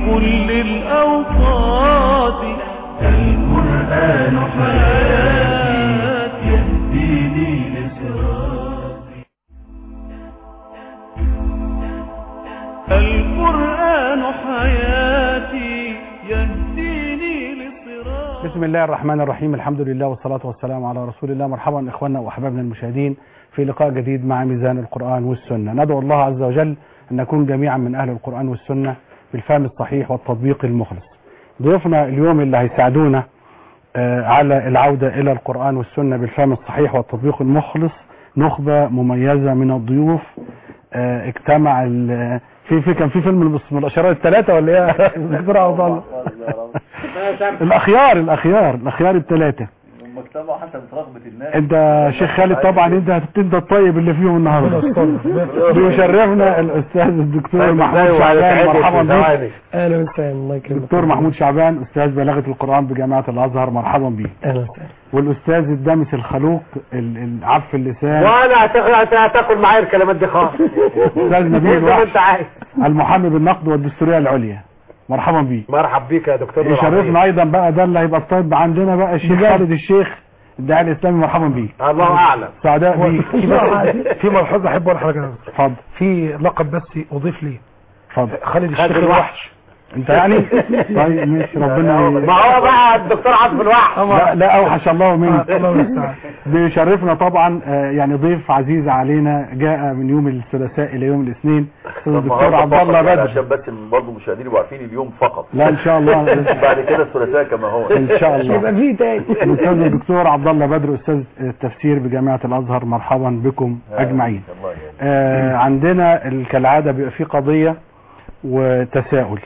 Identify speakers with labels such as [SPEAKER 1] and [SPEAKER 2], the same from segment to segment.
[SPEAKER 1] كل الأوقات القرآن حياتي يهديني لصراطي القرآن حياتي يهديني لصراطي
[SPEAKER 2] بسم الله الرحمن الرحيم الحمد لله والصلاة والسلام على رسول الله مرحبا إخواننا وأحبابنا المشاهدين في لقاء جديد مع ميزان القرآن والسنة ندعو الله عز وجل أن نكون جميعا من أهل القرآن والسنة بالفهم الصحيح والتطبيق المخلص ضيوفنا اليوم اللي هيساعدونا آه، على العودة إلى القرآن والسنة بالفهم الصحيح والتطبيق المخلص نخبة مميزة من الضيوف آه، اجتمع ال- في في كان في فيلم من الاشارات الثلاثه ولا ايه دكتور عبد الله الاخيار الاخيار الاخيار الثلاثه
[SPEAKER 3] المجتمع حسب رغبة الناس
[SPEAKER 2] انت شيخ خالد طبعا انت انت الطيب اللي فيهم النهارده بيشرفنا الاستاذ الدكتور محمود شعبان مرحبا بك
[SPEAKER 4] اهلا وسهلا الله يكرمك
[SPEAKER 2] دكتور محمود شعبان استاذ بلاغه القران بجامعه الازهر مرحبا بيك
[SPEAKER 4] اهلا وسهلا
[SPEAKER 2] والاستاذ الدامس الخلوق ال- العف اللسان
[SPEAKER 5] وانا هتاخد هتاكل معايا الكلمات دي خالص
[SPEAKER 2] استاذ نبيل
[SPEAKER 5] زي ما
[SPEAKER 2] الوحش
[SPEAKER 5] انت عايز
[SPEAKER 2] المحامي بالنقد والدستوريه العليا مرحبا بيك
[SPEAKER 5] مرحب بيك يا دكتور
[SPEAKER 2] يشرفنا ايضا بقى ده اللي هيبقى الطيب عندنا بقى الشيخ خالد الشيخ الداعي الاسلامي مرحبا بيك
[SPEAKER 5] الله اعلم
[SPEAKER 2] سعداء بيك
[SPEAKER 4] في بس- في ملحوظه احب اقول حاجه
[SPEAKER 2] اتفضل
[SPEAKER 4] في لقب بس اضيف لي
[SPEAKER 2] اتفضل
[SPEAKER 4] خالد الشيخ
[SPEAKER 5] خالد
[SPEAKER 4] الوحش
[SPEAKER 2] انت يعني طيب ماشي ربنا
[SPEAKER 5] ما هو بقى الدكتور عاطف الوحش
[SPEAKER 2] لا لا اوحش الله منك
[SPEAKER 4] الله المستعان
[SPEAKER 2] بيشرفنا طبعا آه، يعني ضيف عزيز علينا جاء من يوم الثلاثاء الى يوم الاثنين استاذ الدكتور عبد الله بدر
[SPEAKER 3] عشان بس برضه مشاهدين يبقوا عارفين اليوم فقط
[SPEAKER 2] لا ان شاء الله
[SPEAKER 3] بعد كده الثلاثاء كما هو
[SPEAKER 2] ان شاء الله
[SPEAKER 4] يبقى في تاني
[SPEAKER 2] الاستاذ الدكتور عبد الله بدر استاذ التفسير بجامعه الازهر مرحبا بكم اجمعين
[SPEAKER 3] الله يهديك.
[SPEAKER 2] آه عندنا ال- كالعاده بيبقى في قضيه وتساؤل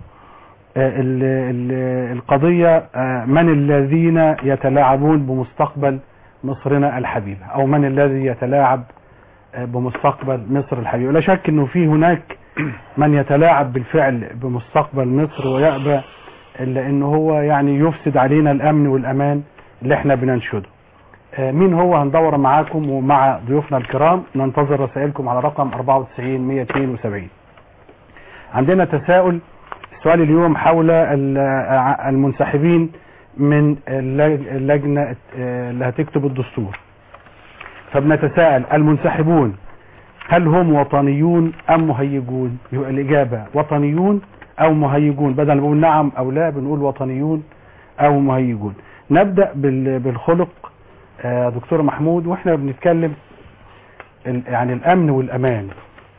[SPEAKER 2] آه ال ال القضيه آه من الذين يتلاعبون بمستقبل مصرنا الحبيبه او من الذي يتلاعب آه بمستقبل مصر الحبيبه لا شك انه في هناك من يتلاعب بالفعل بمستقبل مصر ويأبى الا انه هو يعني يفسد علينا الامن والامان اللي احنا بننشده آه، مين هو هندور معاكم ومع ضيوفنا الكرام ننتظر رسائلكم على رقم 94 272 عندنا تساؤل السؤال اليوم حول ال- آه، المنسحبين من اللج- اللجنة آه، اللي هتكتب الدستور فبنتساءل المنسحبون هل هم وطنيون أم مهيجون يبقى الإجابة وطنيون أو مهيجون بدل ما نقول نعم أو لا بنقول وطنيون أو مهيجون نبدأ بال- بالخلق آه، دكتور محمود واحنا بنتكلم ال- يعني الامن والامان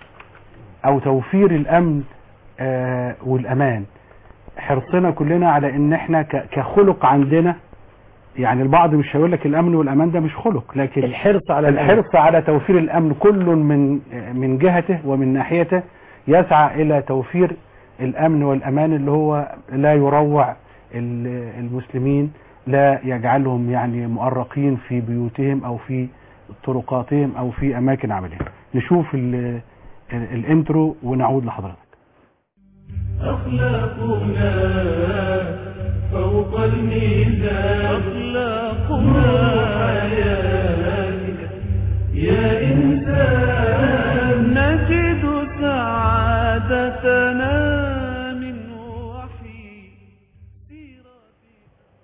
[SPEAKER 2] او توفير الامن آه، والامان حرصنا كلنا على ان احنا ك- كخلق عندنا يعني البعض مش هيقول لك الامن والامان ده مش خلق لكن
[SPEAKER 4] الحرص على الأمن.
[SPEAKER 2] الحرص على توفير الامن كل من من جهته ومن ناحيته يسعى الى توفير الامن والامان اللي هو لا يروع ال- المسلمين لا يجعلهم يعني مؤرقين في بيوتهم او في طرقاتهم او في اماكن عملهم نشوف ال- ال- الانترو ونعود لحضرتك
[SPEAKER 1] أخلاقنا فوق الميزان أخلاقنا حياتك يا إنسان نجد سعادتنا من وحي سيرتك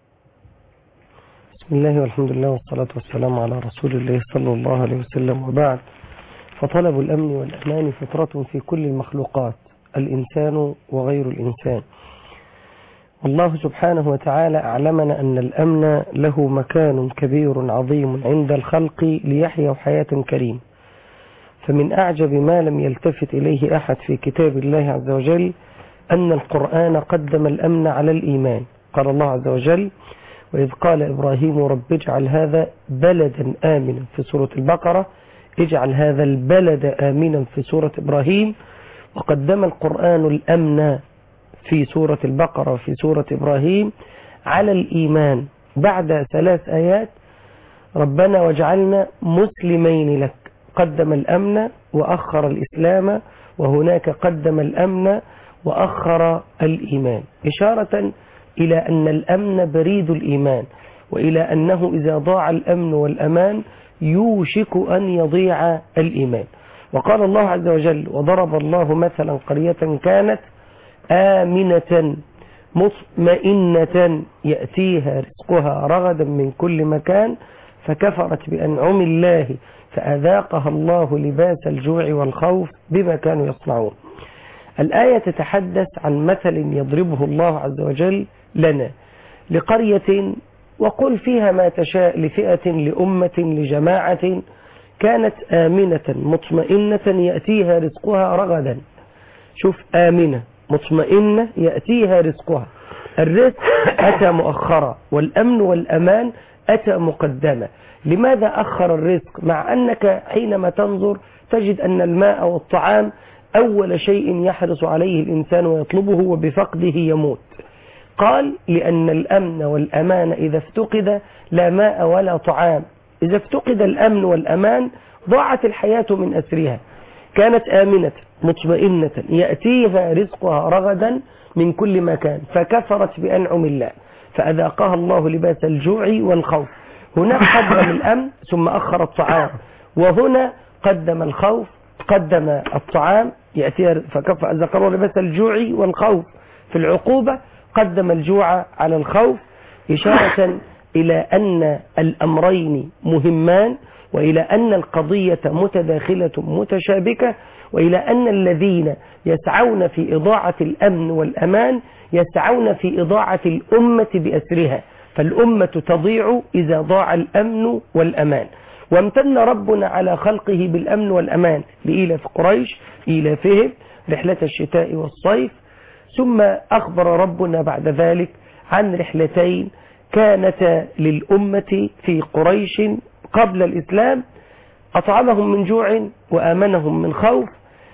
[SPEAKER 4] بسم الله والحمد لله والصلاة والسلام على رسول الله صلى الله عليه وسلم وبعد فطلب الأمن والأمان فطرة في كل المخلوقات الإنسان وغير الإنسان والله سبحانه وتعالى أعلمنا أن الأمن له مكان كبير عظيم عند الخلق ليحيوا حياة كريمة فمن أعجب ما لم يلتفت إليه أحد في كتاب الله عز وجل أن القرآن قدم الأمن على الإيمان قال الله عز وجل وإذ قال إبراهيم رب اجعل هذا بلدا آمنا في سورة البقرة اجعل هذا البلد آمنا في سورة إبراهيم وقدم القرآن الأمن في سورة البقرة وفي سورة إبراهيم على الإيمان بعد ثلاث آيات ربنا واجعلنا مسلمين لك قدم الأمن وأخر الإسلام وهناك قدم الأمن وأخر الإيمان إشارة إلى أن الأمن بريد الإيمان وإلى أنه إذا ضاع الأمن والأمان يوشك أن يضيع الإيمان وقال الله عز وجل وضرب الله مثلا قرية كانت آمنة مطمئنة يأتيها رزقها رغدا من كل مكان فكفرت بأنعم الله فأذاقها الله لباس الجوع والخوف بما كانوا يصنعون الآية تتحدث عن مثل يضربه الله عز وجل لنا لقرية وقل فيها ما تشاء لفئة لأمة لجماعة كانت آمنة مطمئنة يأتيها رزقها رغدا شوف آمنة مطمئنة يأتيها رزقها الرزق أتى مؤخرا والأمن والأمان أتى مقدما لماذا أخر الرزق مع أنك حينما تنظر تجد أن الماء والطعام أول شيء يحرص عليه الإنسان ويطلبه وبفقده يموت قال لأن الأمن والأمان إذا افتقد لا ماء ولا طعام إذا افتقد الأمن والأمان ضاعت الحياة من أسرها كانت آمنة مطمئنة يأتيها رزقها رغدا من كل مكان فكفرت بأنعم الله فأذاقها الله لباس الجوع والخوف هناك قدم الأمن ثم أخر الطعام وهنا قدم الخوف قدم الطعام يأتيها فكف أذاقها الله لباس الجوع والخوف في العقوبة قدم الجوع على الخوف إشارة إلى أن الأمرين مهمان وإلى أن القضية متداخلة متشابكة وإلى أن الذين يسعون في إضاعة الأمن والأمان يسعون في إضاعة الأمة بأسرها فالأمة تضيع إذا ضاع الأمن والأمان وامتن ربنا على خلقه بالأمن والأمان لإيلاف قريش إيلافهم رحلة الشتاء والصيف ثم أخبر ربنا بعد ذلك عن رحلتين كانتا للأمة في قريش قبل الإسلام أطعمهم من جوع وآمنهم من خوف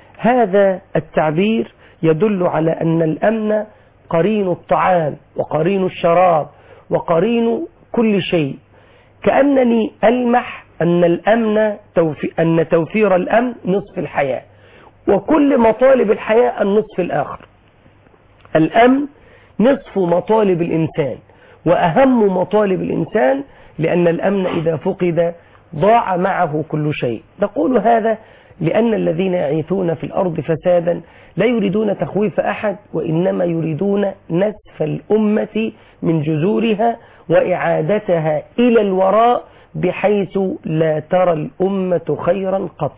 [SPEAKER 4] هذا التعبير يدل على أن الأمن قرين الطعام وقرين الشراب وقرين كل شيء كأنني ألمح أن الأمن توفي أن توفير الأمن نصف الحياة وكل مطالب الحياة النصف الآخر الأمن نصف مطالب الإنسان وأهم مطالب الإنسان لأن الأمن إذا فقد ضاع معه كل شيء نقول هذا لأن الذين يعيثون في الأرض فسادا لا يريدون تخويف أحد وإنما يريدون نسف الأمة من جذورها وإعادتها إلى الوراء بحيث لا ترى الأمة خيرا قط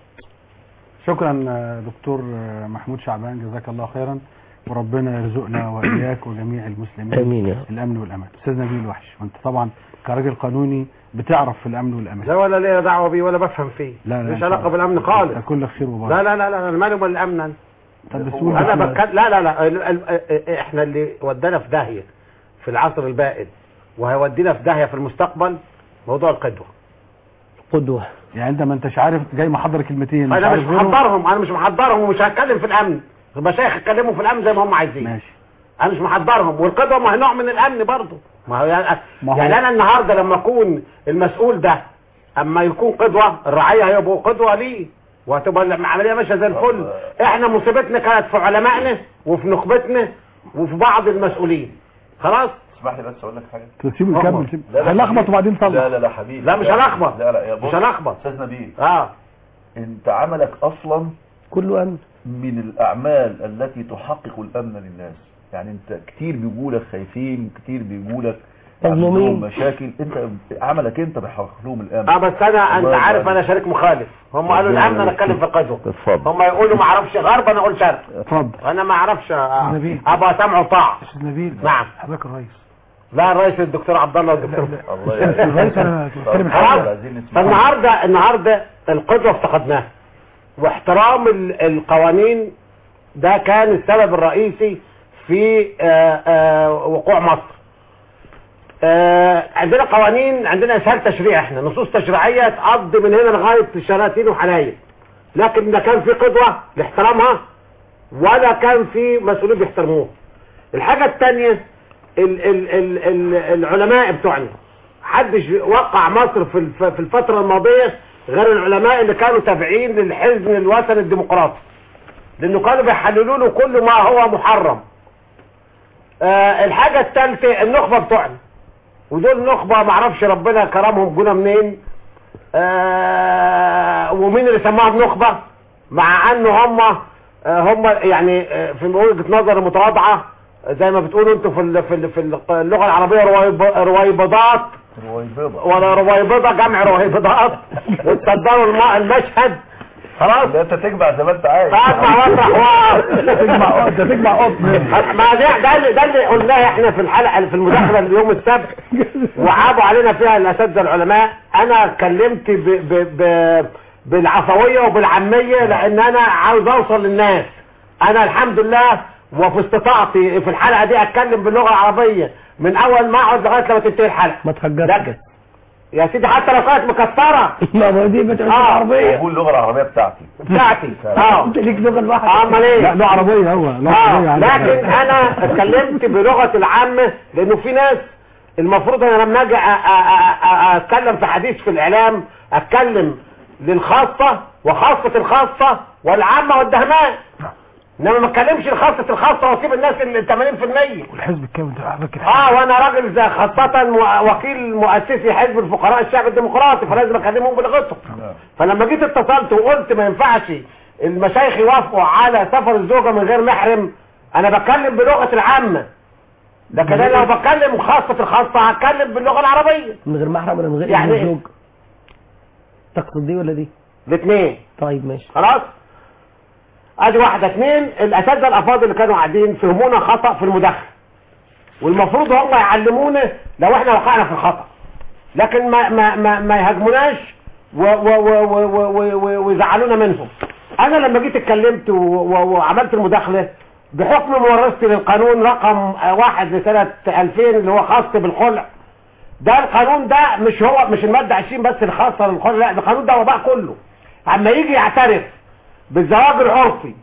[SPEAKER 2] شكرا آه، دكتور آه، محمود شعبان جزاك الله خيرا وربنا يرزقنا وإياك وجميع المسلمين
[SPEAKER 4] آمين يا رب.
[SPEAKER 2] الأمن والأمان أستاذ نبيل وحش وأنت طبعا كراجل قانوني بتعرف في الأمن والأمان
[SPEAKER 5] لا ولا ليا دعوه بيه ولا بفهم فيه
[SPEAKER 2] لا لا
[SPEAKER 5] مش
[SPEAKER 2] إن شاء
[SPEAKER 5] علاقه
[SPEAKER 2] الله.
[SPEAKER 5] بالامن خالص
[SPEAKER 2] أنت كلك خير وبركة
[SPEAKER 5] لا لا لا لا انا مالي ولا الامن أنا.
[SPEAKER 2] طب بس قول
[SPEAKER 5] انا
[SPEAKER 2] بسم الله.
[SPEAKER 5] بتكلم لا لا لا ال- ال- ال- احنا اللي ودانا في داهيه في العصر البائد وهيودينا في داهيه في المستقبل موضوع القدوه
[SPEAKER 4] قدوة
[SPEAKER 2] يعني أنت ما أنتش عارف جاي محضر كلمتين مش
[SPEAKER 5] انا مش
[SPEAKER 2] عارف غيرهم؟
[SPEAKER 5] محضرهم انا مش محضرهم ومش هتكلم في الامن المشايخ يتكلموا في الامن زي ما هم عايزين
[SPEAKER 2] ماشي
[SPEAKER 5] انا مش محضرهم والقدوه ما هي نوع من الامن برضه ما هو يعني,
[SPEAKER 2] ما هو-
[SPEAKER 5] يعني انا النهارده لما اكون المسؤول ده اما يكون قدوه الرعيه هيبقوا قدوه ليه وهتبقى العمليه ماشيه زي الفل احنا مصيبتنا كانت في علمائنا وفي نخبتنا وفي بعض المسؤولين خلاص
[SPEAKER 3] اسمح لي بس اقول لك حاجه
[SPEAKER 2] تسيبه
[SPEAKER 5] أخبط.
[SPEAKER 2] يكمل سيب
[SPEAKER 3] لا لا
[SPEAKER 2] هنلخبط
[SPEAKER 3] حبيبي.
[SPEAKER 2] وبعدين
[SPEAKER 3] لا
[SPEAKER 2] طلع
[SPEAKER 3] لا لا حبيبي
[SPEAKER 5] لا مش هلخبط.
[SPEAKER 3] لا لا يا بص
[SPEAKER 5] مش هلخبط.
[SPEAKER 3] استاذ نبيل
[SPEAKER 5] اه
[SPEAKER 3] انت عملك اصلا
[SPEAKER 4] كله أمن
[SPEAKER 3] من الاعمال التي تحقق الامن للناس يعني انت كتير بيقولك خايفين كتير بيقولك
[SPEAKER 4] مظلومين.
[SPEAKER 3] عندهم مشاكل انت عملك انت بيحقق لهم الامن
[SPEAKER 5] اه بس انا انت
[SPEAKER 3] الله
[SPEAKER 5] عارف
[SPEAKER 3] يبارك.
[SPEAKER 5] انا شريك مخالف هم قالوا
[SPEAKER 3] ربنا
[SPEAKER 5] الامن انا
[SPEAKER 3] يبارك
[SPEAKER 5] اتكلم في
[SPEAKER 3] فيك.
[SPEAKER 5] القدوه
[SPEAKER 3] اتفضل
[SPEAKER 5] هم يقولوا ما اعرفش غرب انا اقول شرق
[SPEAKER 2] اتفضل
[SPEAKER 5] انا ما اعرفش آه،
[SPEAKER 2] نبيل.
[SPEAKER 5] ابقى سمع وطاعه
[SPEAKER 2] أستاذ نبيل
[SPEAKER 5] نعم.
[SPEAKER 2] حضرتك الرئيس
[SPEAKER 5] لا الرئيس الدكتور عبد الله والدكتور
[SPEAKER 3] الله يبارك
[SPEAKER 2] الرئيس أنا بتكلم
[SPEAKER 3] طب،
[SPEAKER 5] حاجة.
[SPEAKER 3] عايزين نسمع.
[SPEAKER 5] فالنهارده النهارده القدوه افتقدناها واحترام ال- القوانين ده كان السبب الرئيسي في آه، آه، وقوع مصر آه، عندنا قوانين عندنا اسهال تشريع احنا نصوص تشريعيه تقضي من هنا لغايه الشلاتين وحلايب لكن لا كان في قدوه لاحترامها ولا كان في مسؤولين بيحترموها الحاجه الثانيه ال ال ال ال العلماء بتوعنا محدش وقع مصر في الف- في الفتره الماضيه غير العلماء اللي كانوا تابعين للحزب الوطني الديمقراطي لانه كانوا بيحللوا له كل ما هو محرم آه الحاجه الثالثه النخبه بتوعنا ودول نخبه معرفش ربنا كرمهم جونا منين آه ومين اللي سماهم نخبه مع انه هم آه، هم يعني آه، في وجهه نظر المتواضعه آه، زي ما بتقولوا انتوا في ال- في ال- في اللغه العربيه رويب- رويبضات
[SPEAKER 3] رويبضة
[SPEAKER 5] ولا رويبضه جمع رويبضات وتصدروا الم- المشهد خلاص
[SPEAKER 3] لا انت تجمع زي ما انت عايز
[SPEAKER 5] اسمع واسمع واقف.
[SPEAKER 2] تجمع انت تجمع قطن
[SPEAKER 5] ما ده ده اللي ده اللي قلناه احنا في الحلقه في المداخله اليوم السبت وعابوا علينا فيها الاساتذه العلماء انا اتكلمت ب ب ب بالعفويه وبالعاميه لان انا عاوز اوصل للناس انا الحمد لله وفي استطاعتي في الحلقه دي اتكلم باللغه العربيه من اول ما اقعد لغايه لما تنتهي الحلقه
[SPEAKER 4] ما تهجرش
[SPEAKER 5] لكن يا سيدي حتى لو كانت مكسره
[SPEAKER 4] ما هو دي ما تعرفش
[SPEAKER 5] آه.
[SPEAKER 4] العربية
[SPEAKER 3] بقول اللغة العربية بتاعتي
[SPEAKER 5] بتاعتي اه
[SPEAKER 4] انت ليك لغة لوحدك
[SPEAKER 5] امال ايه
[SPEAKER 2] لا له عربيه هو له
[SPEAKER 5] اه
[SPEAKER 2] عربيه عندك.
[SPEAKER 5] لكن انا اتكلمت بلغه العامه لانه في ناس المفروض انا لما اجي أ- أ- أ- أ- اتكلم في حديث في الاعلام اتكلم للخاصه وخاصه الخاصه والعامه والدهماء انما ما اتكلمش لخاصه الخاصه واسيب الناس ال 80%
[SPEAKER 2] والحزب الكامل ده قصدك كده
[SPEAKER 5] اه وانا راجل زي خاصة و- وكيل مؤسسي حزب الفقراء الشعب الديمقراطي فلازم اكلمهم بلغتهم فلما جيت اتصلت وقلت ما ينفعش المشايخ يوافقوا على سفر الزوجة من غير محرم انا بتكلم بلغة العامة لكن انا لو بتكلم خاصة الخاصة هتكلم باللغة العربية
[SPEAKER 4] من غير محرم ولا من غير
[SPEAKER 5] يعني
[SPEAKER 4] يعني
[SPEAKER 5] إيه؟
[SPEAKER 4] زوج تقصد دي ولا دي
[SPEAKER 5] الاثنين
[SPEAKER 4] طيب ماشي
[SPEAKER 5] خلاص ادي واحدة اثنين الاساتذة الافاضل اللي كانوا قاعدين فهمونا خطأ في المداخلة والمفروض هم يعلمونا لو احنا وقعنا في الخطأ لكن ما ما ما, ما يهاجموناش و- و- و- و- و- و- و- ويزعلونا منهم انا لما جيت اتكلمت و- و- وعملت المداخلة بحكم مورستي للقانون رقم آه، واحد لسنة 2000 اللي هو خاص بالخلع ده القانون ده مش هو مش المادة 20 بس الخاصة بالخلع لا ده القانون ده وباء كله اما يجي يعترف بالزواج العرفي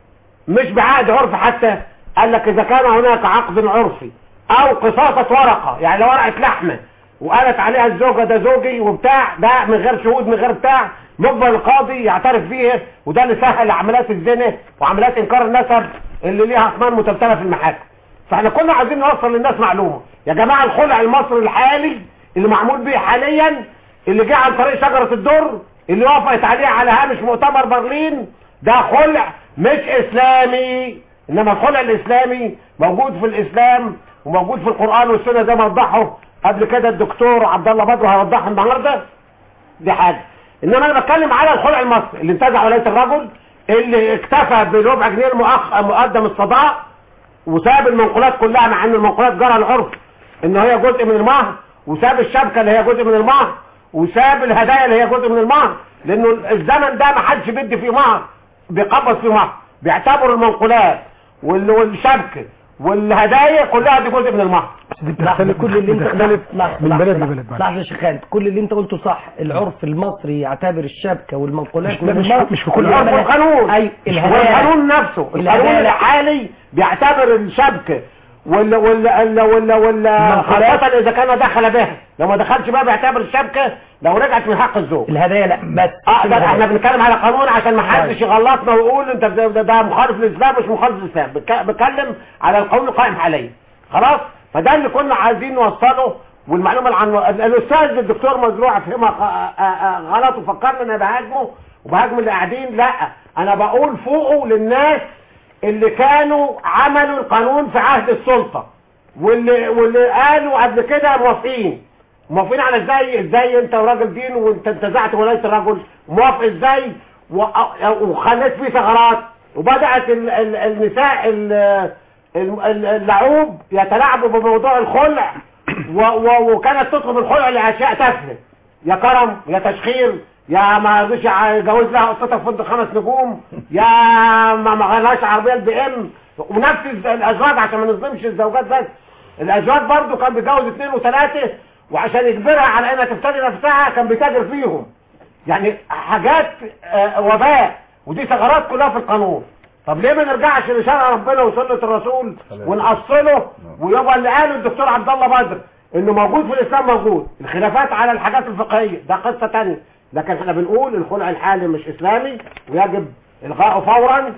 [SPEAKER 5] مش بعقد عرفي حتى قال لك اذا كان هناك عقد عرفي او قصاصة ورقة يعني لو ورقة لحمة وقالت عليها الزوجة ده زوجي وبتاع ده من غير شهود من غير بتاع مقبل القاضي يعترف فيه وده اللي سهل عمليات الزنا وعمليات انكار النسب اللي ليها اثمان متلتله في المحاكم فاحنا كنا عايزين نوصل للناس معلومة يا جماعة الخلع المصري الحالي اللي معمول به حاليا اللي جه عن طريق شجرة الدر اللي وافقت عليه على هامش مؤتمر برلين ده خلع مش اسلامي انما الخلع الاسلامي موجود في الاسلام وموجود في القرآن والسنة زي ما وضحه قبل كده الدكتور عبد الله بدر هيوضحه النهارده دي حاجة انما انا بتكلم على الخلع المصري اللي انتزع ولاية الرجل اللي اكتفى بربع جنيه المؤخ... مقدم الصداع وساب المنقولات كلها مع ان المنقولات جرى العرف ان هي جزء من المهر وساب الشبكة اللي هي جزء من المهر وساب الهدايا اللي هي جزء من المهر لانه الزمن ده ما حدش بيدي فيه مهر بيقبض فيه مهر بيعتبروا المنقولات وال- والشبكة والهدايا كلها دي جزء من المهر
[SPEAKER 2] دي
[SPEAKER 4] لحظة
[SPEAKER 2] بتختلف
[SPEAKER 4] كل اللي انت
[SPEAKER 2] بتختلف
[SPEAKER 4] لحظة
[SPEAKER 2] من
[SPEAKER 4] لحظة
[SPEAKER 2] بلد
[SPEAKER 4] لحظة
[SPEAKER 2] لبلد معلش.
[SPEAKER 4] لحظة يا شيخ خالد كل اللي انت قلته صح العرف المصري يعتبر الشبكة والمنقولات
[SPEAKER 2] مش- لا، مش-
[SPEAKER 4] المهر.
[SPEAKER 2] مش في كل
[SPEAKER 5] العرف والقانون
[SPEAKER 4] اي الهدايا
[SPEAKER 5] والقانون نفسه القانون
[SPEAKER 4] الهدايا لا.
[SPEAKER 5] الحالي بيعتبر الشبكة ولا ولا ولا ولا ولا
[SPEAKER 4] المنقولات.
[SPEAKER 5] خاصة اذا كان دخل بها لو ما دخلش بقى بيعتبر الشبكة لو رجعت من حق الزوج
[SPEAKER 4] الهدايا لا بس
[SPEAKER 5] اه ده احنا
[SPEAKER 4] الهدايا.
[SPEAKER 5] بنتكلم على قانون عشان ما حدش
[SPEAKER 4] طيب.
[SPEAKER 5] يغلطنا ويقول انت ده, ده, ده مخالف للاسلام مش مخالف للاسلام بك- بتكلم على القانون القائم حاليا خلاص فده اللي كنا عايزين نوصله والمعلومه اللي عن ال- الاستاذ الدكتور مزروع فهمها غ- آه، آه، غلط وفكرني ان انا بهاجمه وبهاجم اللي قاعدين لا انا بقول فوقه للناس اللي كانوا عملوا القانون في عهد السلطه واللي واللي قالوا قبل كده موافقين موافقين على ازاي ازاي انت وراجل دين وانت انتزعت ولايه الرجل موافق ازاي و- وخليت فيه ثغرات وبدات ال ال النساء ال- ال- ال- اللعوب يتلاعبوا بموضوع الخلع و و وكانت تطلب الخلع لاشياء تافهه يا كرم يا تشخير يا ما رضيش يجوز لها قطتها في فندق خمس نجوم يا ما ما غلاش عربيه البي ام ونفس الز- الازواج عشان ما نظلمش الزوجات بس الازواج برضو كان بيتجوز اثنين وثلاثه وعشان يجبرها على انها تفتري نفسها كان بيتاجر فيهم يعني حاجات آه، وباء ودي ثغرات كلها في القانون طب ليه ما نرجعش لشرع ربنا وسنة الرسول ونأصله ويبقى اللي قاله الدكتور عبد الله بدر انه موجود في الاسلام موجود الخلافات على الحاجات الفقهية ده قصة تانية لكن احنا بنقول الخلع الحالي مش اسلامي ويجب الغائه فورا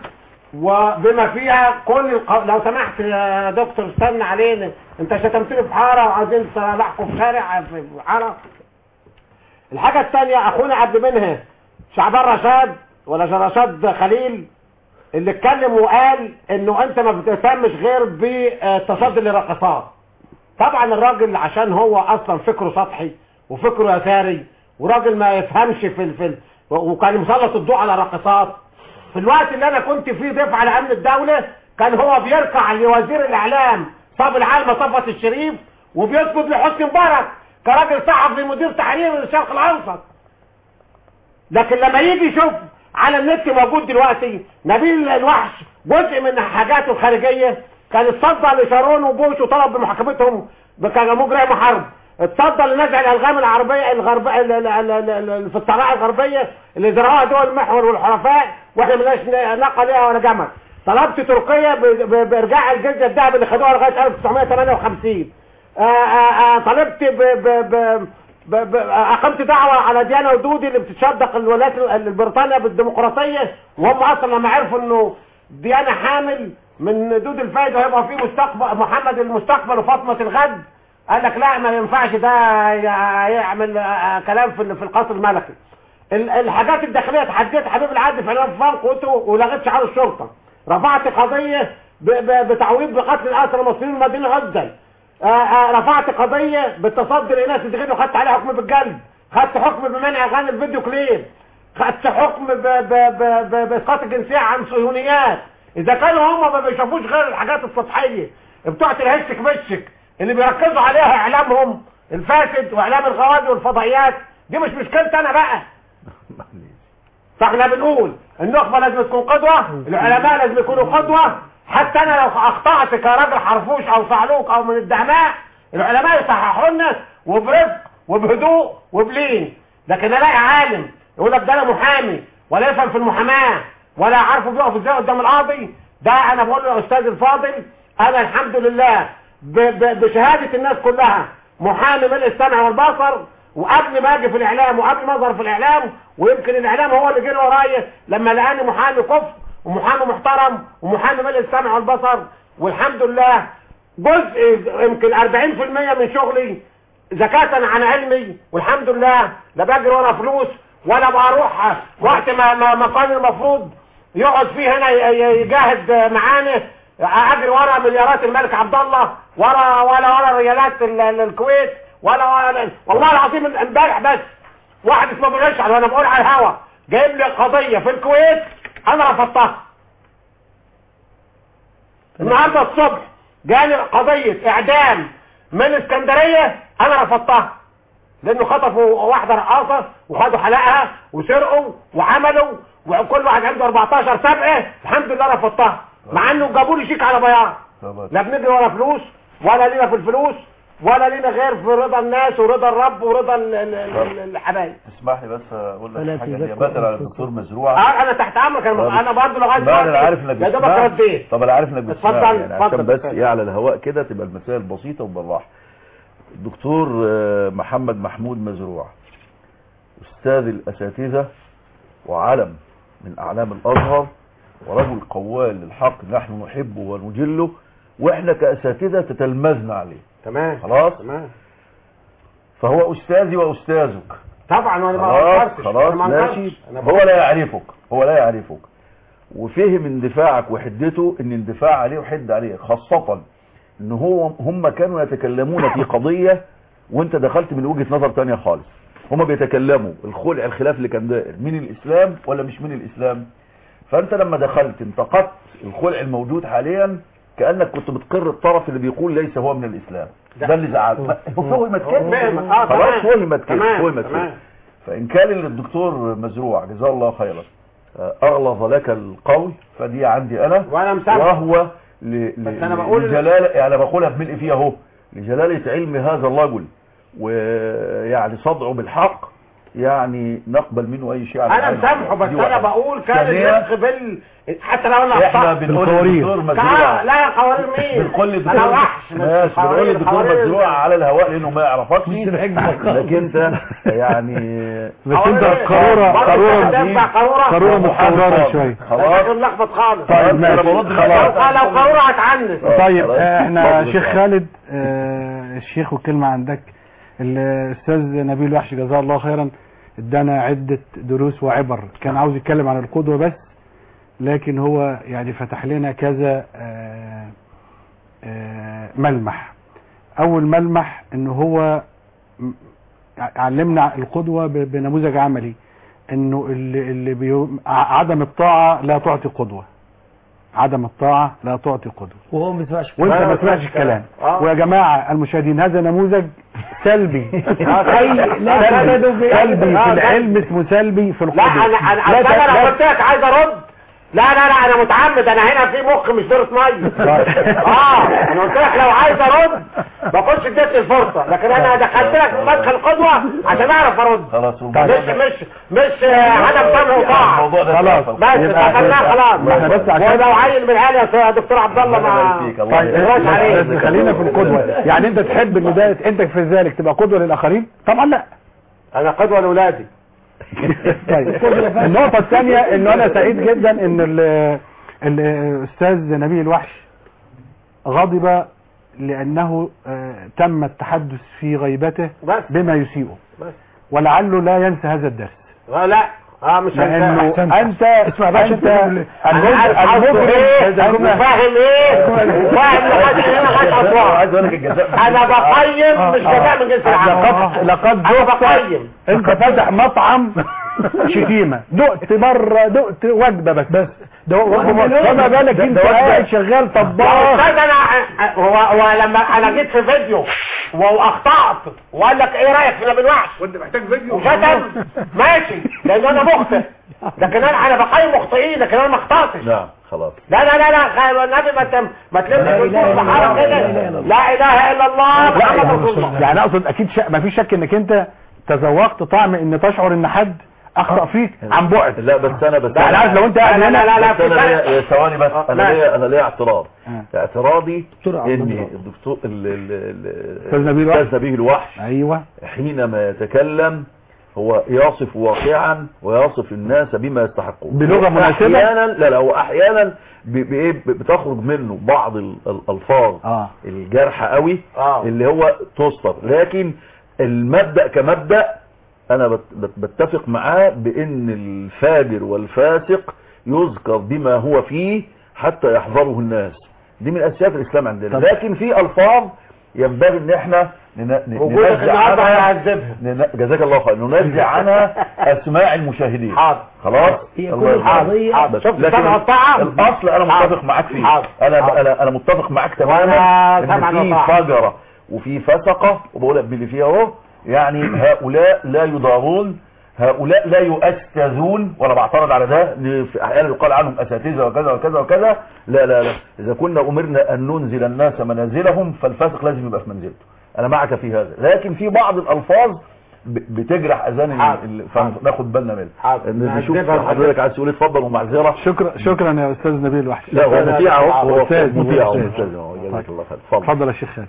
[SPEAKER 5] وبما فيها كل الق... لو سمحت يا دكتور استنى علينا انت شتمتني في حاره وعايزين تصلحكم في شارع في حاره الحاجة الثانية اخونا عبد منها شعبان رشاد ولا رشاد خليل اللي اتكلم وقال انه انت ما بتهتمش غير بالتصدي للرقصات طبعا الراجل عشان هو اصلا فكره سطحي وفكره يساري وراجل ما يفهمش في ال- في ال- وكان مسلط الضوء على الراقصات في الوقت اللي انا كنت فيه ضيف على امن الدولة كان هو بيركع لوزير الاعلام صاب العالم صفوة الشريف وبيسجد لحسني مبارك كراجل صحفي مدير تحرير الشرق الاوسط لكن لما يجي يشوف على النت موجود دلوقتي نبيل الوحش جزء من حاجاته الخارجية كان اتصدى لشارون وبوش وطلب بمحاكمتهم كمجرم حرب اتصدى لنزع الالغام العربية الغرب ال- ال- ال- ال- ال- في الصناعة الغربية اللي زرعوها دول المحور والحلفاء واحنا ملناش نقل ليها ولا جمل طلبت تركيا ب- ب- بارجاع الجزية الذهب اللي خدوها لغاية 1958 آه، آه، آه، طلبت ب ب ب ب ب اقمت دعوة على ديانا ودودي اللي بتشدق الولايات ال- بريطانيا بالديمقراطية وهم اصلا لما عرفوا انه ديانا حامل من دود الفايدة وهيبقى في مستقبل محمد المستقبل وفاطمة الغد قال لك لا ما ينفعش ده ي- يعمل آه، كلام في ال- في القصر الملكي ال- الحاجات الداخلية تحديت حبيب العدل في اعلام فرق قلت ولغيت شعار الشرطة رفعت قضية ب- ب- بتعويض بقتل الاسرى المصريين المدينة غزل آه، آه، رفعت قضية بالتصدي لناس الدخيل وخدت عليها حكم بالجلد خدت حكم بمنع اغاني الفيديو كليب خدت حكم ب- ب- ب- ب- باسقاط الجنسية عن صهيونيات اذا كانوا هم ما بيشوفوش غير الحاجات السطحية بتوعت الهشك بشك اللي بيركزوا عليها اعلامهم الفاسد واعلام الغوادي والفضائيات دي مش مشكلتي انا بقى فاحنا بنقول النخبة لازم تكون قدوة العلماء لازم يكونوا قدوة حتى انا لو اخطأت كراجل حرفوش او صعلوك او من الدعماء العلماء يصححوا لنا وبرفق وبهدوء وبلين لكن الاقي عالم يقول لك ده انا محامي ولا يفهم في المحاماة ولا عارفه بيقف ازاي قدام القاضي ده انا بقول له يا استاذ الفاضل انا الحمد لله ب ب بشهادة الناس كلها محامي من السمع والبصر وقبل ما اجي في الاعلام وقبل ما اظهر في الاعلام ويمكن الاعلام هو اللي جري ورايا لما لقاني محامي كفر ومحامي محترم ومحامي من السمع والبصر والحمد لله جزء يمكن 40% من شغلي زكاة عن علمي والحمد لله لا بجري ورا فلوس ولا بروح وقت ما ما ما كان المفروض يقعد فيه هنا ي- ي- يجاهد معانا اجري ورا مليارات الملك عبد الله ورا ولا ورا ريالات ال- ال- الكويت ولا ولا والله العظيم امبارح بس واحد اسمه ابو رشعل وانا بقول على الهوا جايب لي قضيه في الكويت انا رفضتها النهارده الصبح جالي قضيه اعدام من اسكندريه انا رفضتها لانه خطفوا واحده رقاصه وخدوا حلقها وسرقوا وعملوا وكل واحد عنده 14 سبعه الحمد لله رفضتها مع انه جابوا لي شيك على بياض
[SPEAKER 3] طبعا.
[SPEAKER 5] لا بنجري ورا فلوس ولا لينا في الفلوس ولا لينا غير في رضا الناس ورضا الرب ورضا ال- ال- ال- الحبايب
[SPEAKER 3] تسمح لي بس اقول
[SPEAKER 4] فلا
[SPEAKER 3] لك حاجه هي
[SPEAKER 4] تزكوا
[SPEAKER 3] بدل على
[SPEAKER 4] أنفسكم.
[SPEAKER 3] الدكتور مزروع
[SPEAKER 5] اه انا تحت امرك انا انا برضه لغايه
[SPEAKER 3] لا انا عارف انك
[SPEAKER 5] يا دوبك
[SPEAKER 3] بتسمع.
[SPEAKER 5] رديت
[SPEAKER 3] طب انا عارف انك بتسمع
[SPEAKER 5] اتفضل،
[SPEAKER 3] يعني عشان
[SPEAKER 5] اتفضل،
[SPEAKER 3] بس
[SPEAKER 5] اتفضل.
[SPEAKER 3] ايه على الهواء كده تبقى المسائل بسيطه وبالراحه الدكتور آه، محمد محمود مزروع استاذ الاساتذه وعلم من اعلام الازهر ورجل قوال للحق نحن نحبه ونجله واحنا كاساتذه تتلمذنا عليه
[SPEAKER 5] تمام
[SPEAKER 3] خلاص
[SPEAKER 5] تمام
[SPEAKER 3] فهو استاذي واستاذك
[SPEAKER 5] طبعا وانا ما
[SPEAKER 3] خلاص
[SPEAKER 5] انكرتش
[SPEAKER 3] خلاص
[SPEAKER 5] أنا ما
[SPEAKER 3] ماشي
[SPEAKER 5] أنكرتش. أنا
[SPEAKER 3] هو لا يعرفك هو لا يعرفك وفهم اندفاعك وحدته ان اندفاع عليه وحد عليه خاصة ان هو هم كانوا يتكلمون في قضية وانت دخلت من وجهة نظر تانية خالص هم بيتكلموا الخلع الخلاف اللي كان دائر من الاسلام ولا مش من الاسلام فانت لما دخلت انتقدت الخلع الموجود حاليا كانك كنت بتقر الطرف اللي بيقول ليس هو من الاسلام ده اللي زعل هو فهمت كده
[SPEAKER 5] فهمت. آه،
[SPEAKER 3] خلاص
[SPEAKER 5] تمام.
[SPEAKER 3] فهمت كده
[SPEAKER 5] تمام،
[SPEAKER 3] فهمت
[SPEAKER 5] تمام.
[SPEAKER 3] كده فإن كان الدكتور مزروع جزاه الله خيرا آه، أغلظ لك القول فدي عندي أنا
[SPEAKER 5] وانا مسامح
[SPEAKER 3] وهو ل... ل...
[SPEAKER 5] بس أنا بقول-
[SPEAKER 3] لجلالة يعني بقولها بملء فيها اهو لجلالة علم هذا الرجل ويعني صدعه بالحق يعني نقبل منه أي شيء على
[SPEAKER 5] انا
[SPEAKER 3] العين.
[SPEAKER 5] مسامحه بس
[SPEAKER 3] دي
[SPEAKER 5] انا
[SPEAKER 3] واحدة.
[SPEAKER 5] بقول كان
[SPEAKER 3] ثانيا،
[SPEAKER 5] الرزق بال حتى لو انا
[SPEAKER 3] احنا
[SPEAKER 5] اخطأت
[SPEAKER 3] بنقول
[SPEAKER 2] القوارير.
[SPEAKER 3] للدكتور
[SPEAKER 5] لا
[SPEAKER 3] مزروع
[SPEAKER 5] لا يا قوارير مين
[SPEAKER 3] بنقول
[SPEAKER 5] انا
[SPEAKER 3] للدكتور
[SPEAKER 5] وحش مش
[SPEAKER 3] ماشي بنقول
[SPEAKER 5] قوارير،
[SPEAKER 3] للدكتور
[SPEAKER 5] قوارير.
[SPEAKER 3] مزروع على الهواء لانه ما يعرفكش لكن انت يعني
[SPEAKER 2] بس انت
[SPEAKER 5] قوارير.
[SPEAKER 2] قارورة
[SPEAKER 5] برضه
[SPEAKER 2] قارورة
[SPEAKER 5] هتدفع قارورة
[SPEAKER 2] قارورة متكررة شوية
[SPEAKER 3] خلاص
[SPEAKER 5] ده ملخبط خالص
[SPEAKER 2] طيب
[SPEAKER 3] انا
[SPEAKER 2] ماشي
[SPEAKER 3] برد
[SPEAKER 5] لو
[SPEAKER 2] خلاص
[SPEAKER 5] لو قارورة هتعنس
[SPEAKER 2] طيب
[SPEAKER 3] خلاص.
[SPEAKER 2] آه، احنا
[SPEAKER 3] اتفضل
[SPEAKER 2] شيخ
[SPEAKER 3] يا
[SPEAKER 2] خالد آه، الشيخ والكلمة عندك الاستاذ نبيل وحش جزاه الله خيرا ادانا عدة دروس وعبر كان عاوز يتكلم عن القدوة بس لكن هو يعني فتح لنا كذا آه، آه، ملمح اول ملمح ان هو م- علمنا القدوة ب- بنموذج عملي انه اللي, اللي بيو... ع- عدم الطاعة لا تعطي قدوة عدم الطاعة لا تعطي قدوة
[SPEAKER 4] وهو ما بيسمعش
[SPEAKER 2] وانت
[SPEAKER 5] ما
[SPEAKER 2] ما
[SPEAKER 5] بسمعش
[SPEAKER 2] تسمعش الكلام
[SPEAKER 5] آه.
[SPEAKER 2] ويا جماعة المشاهدين هذا نموذج سلبي
[SPEAKER 5] سلبي.
[SPEAKER 2] لا
[SPEAKER 5] سلبي.
[SPEAKER 2] سلبي سلبي
[SPEAKER 5] آه،
[SPEAKER 2] في
[SPEAKER 5] لا.
[SPEAKER 2] العلم اسمه سلبي في
[SPEAKER 5] لا
[SPEAKER 2] القدوة
[SPEAKER 5] انا انا
[SPEAKER 2] لا
[SPEAKER 5] أصل
[SPEAKER 2] ت-
[SPEAKER 5] انا
[SPEAKER 2] لا-
[SPEAKER 5] قلت لك عايز ارد لا لا لا انا متعمد انا هنا في مخ مش دورة ميه اه انا قلت لك لو عايز ارد ما كنتش اديتني الفرصه لكن انا دخلت لك في مدخل قدوه عشان اعرف ارد
[SPEAKER 3] خلاص
[SPEAKER 5] مش مش مش آه، هدف سمع وطاعه
[SPEAKER 3] الموضوع ده
[SPEAKER 2] خلاص.
[SPEAKER 3] اتقفل.
[SPEAKER 5] بس
[SPEAKER 2] يبقى-
[SPEAKER 5] دخلناه خلاص
[SPEAKER 2] ما احنا بس عشان-
[SPEAKER 5] ولو عين من العيال يا دكتور عبد الله
[SPEAKER 3] الله
[SPEAKER 5] ما
[SPEAKER 3] يبارك فيك، الله
[SPEAKER 2] طيب
[SPEAKER 3] يبارك
[SPEAKER 5] بس-
[SPEAKER 3] فيك.
[SPEAKER 2] بس خلينا في القدوة يعني انت تحب ان ده انت في ذلك تبقى قدوة للاخرين طبعا لا
[SPEAKER 5] انا قدوه لاولادي
[SPEAKER 2] طيب النقطة الثانية انه انا سعيد جدا ان ال- الاستاذ نبيل الوحش غضب لانه آه، تم التحدث في غيبته
[SPEAKER 5] بس
[SPEAKER 2] بما يسيئه
[SPEAKER 5] بس
[SPEAKER 2] ولعله لا ينسى هذا الدرس
[SPEAKER 5] آه، لا اه مش
[SPEAKER 2] لانه
[SPEAKER 5] هنساه.
[SPEAKER 2] انت
[SPEAKER 4] اسمع بقى عشان
[SPEAKER 2] انت
[SPEAKER 4] تقول-
[SPEAKER 5] انا عارف عاوزه
[SPEAKER 2] المجرم
[SPEAKER 5] ايه
[SPEAKER 2] هذا الجملة
[SPEAKER 5] وفاهم ايه وفاهم لغايه هنا لغايه اسوان
[SPEAKER 3] عايز اقول لك الجزاء
[SPEAKER 5] انا بقيم مش جزاء من جنس العمل
[SPEAKER 2] لقد لقد
[SPEAKER 5] انا
[SPEAKER 2] ذقت
[SPEAKER 5] بقيم
[SPEAKER 2] انت فاتح مطعم شتيمه دقت مره دقت وجبه بس بس ده فما بالك انت قاعد شغال طباخ
[SPEAKER 5] استاذ انا هو هو لما انا جيت في فيديو واخطات وقال لك ايه رايك في نبيل وحش وانت محتاج فيديو وشتم ماشي لان انا مخطئ لكن انا انا بقيم مخطئين لكن انا ما اخطاتش
[SPEAKER 3] نعم خلاص
[SPEAKER 5] لا لا لا لا خ- النبي ما تم ما تلمش في الفوق بحرم كده لا اله الا الله محمد رسول الله
[SPEAKER 2] يعني اقصد اكيد شك ما فيش شك انك انت تذوقت طعم ان تشعر ان حد اخطا فيك عن بعد
[SPEAKER 3] لا بس انا بس
[SPEAKER 2] لا انا عارف لو انت قاعد
[SPEAKER 5] لا لا لا
[SPEAKER 2] هنا
[SPEAKER 5] لا
[SPEAKER 3] بس انا ليا ثواني بس
[SPEAKER 5] آه،
[SPEAKER 3] انا
[SPEAKER 5] ماشي.
[SPEAKER 3] ليا انا ليا اعتراض
[SPEAKER 2] آه.
[SPEAKER 3] اعتراضي
[SPEAKER 4] دكتور عبد
[SPEAKER 3] ان
[SPEAKER 4] الله.
[SPEAKER 3] الدكتور ال- ال- ال-
[SPEAKER 2] أستاذ نبيل الوحش.
[SPEAKER 3] أستاذ نبيل الوحش
[SPEAKER 2] ايوه
[SPEAKER 3] حينما يتكلم هو يصف واقعا ويصف الناس بما يستحقون
[SPEAKER 2] بلغة مناسبة؟
[SPEAKER 3] احيانا لا لا هو احيانا ب- بإيه؟ ب- بتخرج منه بعض ال- الالفاظ
[SPEAKER 2] اه
[SPEAKER 3] الجارحة قوي
[SPEAKER 5] آه.
[SPEAKER 3] اللي هو تستر لكن المبدأ كمبدأ انا بت- بت- بتفق معاه بان الفاجر والفاسق يذكر بما هو فيه حتى يحذره الناس دي من اساسيات الاسلام عندنا
[SPEAKER 2] طب.
[SPEAKER 3] لكن في الفاظ ينبغي ان احنا نن- ن-
[SPEAKER 5] وجودك
[SPEAKER 3] ننزع
[SPEAKER 5] النهارده
[SPEAKER 3] عنها
[SPEAKER 5] هيعذبها
[SPEAKER 3] نن- جزاك الله خير ننزع عنها اسماع المشاهدين
[SPEAKER 5] حاضر
[SPEAKER 3] خلاص
[SPEAKER 4] هي
[SPEAKER 3] الله
[SPEAKER 4] كل
[SPEAKER 3] يرضى
[SPEAKER 4] القضية-
[SPEAKER 3] عليك.
[SPEAKER 5] شفت
[SPEAKER 3] لكن
[SPEAKER 5] سمع الطاعة؟
[SPEAKER 3] الاصل انا متفق
[SPEAKER 5] حاضر.
[SPEAKER 3] معاك فيه
[SPEAKER 5] حاضر.
[SPEAKER 3] انا
[SPEAKER 5] حاضر.
[SPEAKER 3] انا انا متفق معاك
[SPEAKER 5] وأنا
[SPEAKER 3] تماما
[SPEAKER 5] سمعا
[SPEAKER 3] ان في
[SPEAKER 5] وطاعة.
[SPEAKER 3] فجره وفي فسقه وبقول لك باللي فيها اهو يعني هؤلاء لا يضارون هؤلاء لا يؤستاذون ولا بعترض على ده إن في احيانا يقال عنهم اساتذه وكذا وكذا وكذا لا لا لا اذا كنا امرنا ان ننزل الناس منازلهم فالفاسق لازم يبقى في منزلته انا معك في هذا لكن في بعض الالفاظ ب- بتجرح اذان ال-
[SPEAKER 5] حاضر.
[SPEAKER 3] ال- فناخد بالنا منها
[SPEAKER 5] حاضر.
[SPEAKER 3] إن نشوف
[SPEAKER 5] نعذبها
[SPEAKER 3] حضرتك عايز تقول اتفضل ومعذره
[SPEAKER 2] شكرا شكرا يا استاذ نبيل الوحش
[SPEAKER 3] لا هو
[SPEAKER 5] لا، لا،
[SPEAKER 3] مطيع
[SPEAKER 5] لا،
[SPEAKER 3] اهو هو
[SPEAKER 2] أستاذ،
[SPEAKER 3] مطيع اهو
[SPEAKER 2] أستاذ.
[SPEAKER 3] أستاذ أهو. جزاك
[SPEAKER 2] طيب.
[SPEAKER 3] الله خير اتفضل
[SPEAKER 2] اتفضل يا شيخ خالد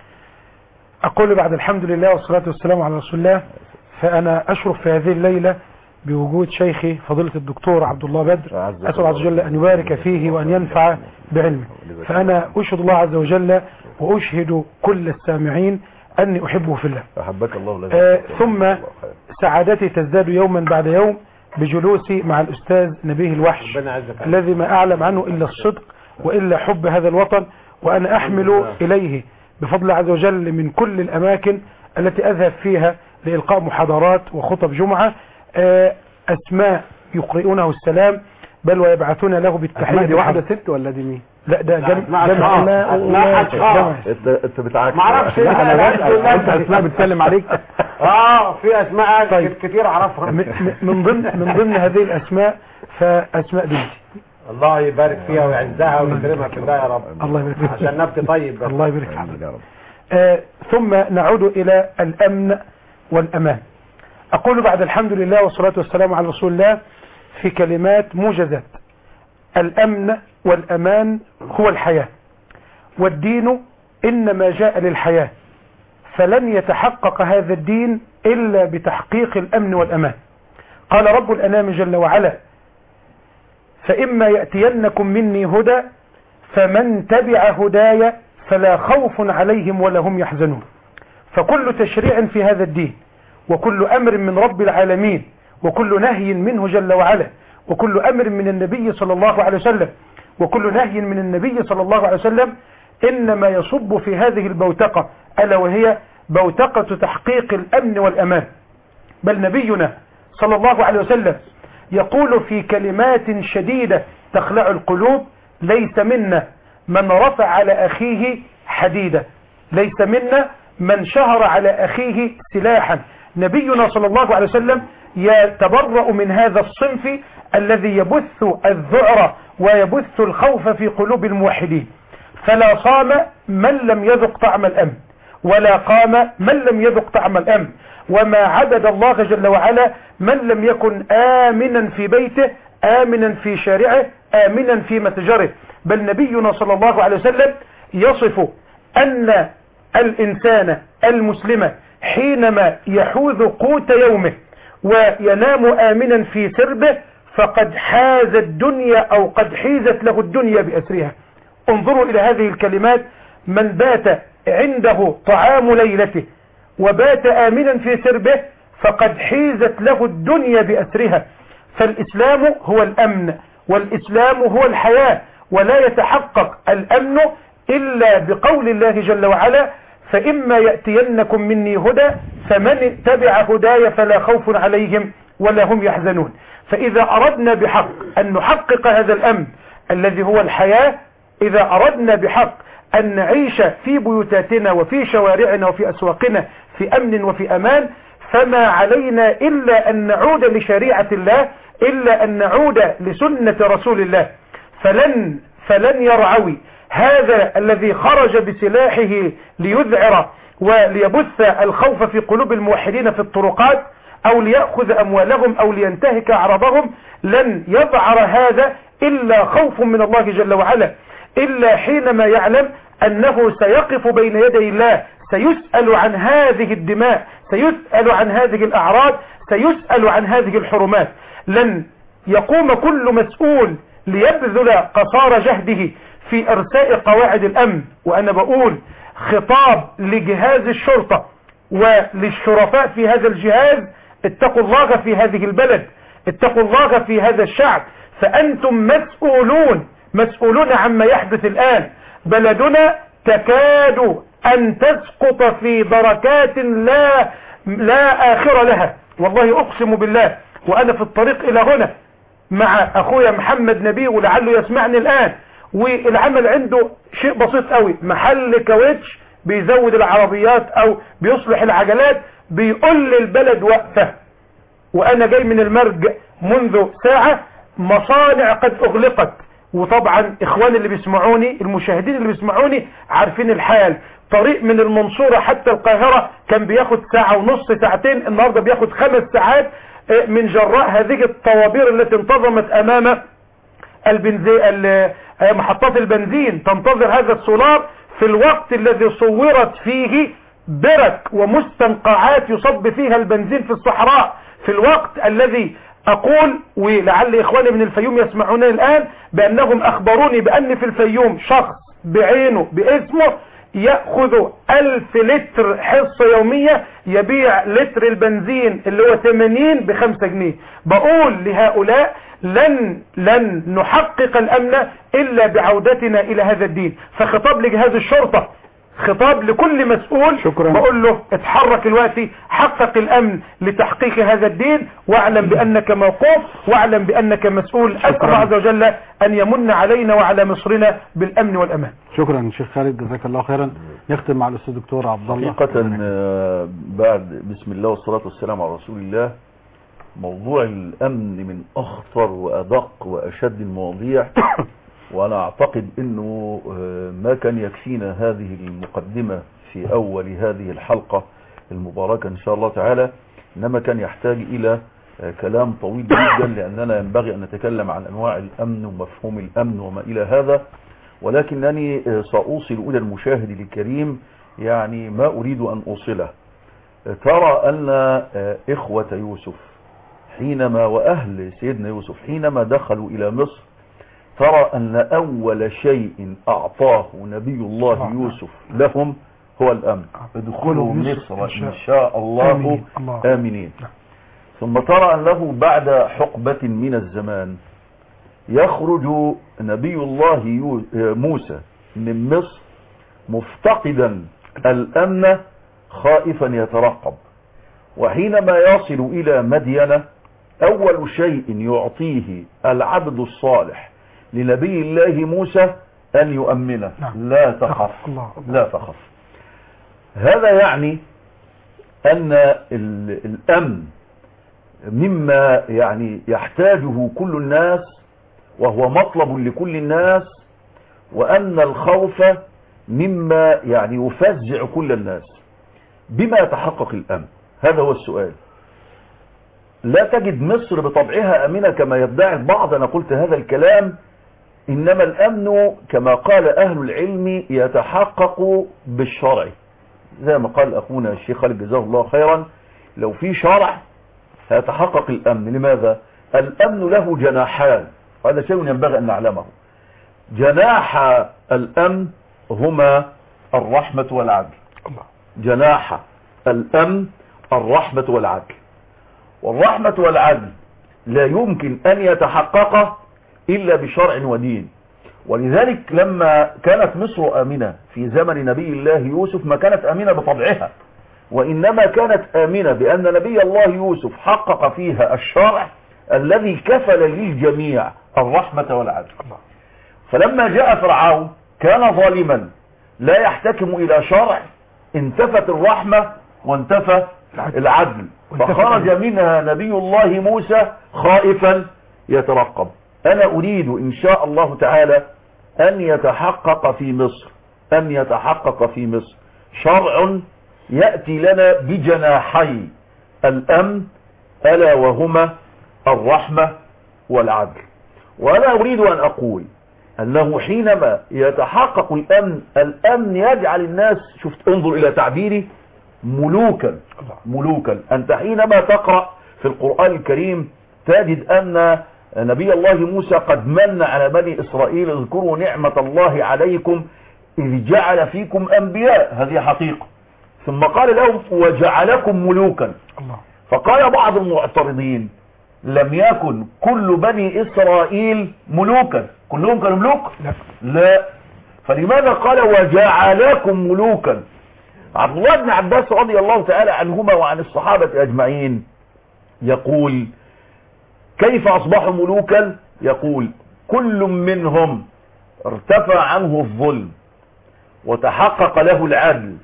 [SPEAKER 6] أقول بعد الحمد لله والصلاة والسلام على رسول الله فأنا أشرف في هذه الليلة بوجود شيخي فضيلة الدكتور عبد الله بدر
[SPEAKER 3] أعزك
[SPEAKER 6] أسأل عز وجل أن يبارك فيه وأن ينفع بعلمه فأنا أشهد الله عز وجل وأشهد كل السامعين أني أحبه في الله
[SPEAKER 3] احبك الله لا
[SPEAKER 6] آه ثم سعادتي تزداد يوما بعد يوم بجلوسي مع الأستاذ نبيه الوحش
[SPEAKER 5] ربنا يعزك
[SPEAKER 6] الذي ما أعلم عنه إلا الصدق وإلا حب هذا الوطن وأنا أحمل إليه بفضل الله عز وجل من كل الأماكن التي أذهب فيها لإلقاء محاضرات وخطب جمعة آه، أسماء يقرئونه السلام بل ويبعثون له بالتحية
[SPEAKER 2] احمد دي واحده
[SPEAKER 6] بالحرب.
[SPEAKER 2] ست ولا دي مين
[SPEAKER 6] لا ده جم...
[SPEAKER 5] أسماء
[SPEAKER 6] جمع
[SPEAKER 5] أشخاص.
[SPEAKER 6] لا
[SPEAKER 5] أسماء
[SPEAKER 6] لا
[SPEAKER 5] أشخاص.
[SPEAKER 6] جمع.
[SPEAKER 3] انت انت بتعاكس
[SPEAKER 5] ما اعرفش
[SPEAKER 2] لا انا
[SPEAKER 5] لا،
[SPEAKER 2] بسال
[SPEAKER 5] لا،
[SPEAKER 2] انت اسماء بتسلم عليك
[SPEAKER 5] اه في اسماء
[SPEAKER 6] طيب.
[SPEAKER 5] كتير اعرفها
[SPEAKER 6] م- م- من ضمن من ضمن هذه الأسماء فأسماء بنتي
[SPEAKER 5] الله يبارك فيها ويعزها ويكرمها في الله يا رب
[SPEAKER 6] الله يبارك فيك.
[SPEAKER 5] عشان نبت طيب بس.
[SPEAKER 6] الله يبارك فيك آه، ثم نعود إلى الأمن والأمان أقول بعد الحمد لله والصلاة والسلام على رسول الله في كلمات موجزات الأمن والأمان هو الحياة والدين إنما جاء للحياة فلن يتحقق هذا الدين إلا بتحقيق الأمن والأمان قال رب الأنام جل وعلا فإما يأتينكم مني هدى فمن تبع هداي فلا خوف عليهم ولا هم يحزنون فكل تشريع في هذا الدين وكل أمر من رب العالمين وكل نهي منه جل وعلا وكل أمر من النبي صلى الله عليه وسلم وكل نهي من النبي صلى الله عليه وسلم إنما يصب في هذه البوتقة ألا وهي بوتقة تحقيق الأمن والأمان بل نبينا صلى الله عليه وسلم يقول في كلمات شديدة تخلع القلوب ليس منا من رفع على أخيه حديدة ليس منا من شهر على أخيه سلاحا نبينا صلى الله عليه وسلم يتبرأ من هذا الصنف الذي يبث الذعر ويبث الخوف في قلوب الموحدين فلا صام من لم يذق طعم الأمن ولا قام من لم يذق طعم الأمن وما عبد الله جل وعلا من لم يكن آمنا في بيته آمنا في شارعه آمنا في متجره بل نبينا صلى الله عليه وسلم يصف أن الإنسان المسلم حينما يحوذ قوت يومه وينام آمنا في سربه فقد حاز الدنيا أو قد حيزت له الدنيا بأسرها انظروا إلى هذه الكلمات من بات عنده طعام ليلته وبات آمنا في سربه فقد حيزت له الدنيا بأسرها فالإسلام هو الأمن والإسلام هو الحياة ولا يتحقق الأمن إلا بقول الله جل وعلا فإما يأتينكم مني هدى فمن اتبع هداي فلا خوف عليهم ولا هم يحزنون فإذا أردنا بحق أن نحقق هذا الأمن الذي هو الحياة إذا أردنا بحق أن نعيش في بيوتاتنا وفي شوارعنا وفي أسواقنا في أمن وفي أمان فما علينا إلا أن نعود لشريعة الله إلا أن نعود لسنة رسول الله فلن فلن يرعوي هذا الذي خرج بسلاحه ليذعر وليبث الخوف في قلوب الموحدين في الطرقات أو ليأخذ أموالهم أو لينتهك أعراضهم لن يذعر هذا إلا خوف من الله جل وعلا إلا حينما يعلم أنه سيقف بين يدي الله سيسأل عن هذه الدماء سيسأل عن هذه الأعراض سيسأل عن هذه الحرمات لن يقوم كل مسؤول ليبذل قصار جهده في إرساء قواعد الأمن وأنا بقول خطاب لجهاز الشرطة وللشرفاء في هذا الجهاز اتقوا الله في هذه البلد اتقوا الله في هذا الشعب فأنتم مسؤولون مسؤولون عما يحدث الآن بلدنا تكاد أن تسقط في دركات لا لا آخر لها والله أقسم بالله وأنا في الطريق إلى هنا مع أخويا محمد نبيه ولعله يسمعني الآن والعمل عنده شيء بسيط قوي محل كاوتش بيزود العربيات أو بيصلح العجلات بيقول للبلد وقفة وأنا جاي من المرج منذ ساعة مصانع قد أغلقت وطبعا إخواني اللي بيسمعوني المشاهدين اللي بيسمعوني عارفين الحال طريق من المنصورة حتى القاهرة كان بياخد ساعة ونص ساعتين النهاردة بياخد خمس ساعات من جراء هذه الطوابير التي انتظمت أمام البنزي... محطات البنزين تنتظر هذا السولار في الوقت الذي صورت فيه برك ومستنقعات يصب فيها البنزين في الصحراء في الوقت الذي أقول ولعل إخواني من الفيوم يسمعونني الآن بأنهم أخبروني بأن في الفيوم شخص بعينه باسمه يأخذ ألف لتر حصة يومية يبيع لتر البنزين اللي هو 80 بخمسة جنيه بقول لهؤلاء لن لن نحقق الأمن إلا بعودتنا إلى هذا الدين فخطاب لجهاز الشرطة خطاب لكل مسؤول
[SPEAKER 2] شكرا.
[SPEAKER 6] بقول له اتحرك الوقت حقق الأمن لتحقيق هذا الدين واعلم بأنك موقوف واعلم بأنك مسؤول أسأل الله عز وجل أن يمن علينا وعلى مصرنا بالأمن والأمان
[SPEAKER 2] شكرا شيخ خالد جزاك الله خيرا نختم مع الأستاذ دكتور عبد الله
[SPEAKER 3] حقيقة آه، بعد بسم الله والصلاة والسلام على رسول الله موضوع الأمن من أخطر وأدق وأشد المواضيع وأنا أعتقد أنه آه، ما كان يكفينا هذه المقدمة في أول هذه الحلقة المباركة إن شاء الله تعالى إنما كان يحتاج إلى آه، كلام طويل جدا لأننا ينبغي أن نتكلم عن أنواع الأمن ومفهوم الأمن وما إلى هذا ولكنني آه، سأوصل إلى المشاهد الكريم يعني ما أريد أن أوصله آه، ترى أن آه، إخوة يوسف حينما وأهل سيدنا يوسف حينما دخلوا إلى مصر ترى أن أول شيء أعطاه نبي الله يوسف لهم هو الأمن ادخلوا
[SPEAKER 6] يوسف
[SPEAKER 3] مصر
[SPEAKER 6] إن شاء-
[SPEAKER 3] إن شاء الله
[SPEAKER 6] آمين. الله.
[SPEAKER 3] آمنين ثم ترى أنه بعد حقبة من الزمان يخرج نبي الله يو- موسى من مصر مفتقدا الأمن خائفا يترقب وحينما يصل إلى مدينة أول شيء يعطيه العبد الصالح لنبي الله موسى أن يؤمنه
[SPEAKER 6] نعم.
[SPEAKER 3] لا تخف
[SPEAKER 6] الله الله.
[SPEAKER 3] لا تخف هذا يعني أن ال- الأمن مما يعني يحتاجه كل الناس وهو مطلب لكل الناس وأن الخوف مما يعني يفزع كل الناس بما يتحقق الأمن هذا هو السؤال لا تجد مصر بطبعها أمنة كما يدعي البعض أنا قلت هذا الكلام إنما الأمن كما قال أهل العلم يتحقق بالشرع زي ما قال أخونا الشيخ خالد جزاه الله خيرا لو في شرع هيتحقق الأمن لماذا؟ الأمن له جناحان وهذا شيء ينبغي أن نعلمه جناح الأمن هما الرحمة والعدل
[SPEAKER 6] الله.
[SPEAKER 3] جناح الأمن الرحمة والعدل والرحمة والعدل لا يمكن أن يتحقق إلا بشرع ودين ولذلك لما كانت مصر آمنة في زمن نبي الله يوسف ما كانت آمنة بطبعها وإنما كانت آمنة بأن نبي الله يوسف حقق فيها الشرع الذي كفل للجميع الرحمة والعدل فلما جاء فرعون كان ظالما لا يحتكم إلى شرع انتفت الرحمة وانتفى العدل
[SPEAKER 6] وانتفى
[SPEAKER 3] فخرج
[SPEAKER 6] العدل.
[SPEAKER 3] منها نبي الله موسى خائفا يترقب أنا أريد إن شاء الله تعالى أن يتحقق في مصر أن يتحقق في مصر شرع يأتي لنا بجناحي الأمن ألا وهما الرحمة والعدل وأنا أريد أن أقول أنه حينما يتحقق الأمن الأمن يجعل الناس شفت انظر إلى تعبيري ملوكا ملوكا أنت حينما تقرأ في القرآن الكريم تجد أن نبي الله موسى قد من على بني إسرائيل اذكروا نعمة الله عليكم إذ جعل فيكم أنبياء هذه حقيقة ثم قال لهم وجعلكم ملوكا
[SPEAKER 6] الله
[SPEAKER 3] فقال بعض المعترضين لم يكن كل بني إسرائيل ملوكا كلهم كانوا ملوك
[SPEAKER 6] لا
[SPEAKER 3] لا فلماذا قال وجعلكم ملوكا عبد الله بن عباس رضي الله تعالى عنهما وعن الصحابة أجمعين يقول كيف أصبحوا ملوكا يقول كل منهم ارتفع عنه الظلم وتحقق له العدل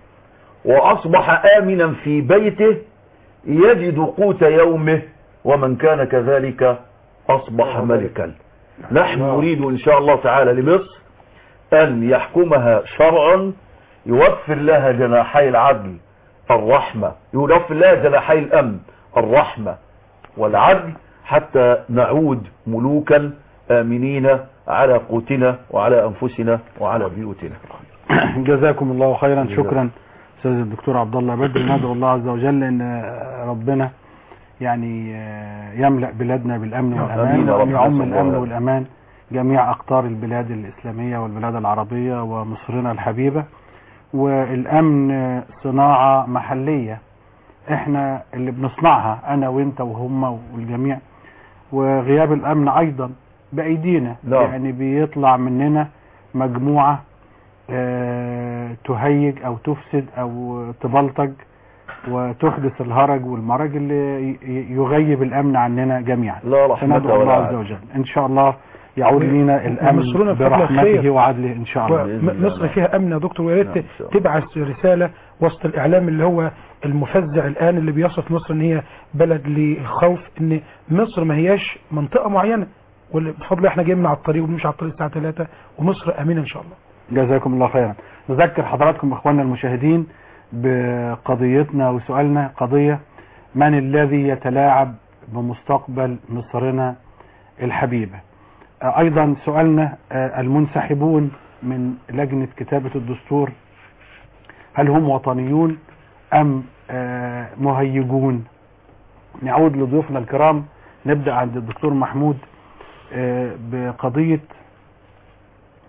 [SPEAKER 3] وأصبح آمنا في بيته يجد قوت يومه ومن كان كذلك أصبح ملكا نحن نريد إن شاء الله تعالى لمصر أن يحكمها شرع يوفر لها جناحي العدل الرحمة يوفر لها جناحي الأمن الرحمة والعدل حتى نعود ملوكا آمنين على قوتنا وعلى أنفسنا وعلى بيوتنا
[SPEAKER 2] جزاكم الله خيرا
[SPEAKER 3] جزاكم.
[SPEAKER 2] شكرا استاذ الدكتور عبد الله بدر ندعو الله عز وجل ان ربنا يعني يملا بلادنا بالامن
[SPEAKER 3] آمين
[SPEAKER 2] والامان
[SPEAKER 3] يا رب.
[SPEAKER 2] وان يعم
[SPEAKER 3] نسأل الله
[SPEAKER 2] الامن
[SPEAKER 3] ذلك.
[SPEAKER 2] والامان جميع اقطار البلاد الاسلاميه والبلاد العربيه ومصرنا الحبيبه والامن صناعه محليه احنا اللي بنصنعها انا وانت وهم والجميع وغياب الامن ايضا بايدينا
[SPEAKER 3] نعم.
[SPEAKER 2] يعني بيطلع مننا مجموعه آه، تهيج او تفسد او تبلطج وتحدث الهرج والمرج اللي ي- ي- يغيب الامن عننا جميعا
[SPEAKER 3] لا رحمة
[SPEAKER 2] فندعو
[SPEAKER 3] ولا
[SPEAKER 2] الله عز
[SPEAKER 3] عدل.
[SPEAKER 2] وجل ان شاء الله يعود لنا الامن
[SPEAKER 6] ومصرنا بفضل
[SPEAKER 2] برحمته
[SPEAKER 6] الخير.
[SPEAKER 2] وعدله ان شاء الله
[SPEAKER 3] بإذن الله.
[SPEAKER 6] مصر فيها امن يا دكتور ويا
[SPEAKER 3] نعم،
[SPEAKER 6] ريت
[SPEAKER 3] إن شاء الله.
[SPEAKER 6] تبعث رساله وسط الاعلام اللي هو المفزع الان اللي بيصف مصر ان هي بلد للخوف ان مصر ما هياش منطقه معينه وبفضل الله احنا جايين من على الطريق وبنمشي على الطريق الساعه 3 ومصر امنه ان شاء الله
[SPEAKER 2] جزاكم الله خيرا نذكر حضراتكم اخواننا المشاهدين بقضيتنا وسؤالنا قضية من الذي يتلاعب بمستقبل مصرنا الحبيبة آه، ايضا سؤالنا آه، المنسحبون من لجنة كتابة الدستور هل هم وطنيون ام آه، مهيجون نعود لضيوفنا الكرام نبدأ عند الدكتور محمود آه، بقضية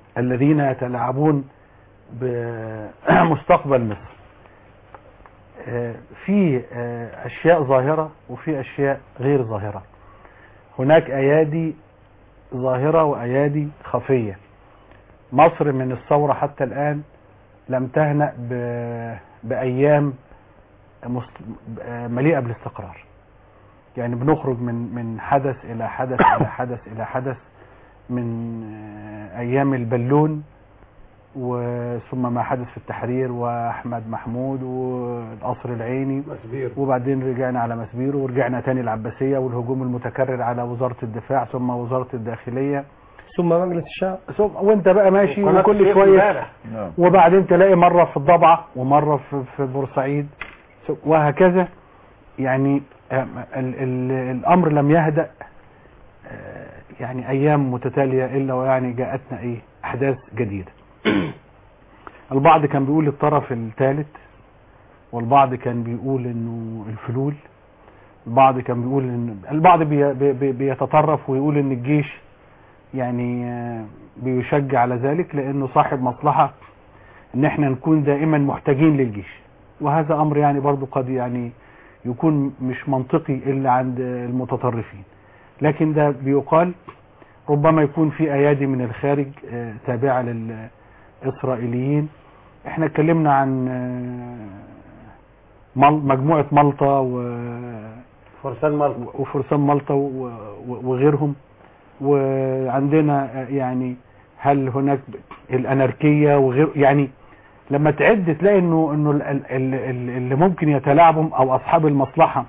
[SPEAKER 2] الذين يتلاعبون بمستقبل مصر آه، في آه، أشياء ظاهرة وفي أشياء غير ظاهرة هناك أيادي ظاهرة وأيادي خفية مصر من الثورة حتى الآن لم تهنأ ب- بأيام مست- آه، مليئة بالاستقرار يعني بنخرج من من حدث إلى حدث إلى حدث إلى حدث من آه، أيام البلون وثم ما حدث في التحرير وأحمد محمود والقصر العيني
[SPEAKER 5] مسبير
[SPEAKER 2] وبعدين رجعنا على مسبيرو ورجعنا تاني العباسية والهجوم المتكرر على وزارة الدفاع ثم وزارة الداخلية
[SPEAKER 4] ثم مجلس الشعب
[SPEAKER 2] ثم وانت بقى ماشي
[SPEAKER 5] وقناة
[SPEAKER 2] وكل
[SPEAKER 5] السويس
[SPEAKER 2] شوية
[SPEAKER 5] امبارح.
[SPEAKER 3] نعم
[SPEAKER 2] وبعدين تلاقي مرة في الضبعة ومرة في, في بورسعيد وهكذا يعني آم، ال ال الأمر لم يهدأ آه، يعني أيام متتالية إلا ويعني جاءتنا إيه أحداث جديدة البعض كان بيقول الطرف الثالث والبعض كان بيقول إنه الفلول البعض كان بيقول إن البعض بي بي بي بيتطرف ويقول إن الجيش يعني آه، بيشجع على ذلك لأنه صاحب مصلحة ان احنا نكون دائما محتاجين للجيش وهذا امر يعني برضو قد يعني يكون مش منطقي الا عند المتطرفين لكن ده بيقال ربما يكون في ايادي من الخارج آه، تابعة للاسرائيليين احنا اتكلمنا عن آه، مل- مجموعة مالطا و-
[SPEAKER 5] فرسان مالطا
[SPEAKER 2] وفرسان مالطا و- و- وغيرهم وعندنا آه، يعني هل هناك الاناركيه وغير يعني لما تعد تلاقي انه انه ال- ال- ال- اللي ممكن يتلاعبهم او اصحاب المصلحه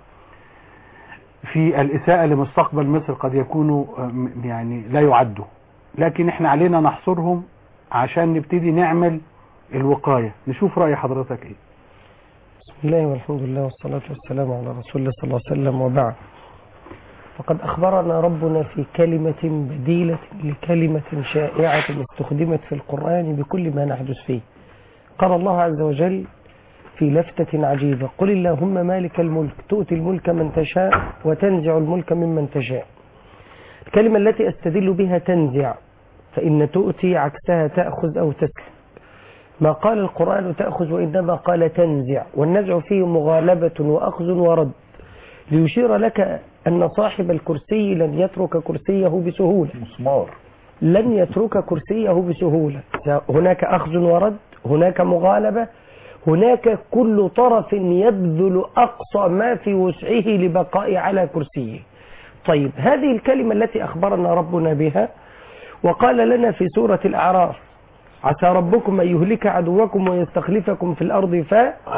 [SPEAKER 2] في الاساءه لمستقبل مصر قد يكونوا آه، م- يعني لا يعدوا لكن احنا علينا نحصرهم عشان نبتدي نعمل الوقايه نشوف راي حضرتك ايه
[SPEAKER 4] بسم الله والحمد لله والصلاة والسلام على رسول الله صلى الله عليه وسلم وبعد فقد أخبرنا ربنا في كلمة بديلة لكلمة شائعة استخدمت في القرآن بكل ما نحدث فيه قال الله عز وجل في لفتة عجيبة قل اللهم مالك الملك تؤتي الملك من تشاء وتنزع الملك ممن تشاء الكلمة التي أستدل بها تنزع فإن تؤتي عكسها تأخذ أو تسلم ما قال القرآن تأخذ وإنما قال تنزع والنزع فيه مغالبة وأخذ ورد ليشير لك أن صاحب الكرسي لن يترك كرسيه بسهولة
[SPEAKER 3] مسمار
[SPEAKER 4] لن يترك كرسيه بسهولة هناك أخذ ورد هناك مغالبة هناك كل طرف يبذل أقصى ما في وسعه لبقاء على كرسيه طيب هذه الكلمة التي أخبرنا ربنا بها وقال لنا في سورة الأعراف عسى ربكم أن يهلك عدوكم ويستخلفكم في الأرض ف...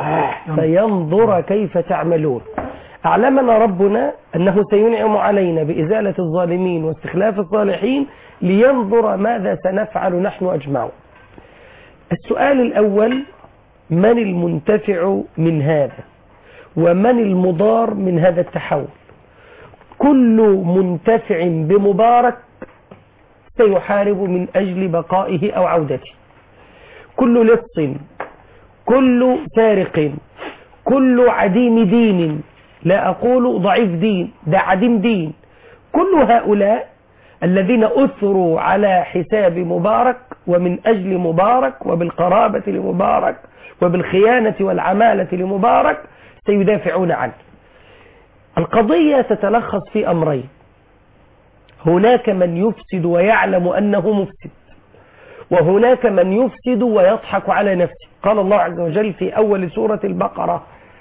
[SPEAKER 4] فينظر كيف تعملون أعلمنا ربنا أنه سينعم علينا بإزالة الظالمين واستخلاف الصالحين لينظر ماذا سنفعل نحن أجمعون السؤال الأول من المنتفع من هذا ومن المضار من هذا التحول كل منتفع بمبارك سيحارب من أجل بقائه أو عودته كل لص كل سارق كل عديم دين لا أقول ضعيف دين ده عديم دين كل هؤلاء الذين أثروا على حساب مبارك ومن أجل مبارك وبالقرابة لمبارك وبالخيانة والعمالة لمبارك سيدافعون عنه القضية تتلخص في أمرين هناك من يفسد ويعلم أنه مفسد وهناك من يفسد ويضحك على نفسه قال الله عز وجل في أول سورة البقرة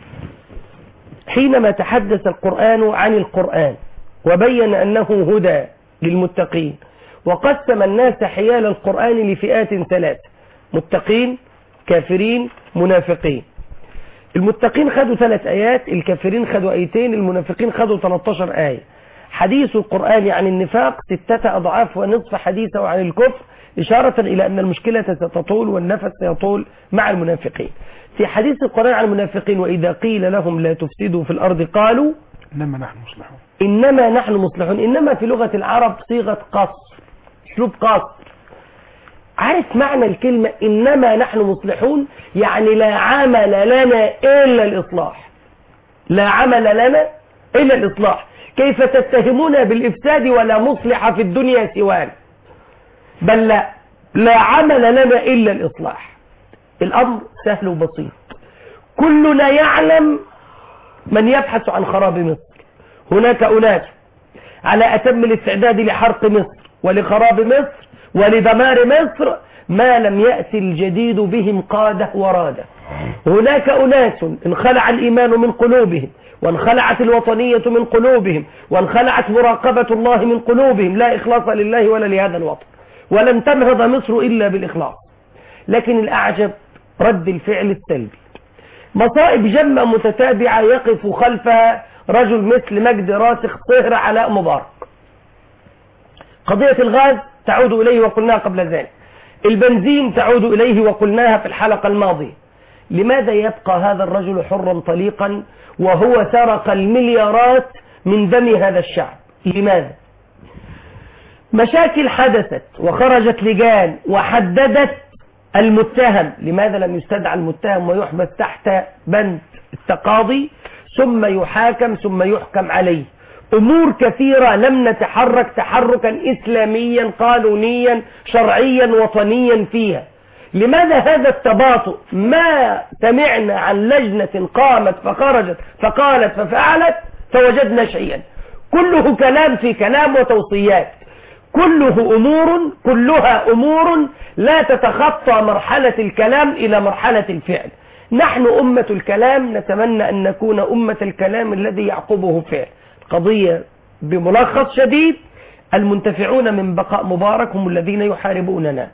[SPEAKER 4] حينما تحدث القرآن عن القرآن وبين أنه هدى للمتقين وقسم الناس حيال القرآن لفئات ثلاث متقين كافرين منافقين المتقين خدوا ثلاث آيات الكافرين خدوا آيتين المنافقين خدوا 13 آية حديث القرآن عن النفاق ستة أضعاف ونصف حديثه عن الكفر إشارة إلى أن المشكلة ستطول والنفس سيطول مع المنافقين في حديث القرآن عن المنافقين وإذا قيل لهم لا تفسدوا في الأرض قالوا
[SPEAKER 6] إنما نحن مصلحون
[SPEAKER 4] إنما نحن مصلحون إنما في لغة العرب صيغة قصر أسلوب قصر عارف معنى الكلمة إنما نحن مصلحون يعني لا عمل لنا إلا الإصلاح لا عمل لنا إلا الإصلاح كيف تتهمون بالإفساد ولا مصلح في الدنيا سوانا بل لا لا عمل لنا إلا الإصلاح الأمر سهل وبسيط كلنا يعلم من يبحث عن خراب مصر هناك أناس على أتم الاستعداد لحرق مصر ولخراب مصر ولدمار مصر ما لم يأتي الجديد بهم قادة ورادة هناك أناس انخلع الإيمان من قلوبهم وانخلعت الوطنية من قلوبهم وانخلعت مراقبة الله من قلوبهم لا إخلاص لله ولا لهذا الوطن ولن تنهض مصر إلا بالإخلاص لكن الأعجب رد الفعل السلبي مصائب جمة متتابعة يقف خلفها رجل مثل مجد راسخ صهر علاء مبارك قضية الغاز تعود إليه وقلناها قبل ذلك البنزين تعود إليه وقلناها في الحلقة الماضية لماذا يبقى هذا الرجل حرا طليقا وهو سرق المليارات من دم هذا الشعب لماذا مشاكل حدثت وخرجت لجان وحددت المتهم لماذا لم يستدعى المتهم ويحبس تحت بند التقاضي ثم يحاكم ثم يحكم عليه أمور كثيرة لم نتحرك تحركا إسلاميا قانونيا شرعيا وطنيا فيها لماذا هذا التباطؤ ما سمعنا عن لجنة قامت فخرجت فقالت ففعلت فوجدنا شيئا كله كلام في كلام وتوصيات كله أمور كلها أمور لا تتخطى مرحلة الكلام إلى مرحلة الفعل نحن أمة الكلام نتمنى أن نكون أمة الكلام الذي يعقبه فعل قضية بملخص شديد المنتفعون من بقاء مبارك هم الذين يحاربوننا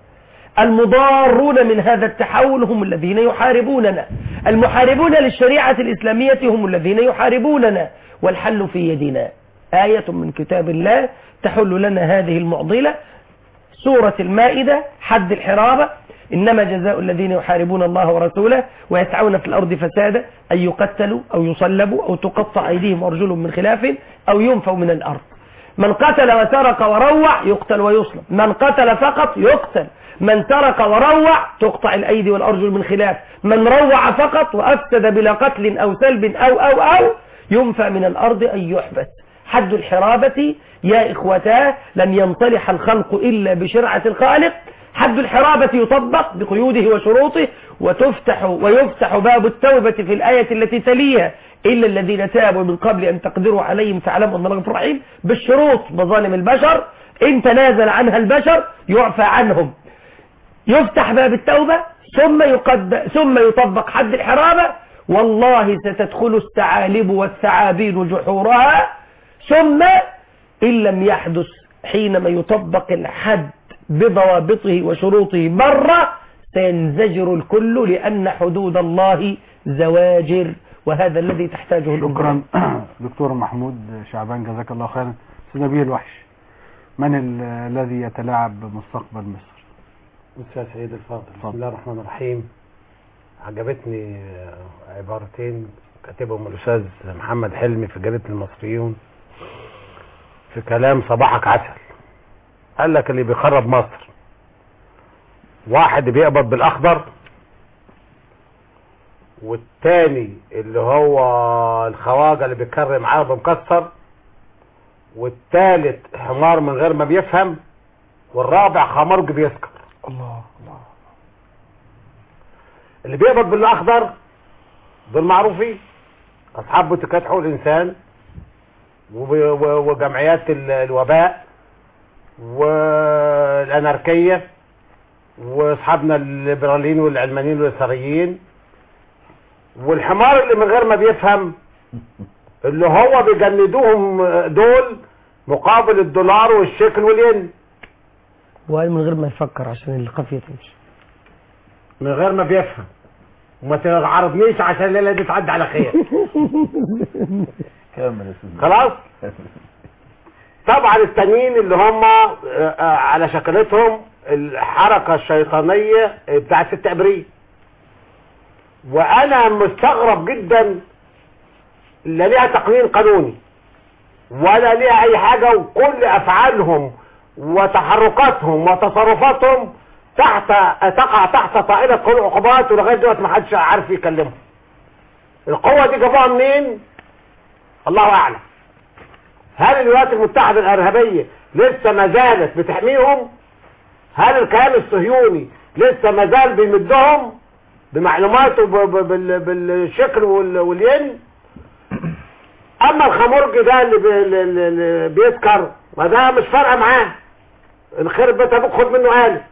[SPEAKER 4] المضارون من هذا التحول هم الذين يحاربوننا المحاربون للشريعة الإسلامية هم الذين يحاربوننا والحل في يدنا آية من كتاب الله تحل لنا هذه المعضلة سورة المائدة حد الحرابة إنما جزاء الذين يحاربون الله ورسوله ويسعون في الأرض فسادا أن يقتلوا أو يصلبوا أو تقطع أيديهم وأرجلهم من خلاف أو ينفوا من الأرض من قتل وسرق وروع يقتل ويصلب من قتل فقط يقتل من سرق وروع تقطع الأيدي والأرجل من خلاف من روع فقط وأفسد بلا قتل أو سلب أو أو أو ينفى من الأرض أن يحبس حد الحرابة يا إخوتاه لن ينطلح الخلق إلا بشرعة الخالق حد الحرابة يطبق بقيوده وشروطه وتفتح ويفتح باب التوبة في الآية التي تليها إلا الذين تابوا من قبل أن تقدروا عليهم فاعلموا أن الله غفور رحيم بالشروط مظالم البشر إن تنازل عنها البشر يعفى عنهم يفتح باب التوبة ثم يقد ثم يطبق حد الحرابة والله ستدخل الثعالب والثعابين جحورها ثم إن لم يحدث حينما يطبق الحد بضوابطه وشروطه مرة سينزجر الكل لأن حدود الله زواجر وهذا الذي تحتاجه الأمة
[SPEAKER 2] شكرا دكتور محمود شعبان جزاك الله خيرا استاذ نبيل الوحش من ال- الذي يتلاعب بمستقبل مصر
[SPEAKER 5] أستاذ سيد الفاضل بسم
[SPEAKER 2] اتفضل.
[SPEAKER 5] الله الرحمن الرحيم عجبتني آه، عبارتين كاتبهم الأستاذ محمد حلمي في جريدة المصريون في كلام صباحك عسل قال لك اللي بيخرب مصر واحد بيقبض بالأخضر والتاني اللي هو الخواجة اللي بيكرم عرض مكسر والتالت حمار من غير ما بيفهم والرابع خمرج بيسكر
[SPEAKER 6] الله الله
[SPEAKER 5] اللي بيقبض بالاخضر دول معروفين اصحاب بوتيكات حقوق الانسان وب- و- وجمعيات ال- الوباء والاناركيه واصحابنا الليبراليين والعلمانيين واليساريين والحمار اللي من غير ما بيفهم اللي هو بيجندوهم دول مقابل الدولار والشيكل والين
[SPEAKER 4] وقال من غير ما يفكر عشان القافية تمشي
[SPEAKER 5] من غير ما بيفهم وما تعرضنيش عشان الليله دي تعدي على خير
[SPEAKER 3] كمل يا سيدي
[SPEAKER 5] خلاص طبعا التانيين اللي هم آه، آه، على شكلتهم الحركة الشيطانية بتاع 6 ابريل وانا مستغرب جدا لا ليها تقنين قانوني ولا ليها اي حاجة وكل افعالهم وتحركاتهم وتصرفاتهم تحت تقع تحت طائلة كل عقوبات ولغاية دلوقتي ما حدش عارف يكلمهم القوة دي جابوها منين الله اعلم هل الولايات المتحدة الارهابية لسه ما زالت بتحميهم هل الكيان الصهيوني لسه ما زال بيمدهم بمعلوماته ب- ب- بال- بالشكل وال- والين اما الخمرج ده اللي, بي اللي- اللي اللي بيسكر ما ده مش فارقه معاه الخير بيت ابوك خد منه قالب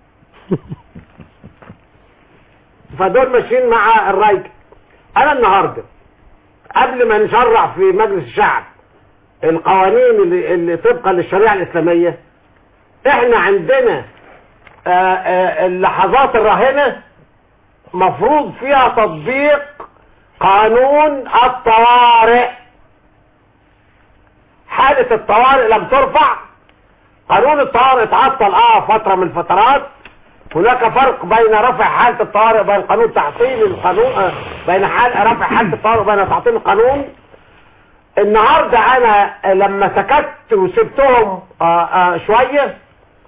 [SPEAKER 5] فدول ماشيين مع الرايك انا النهارده قبل ما نشرع في مجلس الشعب القوانين اللي, اللي طبقا للشريعه الاسلاميه احنا عندنا آه، آه، اللحظات الراهنه مفروض فيها تطبيق قانون الطوارئ حالة الطوارئ لم ترفع قانون الطوارئ اتعطل اه فترة من الفترات هناك فرق بين رفع حالة الطوارئ وبين قانون تعطيل القانون آه، بين حال رفع حالة الطوارئ وبين تعطيل القانون النهاردة انا لما سكت وسبتهم آه آه شوية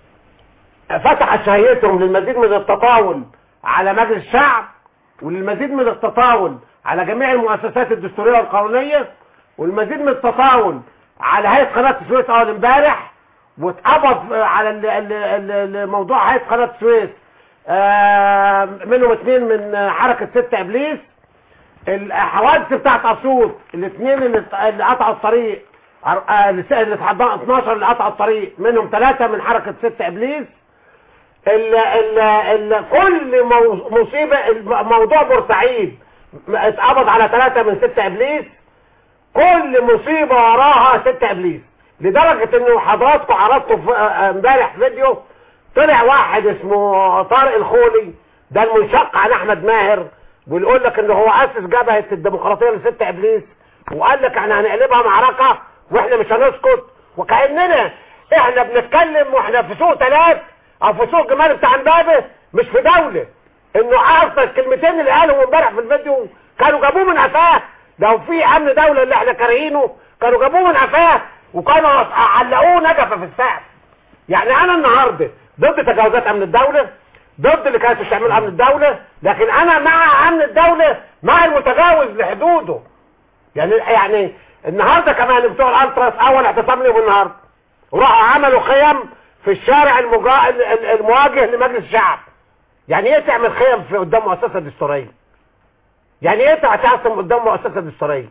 [SPEAKER 5] فتحت شهيتهم للمزيد من التطاول على مجلس الشعب وللمزيد من التطاول على جميع المؤسسات الدستورية والقانونية والمزيد من التطاول على هيئة قناة السويس اول امبارح واتقبض على ال- ال- ال- ال- موضوع هيئة قناة السويس آه، منهم اتنين من حركة ست ابليس الحوادث بتاعت اسيوط الاثنين اللي اللي قطعوا الطريق أر- آه، اللي س- اللي اتحضروا 12 اللي قطعوا الطريق منهم ثلاثة من حركة ست ابليس ال ال ال كل مو- مصيبة الم- موضوع بورسعيد م- اتقبض على ثلاثة من ست ابليس كل مصيبة وراها ست ابليس لدرجة انه حضراتكم عرضتوا في- آه، امبارح فيديو طلع واحد اسمه طارق الخولي ده المنشق عن احمد ماهر ويقول لك ان هو اسس جبهة الديمقراطية لست ابليس وقال لك احنا هنقلبها معركة واحنا مش هنسكت وكأننا احنا بنتكلم واحنا في سوق ثلاث او في سوق جمال بتاع امبابة مش في دولة انه اصلا الكلمتين اللي قالهم امبارح في الفيديو كانوا جابوه من قفاه لو في امن دولة اللي احنا كارهينه كانوا جابوه من قفاه وكانوا علقوه نجفة في السقف يعني انا النهاردة ضد تجاوزات امن الدولة ضد اللي كانت بتعمل امن الدولة لكن انا مع امن الدولة مع المتجاوز لحدوده يعني يعني النهارده كمان بتوع الالتراس اول اعتصام لهم النهارده وراحوا عملوا خيم في الشارع المجا... ال- ال- المواجه لمجلس الشعب يعني ايه تعمل خيم في قدام مؤسسه دستوريه يعني ايه تعتصم قدام مؤسسه دستوريه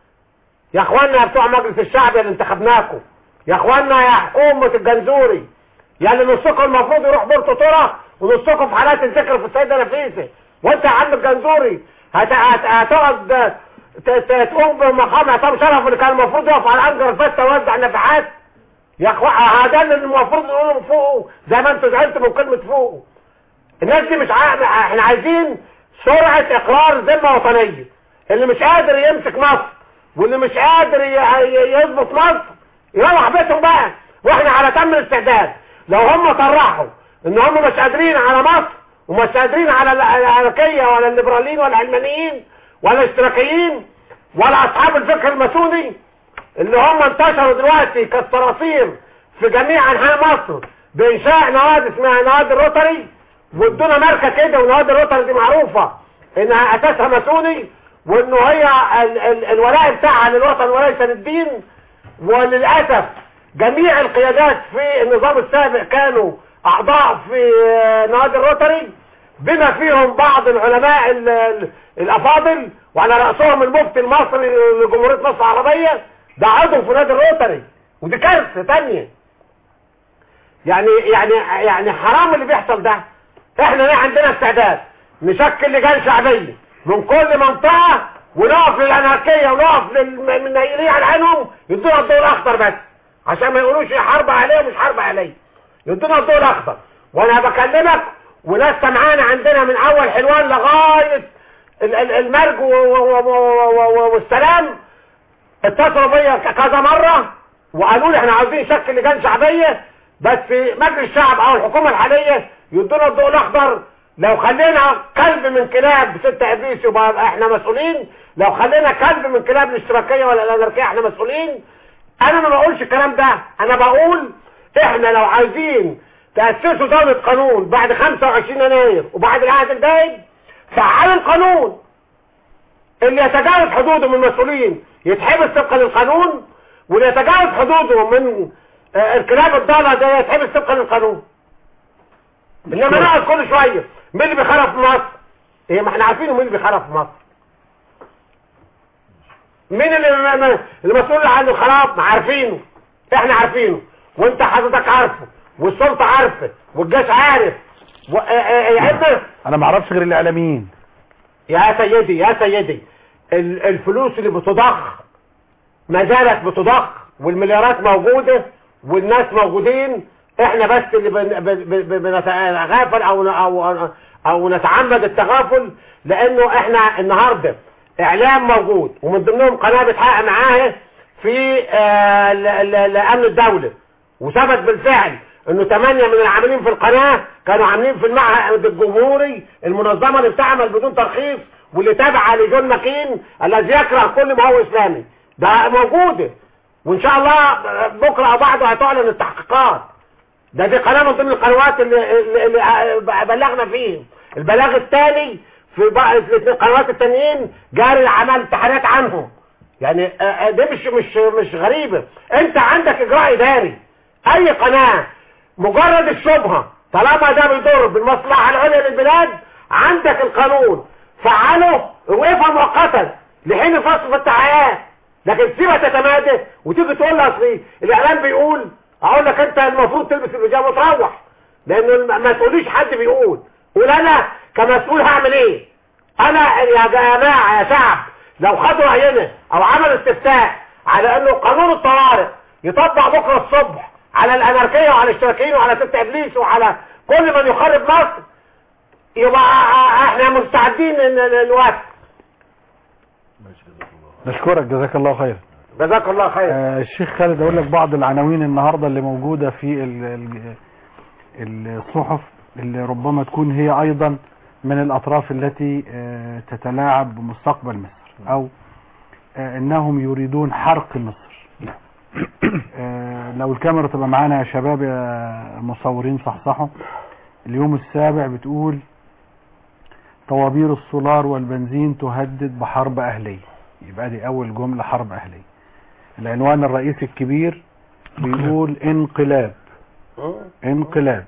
[SPEAKER 5] يا اخوانا يا بتوع مجلس الشعب اللي انتخبناكم يا اخوانا يا حكومه الجنزوري يعني نصكم المفروض يروح بورتو تورا ونصكم في حالات الذكر في السيده نفيسه وانت يا عم الجنزوري هت- هت- هتقعد ت- ت- تقوم بمقام عصام شرف اللي كان المفروض يقف على انجر الفتة ويوزع نفحات يا اخوان هذا اللي المفروض نقوله فوقه زي ما انتوا زعلتوا من كلمه فوقه الناس دي مش عا... احنا عايزين سرعه اقرار ذمه وطنيه اللي مش قادر يمسك مصر واللي مش قادر ي- ي- يظبط مصر يروح بيتهم بقى واحنا على تم الاستعداد لو هم صرحوا ان هم مش قادرين على مصر ومش قادرين على ال- الاناركيه ولا الليبراليين ولا العلمانيين ولا الاشتراكيين ولا اصحاب الفكر الماسوني اللي هم انتشروا دلوقتي كالصراصير في جميع انحاء مصر بانشاء نوادي اسمها نوادي الروتري وادونا ماركه كده ونوادي الروتري دي معروفه انها اساسها ماسوني وانه هي ال ال الولاء بتاعها للوطن وليس للدين وللاسف جميع القيادات في النظام السابق كانوا اعضاء في آه، نوادي الروتري بما فيهم بعض العلماء ال- ال- الافاضل وعلى رأسهم المفتي المصري لجمهورية مصر العربية ده عضو في نادي الروتري ودي كارثة تانية يعني يعني يعني حرام اللي بيحصل ده احنا ليه عندنا استعداد نشكل لجان شعبية من كل منطقة ونقف للاناركية ونقف للمنيرين على عينهم يدونا الضوء الاخضر بس عشان ما يقولوش حرب عليه ومش حرب عليه يدونا الضوء الاخضر وانا بكلمك وناس سمعانة عندنا من اول حلوان لغاية ال- ال- المرج و- و- و- و- و- والسلام اتصلوا بيا ك- كذا مرة وقالوا لي احنا عاوزين نشكل لجان شعبية بس في مجلس الشعب او الحكومة الحالية يدونا الضوء الاخضر لو خلينا كلب من كلاب ستة ابليس يبقى احنا مسؤولين لو خلينا كلب من كلاب الاشتراكية ولا الاناركية احنا مسؤولين انا ما بقولش الكلام ده انا بقول احنا لو عايزين تأسسوا دولة قانون بعد 25 يناير وبعد العهد البائد فعلوا القانون اللي يتجاوز حدوده من مسؤولين يتحبس طبقا للقانون واللي يتجاوز حدوده من آه، الكلاب الضالة ده يتحبس طبقا للقانون انما نقعد كل شوية مين اللي بيخرب في مصر ايه ما احنا عارفين مين اللي بيخرب في مصر مين اللي م- م- المسؤول عن الخراب ما عارفينه احنا عارفينه وانت حضرتك عارفه والسلطه عارفه والجيش عارف و... اه اه يا اما
[SPEAKER 2] انا ما اعرفش غير الاعلاميين
[SPEAKER 5] يا سيدي يا سيدي ال- الفلوس اللي بتضخ ما زالت بتضخ والمليارات موجودة والناس موجودين احنا بس اللي بن- بن- بن- بنتغافل او او او نتعمد التغافل لانه احنا النهارده اعلام موجود ومن ضمنهم قناه بتحقق معاها في آه، ل- ل- لامن الدوله وثبت بالفعل انه ثمانية من العاملين في القناة كانوا عاملين في المعهد الجمهوري المنظمة اللي بتعمل بدون ترخيص واللي تابعة لجون ماكين الذي يكره كل ما هو اسلامي ده موجودة وان شاء الله بكرة او بعده هتعلن التحقيقات ده دي قناة من ضمن القنوات اللي, اللي, اللي بلغنا فيه البلاغ الثاني في بقى الاثنين القنوات التانيين جاري عمل تحريات عنهم يعني آه، آه، دي مش مش مش غريبة انت عندك اجراء اداري اي قناة مجرد الشبهة طالما ده بيضر بالمصلحة العليا للبلاد عندك القانون فعله وقفها مؤقتا لحين فصل في التعيات لكن سيبها تتمادى وتيجي تقول لها اصل الاعلام بيقول اقول لك انت المفروض تلبس البيجامه وتروح لانه الم- ما تقوليش حد بيقول قول انا كمسؤول هعمل ايه انا يا جماعه يا شعب لو خدوا راينا او عملوا استفتاء على انه قانون الطوارئ يطبق بكره الصبح على الاناركيه وعلى الاشتراكيين وعلى ست ابليس وعلى كل من يخرب مصر يبقى احنا مستعدين ان إن نوافق
[SPEAKER 2] نشكرك جزاك الله خير
[SPEAKER 5] جزاك الله خير
[SPEAKER 2] آه الشيخ خالد اقول لك بعض العناوين النهارده اللي موجوده في ال- ال- الصحف اللي ربما تكون هي ايضا من الاطراف التي آه تتلاعب بمستقبل مصر او آه انهم يريدون حرق مصر آه لو الكاميرا تبقى معانا يا شباب يا مصورين صحصحوا اليوم السابع بتقول طوابير السولار والبنزين تهدد بحرب اهليه يبقى دي اول جمله حرب اهليه العنوان الرئيسي الكبير بيقول انقلاب انقلاب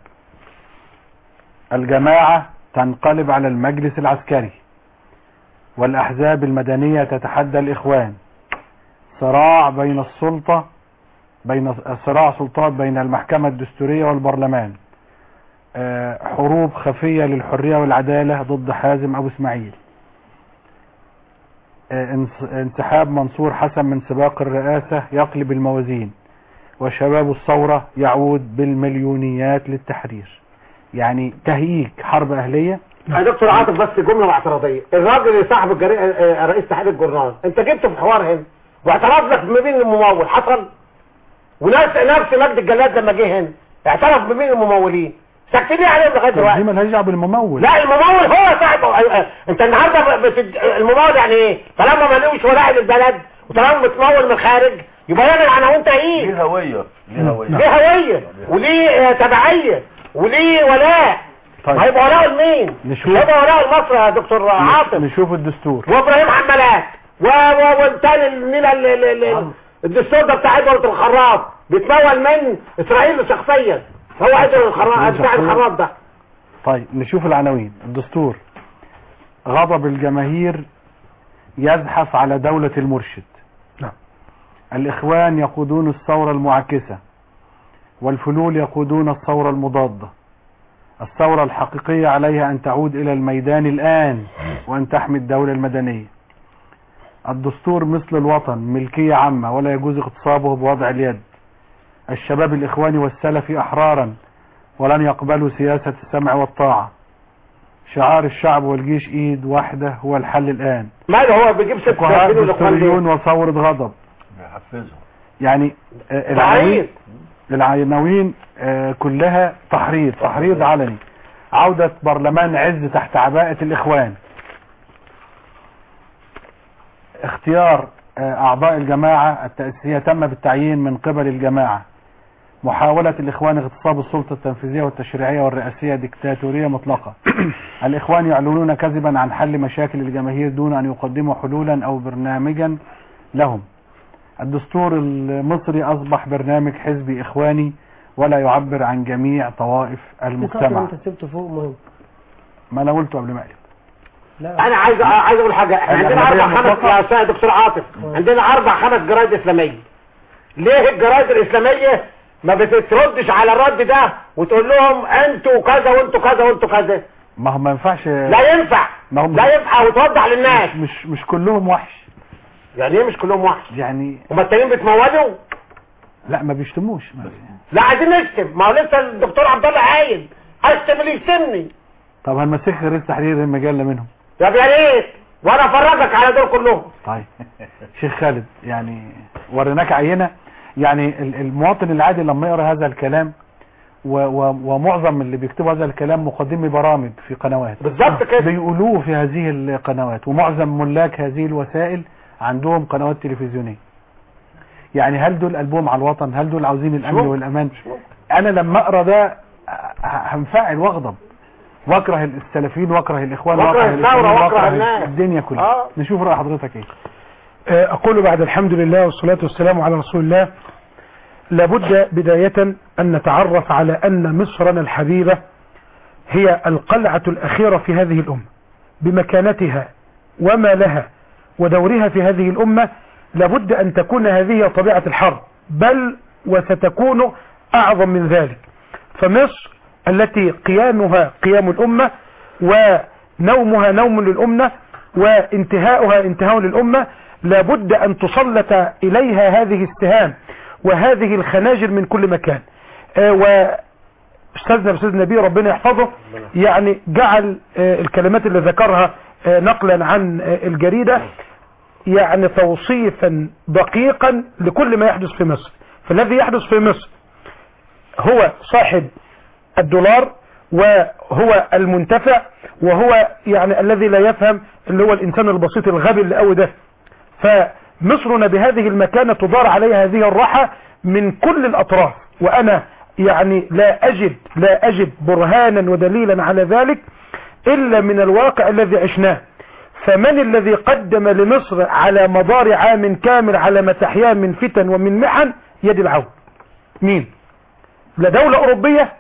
[SPEAKER 2] الجماعة تنقلب على المجلس العسكري والأحزاب المدنية تتحدى الإخوان صراع بين السلطة بين صراع سلطات بين المحكمة الدستورية والبرلمان آه، حروب خفية للحرية والعدالة ضد حازم أبو إسماعيل آه، انس- انسحاب منصور حسن من سباق الرئاسة يقلب الموازين وشباب الثورة يعود بالمليونيات للتحرير يعني تهييج حرب أهلية
[SPEAKER 5] يا دكتور عاطف بس جمله اعتراضيه الراجل اللي صاحب الجري... آه، رئيس اتحاد الجورنال انت جبته في حوار هنا واعترف لك بمين الممول حصل ونفس نفس مجد الجلاد لما جه هنا اعترف بمين الممولين ساكتين عليهم لغايه
[SPEAKER 2] طب دي
[SPEAKER 5] دلوقتي
[SPEAKER 2] مالهاش دعوه بالممول
[SPEAKER 5] لا الممول هو صاحب آه، آه، انت النهارده ب- بتد... الممول يعني ايه طالما ما لهوش ولاء للبلد وطالما بتمول من الخارج يبقى يعمل عناوين تأييد
[SPEAKER 3] ليه هوية ليه هوية
[SPEAKER 5] ليه هوية وليه آه، تبعية وليه ولاء
[SPEAKER 2] طيب.
[SPEAKER 5] هيبقى ولاء لمين
[SPEAKER 2] نشوف.
[SPEAKER 5] هيبقى ولاء لمصر يا دكتور عاطف
[SPEAKER 2] نشوف الدستور
[SPEAKER 5] وابراهيم حمالات و و والتاني النيلة ال- ال- ال- الدستور ده بتاع ادوارد الخراط بيتمول من اسرائيل شخصيا هو ادوارد الخراط بتاع
[SPEAKER 2] شخصياً؟
[SPEAKER 5] الخراط ده
[SPEAKER 2] طيب نشوف العناوين الدستور غضب الجماهير يزحف على دولة المرشد
[SPEAKER 6] نعم.
[SPEAKER 2] الإخوان يقودون الثورة المعاكسة والفلول يقودون الثورة المضادة الثورة الحقيقية عليها أن تعود إلى الميدان الآن وأن تحمي الدولة المدنية الدستور مثل الوطن ملكية عامة ولا يجوز اغتصابه بوضع اليد الشباب الإخواني والسلفي أحرارا ولن يقبلوا سياسة السمع والطاعة شعار الشعب والجيش ايد واحدة هو الحل الان
[SPEAKER 5] ماله هو بيجيب ست
[SPEAKER 2] فقهاء
[SPEAKER 5] سنين والاخوان
[SPEAKER 2] دستوريون
[SPEAKER 5] ليه؟
[SPEAKER 2] وثورة غضب
[SPEAKER 3] بيحفزهم
[SPEAKER 2] يعني آه، العناوين
[SPEAKER 5] تعريض
[SPEAKER 2] العناوين آه، كلها تحريض تحريض علني عودة برلمان عز تحت عباءة الإخوان اختيار آه، أعضاء الجماعة التأسيسية تم بالتعيين من قبل الجماعة محاولة الإخوان اغتصاب السلطة التنفيذية والتشريعية والرئاسية ديكتاتورية مطلقة الإخوان يعلنون كذبا عن حل مشاكل الجماهير دون أن يقدموا حلولا أو برنامجا لهم الدستور المصري أصبح برنامج حزبي إخواني ولا يعبر عن جميع طوائف
[SPEAKER 4] السطر
[SPEAKER 2] المجتمع
[SPEAKER 4] انت سبته فوق مهم
[SPEAKER 2] ما أنا قلته قبل ما أقلب
[SPEAKER 4] لا.
[SPEAKER 5] انا عايز عايز اقول حاجه احنا عندنا
[SPEAKER 2] الأغلبية
[SPEAKER 5] اربع خمس
[SPEAKER 2] المطلقة؟
[SPEAKER 5] يا استاذ دكتور عاطف عندنا اربع خمس جرايد اسلاميه ليه الجرايد الاسلاميه ما بتردش على الرد ده وتقول لهم انتوا كذا وانتوا كذا وانتوا كذا
[SPEAKER 2] ما هو ما ينفعش
[SPEAKER 5] لا ينفع
[SPEAKER 2] ما هم-
[SPEAKER 5] لا ينفع وتوضح للناس
[SPEAKER 2] مش مش كلهم وحش
[SPEAKER 5] يعني ايه مش كلهم وحش
[SPEAKER 2] يعني
[SPEAKER 5] هما التانيين بيتمولوا
[SPEAKER 2] لا ما بيشتموش ما
[SPEAKER 5] لا عايزين نشتم ما هو لسه الدكتور عبد الله قايل اشتم اللي يشتمني
[SPEAKER 2] طب هنمسك رئيس تحرير المجله منهم
[SPEAKER 5] طب يا ريت وانا افرجك على دول كلهم
[SPEAKER 2] طيب شيخ خالد يعني وريناك عينه يعني ال- المواطن العادي لما يقرا هذا الكلام و و ومعظم اللي بيكتبوا هذا الكلام مقدمي برامج في قنوات
[SPEAKER 5] بالظبط كده
[SPEAKER 2] بيقولوه في هذه القنوات ومعظم ملاك هذه الوسائل عندهم قنوات تلفزيونيه يعني هل دول قلبهم على الوطن هل دول عاوزين الامن
[SPEAKER 5] ممكن.
[SPEAKER 2] والامان انا لما اقرا ده ه- هنفعل واغضب واكره السلفيين واكره الاخوان
[SPEAKER 5] واكره
[SPEAKER 2] واكره
[SPEAKER 5] الثورة
[SPEAKER 2] الإسلاميين
[SPEAKER 5] واكره الناس.
[SPEAKER 2] الدنيا كلها
[SPEAKER 5] آه.
[SPEAKER 2] نشوف راي حضرتك ايه
[SPEAKER 6] آه، أقول بعد الحمد لله والصلاة والسلام على رسول الله لابد بداية أن نتعرف على أن مصرنا الحبيبة هي القلعة الأخيرة في هذه الأمة بمكانتها وما لها ودورها في هذه الأمة لابد أن تكون هذه طبيعة الحرب بل وستكون أعظم من ذلك فمصر التي قيامها قيام الأمة ونومها نوم للأمة وانتهاؤها انتهاء للأمة لابد أن تسلط إليها هذه السهام وهذه الخناجر من كل مكان آه، وأستاذنا الأستاذ نبي ربنا يحفظه يعني جعل آه، الكلمات اللي ذكرها آه، نقلا عن آه، الجريدة يعني توصيفا دقيقا لكل ما يحدث في مصر فالذي يحدث في مصر هو صاحب الدولار وهو المنتفع وهو يعني الذي لا يفهم اللي هو الإنسان البسيط الغبي اللي قوي ده فمصرنا بهذه المكانة تدار عليها هذه الراحة من كل الأطراف وأنا يعني لا أجد لا أجد برهانا ودليلا على ذلك إلا من الواقع الذي عشناه فمن الذي قدم لمصر على مدار عام كامل على ما تحياه من فتن ومن محن يد العون مين لا دولة أوروبية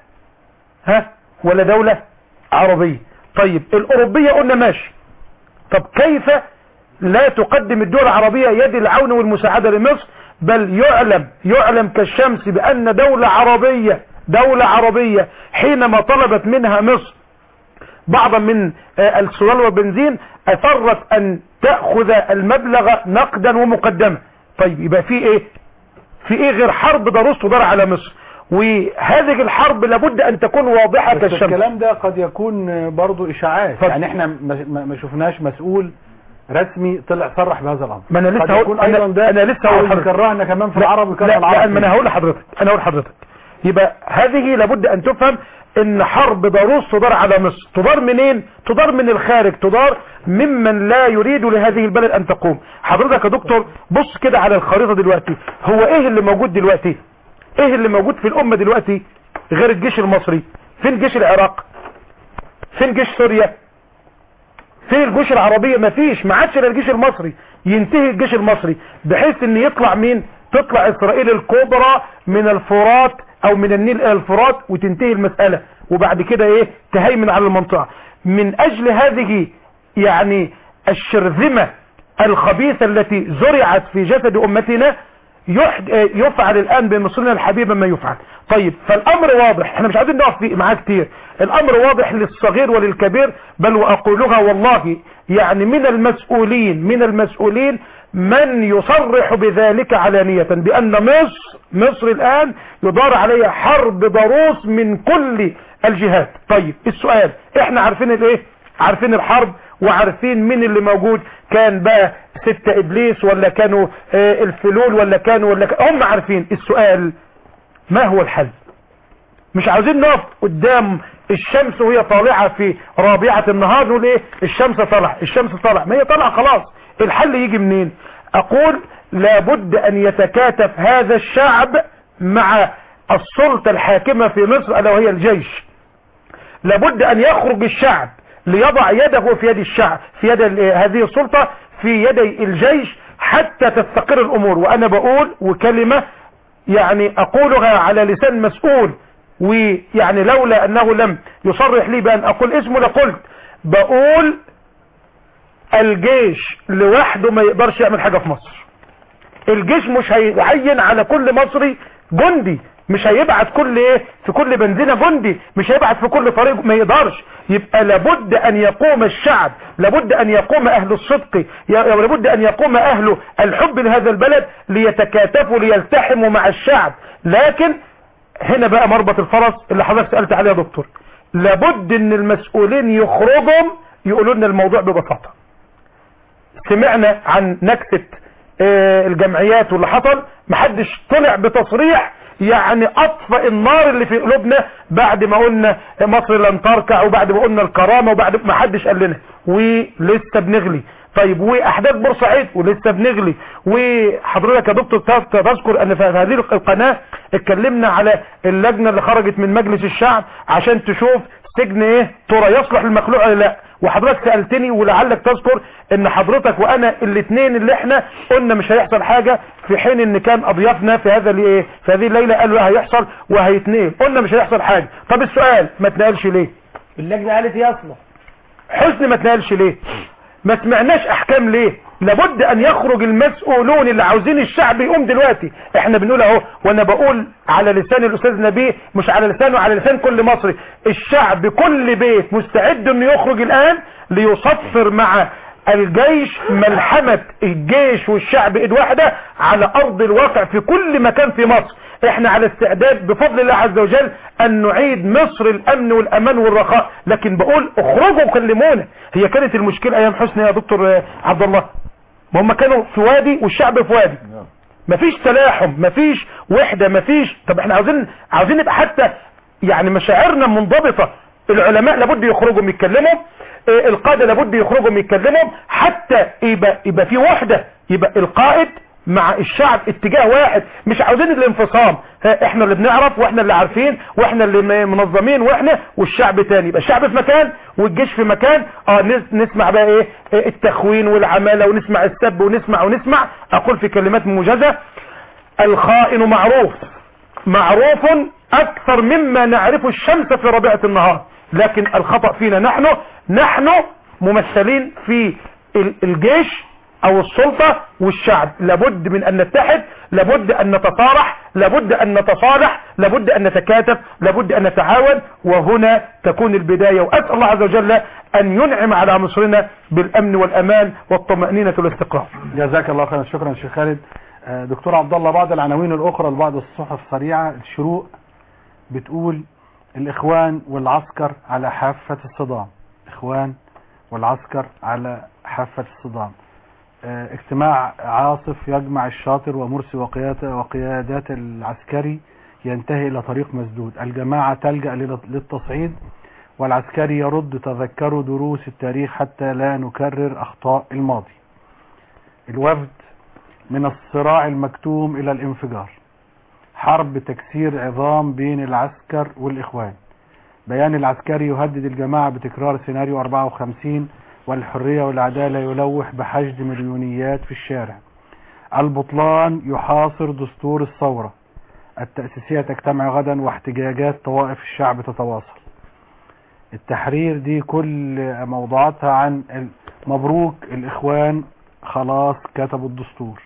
[SPEAKER 6] ها ولا دولة عربية طيب الأوروبية قلنا ماشي طب كيف لا تقدم الدول العربية يد العون والمساعدة لمصر بل يعلم يعلم كالشمس بأن دولة عربية دولة عربية حينما طلبت منها مصر بعضا من آه، السولار والبنزين أثرت أن تأخذ المبلغ نقدا ومقدما طيب يبقى في ايه في ايه غير حرب ضروس تدار على مصر وهذه الحرب لابد ان تكون واضحة
[SPEAKER 2] بس
[SPEAKER 6] كالشمس
[SPEAKER 2] الكلام ده قد يكون برضو اشاعات
[SPEAKER 6] اتفضل.
[SPEAKER 2] يعني احنا ما- ما ما شفناش مسؤول رسمي طلع صرح بهذا الامر
[SPEAKER 6] ما انا
[SPEAKER 2] قد
[SPEAKER 6] لسه هقول
[SPEAKER 2] يكون
[SPEAKER 6] أنا,
[SPEAKER 2] ايضا ده
[SPEAKER 6] انا لسه هقول
[SPEAKER 2] عاوز
[SPEAKER 6] لحضرتك.
[SPEAKER 2] يكرهنا كمان في
[SPEAKER 6] لا،
[SPEAKER 2] العرب ويكره
[SPEAKER 6] لا,
[SPEAKER 2] العرب
[SPEAKER 6] لا ما انا
[SPEAKER 2] فيه.
[SPEAKER 6] هقول لحضرتك انا هقول لحضرتك يبقى هذه لابد ان تفهم ان حرب ضروس تدار على مصر تدار منين تدار من الخارج تدار ممن لا يريد لهذه البلد ان تقوم حضرتك يا دكتور بص كده على الخريطة دلوقتي هو ايه اللي موجود دلوقتي ايه اللي موجود في الامة دلوقتي غير الجيش المصري فين جيش العراق فين جيش سوريا فين الجيوش العربية مفيش ما عادش الا الجيش المصري ينتهي الجيش المصري بحيث ان يطلع مين تطلع اسرائيل الكبرى من الفرات او من النيل الى الفرات وتنتهي المسألة وبعد كده ايه تهيمن على المنطقة من اجل هذه يعني الشرذمة الخبيثة التي زرعت في جسد امتنا يحد... آه، يفعل الان بمصرنا الحبيبة ما يفعل طيب فالامر واضح احنا مش عايزين نقف فيه معاه كتير الامر واضح للصغير وللكبير بل واقولها والله يعني من المسؤولين من المسؤولين من يصرح بذلك علانية بان مصر مصر الان يدار عليها حرب ضروس من كل الجهات طيب السؤال احنا عارفين الايه عارفين الحرب وعارفين مين اللي موجود كان بقى ستة ابليس ولا كانوا آه، الفلول ولا كانوا ولا ك... هم عارفين السؤال ما هو الحل مش عاوزين نقف قدام الشمس وهي طالعة في رابعة النهار نقول ايه الشمس طلع الشمس طلع ما هي طلع خلاص الحل يجي منين اقول لابد ان يتكاتف هذا الشعب مع السلطة الحاكمة في مصر الا وهي الجيش لابد ان يخرج الشعب ليضع يده في يد الشعب في يد ال- هذه السلطة في يدي الجيش حتى تستقر الامور وانا بقول وكلمة يعني اقولها على لسان مسؤول ويعني لولا انه لم يصرح لي بان اقول اسمه لقلت بقول الجيش لوحده ما يقدرش يعمل حاجة في مصر الجيش مش هيعين على كل مصري جندي مش هيبعت كل ايه في كل بنزينة جندي مش هيبعت في كل طريق ما يقدرش يبقى لابد ان يقوم الشعب لابد ان يقوم اهل الصدق ي- لابد ان يقوم اهل الحب لهذا البلد ليتكاتفوا ليلتحموا مع الشعب لكن هنا بقى مربط الفرس اللي حضرتك سألت عليه يا دكتور لابد ان المسؤولين يخرجوا يقولوا لنا الموضوع ببساطة سمعنا عن نكتة آه، الجمعيات واللي حصل محدش طلع بتصريح يعني اطفئ النار اللي في قلوبنا بعد ما قلنا مصر لن تركع وبعد ما قلنا الكرامة وبعد ما حدش قال لنا ولسه بنغلي طيب واحداث بورسعيد ولسه بنغلي وحضرتك يا دكتور ت- تذكر ان في هذه القناة اتكلمنا على اللجنة اللي خرجت من مجلس الشعب عشان تشوف سجن ايه ترى يصلح للمخلوع ولا لا وحضرتك سألتني ولعلك تذكر ان حضرتك وانا الاثنين اللي احنا قلنا مش هيحصل حاجة في حين ان كان اضيافنا في هذا الايه في هذه الليلة قالوا هيحصل وهيتنقل قلنا مش هيحصل حاجة طب السؤال ما اتنقلش ليه
[SPEAKER 4] اللجنة قالت يصلح
[SPEAKER 6] حسن ما اتنقلش ليه ما سمعناش احكام ليه لابد ان يخرج المسؤولون اللي عاوزين الشعب يقوم دلوقتي احنا بنقول اهو وانا بقول على لسان الاستاذ نبيه مش على لسانه على لسان كل مصري الشعب كل بيت مستعد انه يخرج الان ليصفر مع الجيش ملحمة الجيش والشعب ايد واحدة على ارض الواقع في كل مكان في مصر احنا على استعداد بفضل الله عز وجل ان نعيد مصر الامن والامان والرخاء لكن بقول اخرجوا وكلمونا هي كانت المشكلة ايام حسني يا دكتور آه، عبد الله ما هم كانوا في وادي والشعب في وادي مفيش تلاحم مفيش وحدة مفيش طب احنا عاوزين عاوزين نبقى حتى يعني مشاعرنا منضبطة العلماء لابد يخرجوا يتكلموا اه، القادة لابد يخرجوا يتكلموا حتى يبقى, يبقى في وحدة يبقى القائد مع الشعب اتجاه واحد مش عاوزين الانفصام ها، احنا اللي بنعرف واحنا اللي عارفين واحنا اللي م- منظمين واحنا والشعب تاني يبقى الشعب في مكان والجيش في مكان اه نس- نسمع بقى ايه اه، التخوين والعمالة ونسمع السب ونسمع ونسمع اقول في كلمات موجزة الخائن معروف معروف اكثر مما نعرف الشمس في ربيعة النهار لكن الخطأ فينا نحن نحن ممثلين في ال- الجيش او السلطة والشعب لابد من ان نتحد لابد ان نتصارح لابد ان نتصالح لابد ان نتكاتف لابد ان نتعاون وهنا تكون البداية واسأل الله عز وجل ان ينعم على مصرنا بالامن والامان والطمأنينة والاستقرار
[SPEAKER 2] جزاك الله خيرا شكرا شيخ خالد آه، دكتور عبد الله بعض العناوين الاخرى لبعض الصحف السريعه الشروق بتقول الاخوان والعسكر على حافه الصدام اخوان والعسكر على حافه الصدام آه، اجتماع عاصف يجمع الشاطر ومرسي وقيادات وقيادات العسكري ينتهي الى طريق مسدود الجماعه تلجا لل- للتصعيد والعسكري يرد تذكروا دروس التاريخ حتى لا نكرر اخطاء الماضي الوفد من الصراع المكتوم الى الانفجار حرب تكسير عظام بين العسكر والاخوان بيان العسكري يهدد الجماعة بتكرار سيناريو 54 والحرية والعدالة يلوح بحشد مليونيات في الشارع البطلان يحاصر دستور الثورة التأسيسية تجتمع غدا واحتجاجات طوائف الشعب تتواصل التحرير دي كل موضوعاتها عن ال- مبروك الإخوان خلاص كتبوا الدستور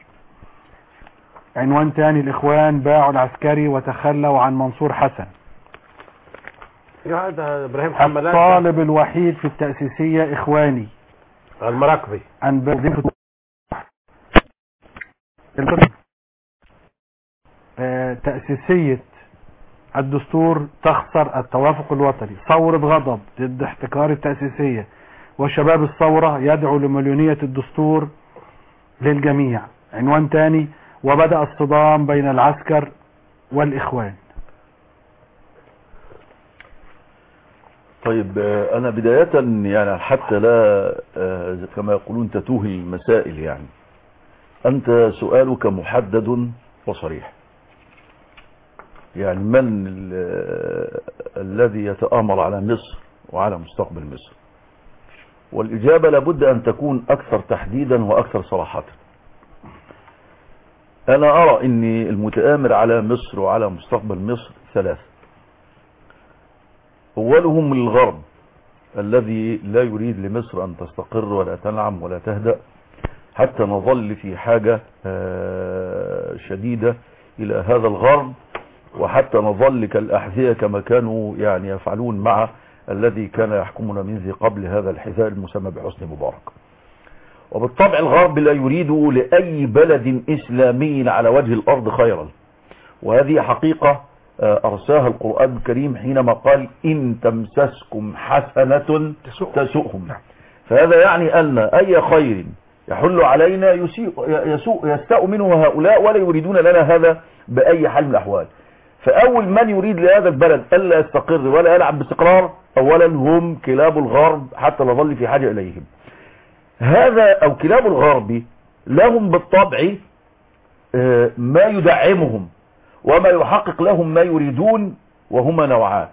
[SPEAKER 2] عنوان تاني الإخوان باعوا العسكري وتخلوا عن منصور حسن
[SPEAKER 5] يا ده ابراهيم حمدان
[SPEAKER 2] الطالب الوحيد في التأسيسية إخواني
[SPEAKER 5] المراكبي
[SPEAKER 2] أن آه، تأسيسية الدستور تخسر التوافق الوطني ثورة غضب ضد احتكار التأسيسية وشباب الثورة يدعو لمليونية الدستور للجميع عنوان تاني وبدأ الصدام بين العسكر والإخوان
[SPEAKER 3] طيب آه، انا بداية يعني حتى لا آه، كما يقولون تتوه المسائل يعني انت سؤالك محدد وصريح يعني من ال- الذي يتآمر على مصر وعلى مستقبل مصر والإجابة لابد أن تكون أكثر تحديدا وأكثر صراحة أنا أرى أن المتآمر على مصر وعلى مستقبل مصر ثلاثة أولهم الغرب الذي لا يريد لمصر أن تستقر ولا تنعم ولا تهدأ حتى نظل في حاجة آه، شديدة إلى هذا الغرب وحتى نظل كالأحذية كما كانوا يعني يفعلون مع الذي كان يحكمنا من ذي قبل هذا الحذاء المسمى بحسن مبارك وبالطبع الغرب لا يريد لأي بلد إسلامي على وجه الأرض خيرا وهذه حقيقة آه، أرساها القرآن الكريم حينما قال إن تمسسكم حسنة تسؤهم فهذا يعني أن أي خير يحل علينا يسيء يسوء يستاء منه هؤلاء ولا يريدون لنا هذا بأي حال من الأحوال فأول من يريد لهذا البلد ألا يستقر ولا يلعب باستقرار أولا هم كلاب الغرب حتى نظل في حاجة إليهم هذا أو كلاب الغرب لهم بالطبع آه، ما يدعمهم وما يحقق لهم ما يريدون وهما نوعان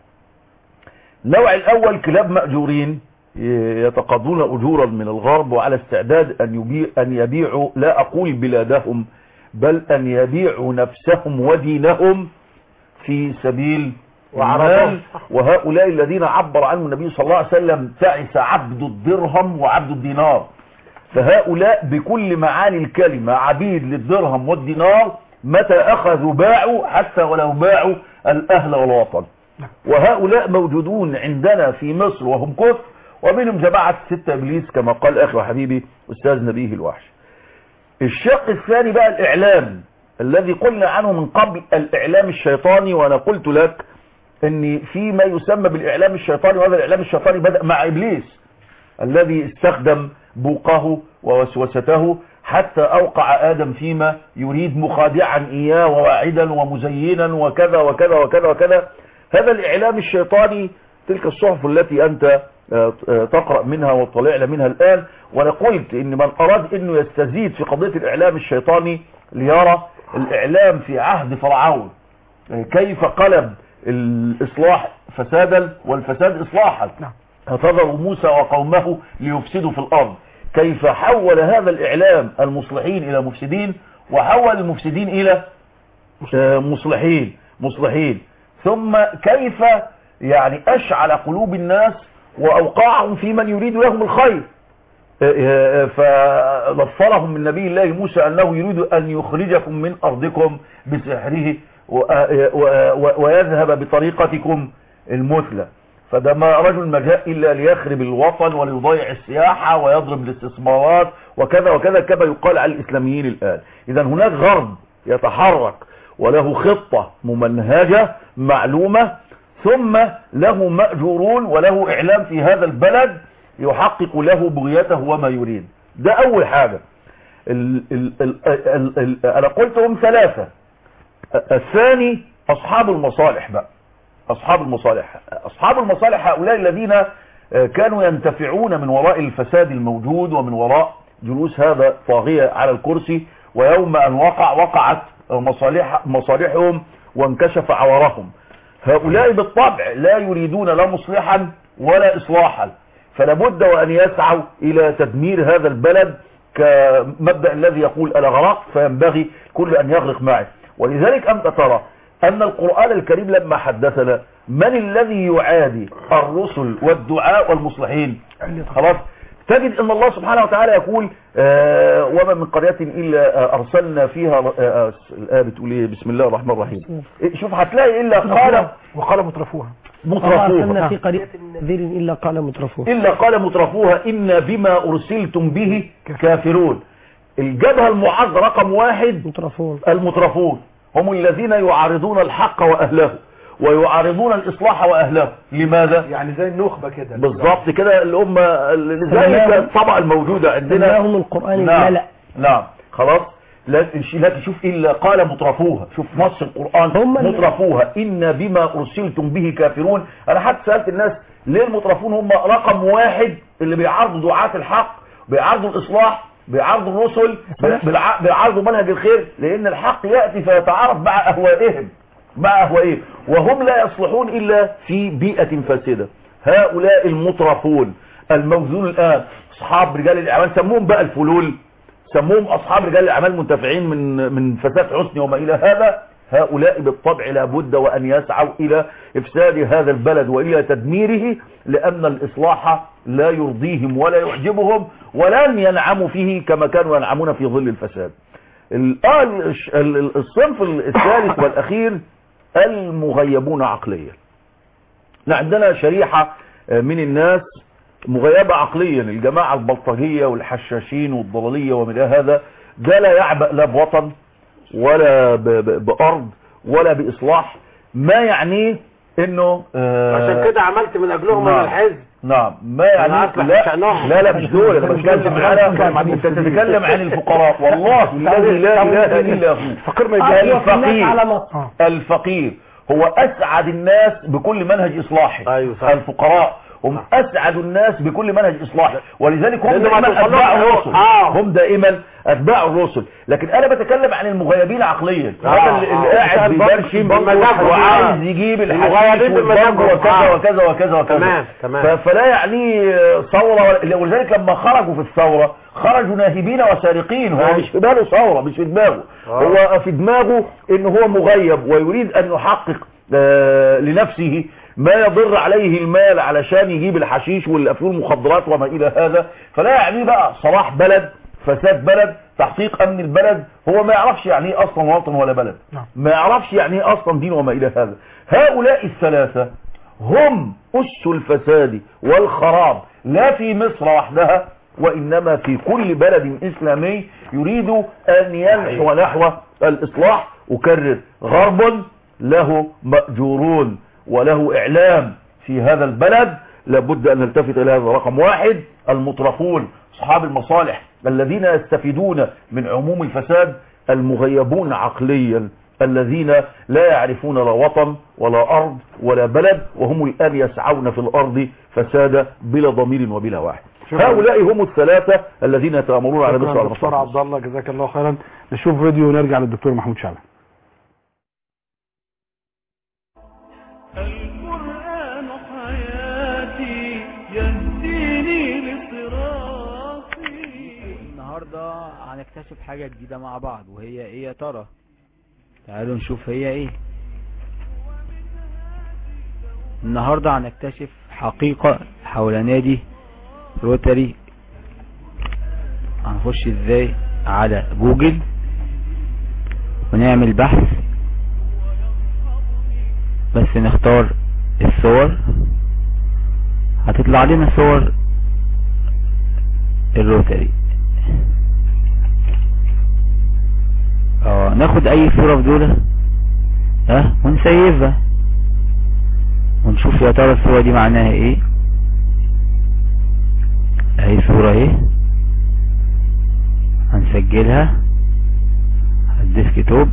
[SPEAKER 3] النوع الأول كلاب مأجورين يتقاضون أجورا من الغرب وعلى استعداد أن, يبيع أن يبيعوا لا أقول بلادهم بل أن يبيعوا نفسهم ودينهم في سبيل
[SPEAKER 5] وعرضهم.
[SPEAKER 3] المال وهؤلاء الذين عبر عنهم النبي صلى الله عليه وسلم تعس عبد الدرهم وعبد الدينار فهؤلاء بكل معاني الكلمة عبيد للدرهم والدينار متى أخذوا باعوا حتى ولو باعوا الأهل والوطن وهؤلاء موجودون عندنا في مصر وهم كفر ومنهم جماعة ستة إبليس كما قال أخي وحبيبي أستاذ نبيه الوحش الشق الثاني بقى الإعلام الذي قلنا عنه من قبل الإعلام الشيطاني وأنا قلت لك أن في ما يسمى بالإعلام الشيطاني وهذا الإعلام الشيطاني بدأ مع إبليس الذي استخدم بوقه ووسوسته حتى أوقع آدم فيما يريد مخادعا إياه وواعدا ومزينا وكذا وكذا وكذا وكذا هذا الإعلام الشيطاني تلك الصحف التي أنت آه، آه، تقرأ منها وطلعنا منها الآن وأنا قلت إن من أراد أنه يستزيد في قضية الإعلام الشيطاني ليرى الإعلام في عهد فرعون آه، كيف قلب الإصلاح فسادا والفساد إصلاحا
[SPEAKER 6] نعم.
[SPEAKER 3] فذروا موسى وقومه ليفسدوا في الأرض كيف حول هذا الإعلام المصلحين إلى مفسدين وحول المفسدين إلى آه، مصلحين مصلحين ثم كيف يعني أشعل قلوب الناس وأوقعهم في من يريد لهم الخير آه، آه، فنصرهم من نبي الله موسى أنه يريد أن يخرجكم من أرضكم بسحره و- و- و- ويذهب بطريقتكم المثلى فده ما رجل ما جاء إلا ليخرب الوطن وليضيع السياحة ويضرب الاستثمارات وكذا وكذا كما يقال على الإسلاميين الآن إذا هناك غرب يتحرك وله خطة ممنهجة معلومة ثم له مأجورون وله إعلام في هذا البلد يحقق له بغيته وما يريد ده أول حاجة ال ال ال ال ال أنا قلتهم ثلاثة الثاني أصحاب المصالح بقى أصحاب المصالح أصحاب المصالح هؤلاء الذين آه، كانوا ينتفعون من وراء الفساد الموجود ومن وراء جلوس هذا طاغية على الكرسي ويوم أن وقع وقعت مصالح مصالحهم وانكشف عورهم هؤلاء بالطبع لا يريدون لا مصلحا ولا إصلاحا فلابد وأن يسعوا إلى تدمير هذا البلد كمبدأ الذي يقول أنا غرقت فينبغي كل أن يغرق معي ولذلك أنت ترى أن القرآن الكريم لما حدثنا من الذي يعادي الرسل والدعاء والمصلحين خلاص تجد ان الله سبحانه وتعالى يقول آه وما من قرية الا آه ارسلنا فيها آه آه الآية بتقول ايه بسم الله الرحمن الرحيم إيه، شوف هتلاقي الا قال
[SPEAKER 6] وقال مترفوها
[SPEAKER 4] وما
[SPEAKER 3] مترفوها
[SPEAKER 4] أرسلنا في قرية من نذير إلا قال مترفوها
[SPEAKER 3] إلا قال مترفوها إن بما أرسلتم به كافرون الجبهة المعز رقم واحد
[SPEAKER 4] مترفون
[SPEAKER 3] المترفون هم الذين يعارضون الحق وأهله ويعارضون الإصلاح وأهله لماذا؟
[SPEAKER 6] يعني زي النخبة كده
[SPEAKER 3] بالضبط كده الأمة ذلك الطبعة الموجودة عندنا
[SPEAKER 4] سماهم القرآن
[SPEAKER 3] نعم
[SPEAKER 4] الملأ
[SPEAKER 3] نعم خلاص لا لا تشوف إلا قال مترفوها شوف نص القرآن
[SPEAKER 4] هم اللي-
[SPEAKER 3] مترفوها إن بما أرسلتم به كافرون أنا حتى سألت الناس ليه المترفون هم رقم واحد اللي بيعارضوا دعاة الحق بيعارضوا الإصلاح بيعارضوا الرسل بيع- بيعارضوا منهج الخير لأن الحق يأتي فيتعارض مع أهوائهم مع أهوائهم وهم لا يصلحون إلا في بيئة فاسدة هؤلاء المترفون الموزون الآن أصحاب رجال الأعمال سموهم بقى الفلول سموهم أصحاب رجال الأعمال منتفعين من من فساد حسني وما إلى هذا هؤلاء بالطبع لابد وأن يسعوا إلى إفساد هذا البلد وإلى تدميره لأن الإصلاح لا يرضيهم ولا يعجبهم ولن ينعموا فيه كما كانوا ينعمون في ظل الفساد الآن الصنف الثالث والأخير المغيبون عقليا عندنا شريحة من الناس مغيبة عقليا الجماعة البلطجية والحشاشين والضلالية ومن هذا ده لا يعبأ لا بوطن ولا ب- ب- بأرض ولا بإصلاح ما يعنيه انه آه،
[SPEAKER 5] عشان كده عملت من اجلهم
[SPEAKER 3] نعم.
[SPEAKER 5] من الحزب
[SPEAKER 3] نعم ما
[SPEAKER 5] أنا
[SPEAKER 3] يعني
[SPEAKER 5] أصلح
[SPEAKER 3] لا
[SPEAKER 5] شأنهم.
[SPEAKER 3] لا لا مش دول انا بتكلم على انت تتكلم عن الفقراء والله الذي لا اله الا هو
[SPEAKER 6] الفقير ما يجيش
[SPEAKER 3] الفقير
[SPEAKER 6] آه.
[SPEAKER 3] الفقير هو اسعد الناس بكل منهج اصلاحي
[SPEAKER 5] أيوة صح.
[SPEAKER 3] الفقراء هم اسعد الناس بكل منهج اصلاحي ولذلك هم
[SPEAKER 5] لأنه ما
[SPEAKER 3] دائما
[SPEAKER 5] توصلوش
[SPEAKER 3] اتباع
[SPEAKER 5] هو-
[SPEAKER 3] الرسل
[SPEAKER 5] آه.
[SPEAKER 3] هم دائما اتباع الرسل لكن انا بتكلم عن المغيبين عقليا
[SPEAKER 5] آه،
[SPEAKER 3] هذا اللي اللي
[SPEAKER 5] آه.
[SPEAKER 3] قاعد
[SPEAKER 5] بمزاجه.
[SPEAKER 3] بيبرشم
[SPEAKER 5] بمزاجه.
[SPEAKER 3] وعايز يجيب الحشيش
[SPEAKER 5] المغيبين
[SPEAKER 3] والبنج
[SPEAKER 5] بمزاجه.
[SPEAKER 3] وكذا
[SPEAKER 5] آه.
[SPEAKER 3] وكذا وكذا وكذا
[SPEAKER 5] تمام، تمام.
[SPEAKER 3] ف- فلا يعني ثورة ولا- ولذلك لما خرجوا في الثورة خرجوا ناهبين وسارقين هو
[SPEAKER 5] أيوة.
[SPEAKER 3] مش في باله ثورة مش في دماغه
[SPEAKER 5] آه.
[SPEAKER 3] هو في دماغه ان هو مغيب ويريد ان يحقق آه، لنفسه ما يضر عليه المال علشان يجيب الحشيش والافيون المخدرات وما الى هذا فلا يعني بقى صلاح بلد فساد بلد تحقيق امن البلد هو ما يعرفش يعني ايه اصلا وطن ولا بلد
[SPEAKER 6] نعم.
[SPEAKER 3] ما يعرفش يعني ايه اصلا دين وما الى هذا هؤلاء الثلاثة هم أس الفساد والخراب لا في مصر وحدها وإنما في كل بلد إسلامي يريد أن ينحو نحو الإصلاح أكرر غرب له مأجورون وله إعلام في هذا البلد لابد أن نلتفت إلى هذا رقم واحد المطرفون أصحاب المصالح الذين يستفيدون من عموم الفساد المغيبون عقليا الذين لا يعرفون لا وطن ولا أرض ولا بلد وهم الآن يسعون في الأرض فسادا بلا ضمير وبلا واحد هؤلاء هم الثلاثة الذين يتآمرون على مصر
[SPEAKER 2] شكرا
[SPEAKER 3] على
[SPEAKER 2] دكتور
[SPEAKER 3] مصر
[SPEAKER 2] عبد الله جزاك الله خيرا نشوف فيديو ونرجع للدكتور محمود شعبان
[SPEAKER 1] القرآن حياتي يهديني لصراطي
[SPEAKER 7] النهاردة هنكتشف حاجة جديدة مع بعض وهي ايه يا ترى تعالوا نشوف هي ايه النهاردة هنكتشف حقيقة حول نادي روتري هنخش ازاي على جوجل ونعمل بحث بس نختار الصور هتطلع لنا صور الروتري اه ناخد اي صورة في دول ها ونسيفها ونشوف يا ترى الصورة دي معناها ايه اهي صورة اهي هنسجلها على الديسك توب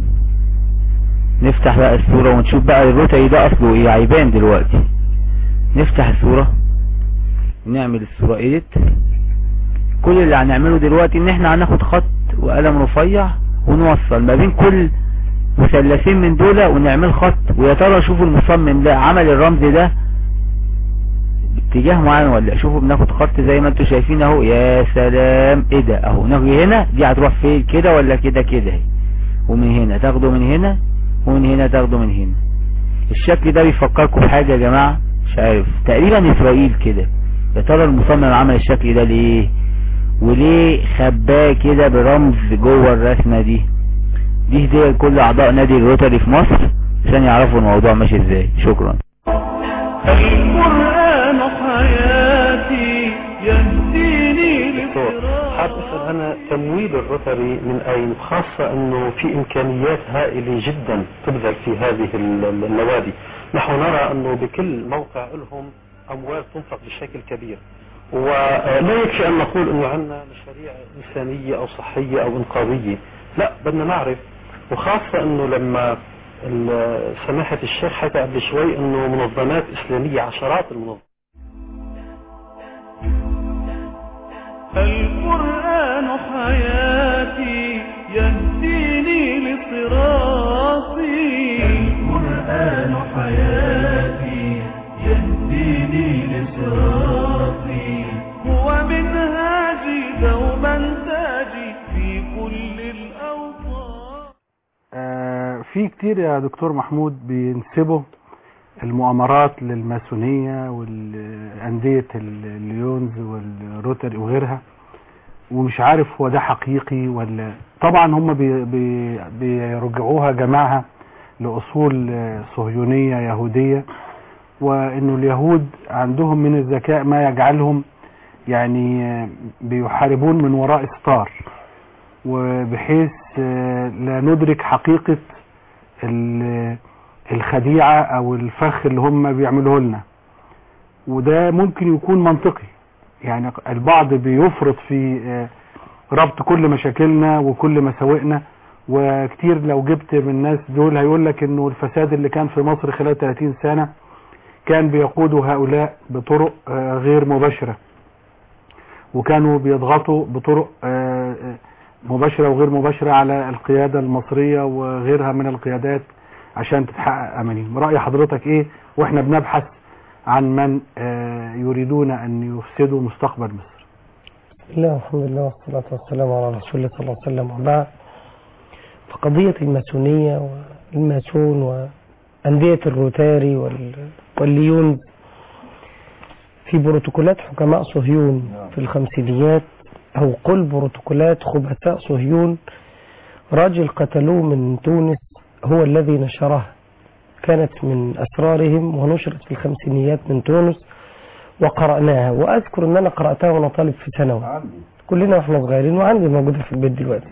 [SPEAKER 7] نفتح بقى الصورة ونشوف بقى الروتري ده اصله ايه هيبان دلوقتي نفتح الصورة نعمل الصورة ايديت كل اللي هنعمله دلوقتي ان احنا هناخد خط وقلم رفيع ونوصل ما بين كل مثلثين من دول ونعمل خط ويا ترى شوفوا المصمم ده عمل الرمز ده باتجاه معين ولا شوفوا بناخد خط زي ما انتوا شايفين اهو يا سلام ايه ده اهو ناخد هنا دي هتروح فين كده ولا كده كده اهي ومن هنا تاخده من هنا ومن هنا تاخده من هنا الشكل ده بيفكركم بحاجة يا جماعة مش عارف تقريبا اسرائيل كده يا ترى المصمم عمل الشكل ده ليه وليه خباه كده برمز جوه الرسمة دي دي هدية لكل اعضاء نادي الروتري في مصر عشان يعرفوا الموضوع ماشي ازاي شكرا
[SPEAKER 1] القرآن حياتي يهديني
[SPEAKER 8] حاب اسال انا تمويل الروتري من اين خاصه انه في امكانيات هائله جدا تبذل في هذه ال- ال- النوادي نحن نرى انه بكل موقع لهم اموال تنفق بشكل كبير ولا يكفي ان نقول انه عندنا مشاريع انسانيه او صحيه او انقاذيه لا بدنا نعرف وخاصه انه لما ال- سماحه الشيخ حكى قبل شوي انه منظمات اسلاميه عشرات المنظمات
[SPEAKER 1] القرآن حياتي يهديني لصراطي القرآن حياتي يهديني لصراطي هو منهاجي دوما تاجي في كل الأوطان
[SPEAKER 2] آه، في كتير يا دكتور محمود بينسبوا المؤامرات للماسونية والأندية الليونز والروتري وغيرها ومش عارف هو ده حقيقي ولا طبعا هم بي بي بيرجعوها جماعها لأصول صهيونية يهودية وانه اليهود عندهم من الذكاء ما يجعلهم يعني بيحاربون من وراء ستار وبحيث لا ندرك حقيقة ال- الخديعة او الفخ اللي هم بيعملوه لنا وده ممكن يكون منطقي يعني البعض بيفرط في آه، ربط كل مشاكلنا وكل مساوئنا وكتير لو جبت من الناس دول هيقول لك انه الفساد اللي كان في مصر خلال 30 سنة كان بيقوده هؤلاء بطرق آه، غير مباشرة وكانوا بيضغطوا بطرق آه، آه، مباشرة وغير مباشرة على القيادة المصرية وغيرها من القيادات عشان تتحقق أمانيهم رأي حضرتك إيه وإحنا بنبحث عن من آه، يريدون أن يفسدوا مستقبل مصر
[SPEAKER 4] بسم الله والحمد لله والصلاة والسلام على رسول الله صلى الله عليه وسلم وبعد فقضية الماسونية والماسون وأندية الروتاري وال- والليون في بروتوكولات حكماء صهيون في الخمسينيات أو قل بروتوكولات خبثاء صهيون راجل قتلوه من تونس هو الذي نشرها كانت من أسرارهم ونشرت في الخمسينيات من تونس وقرأناها وأذكر أن أنا قرأتها وأنا طالب في ثانوي
[SPEAKER 3] عندي
[SPEAKER 4] كلنا واحنا صغيرين وعندي موجودة في البيت دلوقتي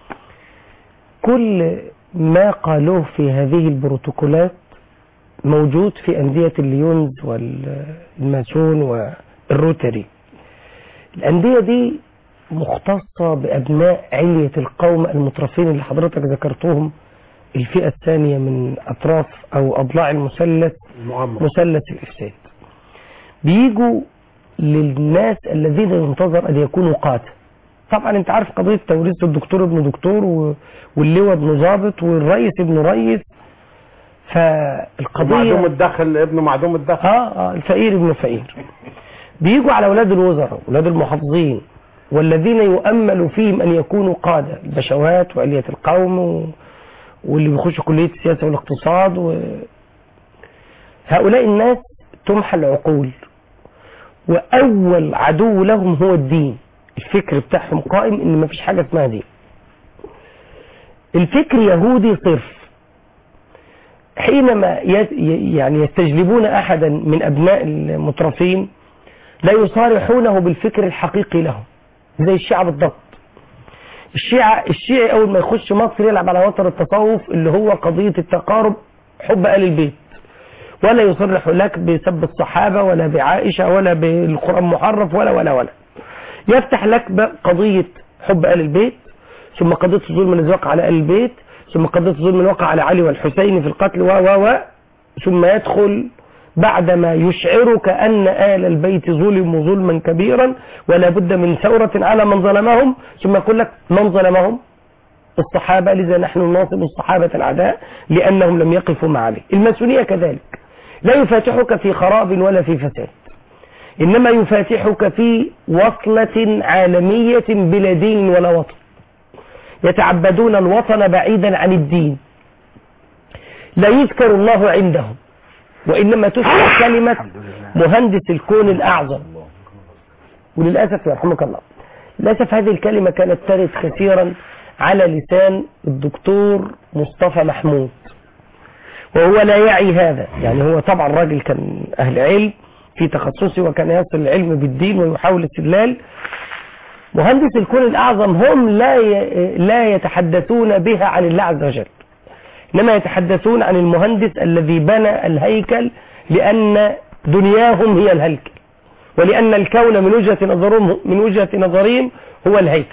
[SPEAKER 4] كل ما قالوه في هذه البروتوكولات موجود في أندية الليونز والماسون والروتري الأندية دي مختصة بأبناء علية القوم المترفين اللي حضرتك ذكرتهم الفئة الثانية من أطراف أو أضلاع المثلث
[SPEAKER 5] المؤمر
[SPEAKER 4] مثلث الإفساد بيجوا للناس الذين ينتظر أن يكونوا قادة طبعا انت عارف قضية توريث الدكتور ابن دكتور و- واللواء ابن ضابط والرئيس ابن رئيس
[SPEAKER 5] معدوم
[SPEAKER 4] فالقضية
[SPEAKER 5] الدخل ابنه معدوم الدخل
[SPEAKER 4] اه اه الفقير ابن فقير بيجوا على اولاد الوزراء اولاد المحافظين والذين يؤمل فيهم ان يكونوا قادة البشوات وعلية القوم و... واللي بيخشوا كلية السياسة والاقتصاد و... هؤلاء الناس تمحى العقول واول عدو لهم هو الدين الفكر بتاعهم قائم ان مفيش حاجة اسمها دين الفكر يهودي صرف حينما يت- ي- يعني يستجلبون احدا من ابناء المترفين لا يصارحونه بالفكر الحقيقي لهم زي الشيعة بالضبط الشيعة الشيعي اول ما يخش مصر يلعب على وتر التصوف اللي هو قضية التقارب حب آل البيت ولا يصرح لك بسب الصحابة ولا بعائشة ولا بالقرآن محرف ولا ولا ولا يفتح لك بقى قضية حب آل البيت ثم قضية الظلم الذي وقع على آل البيت ثم قضية الظلم الذي وقع على علي والحسين في القتل و و و ثم يدخل بعدما يشعرك أن آل البيت ظلموا ظلما كبيرا ولا بد من ثورة على من ظلمهم ثم يقول لك من ظلمهم الصحابة لذا نحن نناصب الصحابة الأعداء لأنهم لم يقفوا مع علي الماسونية كذلك لا يفاتحك في خراب ولا في فساد إنما يفاتحك في وصلة عالمية بلا دين ولا وطن يتعبدون الوطن بعيدا عن الدين لا يذكر الله عندهم وإنما تذكر كلمة مهندس الكون الأعظم وللأسف يرحمك الله للأسف هذه الكلمة كانت ترد كثيرا على لسان الدكتور مصطفى محمود وهو لا يعي هذا يعني هو طبعا راجل كان أهل علم في تخصصه وكان يصل العلم بالدين ويحاول استدلال مهندس الكون الأعظم هم لا ي- لا يتحدثون بها عن الله عز وجل إنما يتحدثون عن المهندس الذي بنى الهيكل لأن دنياهم هي الهيكل ولأن الكون من وجهة نظرهم من وجهة نظرهم هو الهيكل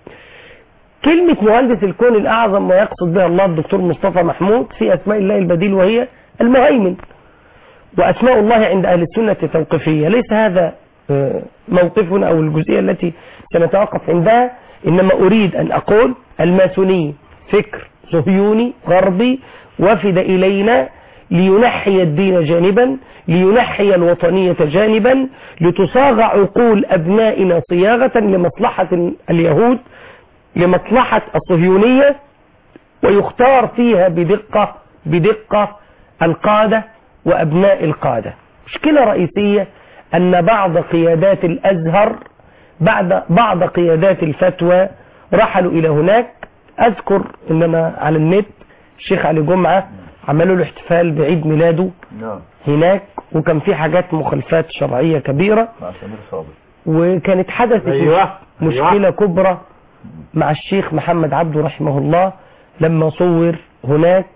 [SPEAKER 4] كلمة مهندس الكون الأعظم ويقصد بها الله الدكتور مصطفى محمود في أسماء الله البديل وهي المهيمن وأسماء الله عند أهل السنة توقيفية ليس هذا آه، موقفنا أو الجزئية التي سنتوقف عندها إنما أريد أن أقول الماسونية فكر صهيوني غربي وفد إلينا لينحي الدين جانبا لينحي الوطنية جانبا لتصاغ عقول أبنائنا صياغة لمصلحة اليهود لمصلحة الصهيونية ويختار فيها بدقة بدقة القادة وأبناء القادة مشكلة رئيسية أن بعض قيادات الأزهر بعد بعض قيادات الفتوى رحلوا إلى هناك أذكر إنما على النت الشيخ علي جمعة عملوا له احتفال بعيد ميلاده
[SPEAKER 3] نعم
[SPEAKER 4] هناك وكان في حاجات مخالفات شرعية كبيرة
[SPEAKER 3] مع سمير صابر
[SPEAKER 4] وكانت حدثت
[SPEAKER 5] أيوة.
[SPEAKER 4] مشكلة كبرى مع الشيخ محمد عبده رحمه الله لما صور هناك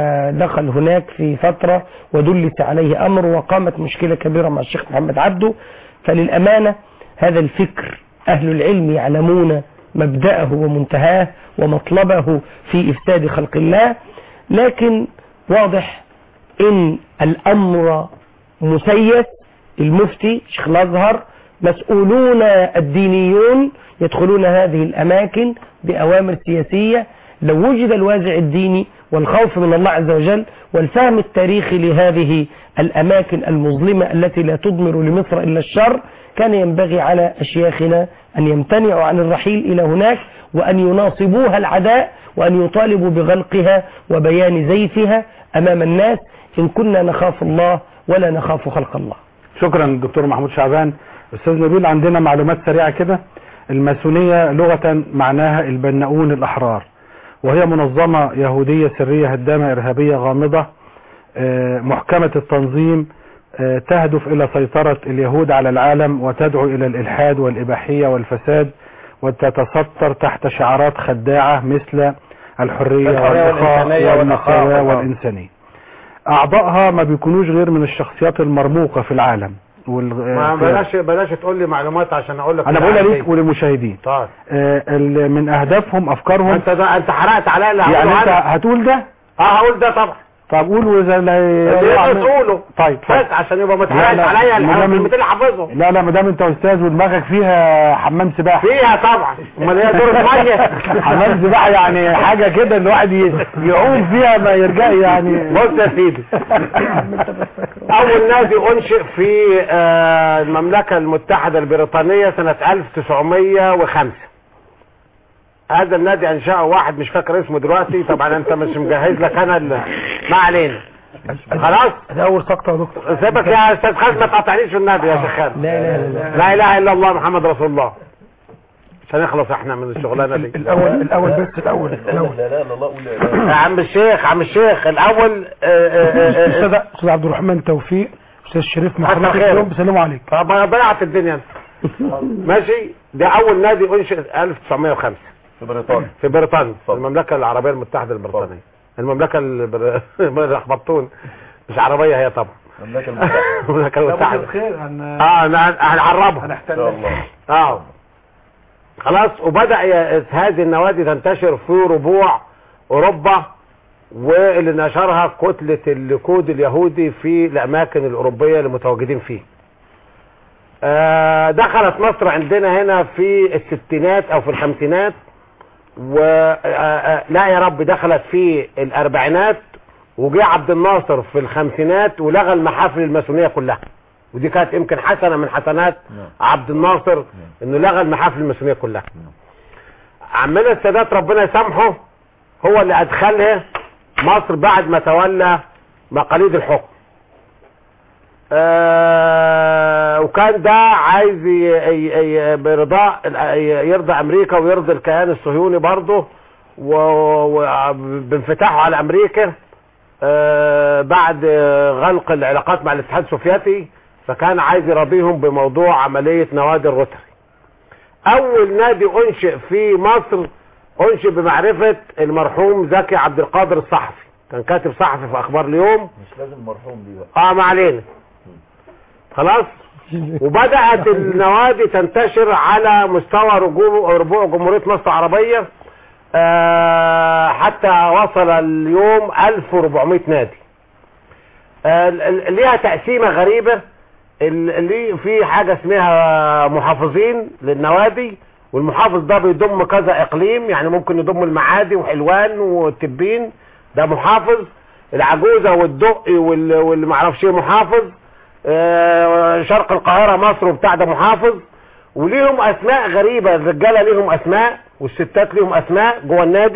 [SPEAKER 4] ودخل هناك في فترة ودلت عليه أمر وقامت مشكلة كبيرة مع الشيخ محمد عبده فللأمانة هذا الفكر أهل العلم يعلمون مبدأه ومنتهاه ومطلبه في إفساد خلق الله لكن واضح إن الأمر مسيس المفتي شيخ الأزهر مسؤولون الدينيون يدخلون هذه الأماكن بأوامر سياسية لو وجد الوازع الديني والخوف من الله عز وجل والفهم التاريخي لهذه الأماكن المظلمة التي لا تضمر لمصر إلا الشر كان ينبغي على أشياخنا أن يمتنعوا عن الرحيل إلى هناك وأن يناصبوها العداء وأن يطالبوا بغلقها وبيان زيفها أمام الناس إن كنا نخاف الله ولا نخاف خلق الله
[SPEAKER 2] شكرا دكتور محمود شعبان استاذ نبيل عندنا معلومات سريعة كده الماسونية لغة معناها البناؤون الأحرار وهي منظمة يهودية سرية هدامة إرهابية غامضة آه، محكمة التنظيم آه، تهدف إلى سيطرة اليهود على العالم وتدعو إلى الإلحاد والإباحية والفساد وتتستر تحت شعارات خداعة مثل الحرية
[SPEAKER 5] الحرية
[SPEAKER 2] والإخاء
[SPEAKER 5] والإنسانية
[SPEAKER 2] والمساواة
[SPEAKER 5] والأخاء.
[SPEAKER 2] والإنسانية أعضائها ما بيكونوش غير من الشخصيات المرموقة في العالم وال...
[SPEAKER 5] ما
[SPEAKER 2] آه،
[SPEAKER 5] بلاش بلاش تقول لي معلومات عشان اقول لك
[SPEAKER 2] أنا بقولها ليك وللمشاهدين
[SPEAKER 5] طيب
[SPEAKER 2] آه، ال- من أهدافهم أفكارهم
[SPEAKER 5] انت ده انت حرقت عليا اللي
[SPEAKER 2] يعني
[SPEAKER 5] هقوله
[SPEAKER 2] أنت
[SPEAKER 5] أنا.
[SPEAKER 2] هتقول ده
[SPEAKER 5] اه هقول ده طبعا
[SPEAKER 2] طب قول وإذا لا
[SPEAKER 5] اللي
[SPEAKER 2] لا-
[SPEAKER 5] يقدر تقوله
[SPEAKER 2] طيب
[SPEAKER 5] بس عشان يبقى ما
[SPEAKER 2] لا،
[SPEAKER 5] تحرقش
[SPEAKER 2] لا،
[SPEAKER 5] عليا
[SPEAKER 2] ما دام-
[SPEAKER 5] الكلمتين اللي حافظهم
[SPEAKER 2] لا لا ما دام انت استاذ ودماغك فيها حمام سباحه
[SPEAKER 5] فيها طبعا امال هي دورة ميه
[SPEAKER 2] حمام سباحه يعني حاجه كده الواحد ي- يعوم فيها ما يرجع يعني
[SPEAKER 5] بص يا سيدي اول نادي انشئ في آه، المملكة المتحدة البريطانية سنة 1905 هذا النادي انشأه واحد مش فاكر اسمه دلوقتي طبعا انت مش مجهز لك انا ال- ما علينا خلاص
[SPEAKER 6] ده اول سقطه يا دكتور
[SPEAKER 5] سيبك يا استاذ خالد ما تقاطعنيش في النادي يا شيخ خالد
[SPEAKER 4] لا لا لا
[SPEAKER 5] لا اله الا الله محمد رسول الله عشان نخلص احنا من الشغلانه دي
[SPEAKER 6] الاول الاول بس الاول الاول
[SPEAKER 3] لا لا لا لا قول لا لا
[SPEAKER 5] يا عم الشيخ عم الشيخ الاول آه، آه، آه،
[SPEAKER 6] استاذ استاذ عبد الرحمن توفيق استاذ شريف مع
[SPEAKER 5] حتى
[SPEAKER 6] حضرتك
[SPEAKER 5] خير.
[SPEAKER 6] اليوم بيسلموا عليك
[SPEAKER 5] طب انا ضيعت الدنيا انت. ماشي ده اول نادي انشئ 1905
[SPEAKER 3] في بريطانيا
[SPEAKER 5] في بريطانيا
[SPEAKER 3] اتفضل.
[SPEAKER 5] المملكه العربيه المتحده البريطانيه المملكه البر... لخبطتون مش عربيه هي طبعا
[SPEAKER 3] المملكة المتحدة
[SPEAKER 5] المملكه المتحده
[SPEAKER 2] خير هن...
[SPEAKER 5] اه أنا- هنعربها
[SPEAKER 3] ان شاء الله
[SPEAKER 5] اه خلاص وبدأ ي- هذه النوادي تنتشر في ربوع اوروبا واللي نشرها كتلة الكود اليهودي في الاماكن الاوروبية اللي متواجدين فيه آه دخلت مصر عندنا هنا في الستينات او في الخمسينات و آه، آه، لا يا رب دخلت في الاربعينات وجه عبد الناصر في الخمسينات ولغى المحافل الماسونية كلها ودي كانت يمكن حسنة من حسنات
[SPEAKER 3] نعم.
[SPEAKER 5] عبد الناصر انه لغى المحافل الماسونية كلها عمنا السادات ربنا يسامحه هو اللي ادخلها مصر بعد ما تولى مقاليد الحكم آه وكان ده عايز ي- ي- ي- برضاء ال- يرضى امريكا ويرضي الكيان الصهيوني برضه وبانفتاحه على امريكا آه بعد غلق العلاقات مع الاتحاد السوفيتي فكان عايز يرضيهم بموضوع عملية نوادي الروتري اول نادي انشئ في مصر انشئ بمعرفة المرحوم زكي عبد القادر الصحفي كان كاتب صحفي في اخبار اليوم
[SPEAKER 3] مش لازم مرحوم دي بقى
[SPEAKER 5] اه ما علينا خلاص وبدأت النوادي تنتشر على مستوى رجوع ربوع جمهورية مصر العربية آه حتى وصل اليوم 1400 نادي آه ال- ال- ليها تقسيمة غريبة ال- اللي في حاجة اسمها محافظين للنوادي والمحافظ ده بيضم كذا اقليم يعني ممكن يضم المعادي وحلوان والتبين ده محافظ العجوزة والدقي وال- واللي معرفش ايه محافظ آه، شرق القاهرة مصر وبتاع ده محافظ وليهم اسماء غريبة الرجالة ليهم اسماء والستات ليهم اسماء جوه النادي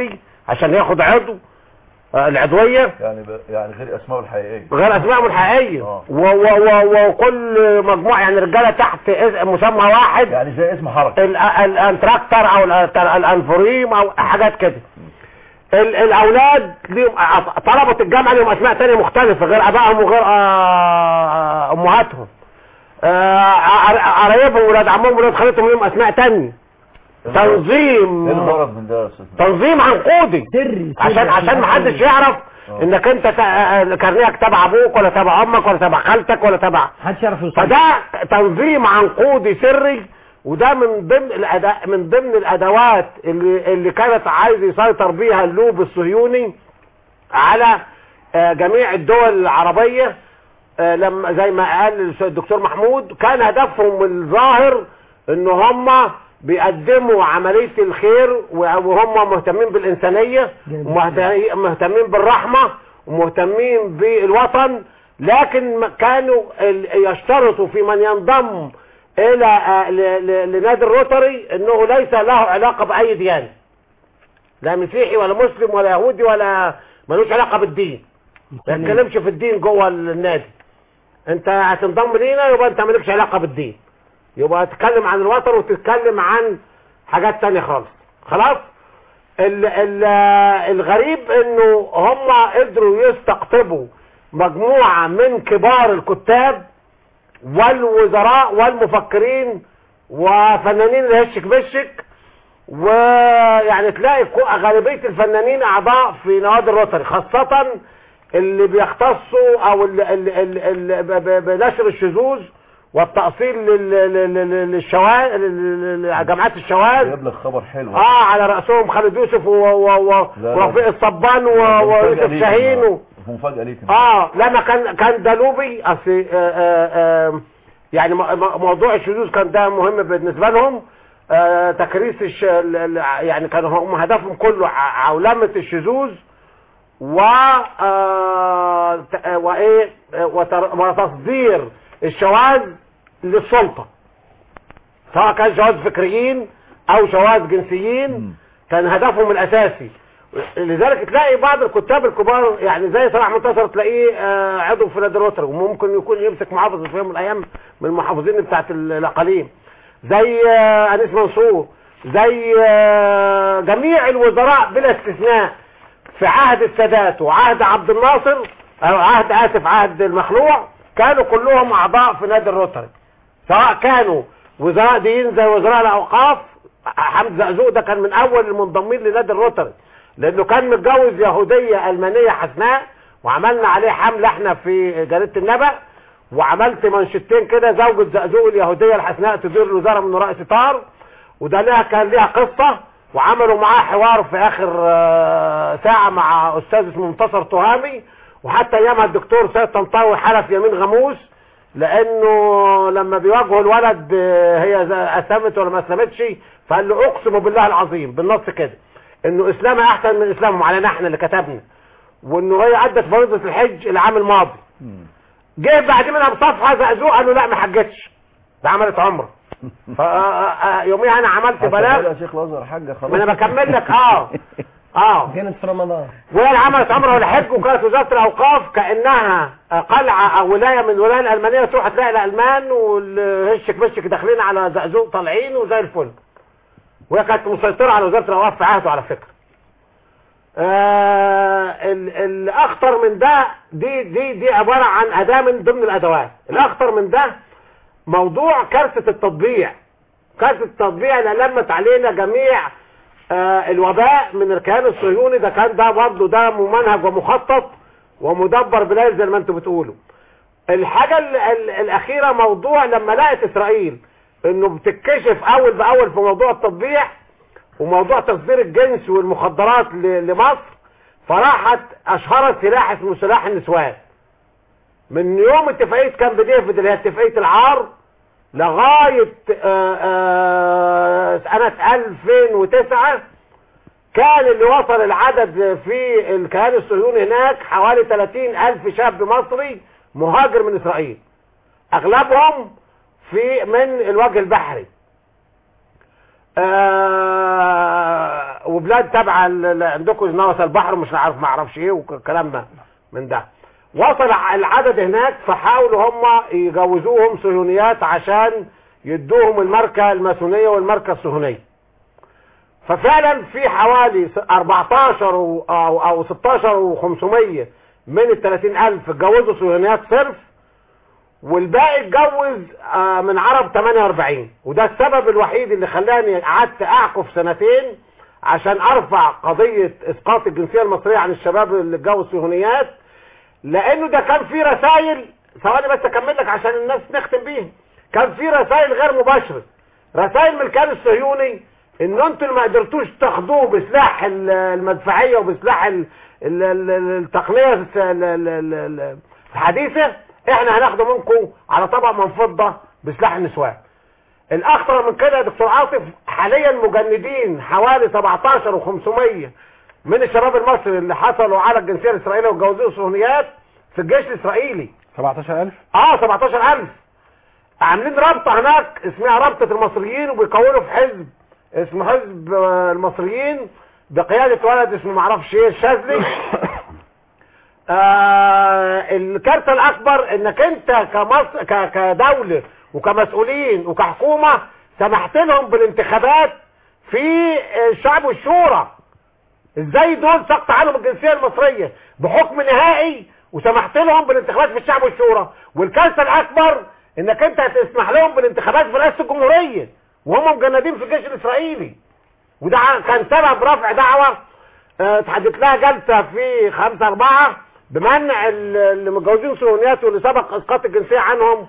[SPEAKER 5] عشان ياخد عضو آه، العضويه
[SPEAKER 3] يعني ب... يعني غير اسمائه الحقيقيه
[SPEAKER 5] غير اسمائهم الحقيقيه
[SPEAKER 3] آه.
[SPEAKER 5] و- و- و- وكل مجموعه يعني رجاله تحت اس- مسمى واحد
[SPEAKER 3] يعني زي اسم حركه
[SPEAKER 5] ال- الانتراكتر او ال- الانفوريم او حاجات كده ال- الاولاد ليهم أ- طلبة الجامعة ليهم اسماء تانية مختلفة غير ابائهم وغير آه، امهاتهم آه، قر- قرايبهم ولاد عمهم ولاد خالتهم ليهم اسماء تانية تنظيم
[SPEAKER 3] ايه الغرض من ده يا استاذ
[SPEAKER 5] تنظيم عنقودي
[SPEAKER 4] سري
[SPEAKER 5] عشان عشان محدش يعرف
[SPEAKER 3] آه.
[SPEAKER 5] انك انت تا- كارنيك تبع ابوك ولا تبع امك ولا تبع خالتك ولا تبع
[SPEAKER 4] محدش يعرف يوصل
[SPEAKER 5] فده تنظيم عنقودي سري وده من ضمن الأداء من ضمن الادوات اللي اللي كانت عايز يسيطر بيها اللوب الصهيوني على آه، جميع الدول العربية آه، لما زي ما قال الدكتور محمود كان هدفهم الظاهر ان هم بيقدموا عملية الخير وهم مهتمين بالإنسانية ومهت- مهتمين بالرحمة ومهتمين بالوطن لكن ما كانوا ال- يشترطوا في من ينضم الى آه، ل- ل- لنادي الروتري انه ليس له علاقة باي ديانة لا مسيحي ولا مسلم ولا يهودي ولا ملوش علاقة بالدين ما يتكلمش في الدين جوه النادي انت هتنضم لينا يبقى انت مالكش علاقة بالدين يبقى تتكلم عن الوطن وتتكلم عن حاجات تانية خالص خلاص ال ال الغريب انه هم قدروا يستقطبوا مجموعة من كبار الكتاب والوزراء والمفكرين وفنانين الهشك بشك ويعني تلاقي كو- غالبية الفنانين اعضاء في نوادي الروتري خاصة اللي بيختصوا او اللي اللي اللي ب- ب- بنشر الشذوذ والتأصيل لل- لل- لل- للشواذ لجماعات الشواذ
[SPEAKER 3] جاب لك خبر حلو
[SPEAKER 5] اه على رأسهم خالد يوسف و- و- و-
[SPEAKER 3] لا، لا.
[SPEAKER 5] ورفيق الصبان و-
[SPEAKER 3] مفاجأة
[SPEAKER 5] ويوسف
[SPEAKER 3] ليك
[SPEAKER 5] شاهين و...
[SPEAKER 3] النهاردة. مفاجأة ليك
[SPEAKER 5] اه لما كان كان دلوبي اصل آه آه آه يعني م- م- موضوع الشذوذ كان ده مهم بالنسبه لهم آه تكريس الش... ال- ال- يعني كانوا هم هدفهم كله ع- عولمه الشذوذ و آه ت- آه، وايه آه، وتر- وتصدير الشواذ للسلطه سواء كان شواذ فكريين او شواذ جنسيين كان هدفهم الاساسي لذلك تلاقي بعض الكتاب الكبار يعني زي صلاح منتصر تلاقيه آه، عضو في نادي الروتري وممكن يكون يمسك محافظ في يوم من الايام من المحافظين بتاعت ال- الاقاليم زي آه، انيس منصور زي آه، جميع الوزراء بلا استثناء في عهد السادات وعهد عبد الناصر او عهد اسف عهد المخلوع كانوا كلهم اعضاء في نادي الروتري سواء كانوا وزراء دين زي وزراء الاوقاف حمد زقزوق ده كان من اول المنضمين لنادي الروتري لانه كان متجوز يهوديه المانيه حسناء وعملنا عليه حمله احنا في جريده النبأ وعملت منشتين كده زوجة زقزوق اليهوديه الحسناء تدير الوزاره من وراء ستار وده لها كان ليها قصه وعملوا معاه حوار في اخر آه، ساعه مع استاذ اسمه منتصر تهامي وحتى ايامها الدكتور سيد طنطاوي حلف يمين غموس لانه لما بيواجهوا الولد آه، هي ز- اسلمت ولا ما اسلمتش فقال له اقسم بالله العظيم بالنص كده انه اسلامها احسن من اسلامهم علينا احنا اللي كتبنا وانه هي ادت فريضه الحج العام الماضي جه بعد منها بصفحه زقزوق قال له لا ما حجتش ده عملت عمره فا- آه، آه، يوميها انا عملت بلاغ
[SPEAKER 3] يا شيخ الازهر حاجه خلاص
[SPEAKER 5] ما انا بكمل لك اه اه
[SPEAKER 4] كانت في رمضان
[SPEAKER 5] وهي اللي عملت عمره والحج وكانت وزاره الاوقاف كانها قلعه او ولايه من الولايات الالمانيه تروح تلاقي الالمان والهشك بشك داخلين على زقزوق طالعين وزي الفل وهي كانت مسيطره على وزاره الاوقاف في عهده على فكره آه ال- الاخطر من ده دي دي دي عباره عن اداه من ضمن الادوات الاخطر من ده موضوع كارثه التطبيع كارثه التطبيع اللي لمت علينا جميع آه الوباء من الكيان الصهيوني ده كان ده برضه ده ممنهج ومخطط ومدبر بلايل زي ما انتم بتقولوا الحاجة ال ال الأخيرة موضوع لما لقت إسرائيل إنه بتتكشف أول بأول في موضوع التطبيع وموضوع تصدير الجنس والمخدرات ل- لمصر فراحت أشهرت سلاح اسمه سلاح النسوان من يوم اتفاقية كامب ديفيد اللي هي اتفاقية العار لغاية آه، آه، سنة 2009 كان اللي وصل العدد في الكيان الصهيوني هناك حوالي 30 ألف شاب مصري مهاجر من إسرائيل أغلبهم في من الوجه البحري آه وبلاد تابعه ل- ل- عندكم نوس البحر مش عارف ما اعرفش ايه والكلام ده من ده وصل العدد هناك فحاولوا هم يجوزوهم صهيونيات عشان يدوهم الماركه الماسونيه والماركه الصهيونيه ففعلا في حوالي س- 14 و- او او 16 و500 من ال 30000 اتجوزوا صهيونيات صرف والباقي اتجوز آه، من عرب 48 وده السبب الوحيد اللي خلاني قعدت اعكف سنتين عشان ارفع قضية اسقاط الجنسية المصرية عن الشباب اللي اتجوز صهيونيات لانه ده كان في رسائل ثواني بس اكمل لك عشان الناس نختم بيها كان في رسائل غير مباشرة رسائل من الكيان الصهيوني ان انتوا اللي ما قدرتوش تاخدوه بسلاح ال- المدفعية وبسلاح ال- ال- ال- التقنية الس- ال- ال- ال- ال- الحديثة احنا هناخده منكم على طبق من فضة بسلاح النسوان الاخطر من كده يا دكتور عاطف حاليا مجندين حوالي 17 و500 من الشباب المصري اللي حصلوا على الجنسية الاسرائيلية واتجوزوا صهيونيات في الجيش الاسرائيلي
[SPEAKER 2] 17000
[SPEAKER 5] اه 17000 عاملين رابطة هناك اسمها رابطة المصريين وبيكونوا في حزب اسمه حزب آه، المصريين بقيادة ولد اسمه معرفش ايه الشاذلي آه الكارثة الاكبر انك انت كمصر ك- كدولة وكمسؤولين وكحكومة سمحت لهم بالانتخابات في الشعب والشورى ازاي دول سقط عنهم الجنسية المصرية بحكم نهائي وسمحت لهم بالانتخابات في الشعب والشورى والكارثة الاكبر انك انت هتسمح لهم بالانتخابات في رئاسة الجمهورية وهم مجندين في الجيش الاسرائيلي وده ع- كان سبب رفع دعوة آه، اتحدث لها جلسة في خمسة أربعة بمنع ال- اللي متجوزين صهيونيات واللي سبق اسقاط الجنسية عنهم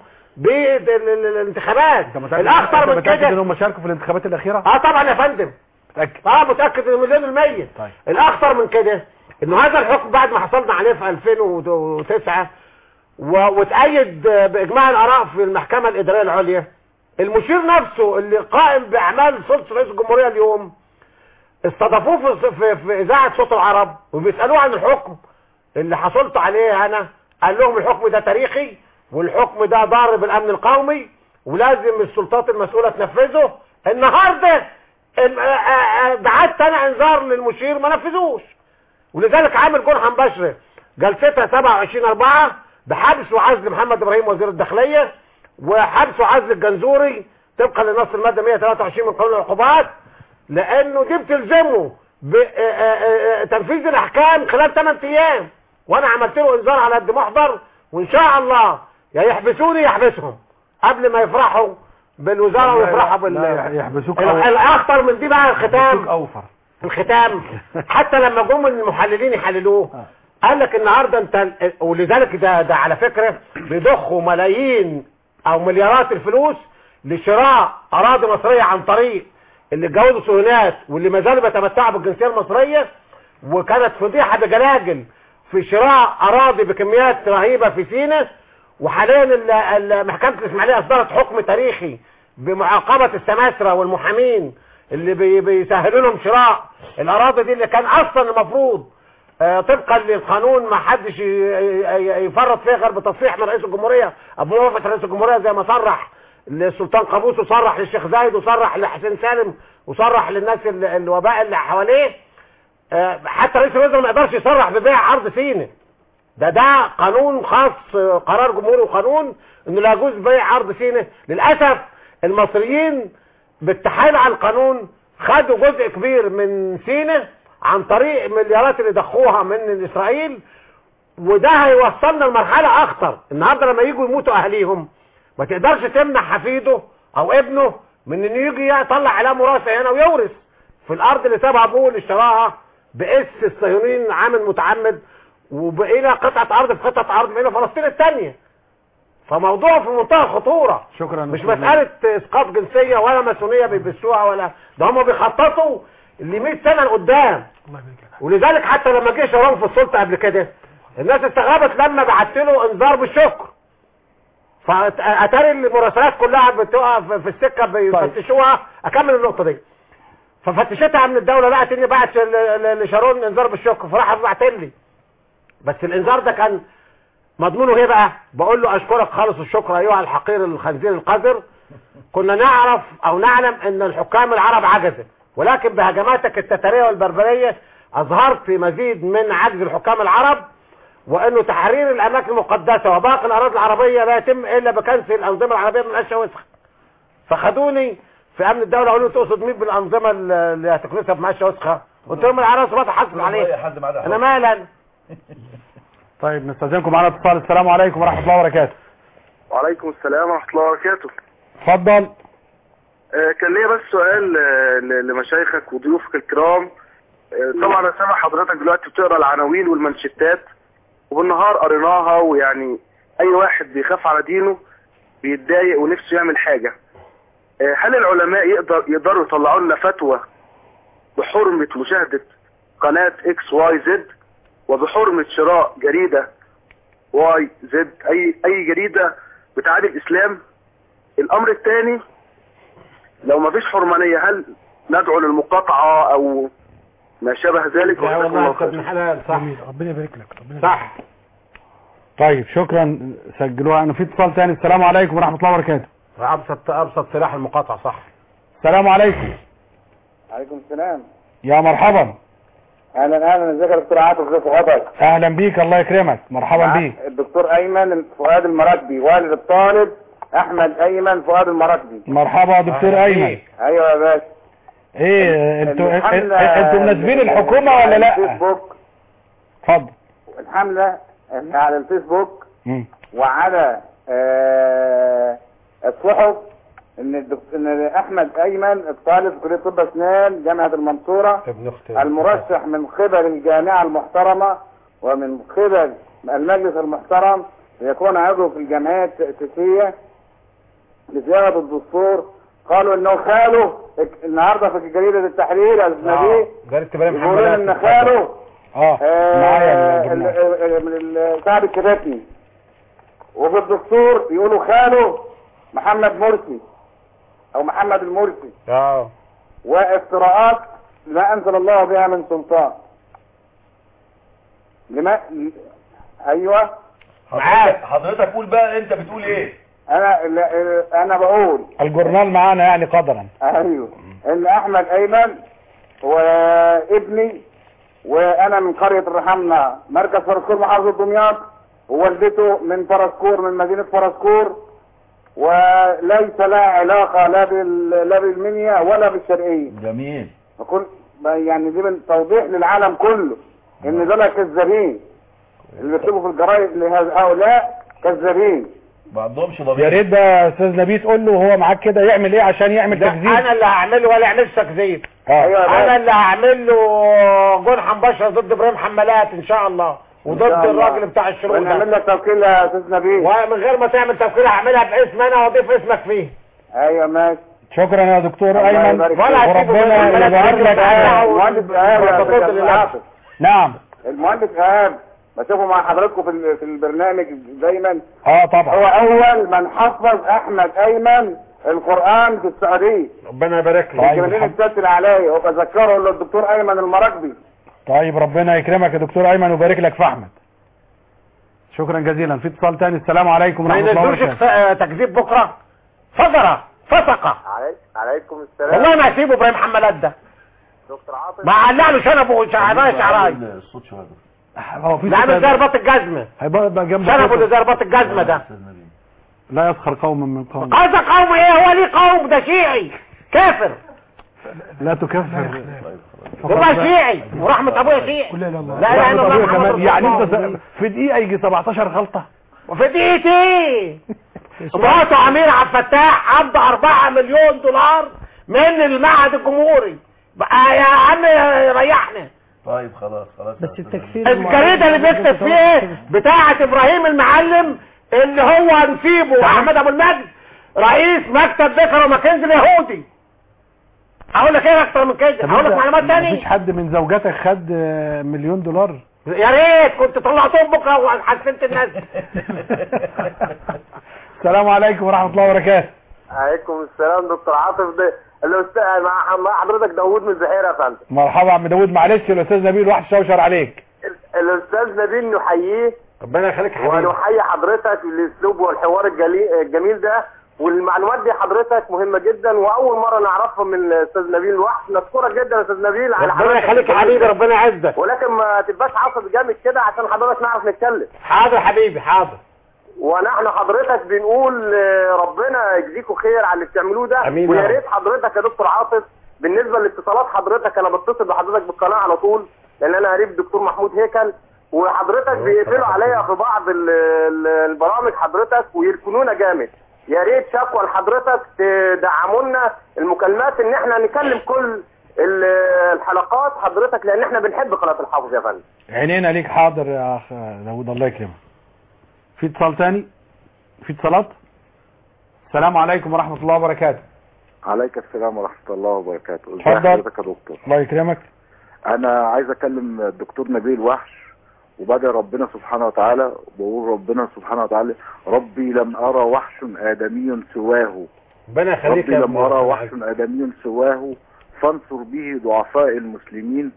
[SPEAKER 5] بالانتخابات
[SPEAKER 2] انت متاكد
[SPEAKER 5] الاخطر
[SPEAKER 2] انت
[SPEAKER 5] من
[SPEAKER 2] متاكد ان
[SPEAKER 5] كده
[SPEAKER 2] هم شاركوا في الانتخابات الاخيره
[SPEAKER 5] اه طبعا يا فندم
[SPEAKER 2] متاكد
[SPEAKER 5] اه متأكد مليون المية
[SPEAKER 2] طيب.
[SPEAKER 5] الاخطر من كده انه هذا الحكم بعد ما حصلنا عليه في 2009 و- وتأيد باجماع الاراء في المحكمة الادارية العليا المشير نفسه اللي قائم باعمال سلطة رئيس الجمهورية اليوم استضافوه في, في, في اذاعة صوت العرب وبيسألوه عن الحكم اللي حصلت عليه انا قال لهم الحكم ده تاريخي والحكم ده ضار بالامن القومي ولازم السلطات المسؤولة تنفذه النهاردة ال- آه، آه، بعت انا انذار للمشير ما نفذوش ولذلك عامل جرحا بشرة جلستها 27 4 بحبس وعزل محمد ابراهيم وزير الداخلية وحبس وعزل الجنزوري طبقا لنص المادة 123 من قانون العقوبات لانه دي بتلزمه بتنفيذ الاحكام خلال 8 ايام وانا عملت له انذار على قد محضر وان شاء الله يا يحبسوني يحبسهم قبل ما يفرحوا بالوزارة ويفرحوا بال
[SPEAKER 2] لا، يحبسوك
[SPEAKER 5] ال-
[SPEAKER 2] أو-
[SPEAKER 5] الاخطر من دي بقى
[SPEAKER 2] يحبسوك
[SPEAKER 5] الختام
[SPEAKER 2] اوفر
[SPEAKER 5] الختام حتى لما جم المحللين يحللوه قال لك النهارده انت ولذلك ده ده على فكره بيضخوا ملايين او مليارات الفلوس لشراء اراضي مصريه عن طريق اللي اتجوزوا صهيونات واللي ما زالوا بيتمتعوا بالجنسيه المصريه وكانت فضيحه بجلاجل في شراء اراضي بكميات رهيبه في سيناء وحاليا ال- ال- محكمه الاسماعيليه اصدرت حكم تاريخي بمعاقبه السماسره والمحامين اللي بي- بيسهلوا لهم شراء الاراضي دي اللي كان اصلا المفروض آه، طبقا للقانون ما حدش ي- ي- يفرط فيها غير بتصريح من رئيس الجمهوريه ابو موافقه رئيس الجمهوريه زي ما صرح للسلطان قابوس وصرح للشيخ زايد وصرح لحسين سالم وصرح للناس ال- الوباء اللي حواليه آه، حتى رئيس الوزراء ما يقدرش يصرح ببيع ارض سيناء ده ده قانون خاص آه، قرار جمهوري وقانون انه لا يجوز بيع ارض سيناء للاسف المصريين بالتحايل على القانون خدوا جزء كبير من سيناء عن طريق مليارات اللي ضخوها من اسرائيل وده هيوصلنا لمرحلة اخطر النهارده لما يجوا يموتوا اهاليهم ما تقدرش تمنع حفيده او ابنه من انه يجي يطلع علامه راسه هنا ويورث في الارض اللي سابها ابوه اللي اشتراها باس الصهيونيين عامل متعمد وبقينا قطعة ارض في قطعة ارض بقينا فلسطين الثانية فموضوع في منتهى الخطورة
[SPEAKER 2] شكرا
[SPEAKER 5] مش
[SPEAKER 2] أستاذ
[SPEAKER 5] مسألة اسقاط جنسية ولا ماسونية بيبسوها ولا ده هم بيخططوا ل 100 سنة لقدام ولذلك حتى لما جه شرام في السلطة قبل كده الناس استغربت لما بعت له انذار بالشكر فاتاري المراسلات كلها بتقف في السكة بيفتشوها اكمل النقطة دي ففتشتها من الدولة لقت اني بعت ل- ل- لشارون انذار بالشكر فراح بعت لي بس الانذار ده كان مضمونه ايه بقى بقول له اشكرك خالص الشكر ايها الحقير الخنزير القذر كنا نعرف او نعلم ان الحكام العرب عجزت ولكن بهجماتك التتارية والبربرية اظهرت مزيد من عجز الحكام العرب وانه تحرير الاماكن المقدسة وباقي الاراضي العربية لا يتم الا بكنسل الانظمة العربية من اشياء وسخ فخدوني في امن الدولة قالوا لي تقصد مين بالانظمة اللي هتكنسها بمعاشة وسخة قلت لهم العراس ما تحاسب
[SPEAKER 3] اي
[SPEAKER 5] عليه
[SPEAKER 3] حد ما
[SPEAKER 5] انا مالا
[SPEAKER 2] طيب نستاذنكم معنا اتصال السلام عليكم ورحمة الله وبركاته
[SPEAKER 9] وعليكم السلام ورحمة الله وبركاته
[SPEAKER 2] اتفضل
[SPEAKER 9] آه، كان ليا بس سؤال آه، ل- لمشايخك وضيوفك الكرام آه، طبعا انا سامع حضرتك دلوقتي بتقرا العناوين والمانشيتات وبالنهار قريناها ويعني اي واحد بيخاف على دينه بيتضايق ونفسه يعمل حاجة آه، هل العلماء يقدر يقدروا يطلعوا لنا فتوى بحرمة مشاهدة قناة اكس واي زد وبحرمة شراء جريدة واي زد اي اي جريدة بتعادي الاسلام الامر الثاني لو ما فيش حرمانية هل ندعو للمقاطعة او ما شابه ذلك
[SPEAKER 5] لا
[SPEAKER 9] وجزاكم
[SPEAKER 5] والله
[SPEAKER 9] الله
[SPEAKER 5] انت
[SPEAKER 9] خير.
[SPEAKER 5] ابن حلال صح
[SPEAKER 6] جميل ربنا يبارك لك ربنا يبارك
[SPEAKER 5] صح
[SPEAKER 2] طيب شكرا سجلوها انا في اتصال تاني السلام عليكم ورحمة الله وبركاته
[SPEAKER 5] ابسط ابسط سلاح المقاطعة صح
[SPEAKER 2] السلام عليكم
[SPEAKER 10] عليكم السلام
[SPEAKER 2] يا مرحبا
[SPEAKER 10] اهلا اهلا ازيك يا دكتور عاطف ازي صحتك
[SPEAKER 2] اهلا بيك الله يكرمك مرحبا
[SPEAKER 10] معاك
[SPEAKER 2] بيك
[SPEAKER 10] الدكتور ايمن فؤاد المراكبي والد الطالب احمد ايمن فؤاد المراكبي
[SPEAKER 2] مرحبا يا دكتور ايمن
[SPEAKER 10] ايوه يا باشا
[SPEAKER 2] ايه انتوا
[SPEAKER 10] الحملة
[SPEAKER 2] انتوا مناسبين الحكومة ولا
[SPEAKER 10] على
[SPEAKER 2] لا
[SPEAKER 10] الفيسبوك
[SPEAKER 2] اتفضل
[SPEAKER 10] الحملة اللي على الفيسبوك
[SPEAKER 2] مم.
[SPEAKER 10] وعلى آه الصحف ان الدكتور ان احمد ايمن الطالب في كليه طب اسنان جامعه المنصوره
[SPEAKER 5] ابن اختي
[SPEAKER 10] المرشح من قبل الجامعة المحترمة ومن قبل المجلس المحترم ليكون عضو في الجمعية التأسيسية لزيارة الدستور قالوا انه خاله النهارده في جريدة التحرير الأجنبي
[SPEAKER 5] جاري ابراهيم
[SPEAKER 10] يقولون
[SPEAKER 5] حمالات
[SPEAKER 10] ان خاله
[SPEAKER 2] اه معايا
[SPEAKER 10] آه،
[SPEAKER 2] الجملة.
[SPEAKER 10] ال- ال- من الشعب الكباتي وفي الدستور يقولوا خاله محمد مرسي او محمد المرسي
[SPEAKER 5] اه
[SPEAKER 10] وافتراءات ما انزل الله بها من سلطان لما ايوه
[SPEAKER 3] حضرتك حضرتك قول بقى انت بتقول ايه
[SPEAKER 10] انا لا- انا بقول
[SPEAKER 2] الجورنال معانا يعني قدرا
[SPEAKER 10] ايوه ان احمد ايمن وابني وانا من قريه الرحمنه مركز فرسكور محافظه دمياط ووالدته من فرسكور من مدينه فرسكور وليس لها علاقه لا بال لا بالمنيا ولا بالشرقيه
[SPEAKER 3] جميل
[SPEAKER 10] بقول يعني دي من توضيح للعالم كله ان دول كذابين اللي بيكتبوا في الجرايد لهؤلاء كذابين
[SPEAKER 3] ما عندهمش
[SPEAKER 2] يا
[SPEAKER 3] ضمير
[SPEAKER 2] ريت بقى يا استاذ نبيه تقول له هو معاك كده يعمل ايه عشان يعمل
[SPEAKER 5] ده
[SPEAKER 2] تكذيب
[SPEAKER 5] انا اللي هعمله ولا يعملش تكذيب
[SPEAKER 2] اه
[SPEAKER 10] ايوه
[SPEAKER 5] انا
[SPEAKER 10] بقى.
[SPEAKER 5] اللي هعمل له جنحة مباشرة ضد ابراهيم حمالات ان شاء الله وضد
[SPEAKER 10] إن شاء الله.
[SPEAKER 5] الراجل بتاع الشروق
[SPEAKER 10] ونعمل
[SPEAKER 5] ده
[SPEAKER 10] لك توكيل يا استاذ نبيل
[SPEAKER 5] ومن غير ما تعمل توكيل هعملها باسم انا واضيف اسمك فيه
[SPEAKER 10] ايوه ماشي
[SPEAKER 2] شكرا يا دكتور
[SPEAKER 10] الله
[SPEAKER 2] ايمن
[SPEAKER 10] يبارك
[SPEAKER 5] ولا
[SPEAKER 10] فيك.
[SPEAKER 5] هسيبه
[SPEAKER 2] وربنا
[SPEAKER 5] بإذن الله
[SPEAKER 2] يبارك لك
[SPEAKER 5] تعالى.
[SPEAKER 10] المهندس ايهاب يا
[SPEAKER 5] بروتوكول
[SPEAKER 10] أستاذ
[SPEAKER 5] لله.
[SPEAKER 10] عاطف.
[SPEAKER 2] نعم
[SPEAKER 10] المهندس ايهاب بشوفه مع حضراتكم في ال- في البرنامج دايما
[SPEAKER 2] اه
[SPEAKER 10] هو
[SPEAKER 2] طبعا
[SPEAKER 10] اول من حفظ احمد ايمن القران في السعوديه
[SPEAKER 5] ربنا يبارك له
[SPEAKER 2] طيب
[SPEAKER 10] الجمالين
[SPEAKER 2] الحمد-
[SPEAKER 10] الساتر عليه وبذكره للدكتور ايمن المراكبي
[SPEAKER 2] طيب ربنا يكرمك يا دكتور ايمن ويبارك لك في احمد شكرا جزيلا في اتصال تاني السلام عليكم
[SPEAKER 5] ما
[SPEAKER 2] ورحمه الله
[SPEAKER 5] ينزلوش
[SPEAKER 2] وبركاته
[SPEAKER 5] خ- تكذيب بكره فجرة فسقة
[SPEAKER 10] عليكم السلام
[SPEAKER 5] والله ما هسيبه ابراهيم حمالات ده
[SPEAKER 10] دكتور عاطف
[SPEAKER 5] ما علق له شنبه شعراي شعراي
[SPEAKER 3] الصوت شويه
[SPEAKER 2] هو في
[SPEAKER 5] لا
[SPEAKER 2] صوت
[SPEAKER 5] مش زي رباط الجزمة
[SPEAKER 2] هيبقى بقى جنب
[SPEAKER 5] شنبه اللي
[SPEAKER 2] صوته.
[SPEAKER 5] زي رباط الجزمة ده
[SPEAKER 3] استاذ نبيل
[SPEAKER 2] لا يسخر قوم من قوم
[SPEAKER 5] قصد قوم ايه هو ليه قوم ده شيعي كافر
[SPEAKER 2] لا تكفر
[SPEAKER 5] هو شيعي ورحمة ابويا شيعي
[SPEAKER 6] قل لا اله الا الله
[SPEAKER 5] لا اله الا الله
[SPEAKER 2] أبويا
[SPEAKER 5] محمد
[SPEAKER 2] كمان.
[SPEAKER 5] رسول
[SPEAKER 2] يعني
[SPEAKER 5] الله.
[SPEAKER 2] انت س- في دقيقه يجي 17 غلطه
[SPEAKER 5] وفي دقيقتين مراته عمير عبد الفتاح قبض 4 مليون دولار من المعهد الجمهوري بقى يا عم ريحنا
[SPEAKER 3] طيب خلاص خلاص
[SPEAKER 4] بس
[SPEAKER 3] يا أستاذ
[SPEAKER 4] التكفير
[SPEAKER 5] الجريدة اللي بيكتب فيه ايه بتاعة ابراهيم المعلم اللي هو نسيبه احمد ابو المجد رئيس مكتب بيكر وماكنزي اليهودي اقول لك ايه اكتر من كده اقول لك معلومات
[SPEAKER 2] مفيش
[SPEAKER 5] تاني
[SPEAKER 2] حد من زوجاتك خد آه، مليون دولار
[SPEAKER 5] يا ريت كنت طلعتهم بكره وحسنت الناس
[SPEAKER 2] السلام عليكم ورحمه الله وبركاته
[SPEAKER 10] عليكم السلام دكتور عاطف ده الاستاذ مع مع حضرتك داوود من الزهير يا فندم
[SPEAKER 2] مرحبا يا عم داوود معلش الاستاذ نبيل واحد شوشر عليك
[SPEAKER 10] ال- الاستاذ نبيل نحييه
[SPEAKER 5] ربنا يخليك يا حبيبي
[SPEAKER 10] ونحيي حضرتك الاسلوب والحوار الجلي- الجميل ده
[SPEAKER 11] والمعلومات دي حضرتك مهمه جدا واول مره نعرفها من الاستاذ نبيل وحش نشكرك جدا يا استاذ نبيل على
[SPEAKER 5] ربنا
[SPEAKER 11] حضرتك
[SPEAKER 5] يخليك يا حبيبي ربنا يعزك
[SPEAKER 11] ولكن ما تبقاش عصبي جامد كده عشان حضرتك نعرف نتكلم
[SPEAKER 5] حاضر حبيبي حاضر
[SPEAKER 11] ونحن حضرتك بنقول آه، ربنا يجزيكم خير على اللي بتعملوه ده
[SPEAKER 5] أمين يا
[SPEAKER 11] ويا
[SPEAKER 5] رب.
[SPEAKER 11] ريت حضرتك يا دكتور عاطف بالنسبه لاتصالات حضرتك انا بتصل بحضرتك بالقناه على طول لان انا قريب دكتور محمود هيكل وحضرتك بيقفلوا عليا في بعض ال- ال- البرامج حضرتك ويركنونا جامد يا ريت شكوى لحضرتك تدعموا لنا المكالمات ان احنا نكلم كل ال- الحلقات حضرتك لان احنا بنحب قناه الحافظ يا فندم
[SPEAKER 2] عينينا ليك حاضر يا اخ داود الله يكرمك في اتصال تاني في اتصالات السلام عليكم ورحمة الله وبركاته
[SPEAKER 12] عليك السلام ورحمة الله وبركاته ازي
[SPEAKER 2] اتفضل.
[SPEAKER 12] حضرتك يا دكتور
[SPEAKER 2] الله يكرمك
[SPEAKER 12] انا عايز اكلم الدكتور نبيل وحش وبدأ ربنا سبحانه وتعالى بقول ربنا سبحانه وتعالى ربي لم ارى وحش ادمي سواه
[SPEAKER 5] ربنا يخليك
[SPEAKER 12] ربي
[SPEAKER 5] يا
[SPEAKER 12] لم
[SPEAKER 5] ابني.
[SPEAKER 12] ارى وحش ادمي سواه فانصر به ضعفاء المسلمين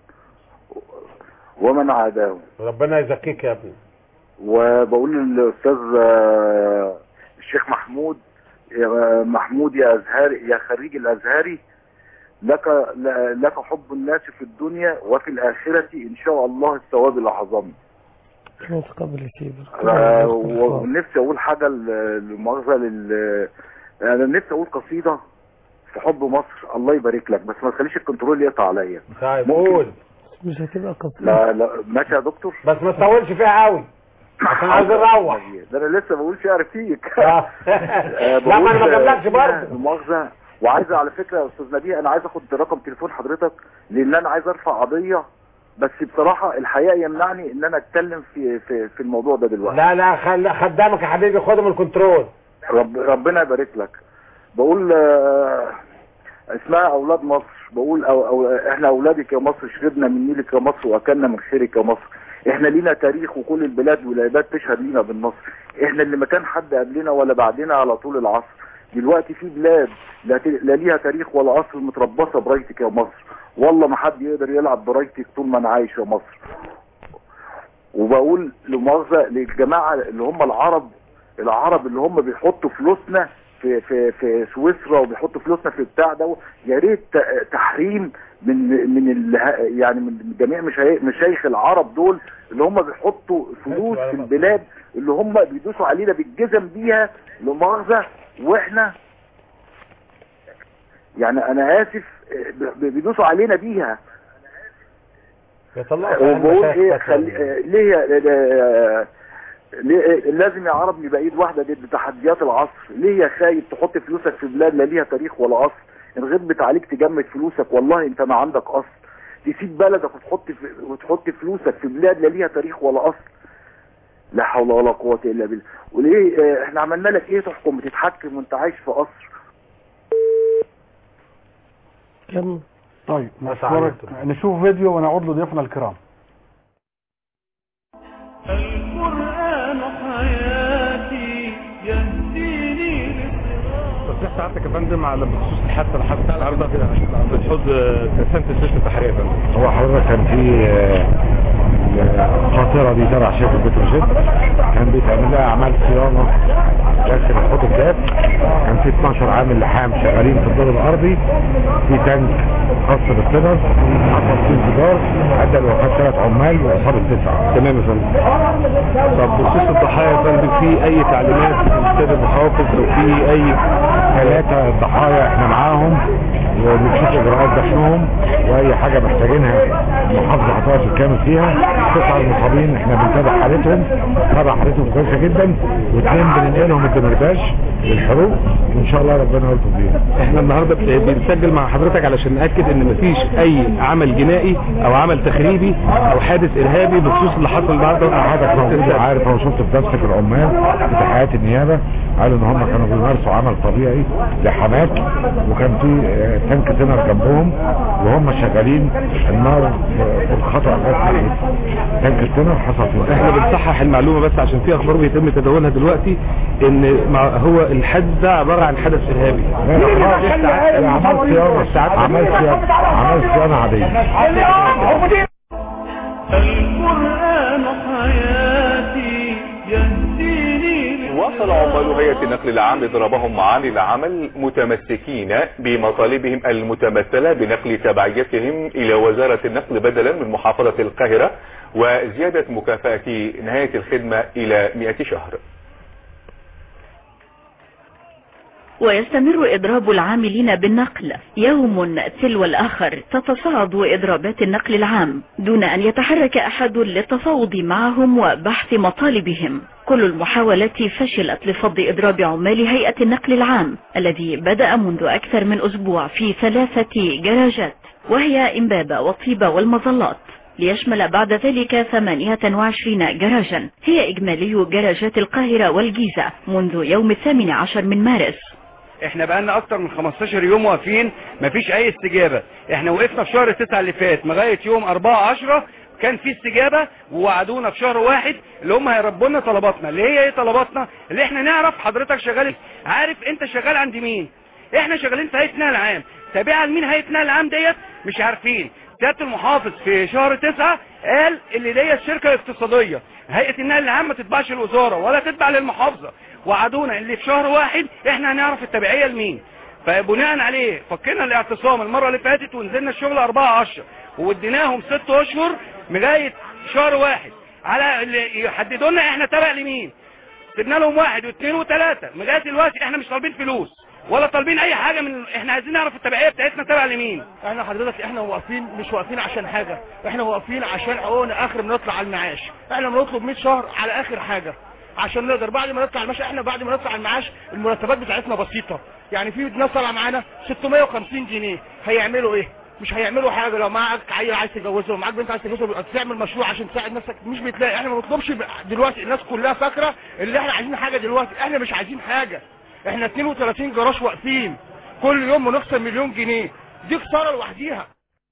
[SPEAKER 12] ومن عاداه
[SPEAKER 5] ربنا يزكيك يا ابني
[SPEAKER 12] وبقول للاستاذ آه، الشيخ محمود يا محمود يا ازهري يا خريج الازهري لك لك حب الناس في الدنيا وفي الاخره ان شاء الله الثواب الاعظم
[SPEAKER 4] ربنا يتقبل يا سيدي
[SPEAKER 12] آه، ونفسي اقول حاجه ل- لمؤاخذه لل انا نفسي اقول قصيده في حب مصر الله يبارك لك بس ما تخليش الكنترول يقطع عليا
[SPEAKER 5] طيب
[SPEAKER 12] ممكن.
[SPEAKER 5] قول
[SPEAKER 4] مش هتبقى قصيدة
[SPEAKER 12] لا لا ماشي يا دكتور
[SPEAKER 5] بس ما تطولش فيها قوي عشان عايز نروح
[SPEAKER 12] ده انا لسه بقول شعر فيك
[SPEAKER 5] آه.
[SPEAKER 12] آه،
[SPEAKER 5] لا ما انا ما
[SPEAKER 12] بقول-
[SPEAKER 5] جابلكش برضه
[SPEAKER 12] المؤاخذة وعايز على فكرة يا استاذ نبيه انا عايز اخد رقم تليفون حضرتك لان انا عايز ارفع قضية بس بصراحة الحقيقة يمنعني ان انا اتكلم في في في الموضوع ده دلوقتي
[SPEAKER 5] لا لا خل... خدامك يا حبيبي خده من الكنترول
[SPEAKER 12] رب ربنا يبارك لك بقول آه، اسمها اولاد مصر بقول أو أو احنا اولادك يا مصر شربنا من نيلك يا مصر واكلنا من خيرك يا مصر احنا لينا تاريخ وكل البلاد والعباد تشهد لينا بالنصر احنا اللي ما كان حد قبلنا ولا بعدنا على طول العصر دلوقتي في بلاد لا, ت- لا ليها تاريخ ولا عصر متربصه برايتك يا مصر والله ما حد يقدر يلعب برايتك طول ما انا عايش يا مصر وبقول لمؤاخذه للجماعه اللي هم العرب العرب اللي هم بيحطوا فلوسنا في في في سويسرا وبيحطوا فلوسنا في بتاع ده يا ريت ت- تحريم من من ال- يعني من جميع مشايخ مشايخ العرب دول اللي هم بيحطوا فلوس في البلاد اللي هم بيدوسوا علينا بالجزم بيها لمؤاخذه واحنا يعني انا اسف ب- بيدوسوا علينا بيها
[SPEAKER 5] يطلعوا
[SPEAKER 12] وبقول ايه خلي آه، ليه يا- آه، ليه لازم يا عرب نبقى ايد واحده ضد تحديات العصر ليه يا خايب تحط فلوسك في بلاد لا ليها تاريخ ولا اصل ان غضبت عليك تجمد فلوسك والله انت ما عندك اصل تسيب بلدك وتحط في وتحط فلوسك في بلاد لا ليها تاريخ ولا اصل لا حول ولا قوه الا بالله وليه آه، احنا عملنا لك ايه تحكم وتتحكم وانت عايش في قصر
[SPEAKER 4] كم
[SPEAKER 2] طيب نشكرك نشوف فيديو ونعود لضيوفنا الكرام
[SPEAKER 1] القرآن حياتي يهديني
[SPEAKER 13] تصريح سعادتك يا فندم على بخصوص الحادثه اللي حصلت النهارده في حوض سانت سويسرا البحريه يا فندم
[SPEAKER 14] هو حضرتك كان في آه، القاطرة دي تبع شركة بتروجيت كان بيتعمل لها أعمال صيانة داخل الحوض الجاف كان في 12 عامل لحام شغالين في الدور الأرضي في تانك خاص بالسيلر حصل فيه انفجار أدى لوفاة ثلاث عمال وإصابة تسعة
[SPEAKER 13] تمام يا فندم طب بخصوص الضحايا يا فندم في اي تعليمات للسيد المحافظ او في اي
[SPEAKER 14] ثلاثة ضحايا احنا معاهم وبنشوف اجراءات دفنهم واي حاجة محتاجينها المحافظة هتقف بالكامل فيها تسعة المصابين احنا بنتابع حالتهم تابع حالتهم كويسة جدا واثنين بننقلهم الدمرداش للحروق وان شاء الله ربنا يلطف بيهم
[SPEAKER 13] احنا النهارده بنسجل مع حضرتك علشان ناكد ان مفيش اي عمل جنائي او عمل تخريبي او حادث ارهابي بخصوص اللي حصل النهارده
[SPEAKER 14] حضرتك موجود وعارف انا شفت في دستك العمال في تحقيقات النيابه قالوا ان هم كانوا بيمارسوا عمل طبيعي لحماك وكان في آه، تانك سنر جنبهم وهم شغالين النار في الخطا الرسمي تانك السنر حصل فيه
[SPEAKER 13] احنا بنصحح المعلومه بس عشان في اخبار بيتم تداولها دلوقتي ان مع هو الحادث ده عباره عن حدث ارهابي
[SPEAKER 14] عمل صيانه عمل صيانه عمل صيانه عاديه
[SPEAKER 1] القرآن حياتي يهديني
[SPEAKER 15] واصل عمال هيئة النقل العام إضرابهم معاني العمل متمسكين بمطالبهم المتمثلة بنقل تبعيتهم إلى وزارة النقل بدلا من محافظة القاهرة وزيادة مكافأة نهاية الخدمة إلى 100 شهر
[SPEAKER 16] ويستمر إضراب العاملين بالنقل يوم تلو الآخر تتصاعد إضرابات النقل العام دون أن يتحرك أحد للتفاوض معهم وبحث مطالبهم كل المحاولات فشلت لفض إضراب عمال هيئة النقل العام الذي بدأ منذ أكثر من أسبوع في ثلاثة جراجات وهي إمبابة والطيبة والمظلات ليشمل بعد ذلك 28 جراجا هي إجمالي جراجات القاهرة والجيزة منذ يوم الثامن عشر من مارس
[SPEAKER 17] احنا بقالنا اكتر من 15 يوم واقفين مفيش اي استجابة احنا وقفنا في شهر 9 اللي فات لغاية يوم 4 10 كان في استجابة ووعدونا في شهر واحد اللي هم هيربوا لنا طلباتنا اللي هي ايه طلباتنا اللي احنا نعرف حضرتك شغال عارف انت شغال عند مين احنا شغالين في هيئة النقل العام تابعة لمين هيئة النقل العام ديت مش عارفين سيادة المحافظ في شهر 9 قال اللي ديت شركة اقتصادية هيئة النقل العام ما تتبعش الوزارة ولا تتبع للمحافظة وعدونا اللي في شهر واحد احنا هنعرف التبعية لمين فبناء عليه فكنا الاعتصام المرة اللي فاتت ونزلنا الشغل 4 10 واديناهم 6 اشهر لغاية شهر واحد على اللي يحددوا لنا احنا تابع لمين سيبنا لهم واحد واثنين وثلاثة لغاية دلوقتي احنا مش طالبين فلوس ولا طالبين اي حاجة من احنا عايزين نعرف التبعية بتاعتنا تابع لمين
[SPEAKER 18] احنا حضرتك احنا واقفين مش واقفين عشان حاجة احنا واقفين عشان حقوقنا اخر ما نطلع على المعاش احنا بنطلب 100 شهر على اخر حاجة عشان نقدر بعد ما نطلع المعاش احنا بعد ما نطلع المعاش المرتبات بتاعتنا بسيطة يعني في ناس طالعه معانا 650 جنيه هيعملوا ايه مش هيعملوا حاجة لو معاك عيل عايز تجوزه ومعاك بنت عايز تجوزه تعمل مشروع عشان تساعد نفسك مش بتلاقي احنا ما بنطلبش دلوقتي الناس كلها فاكرة اللي احنا عايزين حاجة دلوقتي احنا مش عايزين حاجة احنا 32 جراج واقفين كل يوم بنخسر مليون جنيه دي خسارة لوحديها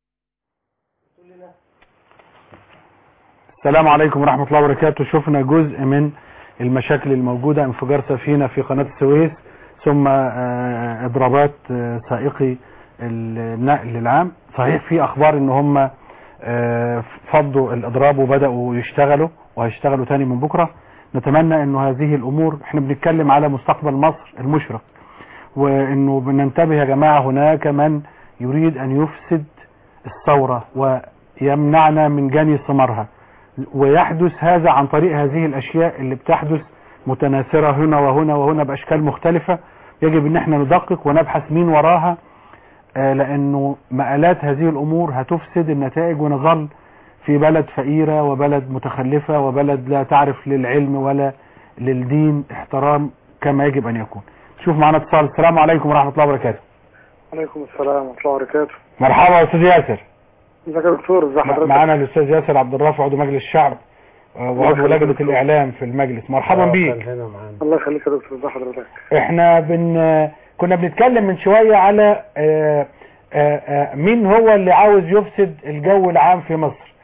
[SPEAKER 2] السلام عليكم ورحمة الله وبركاته شفنا جزء من المشاكل الموجودة انفجار سفينة في قناة السويس ثم آه، اضرابات آه، سائقي النقل العام صحيح في اخبار ان هم آه، فضوا الاضراب وبدأوا يشتغلوا وهيشتغلوا تاني من بكرة نتمنى انه هذه الامور احنا بنتكلم على مستقبل مصر المشرق وانه بننتبه يا جماعة هناك من يريد ان يفسد الثورة ويمنعنا من جني ثمارها ويحدث هذا عن طريق هذه الاشياء اللي بتحدث متناثرة هنا وهنا وهنا باشكال مختلفة يجب ان احنا ندقق ونبحث مين وراها آه، لانه مآلات هذه الامور هتفسد النتائج ونظل في بلد فقيرة وبلد متخلفة وبلد لا تعرف للعلم ولا للدين احترام كما يجب ان يكون شوف معنا اتصال السلام عليكم ورحمة الله وبركاته
[SPEAKER 19] عليكم السلام ورحمة الله وبركاته
[SPEAKER 2] مرحبا يا استاذ ياسر
[SPEAKER 19] ازيك يا دكتور ازي حضرتك
[SPEAKER 2] معنا الاستاذ ياسر عبد الرافع عضو مجلس الشعب آه، وعضو لجنة الاعلام في المجلس مرحبا بيك
[SPEAKER 19] الله يخليك يا دكتور ازي حضرتك
[SPEAKER 2] احنا بن كنا بنتكلم من شوية على آه، آه، آه، مين هو اللي عاوز يفسد الجو العام في مصر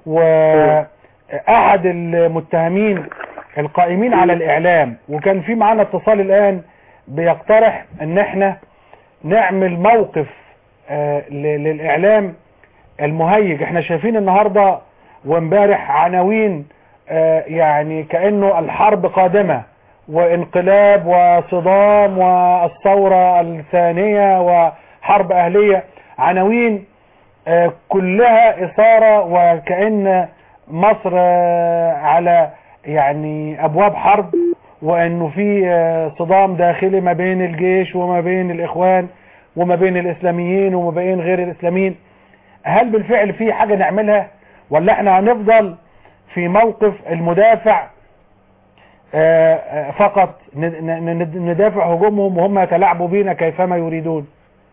[SPEAKER 2] واحد المتهمين القائمين على الاعلام وكان في معانا اتصال الان بيقترح ان احنا نعمل موقف آه، ل- للاعلام المهيج احنا شايفين النهاردة وامبارح عناوين آه، يعني كأنه الحرب قادمة وانقلاب وصدام والثورة الثانية وحرب أهلية عناوين آه، كلها إثارة وكأن مصر آه، على يعني أبواب حرب وأنه في آه، صدام داخلي ما بين الجيش وما بين الإخوان وما بين الإسلاميين وما بين غير الإسلاميين هل بالفعل في حاجة نعملها ولا احنا هنفضل في موقف المدافع آه، آه، فقط ن- ن- ن- ندافع هجومهم وهم يتلاعبوا بينا كيفما يريدون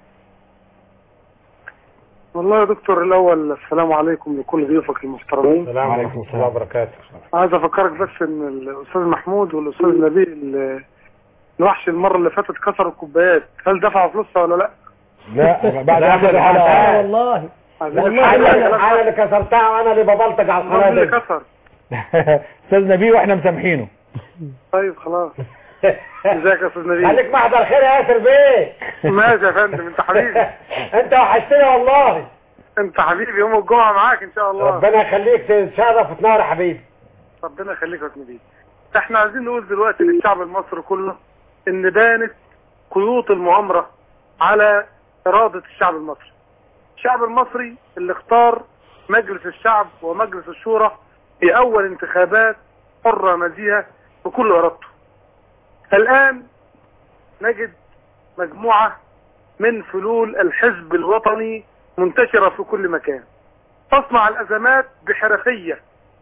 [SPEAKER 19] والله يا دكتور الاول السلام عليكم لكل ضيوفك المحترمين
[SPEAKER 2] السلام عليكم ورحمة الله
[SPEAKER 19] وبركاته عايز افكرك بس ان الاستاذ محمود والاستاذ نبيل الوحش المره اللي فاتت كسروا الكوبايات هل دفعوا فلوسها ولا لا؟
[SPEAKER 2] لا بعد
[SPEAKER 5] لا،
[SPEAKER 2] اخر
[SPEAKER 5] لا،
[SPEAKER 2] الحلقة
[SPEAKER 5] والله
[SPEAKER 19] عايزين
[SPEAKER 5] والله
[SPEAKER 19] نفهم
[SPEAKER 5] انا
[SPEAKER 19] الكلام
[SPEAKER 5] أنا
[SPEAKER 19] ده.
[SPEAKER 5] اللي كسرتها وانا اللي ببلطج على
[SPEAKER 19] مين اللي
[SPEAKER 5] القناه
[SPEAKER 19] كسر؟
[SPEAKER 2] استاذ نبيه واحنا مسامحينه
[SPEAKER 19] طيب خلاص ازيك يا استاذ نبيل
[SPEAKER 5] خليك محضر خير يا ياسر بيه
[SPEAKER 19] ماشي يا فندم انت حبيبي
[SPEAKER 5] انت وحشتني والله
[SPEAKER 19] انت حبيبي يوم الجمعه معاك ان شاء الله
[SPEAKER 5] ربنا يخليك تشرف وتنور يا حبيبي
[SPEAKER 19] ربنا يخليك يا استاذ نبيل احنا عايزين نقول دلوقتي للشعب المصري كله ان بانت خيوط المؤامرة على ارادة الشعب المصري الشعب المصري اللي اختار مجلس الشعب ومجلس الشورى في اول انتخابات حرة نزيهة بكل ارادته الان نجد مجموعة من فلول الحزب الوطني منتشرة في كل مكان تصنع الازمات بحرفية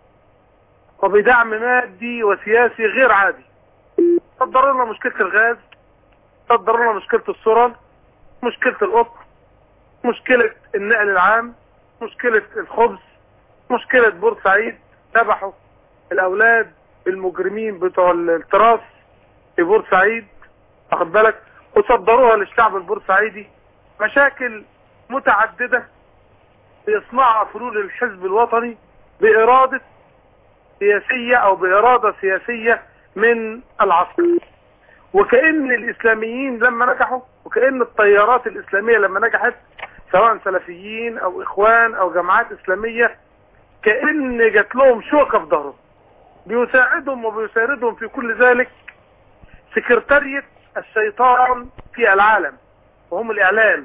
[SPEAKER 19] وبدعم مادي وسياسي غير عادي صدروا لنا مشكلة الغاز صدروا لنا مشكلة السرن مشكلة القطر مشكلة النقل العام مشكلة الخبز مشكلة بورسعيد ذبحوا الأولاد المجرمين بتوع التراث في بورسعيد واخد بالك وصدروها للشعب البورسعيدي مشاكل متعددة بيصنعها فلول الحزب الوطني بإرادة سياسية أو بإرادة سياسية من العسكر وكأن الإسلاميين لما نجحوا وكأن التيارات الإسلامية لما نجحت سواء سلفيين أو إخوان أو جماعات إسلامية كأن جات لهم شوكة في ظهرهم بيساعدهم وبيساندهم في كل ذلك سكرتارية الشيطان في العالم وهم الإعلام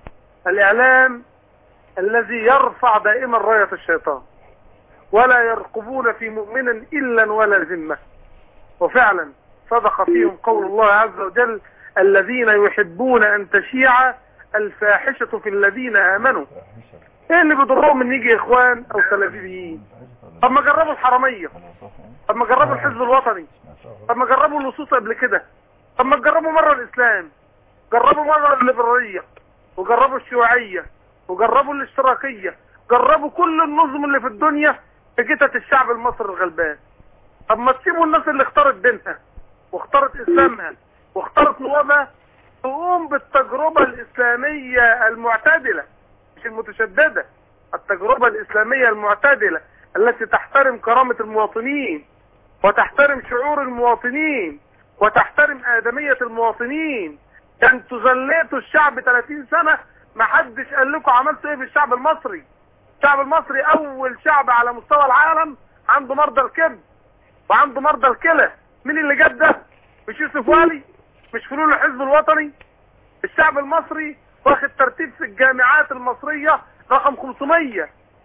[SPEAKER 19] الإعلام الذي يرفع دائما راية الشيطان ولا يرقبون في مؤمن إلا ولا ذمة وفعلا صدق فيهم قول الله عز وجل الذين يحبون أن تشيع الفاحشة في الذين آمنوا ايه اللي بيضرهم ان يجي اخوان او سلفيين طب ما جربوا الحرامية طب ما جربوا الحزب الوطني طب ما جربوا اللصوص قبل كده طب ما تجربوا مرة الاسلام جربوا مرة الليبرالية وجربوا الشيوعية وجربوا الاشتراكية جربوا كل النظم اللي في الدنيا في جتة الشعب المصري الغلبان طب ما تسيبوا الناس اللي اختارت دينها واختارت اسلامها واختارت نوابها تقوم بالتجربة الاسلامية المعتدلة مش المتشددة التجربة الاسلامية المعتدلة التي تحترم كرامة المواطنين وتحترم شعور المواطنين وتحترم آدمية المواطنين انتوا ذليتوا الشعب 30 سنة ما حدش قال لكم عملتوا ايه في الشعب المصري الشعب المصري اول شعب على مستوى العالم عنده مرضى الكبد وعنده مرضى الكلى مين اللي جاب ده مش يوسف والي مش فلول الحزب الوطني الشعب المصري واخد ترتيب في الجامعات المصرية رقم 500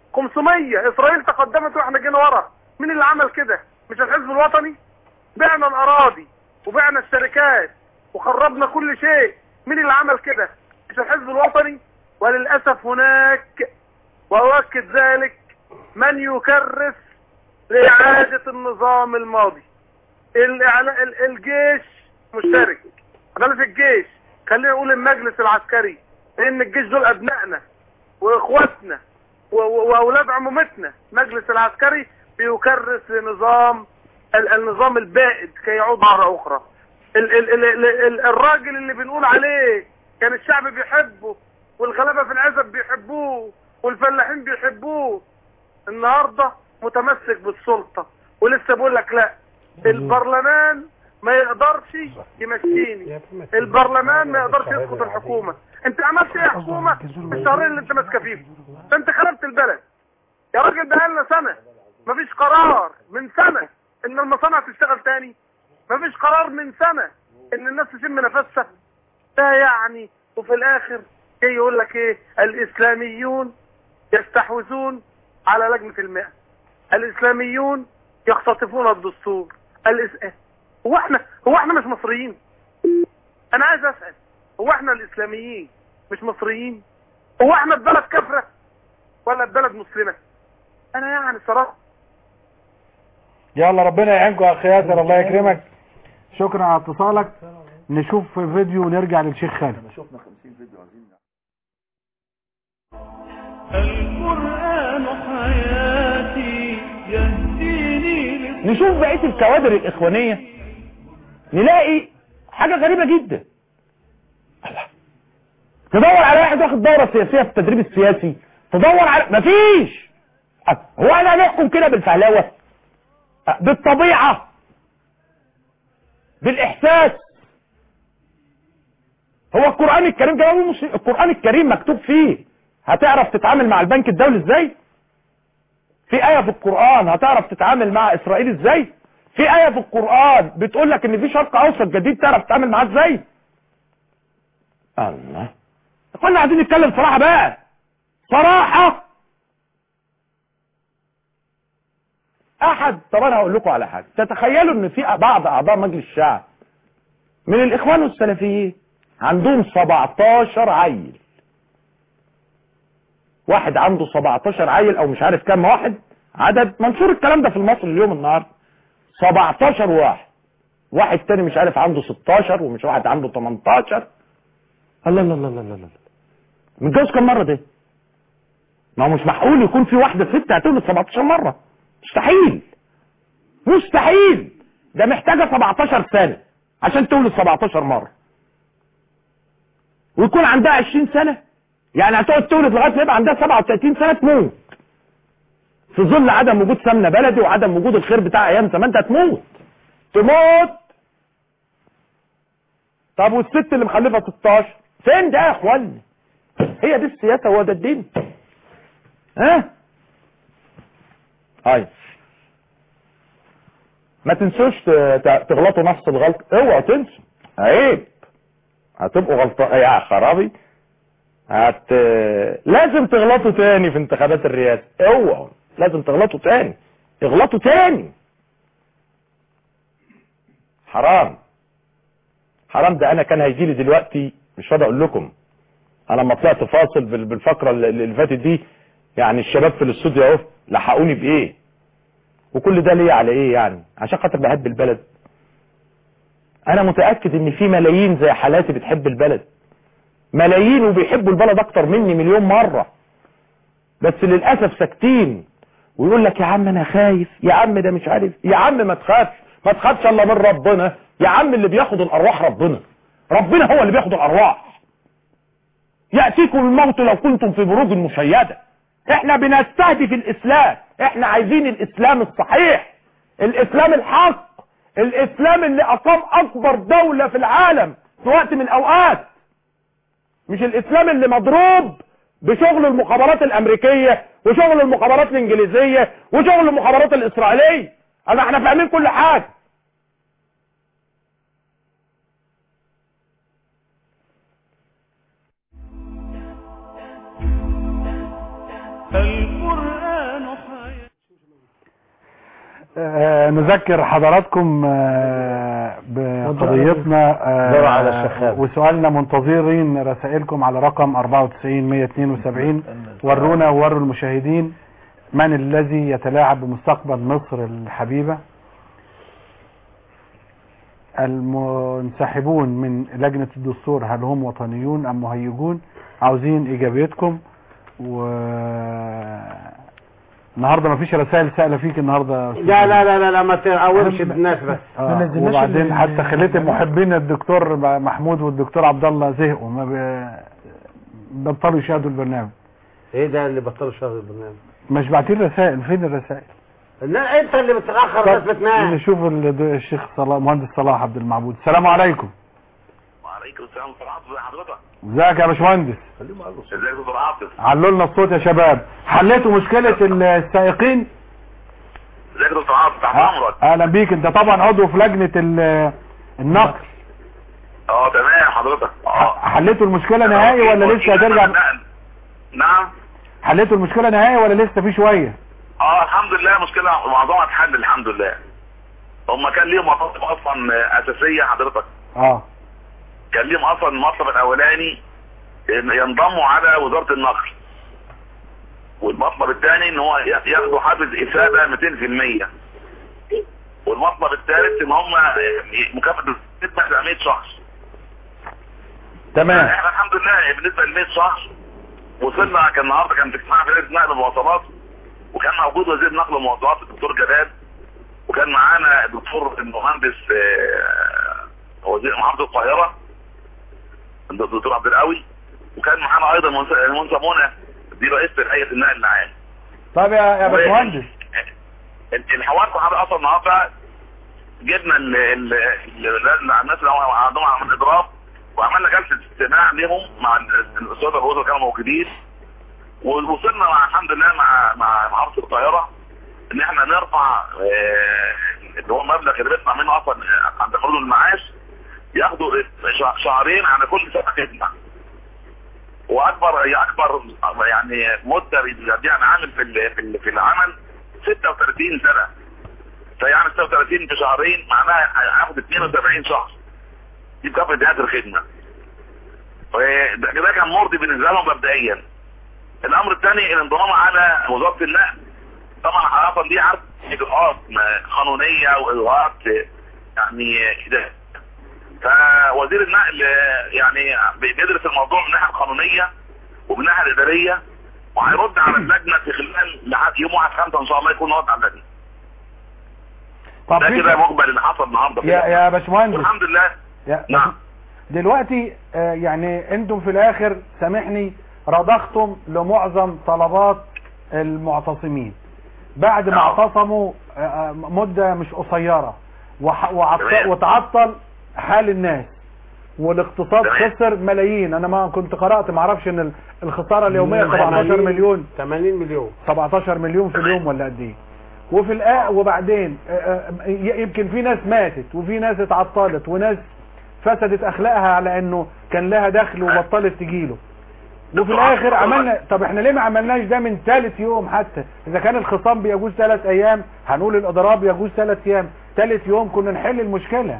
[SPEAKER 19] 500 اسرائيل تقدمت واحنا جينا ورا مين اللي عمل كده مش الحزب الوطني بعنا الاراضي وبعنا الشركات وخربنا كل شيء مين اللي عمل كده مش الحزب الوطني وللأسف هناك وأؤكد ذلك من يكرس لإعادة النظام الماضي الإعلا- ال- الجيش مشترك عدالة الجيش خلينا نقول المجلس العسكري لأن الجيش دول أبنائنا وإخواتنا و- و- وأولاد عمومتنا المجلس العسكري بيكرس لنظام ال- النظام البائد كي يعود مرة أخرى ال ال ال ال ال الراجل اللي بنقول عليه كان الشعب بيحبه والغلابة في العزب بيحبوه والفلاحين بيحبوه النهاردة متمسك بالسلطة ولسه بقول لك لا البرلمان ما يقدرش يمشيني البرلمان ما يقدرش يسقط الحكومة انت عملت ايه يا حكومة في الشهرين اللي انت ماسكه فيهم ده انت خربت البلد يا راجل ده لنا سنة مفيش قرار من سنة ان المصانع تشتغل تاني مفيش قرار من سنة ان الناس تشم نفسها ده يعني وفي الاخر جاي يقول لك ايه الاسلاميون يستحوذون على لجنة المئة الاسلاميون يختطفون الدستور الإس... هو احنا هو احنا مش مصريين انا عايز اسأل هو احنا الاسلاميين مش مصريين هو احنا البلد كفرة ولا البلد مسلمة انا يعني صراحة
[SPEAKER 2] يلا ربنا يعينكم يا اخي ياسر الله يكرمك شكرا على اتصالك نشوف فيديو ونرجع للشيخ خالد
[SPEAKER 3] شفنا 50 فيديو عايزين
[SPEAKER 1] القرآن حياتي يهديني للصراط
[SPEAKER 20] نشوف بقية الكوادر الإخوانية نلاقي حاجة غريبة جدا الله. تدور على واحد واخد دورة سياسية في التدريب السياسي تدور على مفيش هو انا نحكم كده بالفهلوة بالطبيعة بالإحساس هو القرآن الكريم جواب المسلم القرآن الكريم مكتوب فيه هتعرف تتعامل مع البنك الدولي ازاي في آية في القرآن هتعرف تتعامل مع إسرائيل ازاي في آية في القرآن بتقول لك ان في شرق اوسط جديد تعرف تتعامل معاه ازاي الله اخوانا عايزين نتكلم صراحة بقى صراحة احد طب انا هقول لكم على حاجة تتخيلوا ان في بعض اعضاء مجلس الشعب من الاخوان والسلفيين عندهم 17 عيل واحد عنده 17 عيل او مش عارف كام واحد عدد منشور الكلام ده في المصري اليوم النهارده 17 واحد واحد تاني مش عارف عنده 16 ومش واحد عنده 18 الله الله الله الله الله الله متجوز كم مره ده ما هو مش معقول يكون في واحده ست هتولد 17 مره مستحيل مستحيل ده محتاجه 17 سنه عشان تولد 17 مره ويكون عندها 20 سنه يعني هتقعد تولد لغايه ما يبقى عندها 37 سنه تموت في ظل عدم وجود سمنه بلدي وعدم وجود الخير بتاع ايام زمان انت هتموت تموت طب والست اللي مخلفه 16 فين ده يا اخواني هي دي السياسه هو ده الدين ها هاي ما تنسوش ت- ت- تغلطوا نفس الغلط اوعوا تنسوا عيب هتبقوا غلطان يا خرابي هت لازم تغلطوا تاني في انتخابات الرئاسه اوعوا لازم تغلطوا تاني اغلطوا تاني حرام حرام ده انا كان هيجي لي دلوقتي مش راضي اقول لكم انا لما طلعت فاصل بال- بالفقره اللي اللي فاتت دي يعني الشباب في الاستوديو اهو لحقوني بايه وكل ده ليه على ايه يعني عشان خاطر بحب البلد انا متاكد ان في ملايين زي حالاتي بتحب البلد ملايين وبيحبوا البلد اكتر مني مليون مره بس للاسف ساكتين ويقول لك يا عم انا خايف يا عم ده مش عارف يا عم ما تخافش ما تخافش الا من ربنا يا عم اللي بياخد الارواح ربنا ربنا هو اللي بياخد الارواح ياتيكم الموت لو كنتم في بروج مشيده احنا بنستهدف الاسلام احنا عايزين الاسلام الصحيح الاسلام الحق الاسلام اللي اقام اكبر دولة في العالم في وقت من الاوقات مش الاسلام اللي مضروب بشغل المخابرات الامريكية وشغل المخابرات الانجليزية وشغل المخابرات الاسرائيلية انا احنا فاهمين كل حاجة
[SPEAKER 1] القرآن حياة
[SPEAKER 2] آه، نذكر حضراتكم آه، بقضيتنا آه،
[SPEAKER 20] دور على الشخاب.
[SPEAKER 2] وسؤالنا منتظرين رسائلكم على رقم 94 172 ورونا ووروا المشاهدين من الذي يتلاعب بمستقبل مصر الحبيبة المنسحبون من لجنة الدستور هل هم وطنيون أم مهيجون عاوزين إيجابيتكم و النهارده مفيش رسائل سائله فيك النهارده يا أستاذ
[SPEAKER 5] لا لا لا لا, لا ما تقومش بالناس بس
[SPEAKER 2] آه. وبعدين حتى خليت المحبين الدكتور محمود والدكتور عبد الله زهقوا ما ب... بطلوا يشاهدوا البرنامج
[SPEAKER 5] ايه ده اللي بطلوا شغل البرنامج
[SPEAKER 2] مش باعتين رسائل فين الرسائل
[SPEAKER 5] لا انت اللي بتتاخر الناس بتنام
[SPEAKER 2] نشوف ال- الشيخ صلاح مهندس صلاح عبد المعبود السلام عليكم
[SPEAKER 21] وعليكم السلام ورحمة الله حضرتك
[SPEAKER 2] ازيك يا باشمهندس
[SPEAKER 21] ازيك يا دكتور عاطف
[SPEAKER 2] علوا لنا الصوت يا شباب حليتوا مشكله السائقين
[SPEAKER 21] ازيك يا دكتور عاطف تحت امرك
[SPEAKER 2] اهلا بيك انت طبعا عضو في لجنه ال- النقل
[SPEAKER 21] اه تمام حضرتك اه
[SPEAKER 2] حليتوا المشكله نهائي ولا لسه هترجع
[SPEAKER 21] نعم
[SPEAKER 2] حليتوا المشكله نهائي ولا لسه في شويه
[SPEAKER 21] اه الحمد لله مشكلة معظمها اتحل الحمد لله هم كان ليهم مطالب اصلا اساسية حضرتك
[SPEAKER 2] اه
[SPEAKER 21] كان ليهم اصلا المطلب الاولاني إن ينضموا على وزارة النقل والمطلب الثاني ان هو ياخدوا حافز اثابة 200% والمطلب الثالث ان هم مكافأة تدفع 100 شخص
[SPEAKER 2] تمام
[SPEAKER 21] احنا الحمد لله بالنسبة ل 100 شهر وصلنا كان النهارده كان في اجتماع في لجنة نقل المواصلات وكان موجود وزير نقل المواصلات الدكتور جلال وكان معانا الدكتور المهندس آه، وزير محافظة القاهرة الدكتور عبد القوي وكان معانا ايضا منس- المنسى منى دي رئيسة هيئة النقل العام
[SPEAKER 2] طيب يا يا باشمهندس
[SPEAKER 21] ال- الحوار كان حضرتك اصلا النهارده جبنا ال- ال- ال- ال- الناس اللي هم عندهم عمل اضراب وعملنا جلسه استماع لهم مع ال- الساده الوزراء كانوا موجودين ووصلنا مع الحمد لله مع مع محافظه القاهره ان احنا نرفع آه، اللي هو المبلغ اللي بيطلع منه اصلا عند خروج المعاش ياخدوا ش- شهرين على كل سنه خدمه واكبر هي اكبر يعني مده بيقضيها العامل في ال- في ال- في العمل 36 سنه فيعني 36 في شهرين معناها هياخد 72 شهر دي بكافه نهايه الخدمه وده ده كان مرضي بالنسبه لهم مبدئيا الامر الثاني الانضمام على وزاره النقل طبعا اصلا دي عارف اجراءات ما- قانونيه واجراءات يعني كده فوزير النقل آه، يعني بيدرس الموضوع من الناحيه القانونيه ومن الناحيه الاداريه وهيرد على اللجنه في خلال لحد يوم 1 5 ان شاء الله يكون رد على اللجنه
[SPEAKER 2] طب
[SPEAKER 21] ده
[SPEAKER 2] في-
[SPEAKER 21] كده مقبل اللي حصل النهارده
[SPEAKER 2] يا يا باشمهندس
[SPEAKER 21] الحمد لله
[SPEAKER 2] يا
[SPEAKER 21] نعم
[SPEAKER 2] دلوقتي آه، يعني انتم في الاخر سامحني رضختم لمعظم طلبات المعتصمين بعد ما اعتصموا آه، آه، مدة مش قصيرة وح- وعط-
[SPEAKER 21] تمام.
[SPEAKER 2] وتعطل حال الناس والاقتصاد
[SPEAKER 21] تمام.
[SPEAKER 2] خسر ملايين انا ما كنت قرأت ما اعرفش ان ال- الخسارة اليومية 17 مليون
[SPEAKER 5] 80 مليون
[SPEAKER 2] 17 مليون في اليوم ولا قد ايه وفي الآ وبعدين آه، آه، ي- يمكن في ناس ماتت وفي ناس اتعطلت وناس فسدت اخلاقها على انه كان لها دخل وبطلت تجيله وفي الاخر عملنا طب احنا ليه ما عملناش ده من ثالث يوم حتى اذا كان الخصام بيجوز ثلاث ايام هنقول الاضراب يجوز ثلاث ايام ثالث يوم كنا نحل المشكلة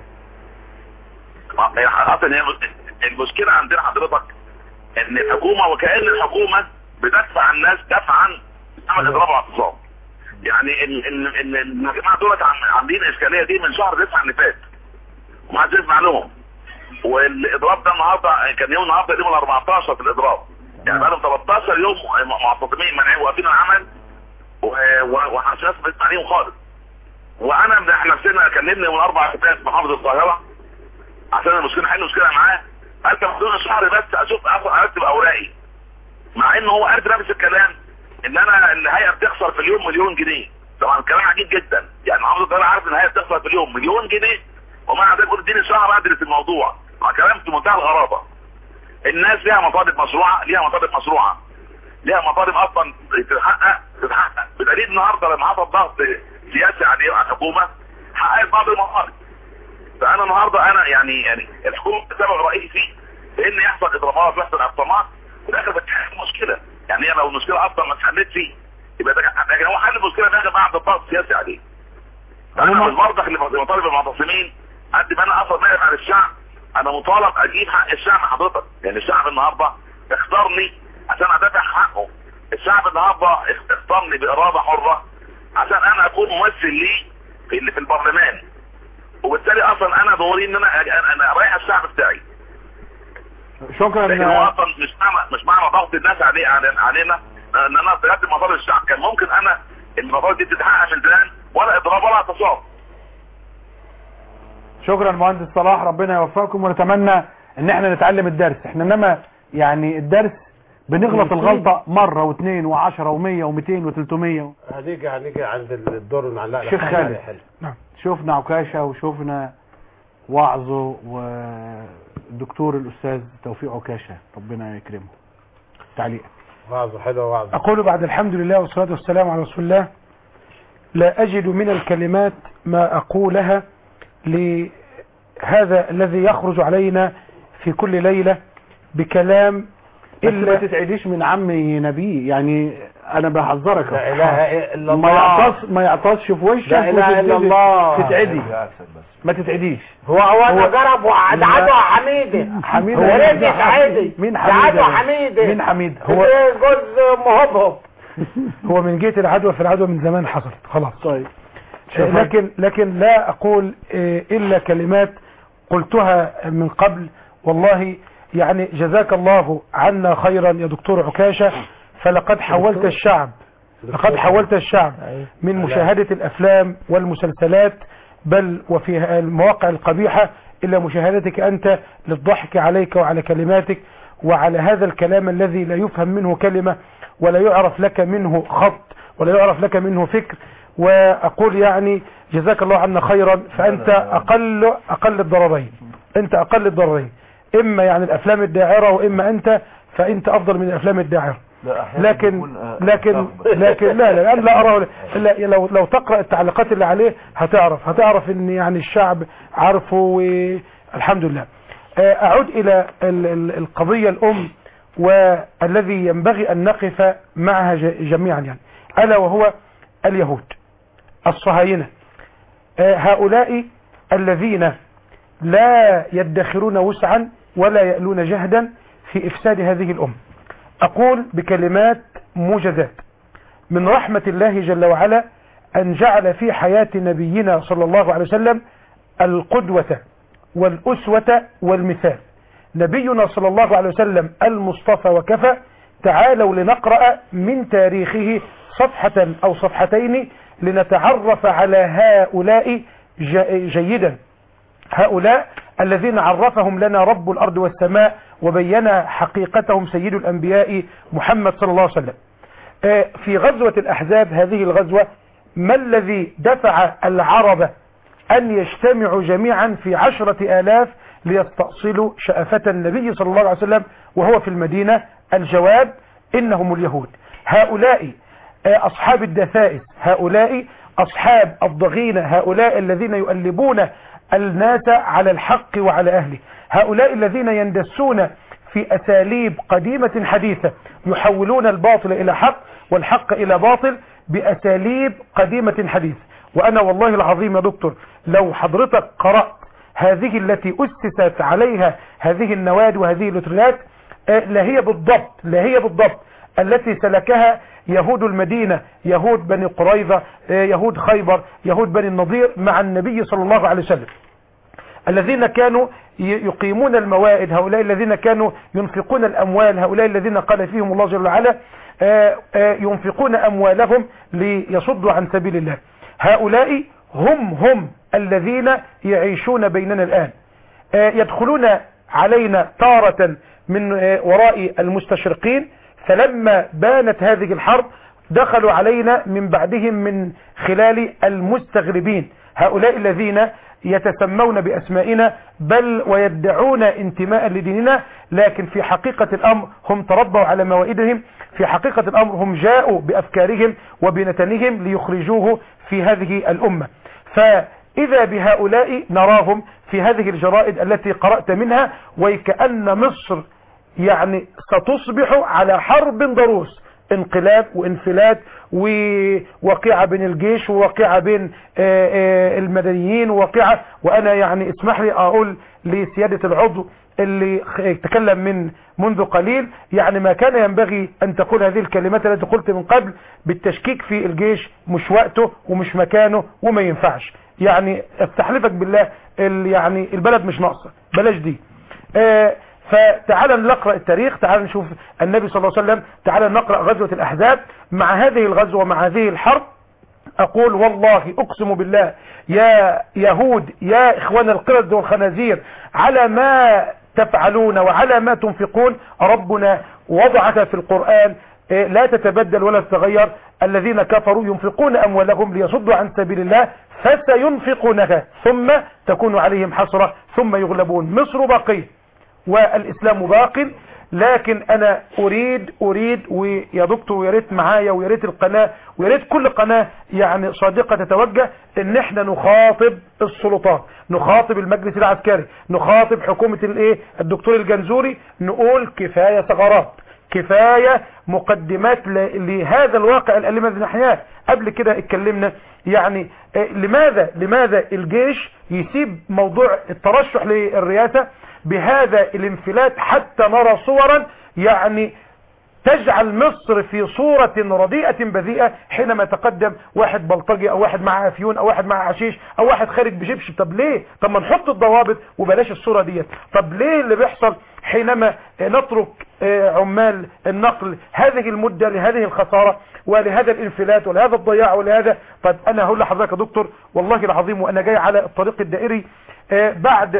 [SPEAKER 21] هي اصلا هي المشكله عندنا حضرتك ان الحكومه وكأن الحكومه بتدفع الناس دفعا عمل اضراب واعتصام يعني ال- ال- ال- الجماعه دولت عم- عاملين الاشكاليه دي من شهر 9 اللي فات وما حدش يسمع لهم والاضراب ده النهارده كان يوم النهارده اليوم ال 14 في الاضراب يعني بقالهم 13 يوم معتصمين منعين واقفين العمل و- و- ومحدش يسمع ليهم خالص وانا من احنا نفسنا كلمني من اربع سنوات محافظ القاهره عشان المشكله نحل المشكله معاه قال طب بدون شهر بس اشوف اخد ارتب اوراقي مع انه هو قال نفس الكلام ان انا الهيئه بتخسر في اليوم مليون جنيه طبعا كلام عجيب جدا يعني محافظ القاهره عارف ان الهيئه بتخسر في اليوم مليون جنيه ومع ذلك يقول اديني شهر ادرس الموضوع مع كلام في منتهى الغرابه الناس ليها مطالب مشروعه ليها مطالب مشروعه ليها مطالب اصلا تتحقق تتحقق بدليل النهارده لما حصل ضغط سياسي عليه على الحكومه حققت بعض المطالب فانا النهارده انا يعني يعني الحكومه سبب رئيسي في ان يحصل اضرابات ويحصل اعتصامات في الاخر بتحل المشكله يعني هي لو المشكله اصلا ما اتحلتش يبقى ده كان- لكن هو حل المشكله ده بعد الضغط السياسي عليه انا مش برضك اللي مطالب المعتصمين قد ما انا اصلا نائب عن الشعب انا مطالب اجيب حق الشعب حضرتك يعني الشعب النهارده اختارني عشان ادافع عن حقه الشعب النهارده اختارني باراده حره عشان انا اكون ممثل ليه في اللي في البرلمان وبالتالي اصلا انا دوري ان انا انا أنا رايح الشعب بتاعي
[SPEAKER 2] شكرا
[SPEAKER 21] لكن هو اصلا مش معنى مش معنى ضغط الناس علي علي- علينا ان انا بقدم مطالب الشعب كان ممكن انا المطالب دي تتحقق في البلاد ولا اضراب ولا اعتصام
[SPEAKER 2] شكرا مهندس صلاح ربنا يوفقكم ونتمنى ان احنا نتعلم الدرس احنا انما يعني الدرس بنغلط الغلطة مرة واثنين وعشرة ومية ومئتين وثلاثمية
[SPEAKER 5] هنيجي هنيجي عند الدور ونعلق لك
[SPEAKER 2] شيخ
[SPEAKER 5] حاجة
[SPEAKER 2] خالد
[SPEAKER 5] حلوة.
[SPEAKER 2] نعم. شفنا عكاشة وشفنا وعظه والدكتور الأستاذ توفيق عكاشة ربنا يكرمه تعليق
[SPEAKER 5] وعظه حلوة وعظه
[SPEAKER 6] أقول بعد الحمد لله والصلاة والسلام على رسول الله لا أجد من الكلمات ما أقولها لهذا الذي يخرج علينا في كل ليلة بكلام
[SPEAKER 2] بس ما
[SPEAKER 6] إلا
[SPEAKER 2] تتعديش من عمي نبي يعني انا بحذرك
[SPEAKER 5] لا إله إلا
[SPEAKER 2] ما
[SPEAKER 5] الله.
[SPEAKER 2] يعطس ما يعطسش في وشك
[SPEAKER 5] لا إله إلا
[SPEAKER 2] وتبتدي
[SPEAKER 5] الله.
[SPEAKER 2] تتعدي ما تتعديش
[SPEAKER 5] هو هو انا
[SPEAKER 2] هو-
[SPEAKER 5] جرب وعدعده حميدة
[SPEAKER 2] حميدة
[SPEAKER 5] هو
[SPEAKER 2] مين
[SPEAKER 5] رزق
[SPEAKER 2] ده؟
[SPEAKER 5] عادي
[SPEAKER 2] مين حميدة
[SPEAKER 5] عدو
[SPEAKER 2] ده؟
[SPEAKER 5] حميدة
[SPEAKER 2] مين حميدة؟
[SPEAKER 5] هو
[SPEAKER 2] هو-
[SPEAKER 5] جوز مهبهب
[SPEAKER 6] هو من جهة العدوى في العدوى من زمان حصلت خلاص
[SPEAKER 2] طيب
[SPEAKER 6] آه، لكن لكن لا أقول آه، إلا كلمات قلتها من قبل والله يعني جزاك الله عنا خيرا يا دكتور عكاشة فلقد حولت الشعب لقد حولت الشعب من مشاهدة الأفلام والمسلسلات بل وفي المواقع القبيحة إلى مشاهدتك أنت للضحك عليك وعلى كلماتك وعلى هذا الكلام الذي لا يفهم منه كلمة ولا يعرف لك منه خط ولا يعرف لك منه فكر وأقول يعني جزاك الله عنا خيرا فأنت أقل أقل الضررين أنت أقل الضررين إما يعني الأفلام الداعرة وإما أنت فأنت أفضل من الأفلام الداعرة
[SPEAKER 3] لا أحيانا
[SPEAKER 6] لكن
[SPEAKER 3] يكون، آه،
[SPEAKER 6] لكن
[SPEAKER 3] أخبر.
[SPEAKER 6] لكن لا لا أنا لا أراه لا لو لو تقرأ التعليقات اللي عليه هتعرف هتعرف ان يعني الشعب عارفه والحمد لله آه، أعود إلى ال- ال- القضية الأم والذي ينبغي أن نقف معها ج- جميعا يعني ألا وهو اليهود الصهاينة آه، هؤلاء الذين لا يدخرون وسعا ولا يألون جهدا في إفساد هذه الأمة أقول بكلمات موجزات من رحمة الله جل وعلا أن جعل في حياة نبينا صلى الله عليه وسلم القدوة والأسوة والمثال نبينا صلى الله عليه وسلم المصطفى وكفى تعالوا لنقرأ من تاريخه صفحة أو صفحتين لنتعرف على هؤلاء ج- جيدا هؤلاء الذين عرفهم لنا رب الأرض والسماء وبين حقيقتهم سيد الأنبياء محمد صلى الله عليه وسلم آه، في غزوة الأحزاب هذه الغزوة ما الذي دفع العرب أن يجتمعوا جميعا في عشرة آلاف ليستأصلوا شأفة النبي صلى الله عليه وسلم وهو في المدينة الجواب إنهم اليهود هؤلاء آه، أصحاب الدثائس هؤلاء أصحاب الضغينة هؤلاء الذين يؤلبون الناس على الحق وعلى أهله هؤلاء الذين يندسون في أساليب قديمة حديثة يحولون الباطل إلى حق والحق إلى باطل بأساليب قديمة حديثة وأنا والله العظيم يا دكتور لو حضرتك قرأت هذه التي أسست عليها هذه النواد وهذه اللتريات آه، لا هي بالضبط لا هي بالضبط التي سلكها يهود المدينة يهود بني قريظة آه، يهود خيبر يهود بني النضير مع النبي صلى الله عليه وسلم الذين كانوا ي- يقيمون الموائد هؤلاء الذين كانوا ينفقون الأموال هؤلاء الذين قال فيهم الله جل وعلا آه، آه، ينفقون أموالهم ليصدوا عن سبيل الله هؤلاء هم هم الذين يعيشون بيننا الآن آه، يدخلون علينا تارة من آه، وراء المستشرقين فلما بانت هذه الحرب دخلوا علينا من بعدهم من خلال المستغربين هؤلاء الذين يتسمون بأسمائنا بل ويدعون انتماء لديننا لكن في حقيقة الأمر هم تربوا على موائدهم في حقيقة الأمر هم جاءوا بأفكارهم وبنتنهم ليخرجوه في هذه الأمة فإذا بهؤلاء نراهم في هذه الجرائد التي قرأت منها وكأن مصر يعني ستصبح على حرب ضروس انقلاب وانفلات وواقعة بين الجيش وواقعة بين آه، آه، المدنيين وواقعة وانا يعني اسمح لي اقول لسيادة العضو اللي خ- تكلم من منذ قليل يعني ما كان ينبغي ان تقول هذه الكلمات التي قلت من قبل بالتشكيك في الجيش مش وقته ومش مكانه وما ينفعش يعني استحلفك بالله ال- يعني البلد مش ناقصه بلاش دي آه، فتعال نقرأ التاريخ تعال نشوف النبي صلى الله عليه وسلم تعال نقرأ غزوة الأحزاب مع هذه الغزوة مع هذه الحرب أقول والله أقسم بالله يا يهود يا إخوان القرد والخنازير على ما تفعلون وعلى ما تنفقون ربنا وضعك في القرآن إيه، لا تتبدل ولا تتغير الذين كفروا ينفقون أموالهم ليصدوا عن سبيل الله فسينفقونها ثم تكون عليهم حسرة ثم يغلبون مصر باقية والإسلام باق لكن أنا أريد أريد ويا دكتور ويا ريت معايا ويا ريت القناة ويا ريت كل قناة يعني صادقة تتوجه إن إحنا نخاطب السلطات نخاطب المجلس العسكري نخاطب حكومة الإيه الدكتور الجنزوري نقول كفاية ثغرات كفاية مقدمات ل- لهذا الواقع الأليم الذي نحياه قبل كده اتكلمنا يعني آه، لماذا لماذا الجيش يسيب موضوع الترشح للرئاسة بهذا الانفلات حتى نرى صورا يعني تجعل مصر في صورة رديئة بذيئة حينما يتقدم واحد بلطجي او واحد معاه افيون او واحد معاه عشيش او واحد خارج بشبشب طب ليه طب ما نحط الضوابط وبلاش الصورة ديت طب ليه اللي بيحصل حينما نترك آه، عمال النقل هذه المدة لهذه الخسارة ولهذا الانفلات ولهذا الضياع ولهذا طب انا هقول لحضرتك يا دكتور والله العظيم وانا جاي على الطريق الدائري آه، بعد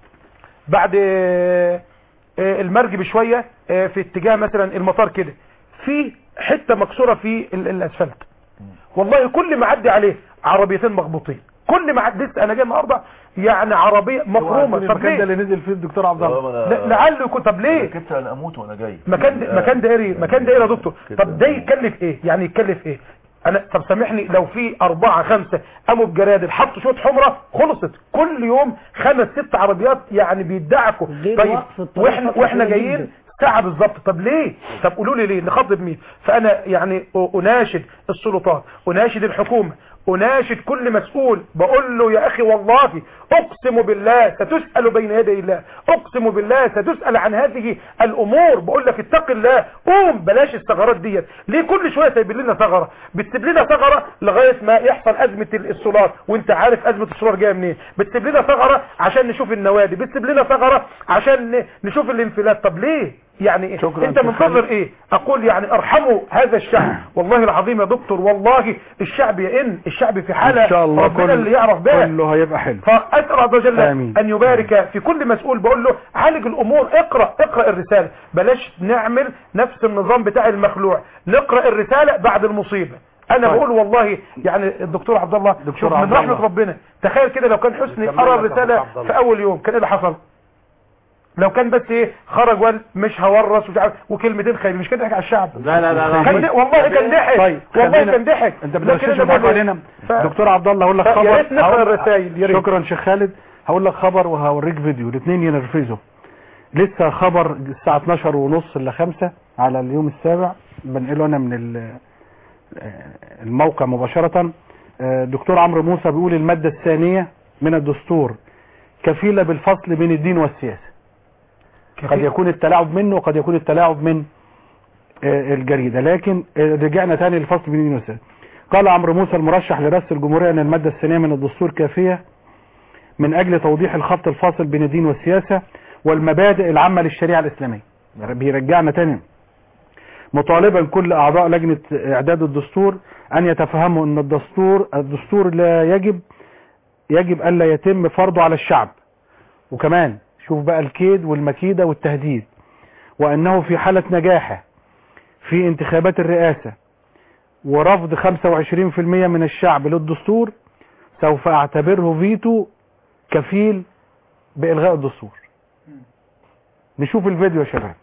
[SPEAKER 6] بعد آه، آه، المرج بشوية آه، في اتجاه مثلا المطار كده في حتة مكسورة في ال- الاسفلت والله كل ما عدي عليه عربيتين مخبوطين كل ما عدي لسه انا جاي النهارده يعني عربيه مفرومه طب
[SPEAKER 3] المكان
[SPEAKER 6] ليه
[SPEAKER 3] ده اللي نزل فيه الدكتور عبد الله
[SPEAKER 6] لا- لعله يكون طب ليه
[SPEAKER 3] كنت انا اموت وانا جاي
[SPEAKER 6] مكان د- مكان دائري مكان دائري يا دكتور طب ده يكلف ايه يعني يكلف ايه انا طب سامحني لو في اربعة خمسة قاموا بجرادل حطوا شوية حمرة خلصت كل يوم خمس ست عربيات يعني بيدعكوا طيب
[SPEAKER 4] وقف الطريق
[SPEAKER 6] واحنا
[SPEAKER 4] فترة
[SPEAKER 6] واحنا
[SPEAKER 4] طويلة
[SPEAKER 6] جايين
[SPEAKER 4] جدا.
[SPEAKER 6] ساعة بالظبط طب ليه طب قولوا لي ليه نخاطب مين فانا يعني أ- اناشد السلطات اناشد الحكومة اناشد كل مسؤول بقول له يا اخي والله اقسم بالله ستسأل بين يدي الله اقسم بالله ستسأل عن هذه الامور بقول لك اتق الله قوم بلاش الثغرات ديت ليه كل شوية سايب لنا ثغرة بتسيب لنا ثغرة لغاية ما يحصل ازمة السولار وانت عارف ازمة السولار جاية منين بتسيب لنا ثغرة عشان نشوف النوادي بتسيب لنا ثغرة عشان ن- نشوف الانفلات طب ليه يعني إيه؟
[SPEAKER 2] شكراً
[SPEAKER 6] انت
[SPEAKER 2] شيخ
[SPEAKER 6] منتظر
[SPEAKER 2] خالد.
[SPEAKER 6] ايه اقول يعني ارحموا هذا الشعب والله العظيم يا دكتور والله الشعب يئن الشعب في حالة
[SPEAKER 2] ان شاء الله
[SPEAKER 6] ربنا
[SPEAKER 2] كل-
[SPEAKER 6] اللي يعرف بها
[SPEAKER 2] كله هيبقى حلو
[SPEAKER 6] فأسأل عز وجل
[SPEAKER 2] آمين.
[SPEAKER 6] أن يبارك في كل مسؤول بقول له عالج الأمور اقرأ اقرأ الرسالة بلاش نعمل نفس النظام بتاع المخلوع نقرأ الرسالة بعد المصيبة أنا
[SPEAKER 2] طيب.
[SPEAKER 6] بقول والله يعني الدكتور عبد الله شوف
[SPEAKER 2] عبد
[SPEAKER 6] من رحمة
[SPEAKER 2] الله.
[SPEAKER 6] ربنا تخيل كده لو كان حسني
[SPEAKER 2] كمل
[SPEAKER 6] قرأ
[SPEAKER 2] لك يا
[SPEAKER 6] الرسالة
[SPEAKER 2] عبد الله.
[SPEAKER 6] في أول يوم كان إيه اللي حصل لو كان بس ايه خرج وقال مش هورث ومش عارف وكلمتين خير مش كان ضحك على الشعب
[SPEAKER 2] لا لا لا لا.
[SPEAKER 6] كان ضحك- والله كان ضحك
[SPEAKER 2] طيب
[SPEAKER 6] والله
[SPEAKER 2] خلينا-
[SPEAKER 6] كان ضحك
[SPEAKER 2] انت
[SPEAKER 6] لكن
[SPEAKER 2] بتغشش
[SPEAKER 6] أنا
[SPEAKER 2] معاك
[SPEAKER 6] بقول-
[SPEAKER 2] علينا
[SPEAKER 6] ف-
[SPEAKER 2] دكتور عبد الله هقول لك
[SPEAKER 6] ف-
[SPEAKER 2] خبر
[SPEAKER 6] يا ريت نقرا
[SPEAKER 2] هقول-
[SPEAKER 6] الرسايل يا ريت
[SPEAKER 2] شكرا شيخ خالد هقول لك خبر وهوريك فيديو الاثنين ينرفزوا لسه خبر الساعة 12 ونص ل 5 على اليوم السابع بنقله انا من ال- الموقع مباشرة آه، دكتور عمرو موسى بيقول المادة الثانية من الدستور كفيلة بالفصل بين الدين والسياسة قد يكون التلاعب منه وقد يكون التلاعب من آه، الجريدة لكن آه، رجعنا تاني للفصل بين الدين والسياسة قال عمرو موسى المرشح لرئاسة الجمهورية ان المادة الثانية من الدستور كافية من اجل توضيح الخط الفاصل بين الدين والسياسة والمبادئ العامة للشريعة الاسلامية بيرجعنا تاني مطالبا كل اعضاء لجنة اعداد الدستور ان يتفهموا ان الدستور الدستور لا يجب يجب الا يتم فرضه على الشعب وكمان شوف بقى الكيد والمكيدة والتهديد وانه في حالة نجاحه في انتخابات الرئاسة ورفض 25% من الشعب للدستور سوف اعتبره فيتو كفيل بإلغاء الدستور نشوف الفيديو يا شباب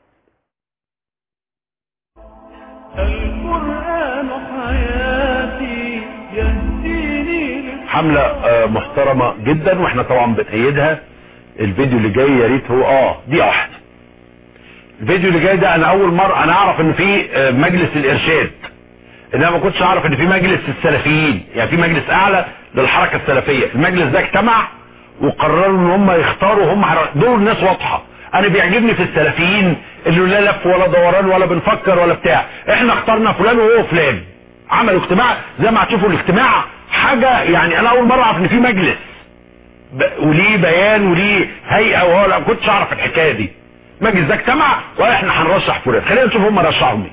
[SPEAKER 1] القرآن حياتي يهديني
[SPEAKER 20] حملة آه، محترمة جدا واحنا طبعا بنأيدها الفيديو اللي جاي يا ريت هو اه دي واحدة الفيديو اللي جاي ده انا اول مرة انا اعرف ان في آه، مجلس الارشاد انما ما كنتش اعرف ان في مجلس السلفيين يعني في مجلس اعلى للحركة السلفية المجلس ده اجتمع وقرروا ان هم يختاروا هم حر- دول ناس واضحة انا بيعجبني في السلفيين اللي لا لف ولا دوران ولا بنفكر ولا بتاع احنا اخترنا فلان وهو فلان عملوا اجتماع زي ما هتشوفوا الاجتماع حاجة يعني انا اول مرة اعرف ان في مجلس ب- وليه بيان وليه هيئة وهو لا كنتش اعرف الحكاية دي المجلس ده اجتمع واحنا هنرشح فلان خلينا نشوف هم رشحوا مين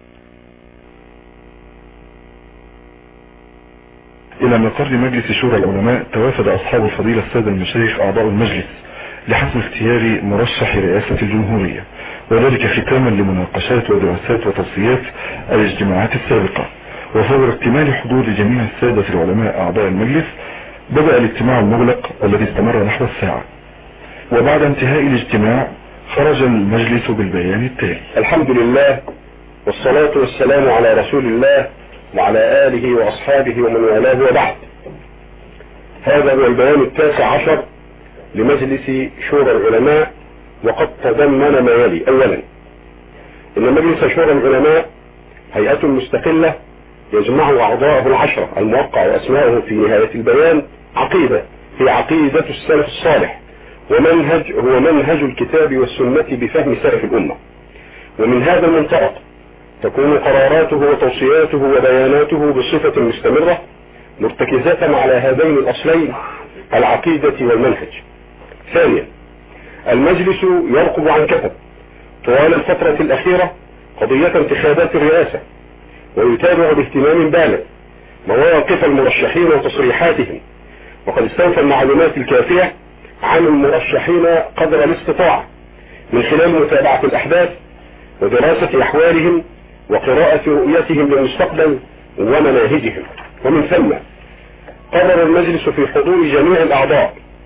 [SPEAKER 7] إلى مقر مجلس شورى العلماء توافد أصحاب الفضيلة السادة المشايخ أعضاء المجلس لحسم اختيار مرشح رئاسة الجمهورية وذلك ختاما لمناقشات ودراسات وتوصيات الاجتماعات السابقة وفور اكتمال حضور جميع السادة العلماء أعضاء المجلس بدأ الاجتماع المغلق الذي استمر نحو الساعة وبعد انتهاء الاجتماع خرج المجلس بالبيان التالي
[SPEAKER 22] الحمد لله والصلاة والسلام على رسول الله وعلى آله وأصحابه ومن والاه وبعد هذا هو البيان التاسع عشر لمجلس شورى العلماء وقد تضمن ما يلي أولا إن مجلس شورى العلماء هيئة مستقلة يجمع أعضاءه العشرة الموقع وأسماءه في نهاية البيان عقيدة هي عقيدة السلف الصالح ومنهج هو منهج الكتاب والسنة بفهم سلف الأمة ومن هذا المنطلق تكون قراراته وتوصياته وبياناته بصفة مستمرة مرتكزة على هذين الأصلين العقيدة والمنهج ثانيا المجلس يرقب عن كتب طوال الفترة الأخيرة قضية انتخابات الرئاسة ويتابع باهتمام بالغ مواقف المرشحين وتصريحاتهم وقد استوفى المعلومات الكافية عن المرشحين قدر الاستطاعة من خلال متابعة الأحداث ودراسة أحوالهم وقراءة رؤيتهم للمستقبل ومناهجهم ومن ثم قرر المجلس في حضور جميع الأعضاء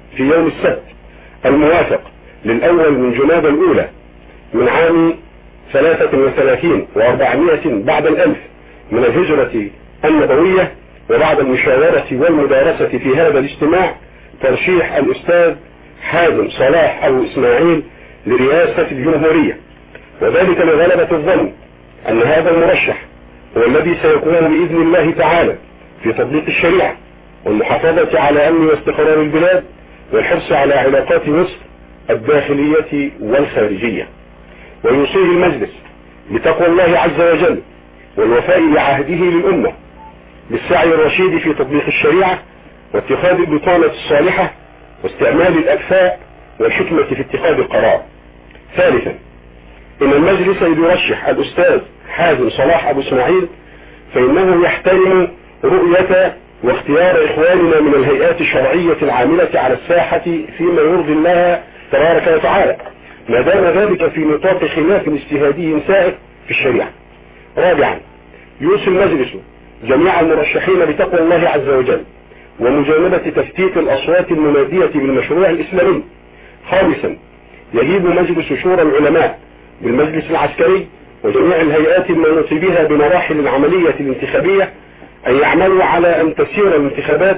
[SPEAKER 22] في يوم السبت الموافق للأول من جماد الأولى من عام ثلاثة وثلاثين وأربعمائة بعد الألف من الهجرة النبوية وبعد المشاورة والمدارسة في هذا الاجتماع ترشيح الأستاذ حازم صلاح أبو إسماعيل لرئاسة الجمهورية وذلك لغلبة الظن أن هذا المرشح هو الذي سيقوم بإذن الله تعالى في تطبيق الشريعة والمحافظة على أمن واستقرار البلاد والحرص على علاقات مصر الداخلية والخارجية ويوصيه المجلس بتقوى الله عز وجل والوفاء بعهده للأمة بالسعي الرشيد في تطبيق الشريعة واتخاذ البطانة الصالحة واستعمال الأكفاء والحكمة في اتخاذ القرار ثالثا إن المجلس يرشح الأستاذ حازم صلاح أبو إسماعيل فإنه يحترم رؤية واختيار إخواننا من الهيئات الشرعية العاملة على الساحة فيما يرضي الله تبارك وتعالى ما دام ذلك في نطاق خلاف اجتهادي سائغ في الشريعة رابعا يوصي المجلس جميع المرشحين بتقوى الله عز وجل ومجانبة تفتيت الأصوات المنادية بالمشروع الإسلامي خامسا يجيب مجلس شورى العلماء بالمجلس العسكري وجميع الهيئات المنوط بها بمراحل العملية الانتخابية أن يعملوا على أن تسير الانتخابات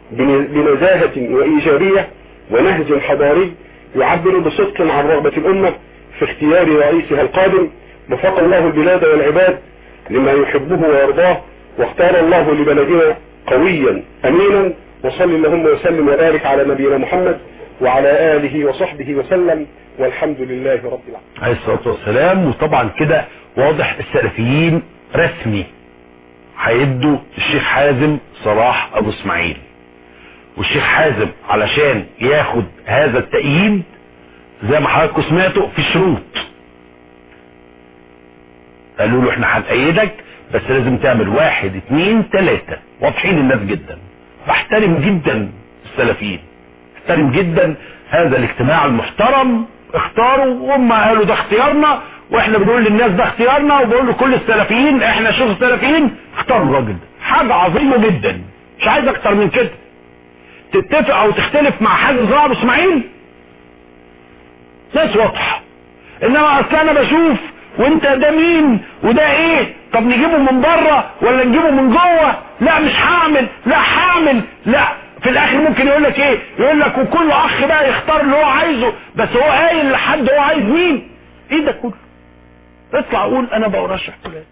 [SPEAKER 22] بنزاهة وإيجابية ونهج حضاري يعبر بصدق عن رغبة الأمة في اختيار رئيسها القادم وفق الله البلاد والعباد لما يحبه ويرضاه واختار الله لبلدنا قويا أمينا وصل اللهم وسلم وبارك على نبينا محمد وعلى آله وصحبه وسلم والحمد لله رب العالمين
[SPEAKER 8] عليه الصلاة والسلام وطبعا كده واضح السلفيين رسمي هيدوا الشيخ حازم صلاح ابو اسماعيل والشيخ حازم علشان ياخد هذا التأييد زي ما حضراتكم سمعتوا في شروط قالوا له احنا هنأيدك بس لازم تعمل واحد اتنين تلاتة واضحين الناس جدا بحترم جدا السلفيين احترم جدا هذا الاجتماع المحترم اختاروا وهم قالوا ده اختيارنا واحنا بنقول للناس ده اختيارنا وبقول لكل السلفيين احنا شوف السلفيين اختاروا الراجل ده حاجة عظيمة جدا مش عايز اكتر من كده تتفق او تختلف مع حازم صلاح ابو اسماعيل ناس واضحة انما اصل انا بشوف وانت ده مين وده ايه طب نجيبه من بره ولا نجيبه من جوه لا مش هعمل لا هعمل لا في الاخر ممكن يقول لك ايه يقول لك وكل اخ بقى يختار اللي هو عايزه بس هو قايل لحد هو عايز مين ايه ده كله اطلع قول انا برشح فلان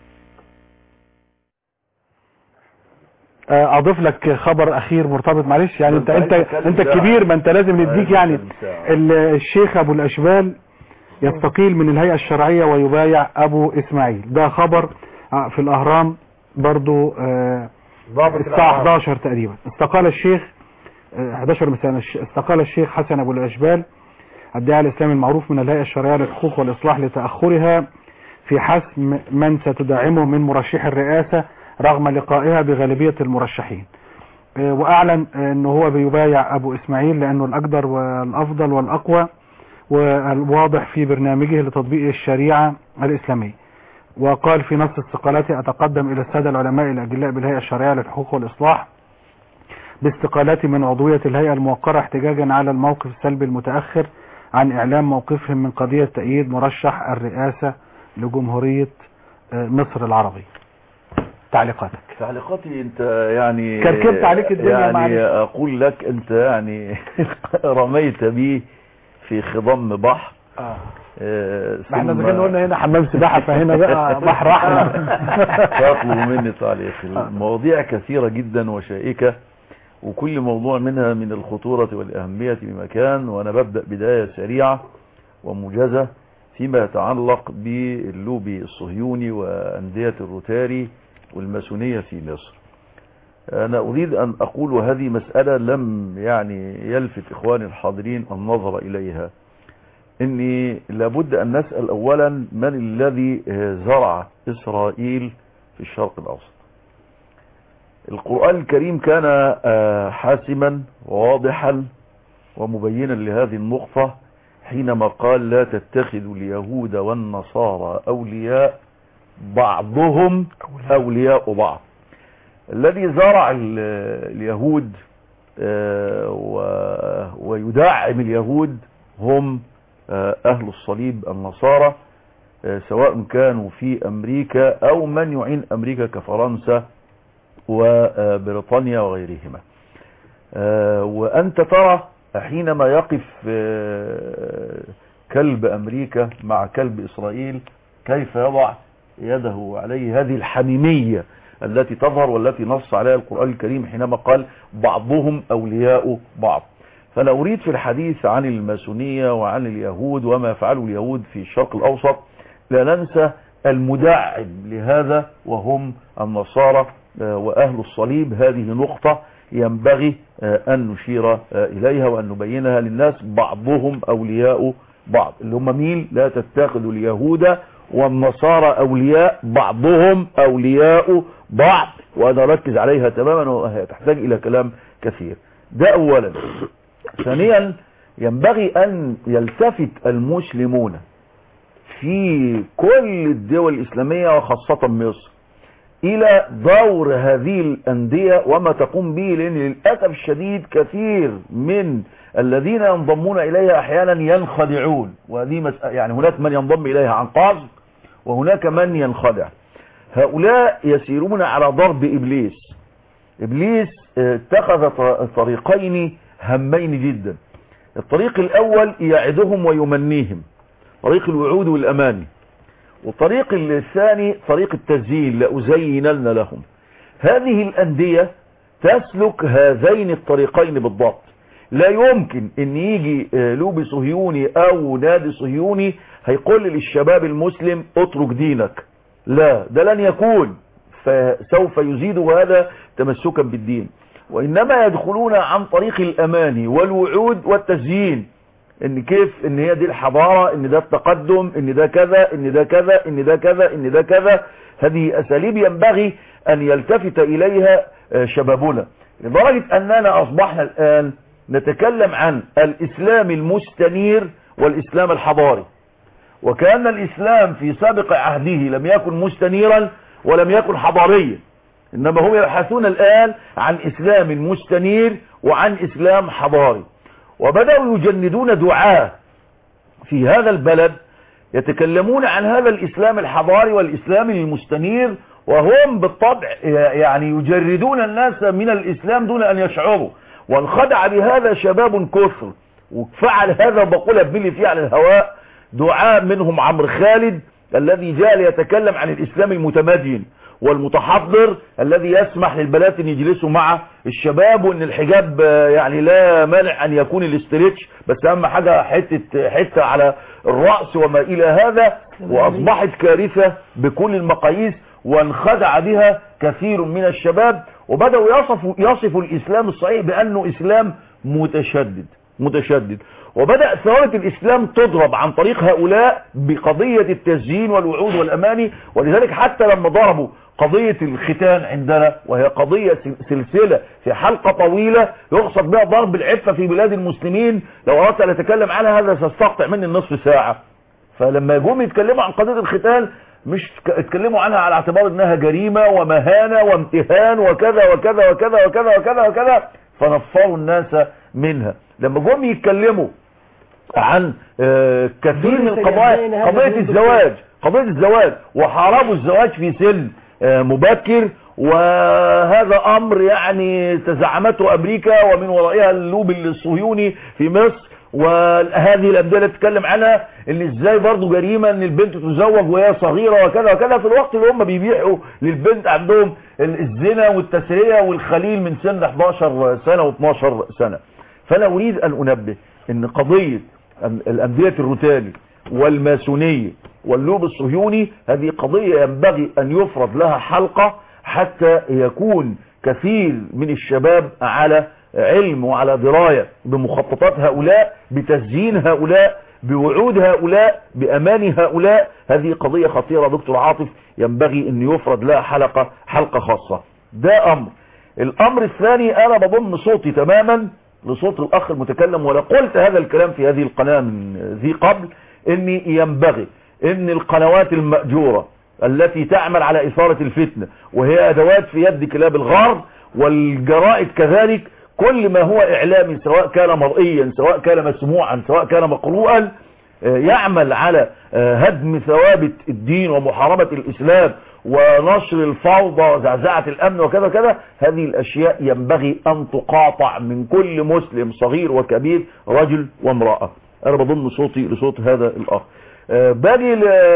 [SPEAKER 2] آه، اضيف لك خبر اخير مرتبط معلش يعني انت انت انت الكبير ما انت لازم نديك يعني ال- الشيخ ابو الاشبال يستقيل من الهيئة الشرعية ويبايع ابو اسماعيل ده خبر آه، في الاهرام برضو آه، الساعة 11 تقريبا استقال الشيخ آه، 11 مساء الش- استقال الشيخ حسن ابو الاشبال الداعي الاسلامي المعروف من الهيئة الشرعية للحقوق والاصلاح لتأخرها في حسم من ستدعمه من مرشح الرئاسة رغم لقائها بغالبية المرشحين آه، واعلن آه، انه هو بيبايع ابو اسماعيل لانه الاقدر والافضل والاقوى والواضح في برنامجه لتطبيق الشريعة الاسلامية وقال في نص استقالته اتقدم الى السادة العلماء الاجلاء بالهيئة الشرعية للحقوق والاصلاح باستقالتي من عضوية الهيئة الموقرة احتجاجا على الموقف السلبي المتأخر عن اعلام موقفهم من قضية تأييد مرشح الرئاسة لجمهورية آه، مصر العربية تعليقاتك
[SPEAKER 3] تعليقاتي انت يعني
[SPEAKER 2] كركبت عليك الدنيا
[SPEAKER 3] يعني
[SPEAKER 2] معلش.
[SPEAKER 3] اقول لك انت يعني رميت بي في خضم بحر
[SPEAKER 2] اه
[SPEAKER 3] آه،
[SPEAKER 2] ما احنا
[SPEAKER 3] ثم-
[SPEAKER 2] اذا كنا قلنا هنا حمام سباحة فهنا بقى بحر احمر
[SPEAKER 3] تطلب مني تعليق المواضيع كثيرة جدا وشائكة وكل موضوع منها من الخطورة والأهمية بمكان وأنا ببدأ بداية سريعة وموجزة فيما يتعلق باللوبي الصهيوني وأندية الروتاري والماسونية في مصر أنا أريد أن أقول وهذه مسألة لم يعني يلفت إخواني الحاضرين النظر إليها إني لابد أن نسأل أولا من الذي زرع إسرائيل في الشرق الأوسط القرآن الكريم كان آه، حاسما وواضحا ومبينا لهذه النقطة حينما قال لا تتخذوا اليهود والنصارى أولياء بعضهم أولياء بعض الذي زرع ال- اليهود آه، و- ويدعم اليهود هم آه، أهل الصليب النصارى آه، سواء كانوا في أمريكا أو من يعين أمريكا كفرنسا وبريطانيا وغيرهما آه، وأنت ترى حينما يقف آه، كلب أمريكا مع كلب إسرائيل كيف يضع يده عليه هذه الحميمية التي تظهر والتي نص عليها القرآن الكريم حينما قال بعضهم أولياء بعض فأنا أريد في الحديث عن الماسونية وعن اليهود وما فعله اليهود في الشرق الأوسط لا ننسى المدعم لهذا وهم النصارى آه، وأهل الصليب هذه نقطة ينبغي آه، أن نشير آه، إليها وأن نبينها للناس بعضهم أولياء بعض اللي هم مين لا تتخذوا اليهود والنصارى أولياء بعضهم أولياء بعض وأنا أركز عليها تماما وهي تحتاج إلى كلام كثير ده أولا ثانيا ينبغي أن يلتفت المسلمون في كل الدول الإسلامية وخاصة مصر إلى دور هذه الأندية وما تقوم به لأن للأسف الشديد كثير من الذين ينضمون إليها أحيانا ينخدعون وهذه مسألة يعني هناك من ينضم إليها عن قصد وهناك من ينخدع هؤلاء يسيرون على ضرب إبليس إبليس اه، اتخذ ط- طريقين هامين جدا الطريق الأول يعدهم ويمنيهم طريق الوعود والأماني والطريق الثاني طريق التزيين لأزينن لهم هذه الأندية تسلك هذين الطريقين بالضبط لا يمكن ان يجي آه، لوبي صهيوني او نادي صهيوني هيقول للشباب المسلم اترك دينك لا ده لن يكون فسوف يزيد هذا تمسكا بالدين وانما يدخلون عن طريق الاماني والوعود والتزيين ان كيف ان هي دي الحضارة ان ده التقدم ان ده كذا ان ده كذا ان ده كذا ان ده كذا هذه اساليب ينبغي ان يلتفت اليها آه، شبابنا لدرجة اننا اصبحنا الان نتكلم عن الاسلام المستنير والاسلام الحضاري وكأن الاسلام في سابق عهده لم يكن مستنيرا ولم يكن حضاريا انما هم يبحثون الان عن اسلام مستنير وعن اسلام حضاري وبدأوا يجندون دعاة في هذا البلد يتكلمون عن هذا الإسلام الحضاري والإسلام المستنير وهم بالطبع يعني يجردون الناس من الإسلام دون أن يشعروا وانخدع بهذا شباب كثر وفعل هذا بقول بلي فيه على الهواء دعاء منهم عمرو خالد الذي جاء ليتكلم عن الإسلام المتمدين والمتحضر الذي يسمح للبنات ان يجلسوا مع الشباب وان الحجاب آه، يعني لا مانع ان يكون الاستريتش بس اهم حاجة حتة, حتة على الرأس وما الى هذا واصبحت كارثة بكل المقاييس وانخدع بها كثير من الشباب وبدأوا يصفوا, يصفوا الاسلام الصحيح بانه اسلام متشدد متشدد وبدأ ثورة الإسلام تضرب عن طريق هؤلاء بقضية التزيين والوعود والأماني ولذلك حتى لما ضربوا قضية الختان عندنا وهي قضية سل- سلسلة في حلقة طويلة يقصد بها ضرب العفة في بلاد المسلمين لو أردت أن أتكلم عنها هذا سيستقطع مني النصف ساعة فلما يجوم يتكلموا عن قضية الختان مش ك- اتكلموا عنها على اعتبار انها جريمة ومهانة وامتهان وكذا وكذا وكذا وكذا وكذا وكذا فنفروا الناس منها لما جم يتكلموا عن آه، كثير من القضايا قضية الزواج قضية الزواج وحاربوا الزواج في سن آه، مبكر وهذا امر يعني تزعمته امريكا ومن ورائها اللوب الصهيوني في مصر وهذه الأبدية اللي تتكلم عنها اللي ازاي برضو جريمة ان البنت تزوج وهي صغيرة وكذا وكذا في الوقت اللي هم بيبيعوا للبنت عندهم الزنا والتسرية والخليل من سن 11 سنة و12 سنة فانا اريد ان انبه ان قضية الأندية الروتالي والماسونية واللوب الصهيوني هذه قضية ينبغي أن يفرض لها حلقة حتى يكون كثير من الشباب على علم وعلى دراية بمخططات هؤلاء بتزيين هؤلاء بوعود هؤلاء بأمان هؤلاء هذه قضية خطيرة دكتور عاطف ينبغي أن يفرض لها حلقة حلقة خاصة ده أمر الأمر الثاني أنا بضم صوتي تماما لصوت الأخ المتكلم ولا قلت هذا الكلام في هذه القناة من ذي قبل أن ينبغي أن القنوات المأجورة التي تعمل على إثارة الفتنة وهي أدوات في يد كلاب الغرب والجرائد كذلك كل ما هو اعلامي سواء كان مرئيا سواء كان مسموعا سواء كان مقروءا آه، يعمل على آه، هدم ثوابت الدين ومحاربة الاسلام ونشر الفوضى وزعزعة الامن وكذا كذا هذه الاشياء ينبغي ان تقاطع من كل مسلم صغير وكبير رجل وامرأة انا بضم صوتي لصوت هذا الاخ آه، باجي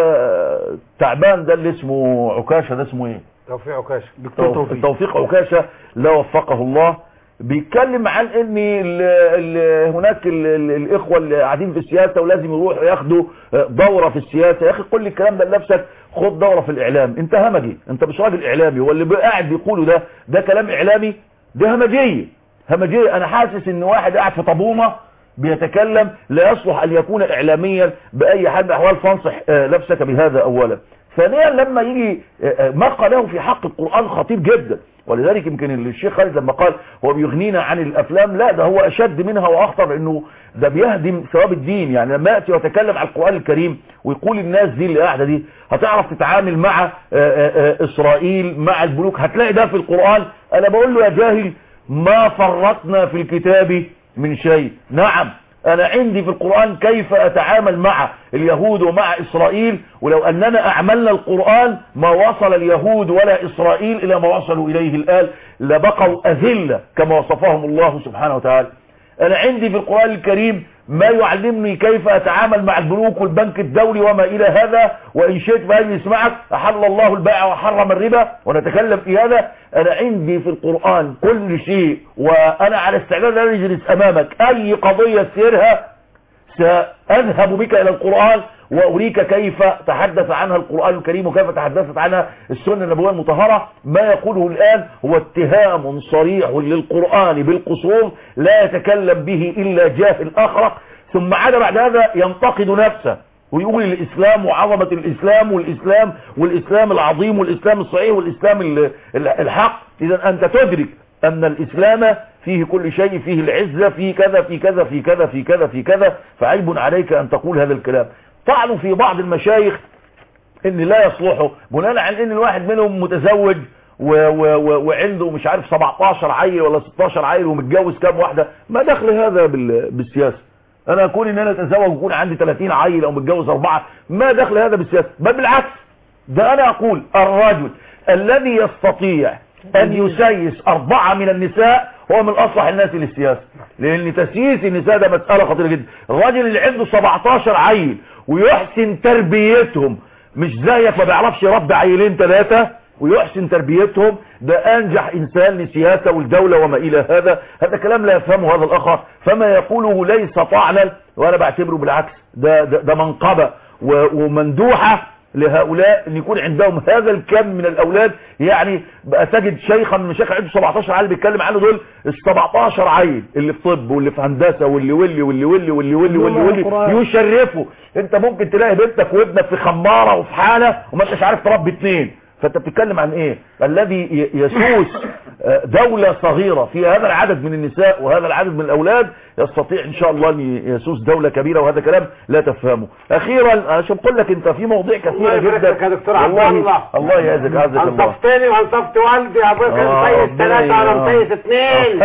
[SPEAKER 3] لتعبان ده اللي اسمه عكاشة ده اسمه ايه
[SPEAKER 5] توفيق عكاشة
[SPEAKER 3] توفيق, توفيق عكاشة لا وفقه الله بيتكلم عن ان ال ال هناك ال ال الاخوة اللي قاعدين في السياسة ولازم يروحوا ياخدوا دورة في السياسة يا اخي كل الكلام ده لنفسك خد دورة في الاعلام انت همجي انت مش راجل اعلامي واللي قاعد بيقوله ده ده كلام اعلامي ده همجية همجية انا حاسس ان واحد قاعد في طابونة بيتكلم لا يصلح ان يكون اعلاميا باي حال من الاحوال فانصح آه، نفسك بهذا اولا ثانيا لما يجي آه، آه، ما قاله في حق القرآن خطير جدا ولذلك يمكن الشيخ خالد لما قال هو بيغنينا عن الافلام لا ده هو اشد منها واخطر لانه ده بيهدم ثواب الدين يعني لما ياتي ويتكلم عن القران الكريم ويقول الناس دي اللي قاعده دي هتعرف تتعامل مع آه، آه، آه، اسرائيل مع البنوك هتلاقي ده في القران انا بقول له يا جاهل ما فرطنا في الكتاب من شيء نعم انا عندي في القرآن كيف اتعامل مع اليهود ومع اسرائيل ولو اننا اعملنا القرآن ما وصل اليهود ولا اسرائيل الى ما وصلوا اليه الان لبقوا اذلة كما وصفهم الله سبحانه وتعالى انا عندي في القرآن الكريم ما يعلمني كيف اتعامل مع البنوك والبنك الدولي وما الى هذا وان شئت فهل يسمعك احل الله البيع وحرم الربا ونتكلم في هذا انا عندي في القرآن كل شيء وانا على استعداد ان اجلس امامك اي قضية سيرها ساذهب بك الى القرآن واريك كيف تحدث عنها القرآن الكريم وكيف تحدثت عنها السنة النبوية المطهرة ما يقوله الان هو اتهام صريح للقرآن بالقصور لا يتكلم به الا جاهل اخرق ثم عاد بعد هذا ينتقد نفسه ويقول الاسلام وعظمة الاسلام والاسلام والاسلام العظيم والاسلام الصحيح والاسلام ال- ال- الحق اذا انت تدرك ان الاسلام فيه كل شيء فيه العزة فيه كذا في كذا في كذا في كذا في كذا فعيب عليك ان تقول هذا الكلام طعنوا في بعض المشايخ ان لا يصلحوا بناء على ان الواحد منهم متزوج و و و وعنده مش عارف 17 عيل ولا 16 عيل ومتجوز كام واحدة ما دخل هذا بال- بالسياسة انا اكون ان انا اتزوج ويكون عندي 30 عيل او متجوز اربعة ما دخل هذا بالسياسة بل بالعكس ده انا اقول الرجل الذي يستطيع ان يسيس اربعة من النساء هو من اصلح الناس للسياسة لان تسييس النساء ده مسألة خطيرة جدا الراجل اللي عنده 17 عيل ويحسن تربيتهم مش زيك ما بيعرفش يربي عيلين ثلاثة ويحسن تربيتهم ده انجح انسان للسياسة والدولة وما الى هذا هذا كلام لا يفهمه هذا الاخر فما يقوله ليس طعنا وانا بعتبره بالعكس ده, ده, ده منقبة و- ومندوحة لهؤلاء ان يكون عندهم هذا الكم من الاولاد يعني بقى تجد شيخا من مشايخ عنده 17 عيل بيتكلم عنه دول ال 17 عيل اللي في طب واللي في هندسه واللي واللي واللي واللي واللي واللي واللي, واللي يشرفوا انت ممكن تلاقي بنتك وابنك في خماره وفي حاله وما انتش عارف تربي اثنين فانت بتتكلم عن ايه الذي ي- يسوس آه، دولة صغيرة فيها هذا العدد من النساء وهذا العدد من الاولاد يستطيع ان شاء الله ان يسوس دولة كبيرة وهذا كلام لا تفهمه اخيرا عشان بقول لك انت في مواضيع كثيرة
[SPEAKER 5] الله يبارك
[SPEAKER 3] جدا
[SPEAKER 5] لك يا دكتور عبد
[SPEAKER 3] والله-
[SPEAKER 5] الله.
[SPEAKER 3] الله يعزك عزك الله
[SPEAKER 5] انصفتني وانصفت والدي يا ابويا كان
[SPEAKER 3] آه،
[SPEAKER 5] مسيس
[SPEAKER 3] ربنا
[SPEAKER 5] ثلاثة وانا
[SPEAKER 3] ي-
[SPEAKER 5] مسيس اثنين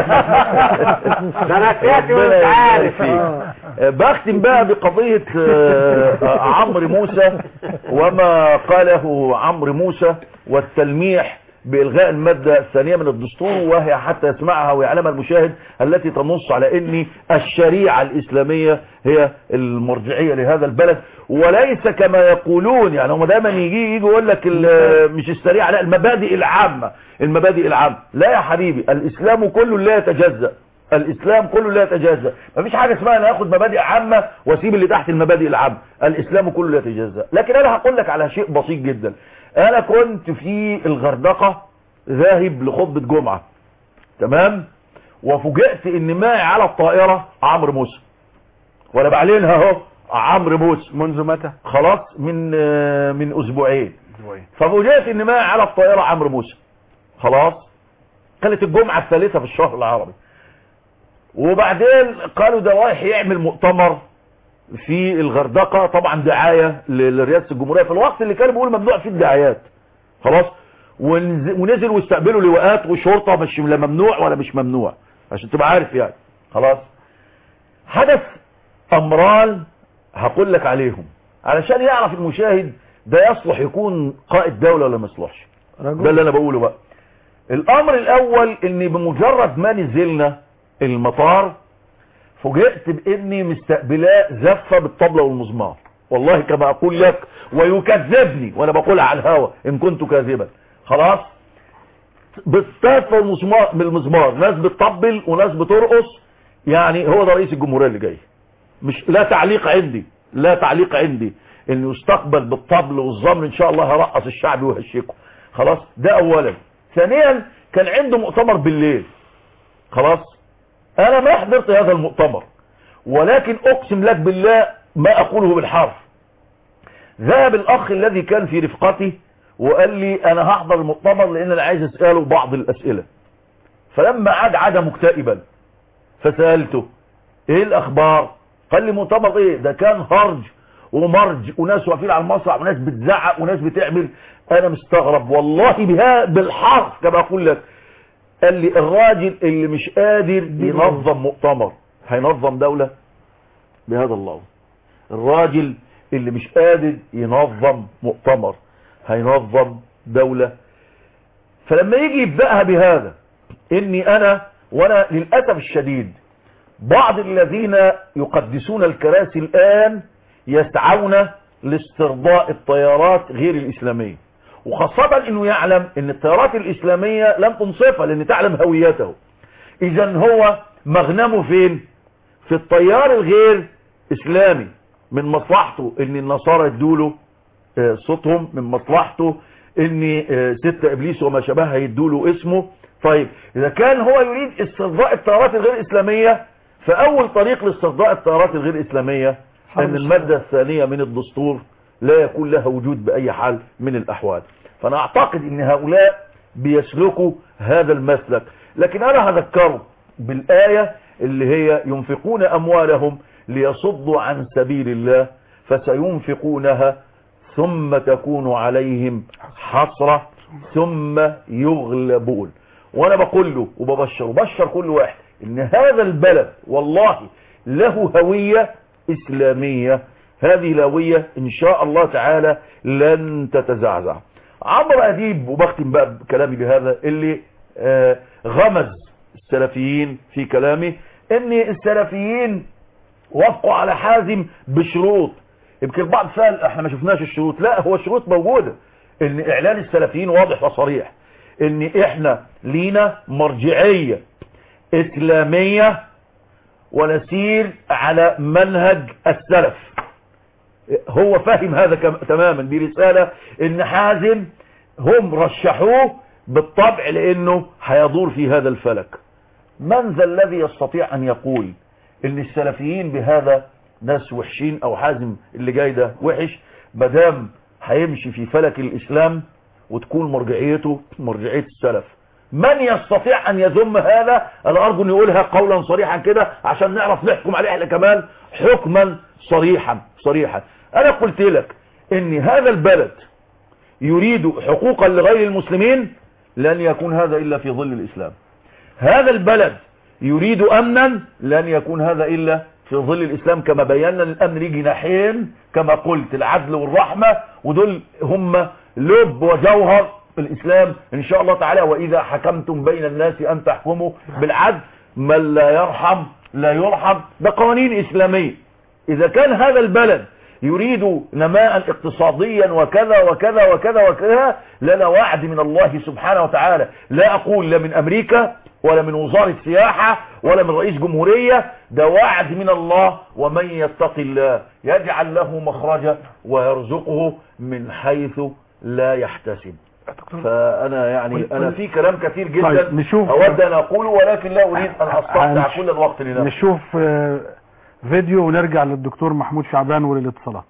[SPEAKER 5] ده انا سياسي
[SPEAKER 3] ربنا
[SPEAKER 5] وانت عارف
[SPEAKER 3] يبارك فيك. آه، بختم بقى بقضية آه، آه، عمرو موسى وما قاله عمرو موسى والتلميح بإلغاء المادة الثانية من الدستور وهي حتى يسمعها ويعلمها المشاهد التي تنص على ان الشريعة الإسلامية هي المرجعية لهذا البلد وليس كما يقولون يعني هم دايما يجي يجي يقول لك ال- مش الشريعة لا المبادئ العامة المبادئ العامة لا يا حبيبي الإسلام كله لا يتجزأ الاسلام كله لا يتجزأ مفيش حاجة اسمها انا اخد مبادئ عامة واسيب اللي تحت المبادئ العامة الاسلام كله لا يتجزأ لكن انا هقول لك على شيء بسيط جدا انا كنت في الغردقة ذاهب لخطبة جمعة تمام وفوجئت ان معي على الطائرة عمرو موسى وانا بعلنها اهو عمرو موسى
[SPEAKER 2] منذ متى
[SPEAKER 3] خلاص من آه، من اسبوعين ففوجئت ان معي على الطائرة عمرو موسى خلاص كانت الجمعة الثالثة في الشهر العربي وبعدين قالوا ده رايح يعمل مؤتمر في الغردقة طبعا دعاية ل- لرئاسة الجمهورية في الوقت اللي كانوا بيقولوا ممنوع فيه الدعايات خلاص ونز- ونزل واستقبلوا لواءات وشرطة مش لا ممنوع ولا مش ممنوع عشان تبقى عارف يعني خلاص حدث امران هقول لك عليهم علشان يعرف المشاهد ده يصلح يكون قائد دولة ولا ما يصلحش ده اللي انا بقوله بقى الامر الاول ان بمجرد ما نزلنا المطار فوجئت باني مستقبلاه زفه بالطبله والمزمار والله كما اقول لك ويكذبني وانا بقولها على الهوا ان كنت كاذبا خلاص بالزفه والمزمار بالمزمار ناس بتطبل وناس بترقص يعني هو ده رئيس الجمهوريه اللي جاي مش لا تعليق عندي لا تعليق عندي انه يستقبل بالطبل والزمر ان شاء الله هرقص الشعب ويهشكه خلاص ده اولا ثانيا كان عنده مؤتمر بالليل خلاص انا ما حضرت هذا المؤتمر ولكن اقسم لك بالله ما اقوله بالحرف ذهب الاخ الذي كان في رفقتي وقال لي انا هحضر المؤتمر لان انا عايز اساله بعض الاسئله فلما عاد عاد مكتئبا فسالته ايه الاخبار قال لي مؤتمر ايه ده كان هرج ومرج وناس واقفين على المسرح وناس بتزعق وناس بتعمل انا مستغرب والله بها بالحرف كما اقول لك قال لي الراجل اللي مش قادر ينظم مؤتمر هينظم دولة بهذا الله الراجل اللي مش قادر ينظم مؤتمر هينظم دولة فلما يجي يبدأها بهذا اني انا وانا للأسف الشديد بعض الذين يقدسون الكراسي الآن يسعون لاسترضاء الطيارات غير الإسلامية وخاصة انه يعلم ان الطيارات الإسلامية لم تنصفها لان تعلم هويته اذا هو مغنمه فين في الطيار الغير إسلامي من مصلحته ان النصارى يدوله آه، صوتهم من مصلحته ان آه، ست ابليس وما شابهها يدوله اسمه طيب اذا كان هو يريد استرضاء الطيارات الغير اسلامية فاول طريق لاسترضاء الطيارات الغير اسلامية ان المادة الثانية من الدستور لا يكون لها وجود باي حال من الاحوال فانا اعتقد ان هؤلاء بيسلكوا هذا المسلك لكن انا هذكره بالاية اللي هي ينفقون اموالهم ليصدوا عن سبيل الله فسينفقونها ثم تكون عليهم حسرة ثم يغلبون وانا بقول له وببشر وبشر كل واحد ان هذا البلد والله له هوية اسلامية هذه الهوية ان شاء الله تعالى لن تتزعزع عمرو اديب وبختم بقى بكلامي بهذا اللي آه غمز السلفيين في كلامه ان السلفيين وافقوا على حازم بشروط يمكن البعض سأل احنا ما شفناش الشروط لا هو الشروط موجودة ان اعلان السلفيين واضح وصريح ان احنا لينا مرجعية اسلامية ونسير على منهج السلف هو فاهم هذا كم تماما برسالة ان حازم هم رشحوه بالطبع لانه هيدور في هذا الفلك من ذا الذي يستطيع ان يقول ان السلفيين بهذا ناس وحشين او حازم اللي جاي ده وحش مدام هيمشي في فلك الاسلام وتكون مرجعيته مرجعية السلف من يستطيع ان يذم هذا انا ارجو ان يقولها قولا صريحا كده عشان نعرف نحكم عليه احنا كمان حكما صريحا صريحا انا قلت لك ان هذا البلد يريد حقوقا لغير المسلمين لن يكون هذا الا في ظل الاسلام هذا البلد يريد امنا لن يكون هذا الا في ظل الاسلام كما بينا الامن ليه جناحين كما قلت العدل والرحمة ودول هم لب وجوهر الاسلام ان شاء الله تعالى واذا حكمتم بين الناس ان تحكموا بالعدل من لا يرحم لا يرحم ده قوانين اسلامية اذا كان هذا البلد يريد نماء اقتصاديا وكذا وكذا وكذا وكذا لنا وعد من الله سبحانه وتعالى لا اقول لا من امريكا ولا من وزارة سياحة ولا من رئيس جمهورية ده وعد من الله ومن يتق الله يجعل له مخرجا ويرزقه من حيث لا يحتسب فانا يعني انا في كلام كثير جدا
[SPEAKER 2] طيب، نشوف-
[SPEAKER 3] اود ان اقوله ولكن لا اريد ان استقطع
[SPEAKER 2] هنش-
[SPEAKER 3] كل الوقت لنفسي
[SPEAKER 2] نشوف آه، فيديو ونرجع للدكتور محمود شعبان وللاتصالات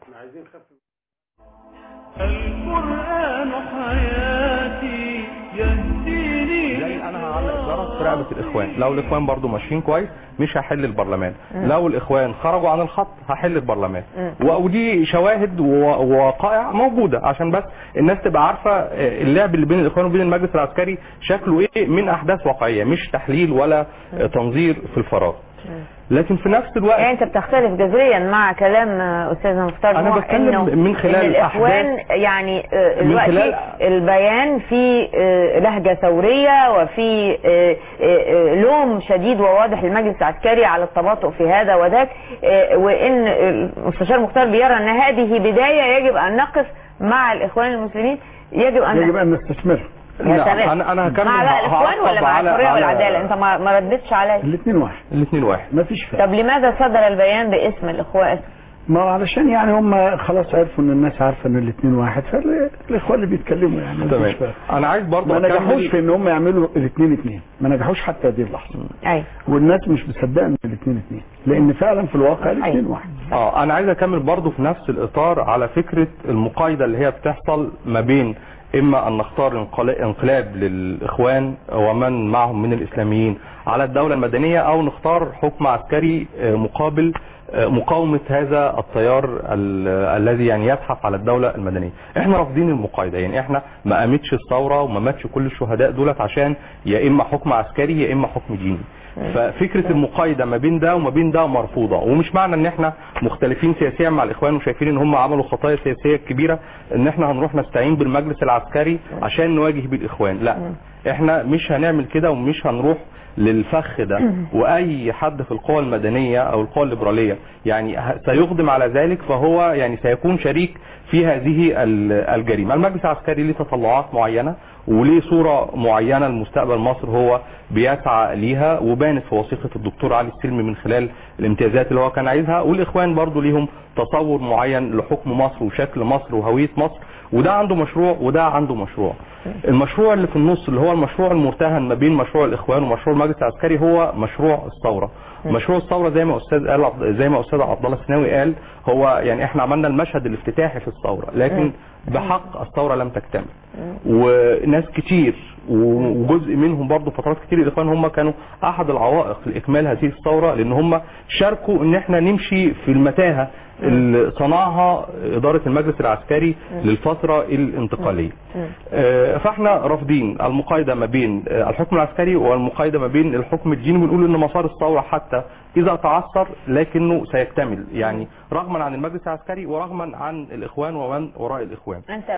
[SPEAKER 1] القرآن حياتي يهديني
[SPEAKER 9] انا هعلق جرس رقبه الاخوان لو الاخوان برضو ماشيين كويس مش هحل البرلمان
[SPEAKER 10] مم.
[SPEAKER 9] لو الاخوان خرجوا عن الخط هحل البرلمان
[SPEAKER 10] مم.
[SPEAKER 9] و- ودي شواهد و- ووقائع موجوده عشان بس الناس تبقى عارفه آه، اللعب اللي بين الاخوان وبين المجلس العسكري شكله ايه من احداث واقعيه مش تحليل ولا آه، تنظير في الفراغ لكن في نفس الوقت
[SPEAKER 10] يعني انت بتختلف جذريا مع كلام آه، استاذ مختار
[SPEAKER 9] أنا
[SPEAKER 10] نوح
[SPEAKER 9] بتكلم
[SPEAKER 10] انه
[SPEAKER 9] من خلال
[SPEAKER 10] إن الاخوان
[SPEAKER 9] أحداث-
[SPEAKER 10] يعني آه،
[SPEAKER 9] من
[SPEAKER 10] دلوقتي
[SPEAKER 9] خلال-
[SPEAKER 10] البيان في آه، لهجه ثوريه وفي آه، آه، آه، لوم شديد وواضح للمجلس العسكري على التباطؤ في هذا وذاك آه، وان المستشار مختار بيرى ان هذه بدايه يجب ان نقف مع الاخوان المسلمين يجب ان
[SPEAKER 23] يجب ان نستثمر
[SPEAKER 10] يا سلام. مع بقى الاخوان ولا مع الحريه والعداله انت ما ما ردتش عليا
[SPEAKER 23] الاثنين واحد
[SPEAKER 9] الاثنين واحد
[SPEAKER 23] مفيش فرق
[SPEAKER 10] طب لماذا صدر البيان باسم الاخوان
[SPEAKER 23] ما هو علشان يعني هم خلاص عرفوا ان الناس عارفه ان الاثنين واحد فالاخوان اللي بيتكلموا يعني مفيش
[SPEAKER 9] تمام
[SPEAKER 23] فرق.
[SPEAKER 9] انا عايز برضه
[SPEAKER 23] ما
[SPEAKER 9] أكمل-
[SPEAKER 23] نجحوش في ان هم يعملوا الاثنين اثنين ما نجحوش حتى هذه اللحظه
[SPEAKER 10] ايوه
[SPEAKER 23] والناس مش مصدقه ان الاثنين اثنين لان فعلا في الواقع الاثنين واحد
[SPEAKER 9] اه انا عايز اكمل برضو في نفس الاطار على فكرة المقايضة اللي هي بتحصل ما بين اما ان نختار انقلا- انقلاب للاخوان ومن معهم من الاسلاميين على الدولة المدنية او نختار حكم عسكري آه، مقابل آه، مقاومة هذا التيار ال- الذي يعني يزحف على الدولة المدنية احنا رافضين المقايضة يعني احنا ما قامتش الثورة وما ماتش كل الشهداء دولت عشان يا اما حكم عسكري يا اما حكم ديني ففكرة المقايضة ما بين ده وما بين ده مرفوضة ومش معنى ان احنا مختلفين سياسيا مع الاخوان وشايفين ان هم عملوا خطايا سياسية كبيرة ان احنا هنروح نستعين بالمجلس العسكري عشان نواجه بيه الاخوان لا احنا مش هنعمل كده ومش هنروح للفخ ده واي حد في القوى المدنية او القوى الليبرالية يعني ه- سيقدم على ذلك فهو يعني سيكون شريك في هذه ال- الجريمة المجلس العسكري ليه تطلعات معينة وليه صورة معينة لمستقبل مصر هو بيسعى ليها وبانت في وثيقة الدكتور علي السلمي من خلال الامتيازات اللي هو كان عايزها والاخوان برضو ليهم تصور معين لحكم مصر وشكل مصر وهوية مصر وده عنده مشروع وده عنده مشروع المشروع اللي في النص اللي هو المشروع المرتهن ما بين مشروع الاخوان ومشروع المجلس العسكري هو مشروع الثوره مشروع الثوره زي ما استاذ قال عبد- زي ما استاذ عبد الله السناوي قال هو يعني احنا عملنا المشهد الافتتاحي في الثوره لكن بحق الثوره لم تكتمل وناس كتير وجزء منهم برضه فترات كتير الاخوان هم كانوا احد العوائق لاكمال هذه الثوره لان هم شاركوا ان احنا نمشي في المتاهه اللي صنعها اداره المجلس العسكري للفتره الانتقاليه آه، فاحنا رافضين المقايضه ما بين آه، الحكم العسكري والمقايضه ما بين الحكم الديني بنقول ان مسار الثوره حتى اذا تعثر لكنه سيكتمل يعني رغما عن المجلس العسكري ورغما عن الاخوان ومن وراء الاخوان
[SPEAKER 10] انت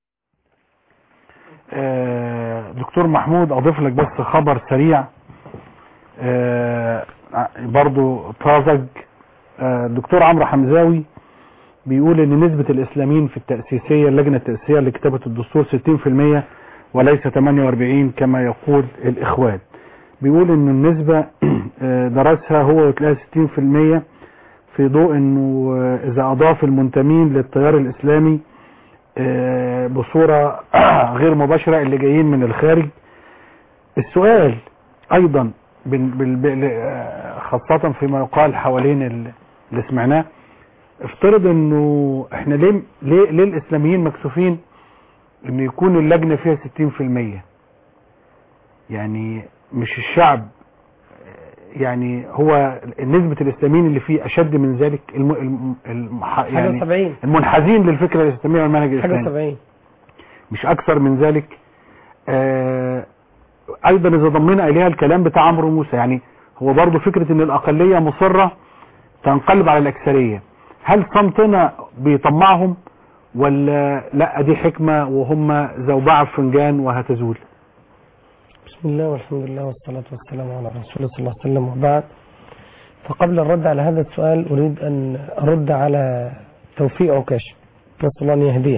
[SPEAKER 2] آه، دكتور محمود اضيف لك بس خبر سريع آه، برضو طازج آه، الدكتور عمرو حمزاوي بيقول ان نسبة الاسلاميين في التأسيسية اللجنة التأسيسية لكتابة الدستور 60% وليس 48 كما يقول الاخوان بيقول ان النسبة آه، درسها هو وتلاقيها 60% في ضوء انه آه، اذا اضاف المنتمين للتيار الاسلامي آه، بصورة غير مباشرة اللي جايين من الخارج السؤال ايضا بال- بال- بال- آه، خاصة فيما يقال حوالين ال- اللي سمعناه افترض انه احنا ليه ليه, ليه الاسلاميين مكسوفين ان يكون اللجنة فيها 60% يعني مش الشعب يعني هو نسبة الاسلاميين اللي فيه اشد من ذلك الم... الم... الم... يعني
[SPEAKER 4] 70.
[SPEAKER 2] المنحازين للفكرة الاسلامية والمنهج
[SPEAKER 4] حاجة
[SPEAKER 2] الاسلامي
[SPEAKER 4] 70
[SPEAKER 2] مش اكثر من ذلك آه ايضا اذا ضمنا اليها الكلام بتاع عمرو موسى يعني هو برضو فكرة ان الاقلية مصرة تنقلب على الاكثرية هل صمتنا بيطمعهم ولا لا دي حكمة وهم زوبعة في فنجان وهتزول
[SPEAKER 4] بسم الله والحمد لله والصلاة والسلام على رسول الله صلى الله عليه وسلم وبعد فقبل الرد على هذا السؤال أريد أن أرد على توفيق عكاشة نسأل الله أن يهديه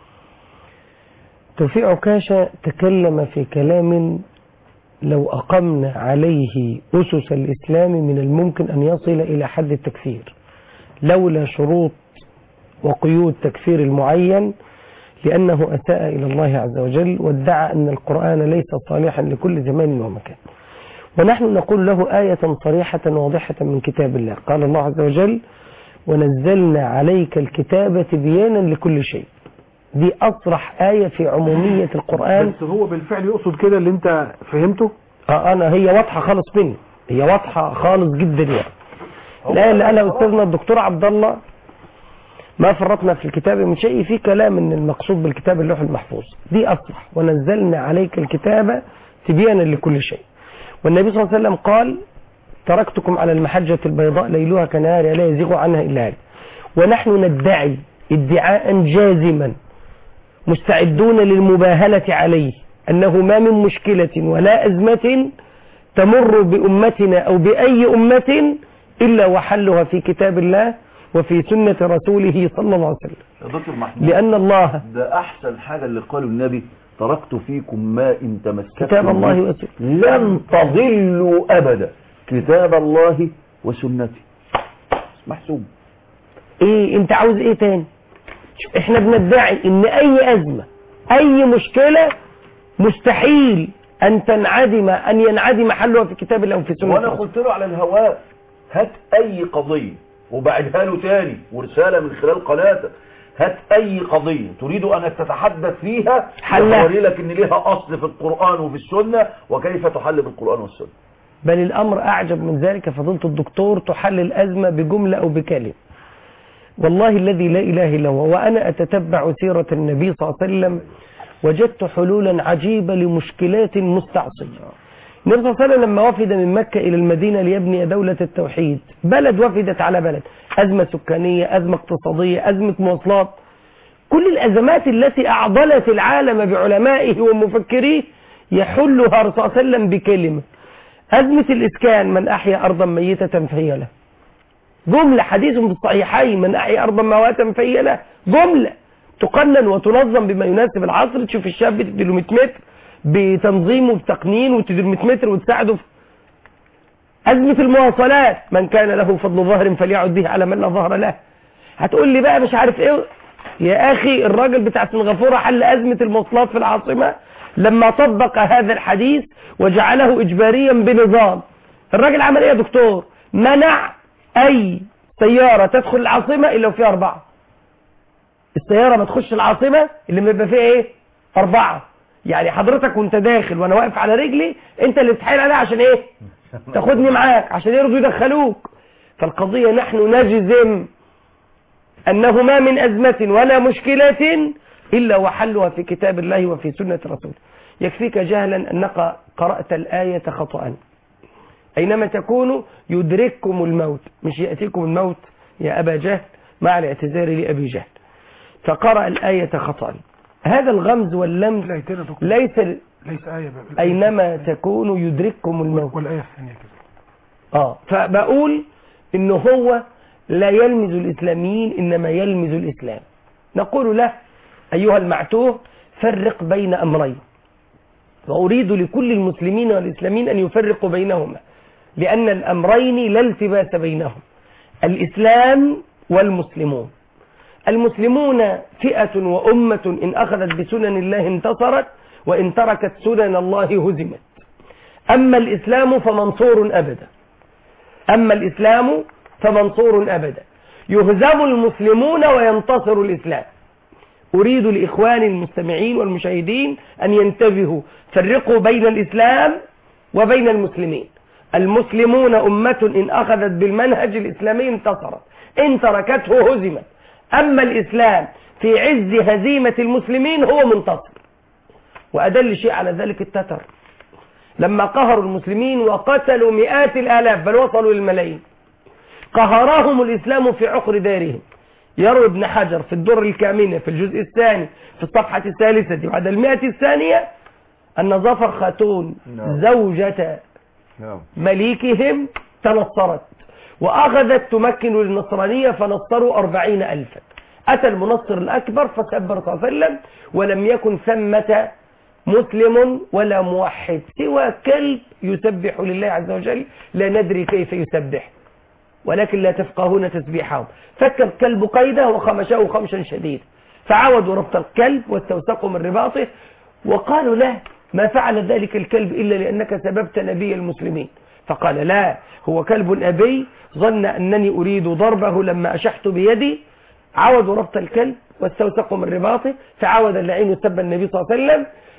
[SPEAKER 4] توفيق عكاشة تكلم في كلام لو أقمنا عليه أسس الإسلام من الممكن أن يصل إلى حد التكفير لولا شروط وقيود تكفير المعين لأنه أساء إلى الله عز وجل وادعى أن القرآن ليس صالحا لكل زمان ومكان ونحن نقول له آية صريحة واضحة من كتاب الله قال الله عز وجل ونزلنا عليك الكتاب تبيانا لكل شيء دي أصرح آية في عمومية القرآن
[SPEAKER 2] بس هو بالفعل يقصد كده اللي انت فهمته
[SPEAKER 4] اه انا هي واضحه خالص مني هي واضحه خالص جدا يعني لا اللي قالها استاذنا الدكتور عبد الله ما فرطنا في الكتاب من شيء في كلام ان المقصود بالكتاب اللوح المحفوظ دي اصلح ونزلنا عليك الكتاب تبيانا لكل شيء والنبي صلى الله عليه وسلم قال تركتكم على المحجة البيضاء ليلها كنهارها لا يزيغ عنها إلا هذا ونحن ندعي ادعاء جازما مستعدون للمباهلة عليه أنه ما من مشكلة ولا أزمة تمر بأمتنا أو بأي أمة إلا وحلها في كتاب الله وفي سنة رسوله صلى الله عليه وسلم
[SPEAKER 3] يا دكتور محمود
[SPEAKER 4] لأن الله
[SPEAKER 3] ده احسن حاجة اللي قاله النبي تركت فيكم ما ان تمسكتم
[SPEAKER 4] كتاب الله
[SPEAKER 3] به
[SPEAKER 4] وسنة
[SPEAKER 3] لن تضلوا ابدا كتاب الله وسنتي محسوب
[SPEAKER 4] ايه انت عاوز ايه تاني شوف، احنا بندعي ان اي ازمة اي مشكلة مستحيل ان تنعدم ان ينعدم حلها في كتاب الله وفي سنة
[SPEAKER 3] وانا
[SPEAKER 4] رسوله.
[SPEAKER 3] قلت له على الهواء هات اي قضية وبعدها له تاني ورسالة من خلال قناتك هات اي قضية تريد ان تتحدث فيها
[SPEAKER 4] حلها.
[SPEAKER 3] اوري لك ان ليها اصل في القرآن وفي السنة وكيف تحل بالقرآن والسنة
[SPEAKER 4] بل الأمر أعجب من ذلك فضيلة الدكتور تحل الأزمة بجملة أو بكلمة والله الذي لا إله إلا هو وأنا أتتبع سيرة النبي صلى الله عليه وسلم وجدت حلولا عجيبة لمشكلات مستعصية النبي صلى الله عليه وسلم لما وفد من مكة إلى المدينة ليبني دولة التوحيد بلد وفدت على بلد أزمة سكانية أزمة اقتصادية أزمة مواصلات كل الأزمات التي أعضلت العالم بعلمائه ومفكريه يحلها الرسول صلى الله عليه وسلم بكلمة أزمة الإسكان من أحيا أرضا ميتة فهي له جملة حديث في الصحيحين من أحيا أرضا مواتا فهي له جملة تقنن وتنظم بما يناسب العصر تشوف الشاب تديله 100 متر بتنظيمه بتقنين وتديله 100 متر وتساعده في أزمة المواصلات من كان له فضل ظهر فليعد به على من لا ظهر له هتقول لي بقى مش عارف ايه يا اخي الراجل بتاع سنغافورة حل أزمة المواصلات في العاصمة لما طبق هذا الحديث وجعله إجباريا بنظام الراجل عمل ايه يا دكتور منع أي سيارة تدخل العاصمة إلا وفيها أربعة السيارة ما تخش العاصمة اللي ما يبقى فيها ايه أربعة يعني حضرتك وانت داخل وانا واقف على رجلي انت اللي بتحايل عليها عشان ايه تاخدني معاك عشان يرضوا يدخلوك فالقضية نحن نجزم أنه ما من أزمة ولا مشكلة إلا وحلها في كتاب الله وفي سنة رسوله يكفيك جهلا أنك قرأت الآية خطأ أينما تكونوا يدرككم الموت مش يأتيكم الموت يا أبا جهل مع الاعتذار لأبي جهل فقرأ الآية خطأ هذا الغمز واللمز ليس
[SPEAKER 6] ليس آية بقى
[SPEAKER 4] أينما تكونوا يدرككم الموت
[SPEAKER 6] والآية الثانية كده
[SPEAKER 4] اه فبقول ان هو لا يلمز الاسلاميين انما يلمز الاسلام نقول له ايها المعتوه فرق بين امرين واريد لكل المسلمين والاسلاميين ان يفرقوا بينهما لان الامرين لا التباس بينهم الاسلام والمسلمون المسلمون فئة وأمة إن أخذت بسنن الله انتصرت وإن تركت سنن الله هزمت أما الإسلام فمنصور أبدا أما الإسلام فمنصور أبدا يهزم المسلمون وينتصر الإسلام أريد لإخواني المستمعين والمشاهدين أن ينتبهوا فرقوا بين الإسلام وبين المسلمين المسلمون أمة إن أخذت بالمنهج الإسلامي انتصرت إن تركته هزمت أما الإسلام في عز هزيمة المسلمين هو منتصر وأدل شيء على ذلك التتر لما قهروا المسلمين وقتلوا مئات الآلاف بل وصلوا للملايين قهرهم الإسلام في عقر دارهم يروي ابن حجر في الدر الكامنة في الجزء الثاني في الصفحة الثالثة بعد المئة الثانية أن ظفر خاتون زوجة مليكهم تنصرت وأخذت تمكن للنصرانية فنصروا أربعين ألفا أتى المنصر الأكبر فسب الرسول صلى الله عليه وسلم ولم يكن ثمة مسلم ولا موحد سوى كلب يسبح لله عز وجل لا ندري كيف يسبح ولكن لا تفقهون تسبيحهم فك الكلب قيده وخمشه خمشا شديدا فعاودوا ربط الكلب واستوثقوا من رباطه وقالوا له ما فعل ذلك الكلب إلا لأنك سببت نبي المسلمين فقال لا هو كلب أبي ظن أنني أريد ضربه لما أشحت بيدي عاودوا ربط الكلب واستوثقوا من رباطه فعاود اللعين سب النبي صلى الله عليه وسلم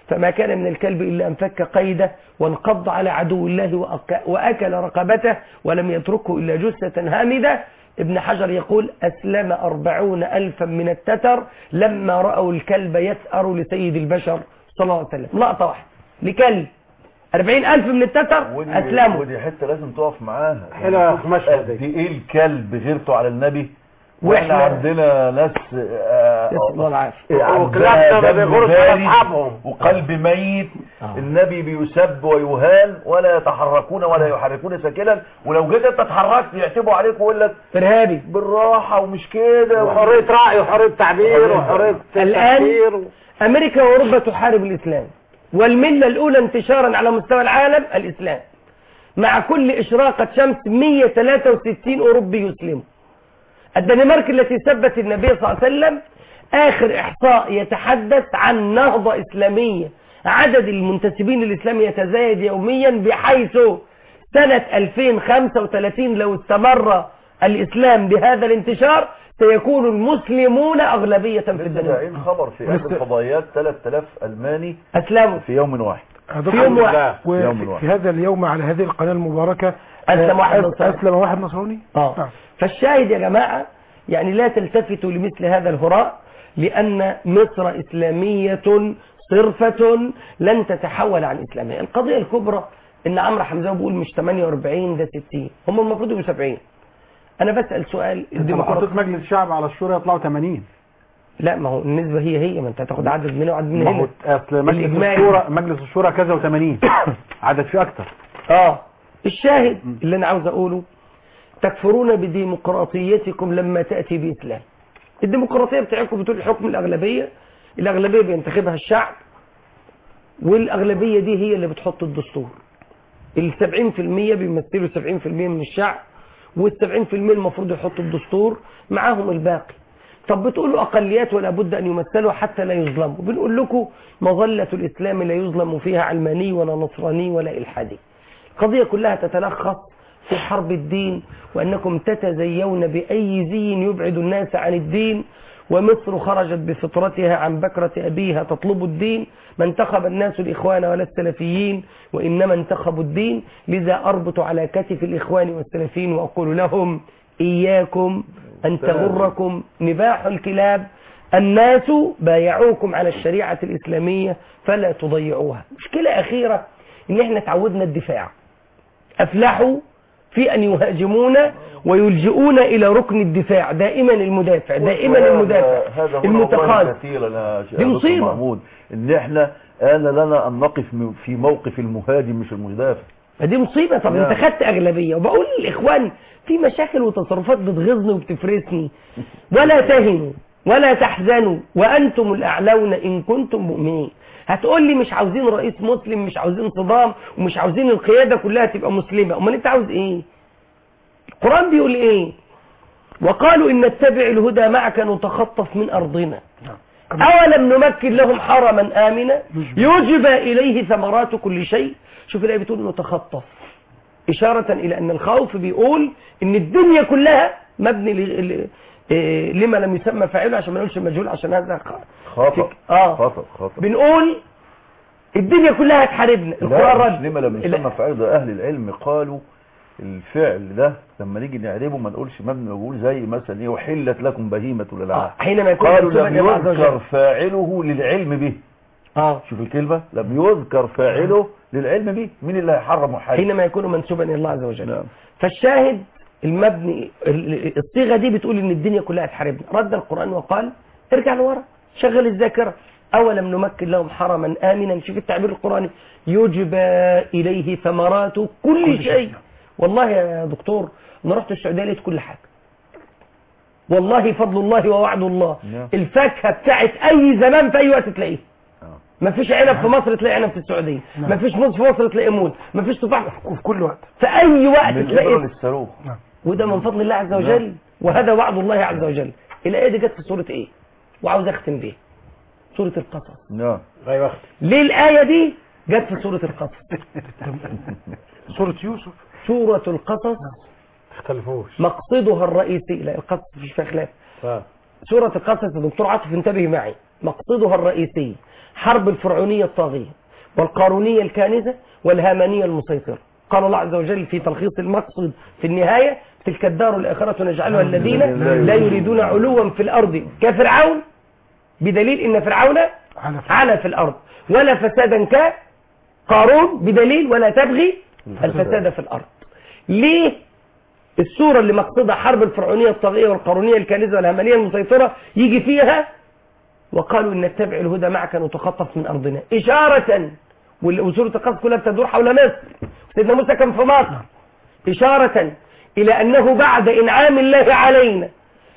[SPEAKER 4] فما كان من الكلب إلا أن فك قيده وانقض على عدو الله وأك وأكل رقبته ولم يتركه إلا جثة هامدة ابن حجر يقول أسلم أربعون ألفا من التتر لما رأوا الكلب يثأر لسيد البشر صلى الله عليه وسلم لقطة واحدة لكلب أربعين ألف من التتر
[SPEAKER 3] ودي
[SPEAKER 4] أسلموا
[SPEAKER 3] ودي حته لازم تقف معاها
[SPEAKER 5] حلوة يا
[SPEAKER 3] شوف
[SPEAKER 5] مشهد
[SPEAKER 3] قد ايه الكلب غيرته على النبي واحنا
[SPEAKER 4] وإحنا-
[SPEAKER 3] عندنا ناس آه،
[SPEAKER 4] نسأل الله العافية
[SPEAKER 3] عندها
[SPEAKER 5] وكلابنا ما
[SPEAKER 3] دم
[SPEAKER 5] بيغورش على
[SPEAKER 3] بارد
[SPEAKER 5] أصحابهم.
[SPEAKER 3] وقلب ميت
[SPEAKER 4] آه.
[SPEAKER 3] النبي بيسب ويهان ولا يتحركون ولا يحركون ساكنا ولو جيت انت اتحركت يعتبوا عليك ويقول لك
[SPEAKER 4] إرهابي
[SPEAKER 3] بالراحه ومش كده
[SPEAKER 5] وحرية رأي وحرية تعبير وحرية
[SPEAKER 4] الآن
[SPEAKER 5] تفكير
[SPEAKER 4] أمريكا وأوروبا تحارب الإسلام والملة الأولى انتشارا على مستوى العالم الإسلام مع كل إشراقة شمس 163 أوروبي يسلموا الدنمارك التي سبت النبي صلى الله عليه وسلم آخر إحصاء يتحدث عن نهضة إسلامية عدد المنتسبين للإسلام يتزايد يوميا بحيث سنة 2035 لو استمر الإسلام بهذا الانتشار سيكون المسلمون أغلبية في
[SPEAKER 3] لسه
[SPEAKER 4] الدنمارك
[SPEAKER 3] جايين خبر في احد الفضائيات 3000 الماني
[SPEAKER 4] أسلموا
[SPEAKER 3] في يوم واحد
[SPEAKER 4] في يوم واحد
[SPEAKER 3] يوم
[SPEAKER 6] وفي
[SPEAKER 3] واحد.
[SPEAKER 6] في هذا اليوم على هذه القناة المباركة
[SPEAKER 4] أسلم
[SPEAKER 6] آه،
[SPEAKER 4] واحد
[SPEAKER 6] أس-
[SPEAKER 4] نصراني.
[SPEAKER 6] أسلم واحد نصراني
[SPEAKER 4] آه.
[SPEAKER 6] نعم.
[SPEAKER 4] فالشاهد يا جماعة يعني لا تلتفتوا لمثل هذا الهراء لأن مصر إسلامية صرفة لن تتحول عن إسلامية القضية الكبرى إن عمرو حمزاوي بيقول مش 48 ده 60 هم المفروض يبقوا 70 أنا بسأل سؤال
[SPEAKER 2] انت لو
[SPEAKER 4] الديمقراطية
[SPEAKER 2] حطيت مجلس الشعب على الشورى يطلعوا 80
[SPEAKER 4] لا ما هو النسبة هي هي ما أنت هتاخد عدد من هنا وعدد من
[SPEAKER 2] ما هو
[SPEAKER 4] هنا
[SPEAKER 2] اصل مجلس
[SPEAKER 4] الإجمالي.
[SPEAKER 2] الشورى مجلس الشورى كذا و80 عدد فيه اكتر
[SPEAKER 4] اه الشاهد اللي انا عاوز اقوله تكفرون بديمقراطيتكم لما تأتي بإسلام الديمقراطية بتاعتكم بتقول الحكم الأغلبية الأغلبية بينتخبها الشعب والأغلبية دي هي اللي بتحط الدستور السبعين في المية بيمثلوا سبعين في المية من الشعب والسبعين في المية المفروض يحطوا الدستور معاهم الباقي طب بتقولوا أقليات ولا بد أن يمثلوا حتى لا يظلموا بنقول لكم مظلة الإسلام لا يظلم فيها علماني ولا نصراني ولا إلحادي القضية كلها تتلخص في حرب الدين وأنكم تتزيون بأي زي يبعد الناس عن الدين ومصر خرجت بفطرتها عن بكرة أبيها تطلب الدين ما انتخب الناس الإخوان ولا السلفيين وإنما انتخبوا الدين لذا أربط على كتف الإخوان والسلفيين وأقول لهم إياكم أن تغركم نباح الكلاب الناس بايعوكم على الشريعة الإسلامية فلا تضيعوها مشكلة أخيرة إن إحنا تعودنا الدفاع أفلحوا في أن يهاجمون ويلجئون إلى ركن الدفاع دائما المدافع دائما
[SPEAKER 3] وهذا-
[SPEAKER 4] المدافع
[SPEAKER 3] هذا هو
[SPEAKER 4] المتخاذ
[SPEAKER 3] كثيرا يا شيخ
[SPEAKER 4] دي
[SPEAKER 3] دكتور
[SPEAKER 4] مصيبة.
[SPEAKER 3] محمود ان احنا آن لنا ان نقف م- في موقف المهاجم مش المدافع
[SPEAKER 4] فدي مصيبة طب
[SPEAKER 3] نعم.
[SPEAKER 4] انت خدت اغلبية وبقول للاخوان في مشاكل وتصرفات بتغيظني وبتفرسني ولا تهنوا ولا تحزنوا وانتم الاعلون ان كنتم مؤمنين هتقول لي مش عاوزين رئيس مسلم مش عاوزين صدام ومش عاوزين القيادة كلها تبقى مسلمة امال انت عاوز ايه القرآن بيقول ايه وقالوا ان نتبع الهدى معك نتخطف من ارضنا أولم نمكن لهم حرما آمنا يجبى إليه ثمرات كل شيء شوف الآية بتقول نتخطف إشارة إلى أن الخوف بيقول أن الدنيا كلها مبني ل... ل... إيه، لما لم يسمى فاعله عشان ما نقولش مجهول عشان هذا خ-
[SPEAKER 3] خطأ
[SPEAKER 4] آه.
[SPEAKER 3] خطأ خطأ
[SPEAKER 4] بنقول الدنيا كلها هتحاربنا القرآن
[SPEAKER 3] لا مش
[SPEAKER 4] رد
[SPEAKER 3] لما لم يسمى فعل ده اهل العلم قالوا الفعل ده لما نيجي نعربه ما نقولش مبني نقول زي مثلا ايه وحلت لكم بهيمة الانعام
[SPEAKER 4] حينما يكون
[SPEAKER 3] قالوا
[SPEAKER 4] منسوبا
[SPEAKER 3] لم
[SPEAKER 4] إلى الله عز وجل.
[SPEAKER 3] يذكر فاعله للعلم به
[SPEAKER 4] اه
[SPEAKER 3] شوف الكلمة لم يذكر فاعله للعلم به مين اللي هيحرم وحاجة
[SPEAKER 4] حينما يكون منسوبا الى الله عز وجل فالشاهد المبني ال- الصيغه دي بتقول ان الدنيا كلها تحاربنا رد القران وقال ارجع لورا شغل الذاكره اولم نمكن لهم حرما امنا شوف التعبير القراني يجبى اليه ثمرات كل,
[SPEAKER 6] كل
[SPEAKER 4] شيء
[SPEAKER 6] شيء.
[SPEAKER 4] والله يا دكتور انا رحت السعوديه لقيت كل حاجه والله فضل الله ووعد الله
[SPEAKER 3] نعم.
[SPEAKER 4] الفاكهه بتاعت اي زمان في اي وقت تلاقيه ما فيش عنب في مصر تلاقي عنب في السعوديه
[SPEAKER 6] نعم.
[SPEAKER 4] ما فيش موز في مصر تلاقي موز ما فيش تفاح
[SPEAKER 6] وفي كل وقت
[SPEAKER 4] في اي وقت
[SPEAKER 3] من
[SPEAKER 4] تلاقي
[SPEAKER 3] الإبرة للصاروخ
[SPEAKER 4] وده من فضل الله عز وجل وهذا وعد الله عز وجل الآية دي جت في سورة ايه وعاوز اختم بيها سورة القصص
[SPEAKER 3] نعم
[SPEAKER 5] ايوه
[SPEAKER 4] ليه الآية دي جت في سورة القصص
[SPEAKER 6] سورة يوسف
[SPEAKER 4] سورة القصص
[SPEAKER 5] اختلفوش
[SPEAKER 4] مقصدها الرئيسي لا القصص مفيش فيها خلاف سورة القصص يا دكتور عاطف انتبه معي مقصدها الرئيسي حرب الفرعونية الطاغية والقارونية الكانزة والهامانية المسيطرة قال الله عز وجل في تلخيص المقصد في النهاية تلك الدار الآخرة نجعلها الذين لا يريدون علوا في الأرض كفرعون بدليل إن فرعون على في الأرض ولا فسادا كقارون بدليل ولا تبغي الفساد في الأرض ليه السورة اللي مقصدها حرب الفرعونية الطاغية والقارونية الكانزة والهمانية المسيطرة يجي فيها وقالوا إن نتبع الهدى معك نتخطف من أرضنا إشارة وال- وسورة القصص كلها بتدور حول مصر سيدنا موسى كان في مصر إشارة إلى أنه بعد إنعام الله علينا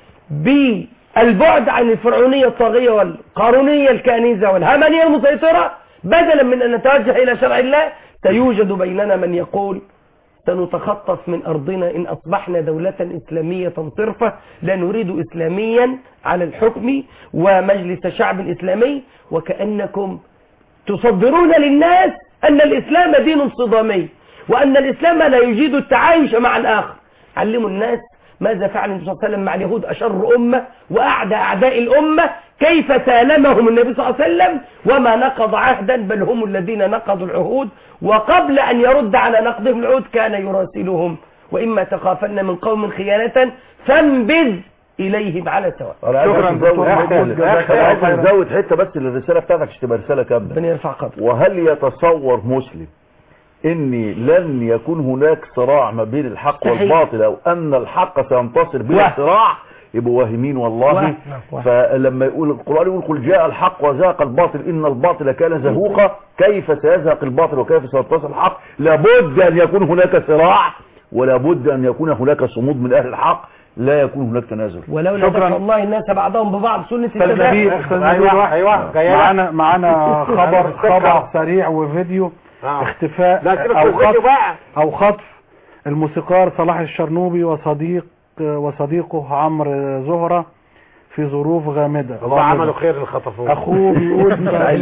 [SPEAKER 4] بالبعد عن الفرعونية الطاغية والقارونية الكانزة والهمانية المسيطرة بدلا من أن نتوجه إلى شرع الله سيوجد بيننا من يقول سنتخطف من أرضنا إن أصبحنا دولة إسلامية صرفة لا نريد إسلاميا على الحكم ومجلس شعب إسلامي وكأنكم تصدرون للناس أن الإسلام دين صدامي وأن الإسلام لا يجيد التعايش مع الآخر علموا الناس ماذا فعل النبي صلى الله عليه وسلم مع اليهود أشر أمة وأعدى أعداء الأمة كيف سالمهم النبي صلى الله عليه وسلم وما نقض عهدا بل هم الذين نقضوا العهود وقبل أن يرد على نقضهم العهود كان يراسلهم وإما تخافن من قوم خيانة فانبذ إليهم على سواء
[SPEAKER 3] انا عايز ازود حته عايز ازود حته بس للرساله بتاعتك عشان تبقى رساله كامله
[SPEAKER 4] ربنا يرفع قدرك
[SPEAKER 3] وهل يتصور مسلم ان لن يكون هناك صراع ما بين الحق
[SPEAKER 4] مستحيل.
[SPEAKER 3] والباطل او ان الحق سينتصر بلا
[SPEAKER 4] وهم.
[SPEAKER 3] صراع يبقوا واهمين والله
[SPEAKER 4] وهم. وهم.
[SPEAKER 3] فلما يقول القرآن يقول قل جاء الحق وزهق الباطل إن الباطل كان زهوقا كيف سيزهق الباطل وكيف سينتصر الحق لابد أن يكون هناك صراع ولابد أن يكون هناك صمود من أهل الحق لا يكون هناك تنازل
[SPEAKER 4] ولولا دفع الله الناس بعضهم ببعض سنة
[SPEAKER 2] استاذ نبيل استاذ نبيل واحد معانا معانا خبر خبر سريع وفيديو اختفاء
[SPEAKER 5] لا، سيبك
[SPEAKER 2] او
[SPEAKER 5] من الفيديو
[SPEAKER 2] خطف
[SPEAKER 5] بقى.
[SPEAKER 2] او خطف الموسيقار صلاح الشرنوبي وصديق وصديقه عمرو زهرة في ظروف غامضة
[SPEAKER 5] الله عملوا خير اللي خطفوه
[SPEAKER 2] اخوه بيقول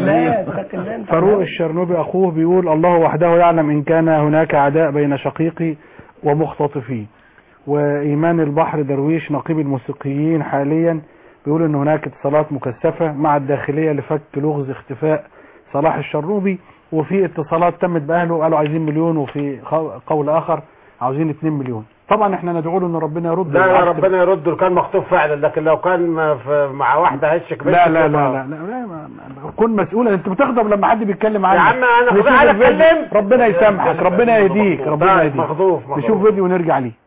[SPEAKER 2] فاروق الشرنوبي اخوه بيقول الله وحده يعلم ان كان هناك عداء بين شقيقي ومختطفيه وايمان البحر درويش نقيب الموسيقيين حاليا بيقول ان هناك اتصالات مكثفة مع الداخلية لفك لغز اختفاء صلاح الشرنوبي وفي اتصالات تمت باهله قالوا عايزين مليون وفي خو- قول اخر عاوزين 2 مليون طبعا احنا ندعو له ان ربنا يرد
[SPEAKER 5] لا لا
[SPEAKER 2] بالعكس.
[SPEAKER 5] ربنا يرده كان مخطوف فعلا لكن لو كان ما- في- مع واحده هشك بنت
[SPEAKER 2] لا لا لا
[SPEAKER 5] تبقى-
[SPEAKER 2] لا, لا, لا ما- ما- كن مسؤولا انت بتغضب لما حد بيتكلم عنك
[SPEAKER 5] يا عم أنا
[SPEAKER 2] نشوف
[SPEAKER 5] خد- أنا
[SPEAKER 2] الفيديو.
[SPEAKER 5] اتكلمت.
[SPEAKER 2] ربنا يسامحك ربنا يهديك ربنا
[SPEAKER 5] لا،
[SPEAKER 2] يهديك
[SPEAKER 5] مخطوف مخطوف.
[SPEAKER 2] نشوف فيديو ونرجع ليه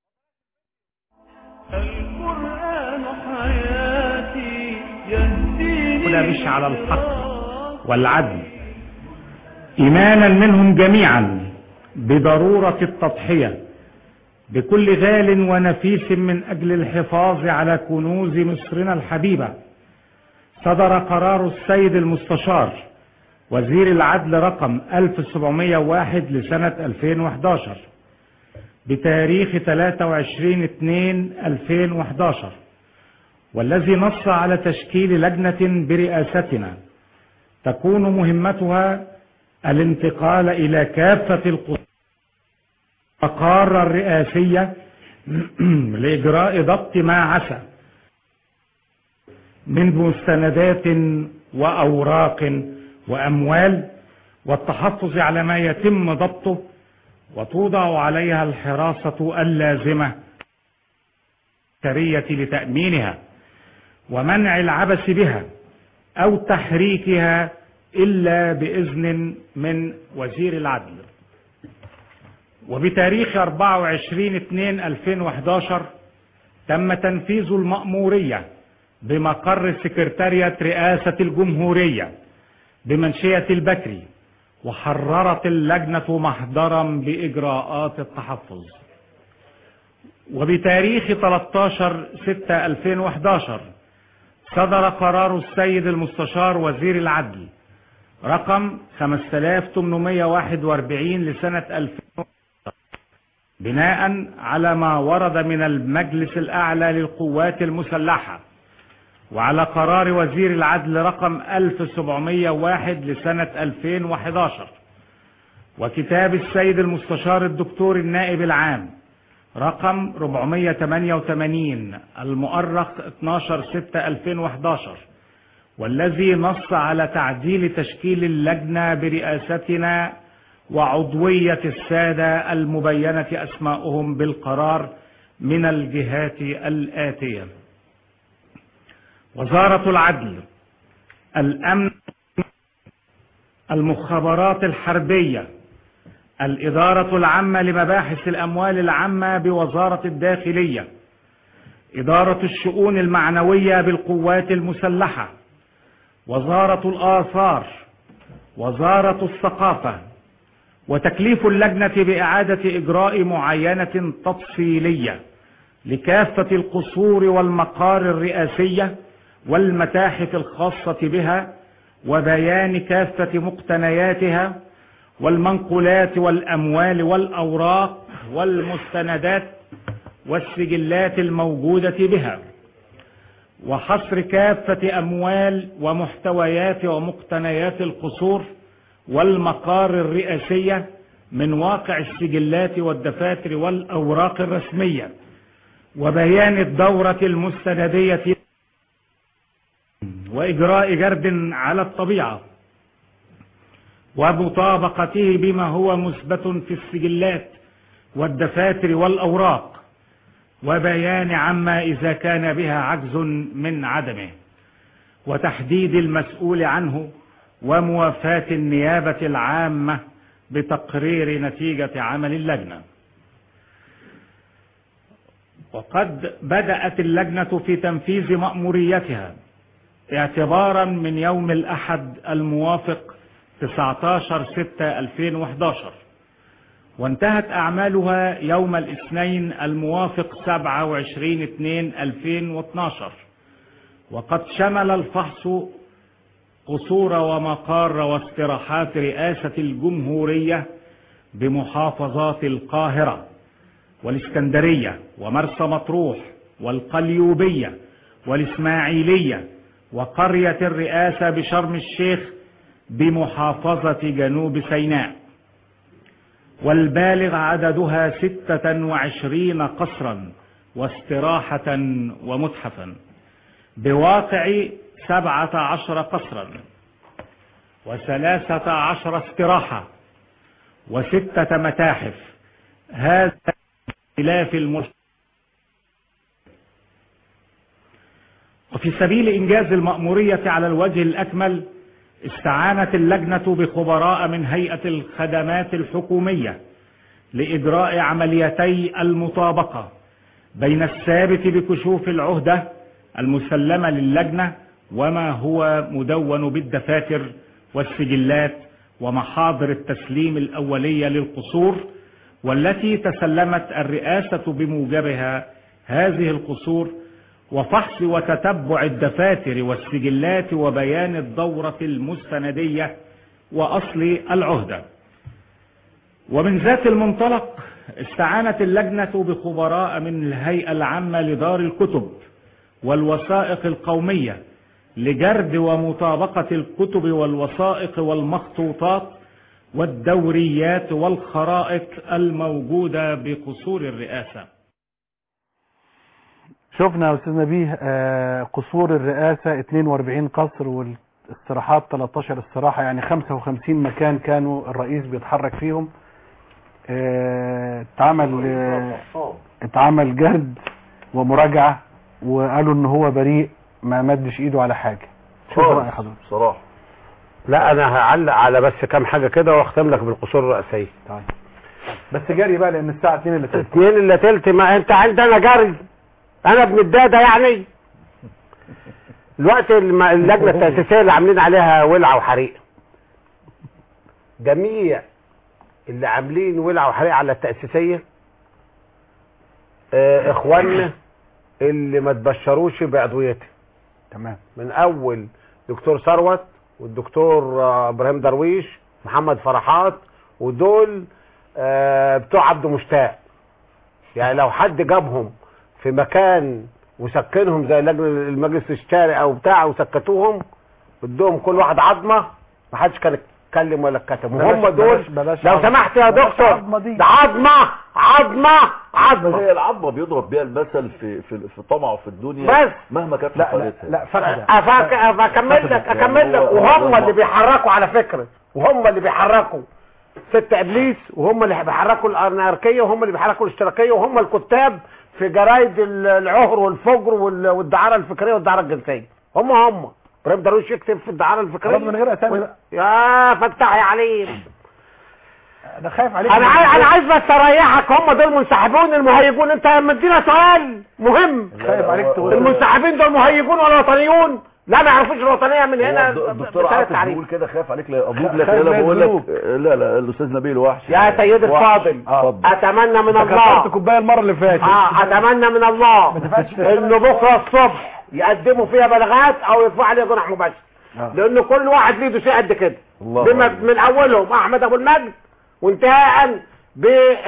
[SPEAKER 1] القرآن حياتي يهديني
[SPEAKER 11] هنا مش على الحق والعدل إيمانا منهم جميعا بضرورة التضحية بكل غال ونفيس من أجل الحفاظ على كنوز مصرنا الحبيبة صدر قرار السيد المستشار وزير العدل رقم 1701 لسنة 2011 بتاريخ 23/2/2011 والذي نص على تشكيل لجنة برئاستنا تكون مهمتها الانتقال إلى كافة القرار الرئاسية لإجراء ضبط ما عسى من مستندات وأوراق وأموال والتحفظ على ما يتم ضبطه وتوضع عليها الحراسة اللازمة العسكرية لتأمينها ومنع العبث بها أو تحريكها إلا بإذن من وزير العدل وبتاريخ 24/2/2011 تم تنفيذ المأمورية بمقر سكرتارية رئاسة الجمهورية بمنشية البكري وحررت اللجنة محضرا بإجراءات التحفظ وبتاريخ 13/6/2011 صدر قرار السيد المستشار وزير العدل رقم 5841 لسنة 2000 بناء على ما ورد من المجلس الأعلى للقوات المسلحة وعلى قرار وزير العدل رقم 1701 لسنة 2011 وكتاب السيد المستشار الدكتور النائب العام رقم 488 المؤرخ 12/6/2011 والذي نص على تعديل تشكيل اللجنة برئاستنا وعضوية السادة المبينة أسماؤهم بالقرار من الجهات الآتية وزارة العدل الأمن المخابرات الحربية الإدارة العامة لمباحث الأموال العامة بوزارة الداخلية إدارة الشؤون المعنوية بالقوات المسلحة وزارة الآثار وزارة الثقافة وتكليف اللجنة بإعادة إجراء معاينة تفصيلية لكافة القصور والمقار الرئاسية والمتاحف الخاصة بها وبيان كافة مقتنياتها والمنقولات والأموال والأوراق والمستندات والسجلات الموجودة بها وحصر كافة أموال ومحتويات ومقتنيات القصور والمقار الرئاسية من واقع السجلات والدفاتر والأوراق الرسمية وبيان الدورة المستندية وإجراء جرد على الطبيعة ومطابقته بما هو مثبت في السجلات والدفاتر والأوراق وبيان عما إذا كان بها عجز من عدمه وتحديد المسؤول عنه وموافاة النيابة العامة بتقرير نتيجة عمل اللجنة وقد بدأت اللجنة في تنفيذ مأموريتها اعتبارا من يوم الأحد الموافق 19/6/2011 وانتهت أعمالها يوم الاثنين الموافق 27/2/2012 وقد شمل الفحص قصور ومقار واستراحات رئاسة الجمهورية بمحافظات القاهرة والإسكندرية ومرسى مطروح والقليوبية والإسماعيلية وقرية الرئاسة بشرم الشيخ بمحافظة جنوب سيناء والبالغ عددها ستة وعشرين قصرا واستراحة ومتحفا بواقع سبعة عشر قصرا وثلاثة عشر استراحة وستة متاحف هذا خلاف المرسل وفي سبيل إنجاز المأمورية على الوجه الأكمل استعانت اللجنة بخبراء من هيئة الخدمات الحكومية لإجراء عمليتي المطابقة بين الثابت بكشوف العهدة المسلمة للجنة وما هو مدون بالدفاتر والسجلات ومحاضر التسليم الأولية للقصور والتي تسلمت الرئاسة بموجبها هذه القصور وفحص وتتبع الدفاتر والسجلات وبيان الدورة المستندية وأصل العهدة ومن ذات المنطلق استعانت اللجنة بخبراء من الهيئة العامة لدار الكتب والوثائق القومية لجرد ومطابقة الكتب والوثائق والمخطوطات والدوريات والخرائط الموجودة بقصور الرئاسة
[SPEAKER 2] شفنا يا استاذ نبيه آه، قصور الرئاسة 42 قصر والاستراحات 13 استراحة يعني 55 مكان كانوا الرئيس بيتحرك فيهم آه، اتعمل آه، اتعمل جرد ومراجعة وقالوا ان هو بريء ما مدش ايده على حاجة شوف
[SPEAKER 5] خالص.
[SPEAKER 2] رأي حضرتك
[SPEAKER 3] صراحة
[SPEAKER 5] لا انا هعلق على بس كام حاجة كده واختم لك بالقصور الرئاسية
[SPEAKER 2] طيب بس جري بقى لان الساعة 2 اللي تلت
[SPEAKER 5] اتنين الا تلت ما انت عندنا جري انا ابن الدادة يعني الوقت الم- اللجنة التأسيسية اللي عاملين عليها ولعة وحريق جميع اللي عاملين ولعة وحريق على التأسيسية اه اخواننا اللي ما تبشروش بعضويتها
[SPEAKER 2] تمام
[SPEAKER 5] من اول دكتور ثروت والدكتور آه، ابراهيم درويش محمد فرحات ودول آه، بتوع عبد مشتاق يعني لو حد جابهم في مكان وسكنهم زي لجنه المجلس الشارع او بتاع وسكتوهم بدهم كل واحد عظمه ما حدش كان اتكلم ولا اتكتم وهم
[SPEAKER 2] بلاش-
[SPEAKER 5] دول
[SPEAKER 2] بلاش- بلاش
[SPEAKER 5] لو
[SPEAKER 2] عظمة.
[SPEAKER 5] سمحت يا
[SPEAKER 2] بلاش
[SPEAKER 5] دكتور
[SPEAKER 2] عظمة دي.
[SPEAKER 5] ده عظمه عظمه
[SPEAKER 3] عظمه هي العظمه بيضرب بيها المثل في في في طمعه في الدنيا
[SPEAKER 5] بس.
[SPEAKER 3] مهما كانت
[SPEAKER 5] لا،
[SPEAKER 3] حقيقتها
[SPEAKER 2] لا فخده
[SPEAKER 5] أفك... اكمل لك
[SPEAKER 3] يعني
[SPEAKER 5] اكمل لك
[SPEAKER 3] هو-
[SPEAKER 5] وهم
[SPEAKER 3] هو-
[SPEAKER 5] اللي بيحركوا على فكره وهم اللي بيحركوا ست ابليس وهم اللي بيحركوا الاناركيه وهم اللي بيحركوا الاشتراكيه وهم الكتاب في جرايد ال- العهر والفجر وال- والدعاره الفكريه والدعاره الجنسيه هم هم ابراهيم درويش يكتب في الدعاره الفكريه
[SPEAKER 2] خلاص من غير اسامي بقى.
[SPEAKER 5] يا فتح يا عليم
[SPEAKER 2] انا خايف عليك
[SPEAKER 5] انا عايز انا عايز بس اريحك هم دول منسحبون المهيجون انت مدينا سؤال مهم
[SPEAKER 2] خايف عليك تقول
[SPEAKER 5] المنسحبين دول مهيجون ولا وطنيون لا ما يعرفوش الوطنيه من هنا
[SPEAKER 3] هو الدكتور
[SPEAKER 5] بثلاث
[SPEAKER 3] عاطف
[SPEAKER 5] تعريف.
[SPEAKER 3] بيقول كده خايف عليك لا ابوك
[SPEAKER 2] خايف
[SPEAKER 3] لك لا
[SPEAKER 2] لا
[SPEAKER 3] بقول لك
[SPEAKER 2] يظلموك.
[SPEAKER 3] لا لا الاستاذ نبيل وحش
[SPEAKER 5] يا سيد
[SPEAKER 3] وحش.
[SPEAKER 5] الفاضل
[SPEAKER 3] اتفضل.
[SPEAKER 5] اتمنى من
[SPEAKER 2] كسرت
[SPEAKER 5] الله
[SPEAKER 2] كوبايه المره اللي فاتت
[SPEAKER 5] اه اتمنى من الله
[SPEAKER 2] ما تفعلش كده.
[SPEAKER 5] انه بكره الصبح يقدموا فيها بلاغات او يرفعوا عليها جناح مباشر
[SPEAKER 2] آه.
[SPEAKER 5] لان كل واحد ليه دوسيه قد كده
[SPEAKER 3] الله
[SPEAKER 5] بما
[SPEAKER 3] أكبر.
[SPEAKER 5] من اولهم احمد ابو المجد وانتهاء ب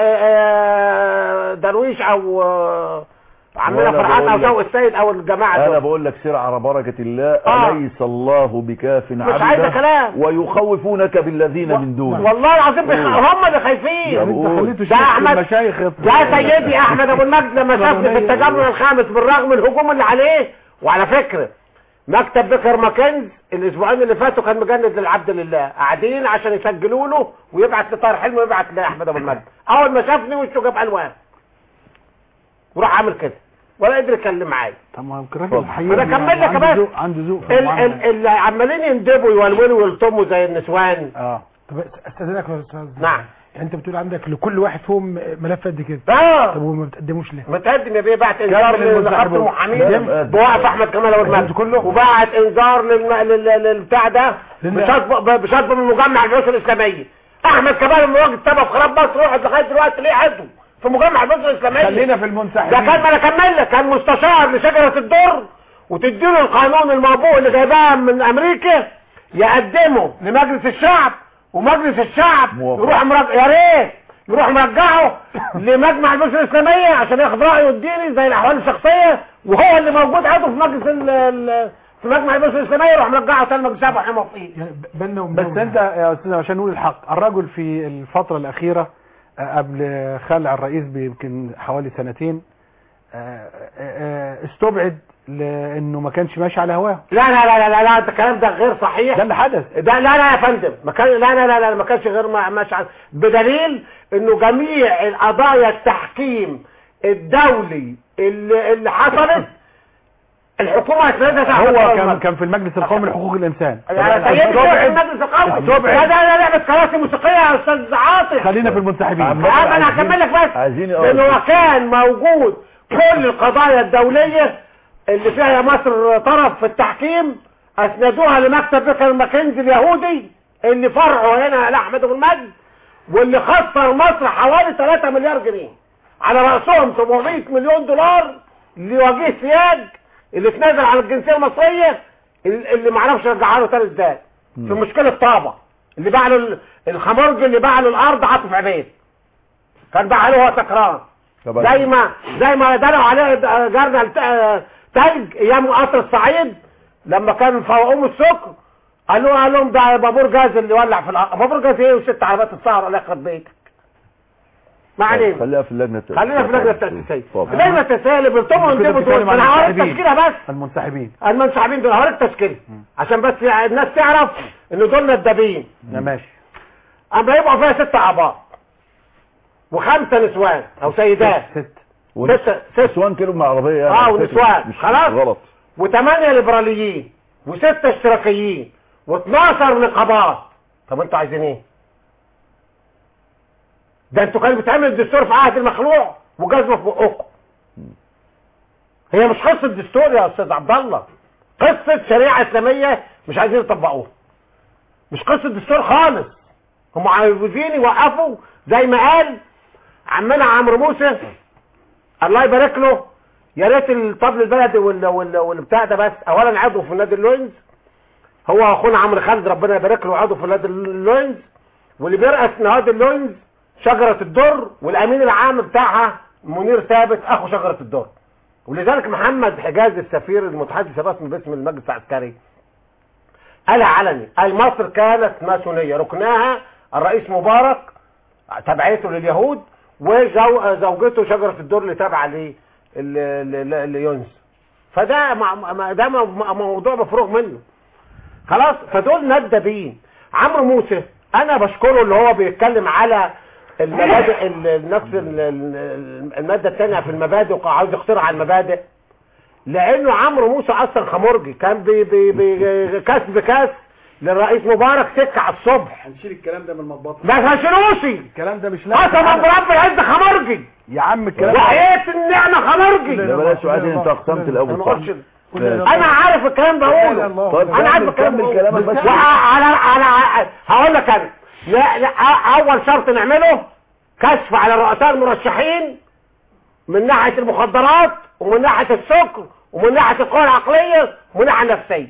[SPEAKER 5] آه، درويش او آه، عمنا
[SPEAKER 3] وأنا
[SPEAKER 5] فرحات او
[SPEAKER 3] بقول لك-
[SPEAKER 5] شوقي السيد او الجماعه
[SPEAKER 3] انا
[SPEAKER 5] دول
[SPEAKER 3] بقول لك سير على بركه الله
[SPEAKER 5] آه.
[SPEAKER 3] اليس الله بكاف عبده
[SPEAKER 5] عايزة كلام.
[SPEAKER 3] ويخوفونك بالذين من دونه
[SPEAKER 5] والله العظيم بيخ...
[SPEAKER 3] قول.
[SPEAKER 5] هم اللي خايفين
[SPEAKER 3] يعني انت خليته
[SPEAKER 5] ده
[SPEAKER 2] شيخ
[SPEAKER 5] احمد
[SPEAKER 2] المشايخ
[SPEAKER 5] ده سيدي احمد ابو المجد لما شافني في التجمع الخامس بالرغم من الهجوم اللي عليه وعلى فكره مكتب بكر ماكنز الاسبوعين اللي فاتوا كان مجند للعبد لله قاعدين عشان يسجلوا له ويبعت لطاهر حلمي ويبعت لاحمد ابو المجد اول ما شافني وشه جاب الوان وراح عامل كده ولا قدر يتكلم معايا
[SPEAKER 2] طب ما هو راجل حقيقي
[SPEAKER 5] انا اكمل لك
[SPEAKER 2] عنده
[SPEAKER 5] بس
[SPEAKER 2] ذوق- عنده ذوق في
[SPEAKER 5] ال-
[SPEAKER 2] المعاملة.
[SPEAKER 5] ال- اللي عمالين يندبوا يولولوا ويلطموا زي النسوان
[SPEAKER 2] اه
[SPEAKER 6] طب استاذنك يا استاذ
[SPEAKER 5] نعم
[SPEAKER 6] يعني انت بتقول عندك لكل واحد فيهم ملف قد كده
[SPEAKER 5] اه
[SPEAKER 6] طب وما بتقدموش ليه
[SPEAKER 5] متقدم يا بيه بعت انذار
[SPEAKER 2] كمل
[SPEAKER 5] لنقابه
[SPEAKER 2] المنسحبون.
[SPEAKER 5] المحامين
[SPEAKER 3] قدم.
[SPEAKER 5] بوقف احمد كمال ابو المجد
[SPEAKER 6] كله؟
[SPEAKER 5] وبعت انذار للم... لل... للبتاع ده
[SPEAKER 6] لل-
[SPEAKER 5] بشطب بشطب من مجمع البحوث الاسلاميه احمد كمال المواجد سبب خراب مصر يقعد لغايه دلوقتي ليه عضو في مجمع البحوث الاسلاميه
[SPEAKER 2] خلينا في المنسحبين
[SPEAKER 5] ده كان ما انا اكمل لك كان مستشار لشجره الدر وتديله القانون الموضوع اللي جايباه من امريكا يقدمه لمجلس الشعب ومجلس الشعب
[SPEAKER 3] موافق.
[SPEAKER 5] يروح مرجع يا ريت يروح مرجعه لمجمع البحوث الاسلاميه عشان ياخد رايه الديني زي الاحوال الشخصيه وهو اللي موجود عضو في مجلس ال- ال- في مجمع البحوث الاسلاميه يروح مرجعه تاني مجلس الشعب وحمى فيه
[SPEAKER 6] يعني بالنا
[SPEAKER 2] بس انت يا استاذ عشان نقول الحق الرجل في الفترة الأخيرة آه، قبل خلع الرئيس بيمكن حوالي سنتين آه، آه، آه، استبعد لانه ما كانش ماشي على هواه
[SPEAKER 5] لا لا لا لا لا, لا الكلام ده غير صحيح
[SPEAKER 2] ده اللي حدث
[SPEAKER 5] ده لا لا يا فندم ما كان لا لا لا لا ما كانش غير ما ماشي على- بدليل انه جميع القضايا التحكيم الدولي اللي, اللي حصلت الحكومه اسندها تحت
[SPEAKER 2] هو
[SPEAKER 5] القانون.
[SPEAKER 2] كان كان في المجلس القومي لحقوق الانسان
[SPEAKER 5] يا سيدي في المجلس القومي
[SPEAKER 2] استبعد.
[SPEAKER 5] لا ده لا لعبه كراسي موسيقيه يا استاذ عاطف
[SPEAKER 2] خلينا في المنسحبين
[SPEAKER 5] انا انا هكمل لك بس
[SPEAKER 3] عايزين
[SPEAKER 5] لانه هو كان موجود كل القضايا الدولية اللي فيها يا مصر طرف في التحكيم اسندوها لمكتب بكر ماكنزي اليهودي اللي فرعه هنا لاحمد ابو المجد واللي خسر مصر حوالي 3 مليار جنيه على رأسهم 700 مليون دولار لوجيه سياج اللي اتنازل عن الجنسية المصرية اللي اللي معرفش رجعها له تاني ازاي في مشكلة طابة اللي باع له ال- الخمرج اللي باع له الارض عاطف عبيد كان باع له هو سكران زي ما زي ما دلوا عليه د- جارنا الت- تلج ايام قصر الصعيد لما كان فوقهم السكر قالوا قال لهم ده بابور جاز اللي ولع في الارض بابور جاز ايه وست عربيات السهر الله يخرب بيتك ما علينا
[SPEAKER 3] خليها في اللجنه التأسيسية.
[SPEAKER 5] خلينا في اللجنه التاسيسيه
[SPEAKER 3] اتفضل.
[SPEAKER 5] اللجنه التاسيسيه اللي بيلطموا
[SPEAKER 2] كده
[SPEAKER 5] يندبوا
[SPEAKER 2] بتتكلم
[SPEAKER 5] دول
[SPEAKER 2] عن
[SPEAKER 5] انا هوريك
[SPEAKER 2] المنسحبين.
[SPEAKER 5] تشكيله بس
[SPEAKER 2] المنسحبين
[SPEAKER 5] المنسحبين دول هوريك تشكيله عشان بس الناس تعرف ان دول ندابين
[SPEAKER 2] يا ماشي
[SPEAKER 5] اما يبقى فيها ست اعضاء وخمسه نسوان او سيدات
[SPEAKER 2] ست
[SPEAKER 5] ست ست
[SPEAKER 3] نسوان كيلو من العربيه يعني
[SPEAKER 5] اه
[SPEAKER 3] على فكرة
[SPEAKER 5] ونسوان
[SPEAKER 3] مش-
[SPEAKER 5] خلاص
[SPEAKER 3] غلط
[SPEAKER 5] وثمانية ليبراليين وستة اشتراكيين و12 نقابات طب انتوا عايزين ايه ده انتوا كان بتعمل الدستور في عهد المخلوع وجزمه في بقكم هي مش قصه دستور يا استاذ عبد الله قصه شريعه اسلاميه مش عايزين يطبقوها مش قصه دستور خالص هم عايزين يوقفوا زي ما قال عمنا عمرو موسى الله يبارك له يا ريت الطبل البلدي وال وال والبتاع ده بس اولا عضو في نادي اللوينز هو اخونا عمرو خالد ربنا يبارك له عضو في نادي اللوينز واللي بيرأس نادي اللوينز شجرة الدر والامين العام بتاعها منير ثابت اخو شجرة الدر ولذلك محمد حجاز السفير المتحدث الرسمي باسم المجلس العسكري قالها علني قال مصر كانت ماسونية ركناها الرئيس مبارك تبعيته لليهود وزوجته شجره الدر اللي تابعه ل- ل- ل- ليونس فده مع- مع- ده مو- مو- موضوع مفروغ منه خلاص فدول ندبين عمرو موسى انا بشكره اللي هو بيتكلم على المبادئ ال- ال- نفس ال- ال- الماده الثانيه في المبادئ وعاوز يخترع المبادئ لانه عمرو موسى اصلا خمرجي كان بي بي بي كاس بكاس للرئيس مبارك سكه على الصبح
[SPEAKER 23] هنشيل الكلام ده من المطبخ
[SPEAKER 5] ما فشلوش
[SPEAKER 23] الكلام ده مش
[SPEAKER 5] قسما برب العز خمرجي
[SPEAKER 23] يا عم الكلام ده
[SPEAKER 5] وحياة النعمة خمرجي
[SPEAKER 3] لا بلاش عادي انت اقسمت الاول
[SPEAKER 5] أنا
[SPEAKER 3] صح
[SPEAKER 5] أقسم.
[SPEAKER 3] ماشي.
[SPEAKER 5] انا عارف الكلام بقوله
[SPEAKER 3] طيب
[SPEAKER 5] انا عارف
[SPEAKER 3] كمل-
[SPEAKER 5] الكلام
[SPEAKER 3] كمل
[SPEAKER 5] بقوله.
[SPEAKER 3] كلامك بس.
[SPEAKER 5] وع- على على هقول لك انا لا لا أ- اول شرط نعمله كشف على رؤساء المرشحين من ناحيه المخدرات ومن ناحيه السكر ومن ناحيه القوى العقليه ومن ناحيه النفسيه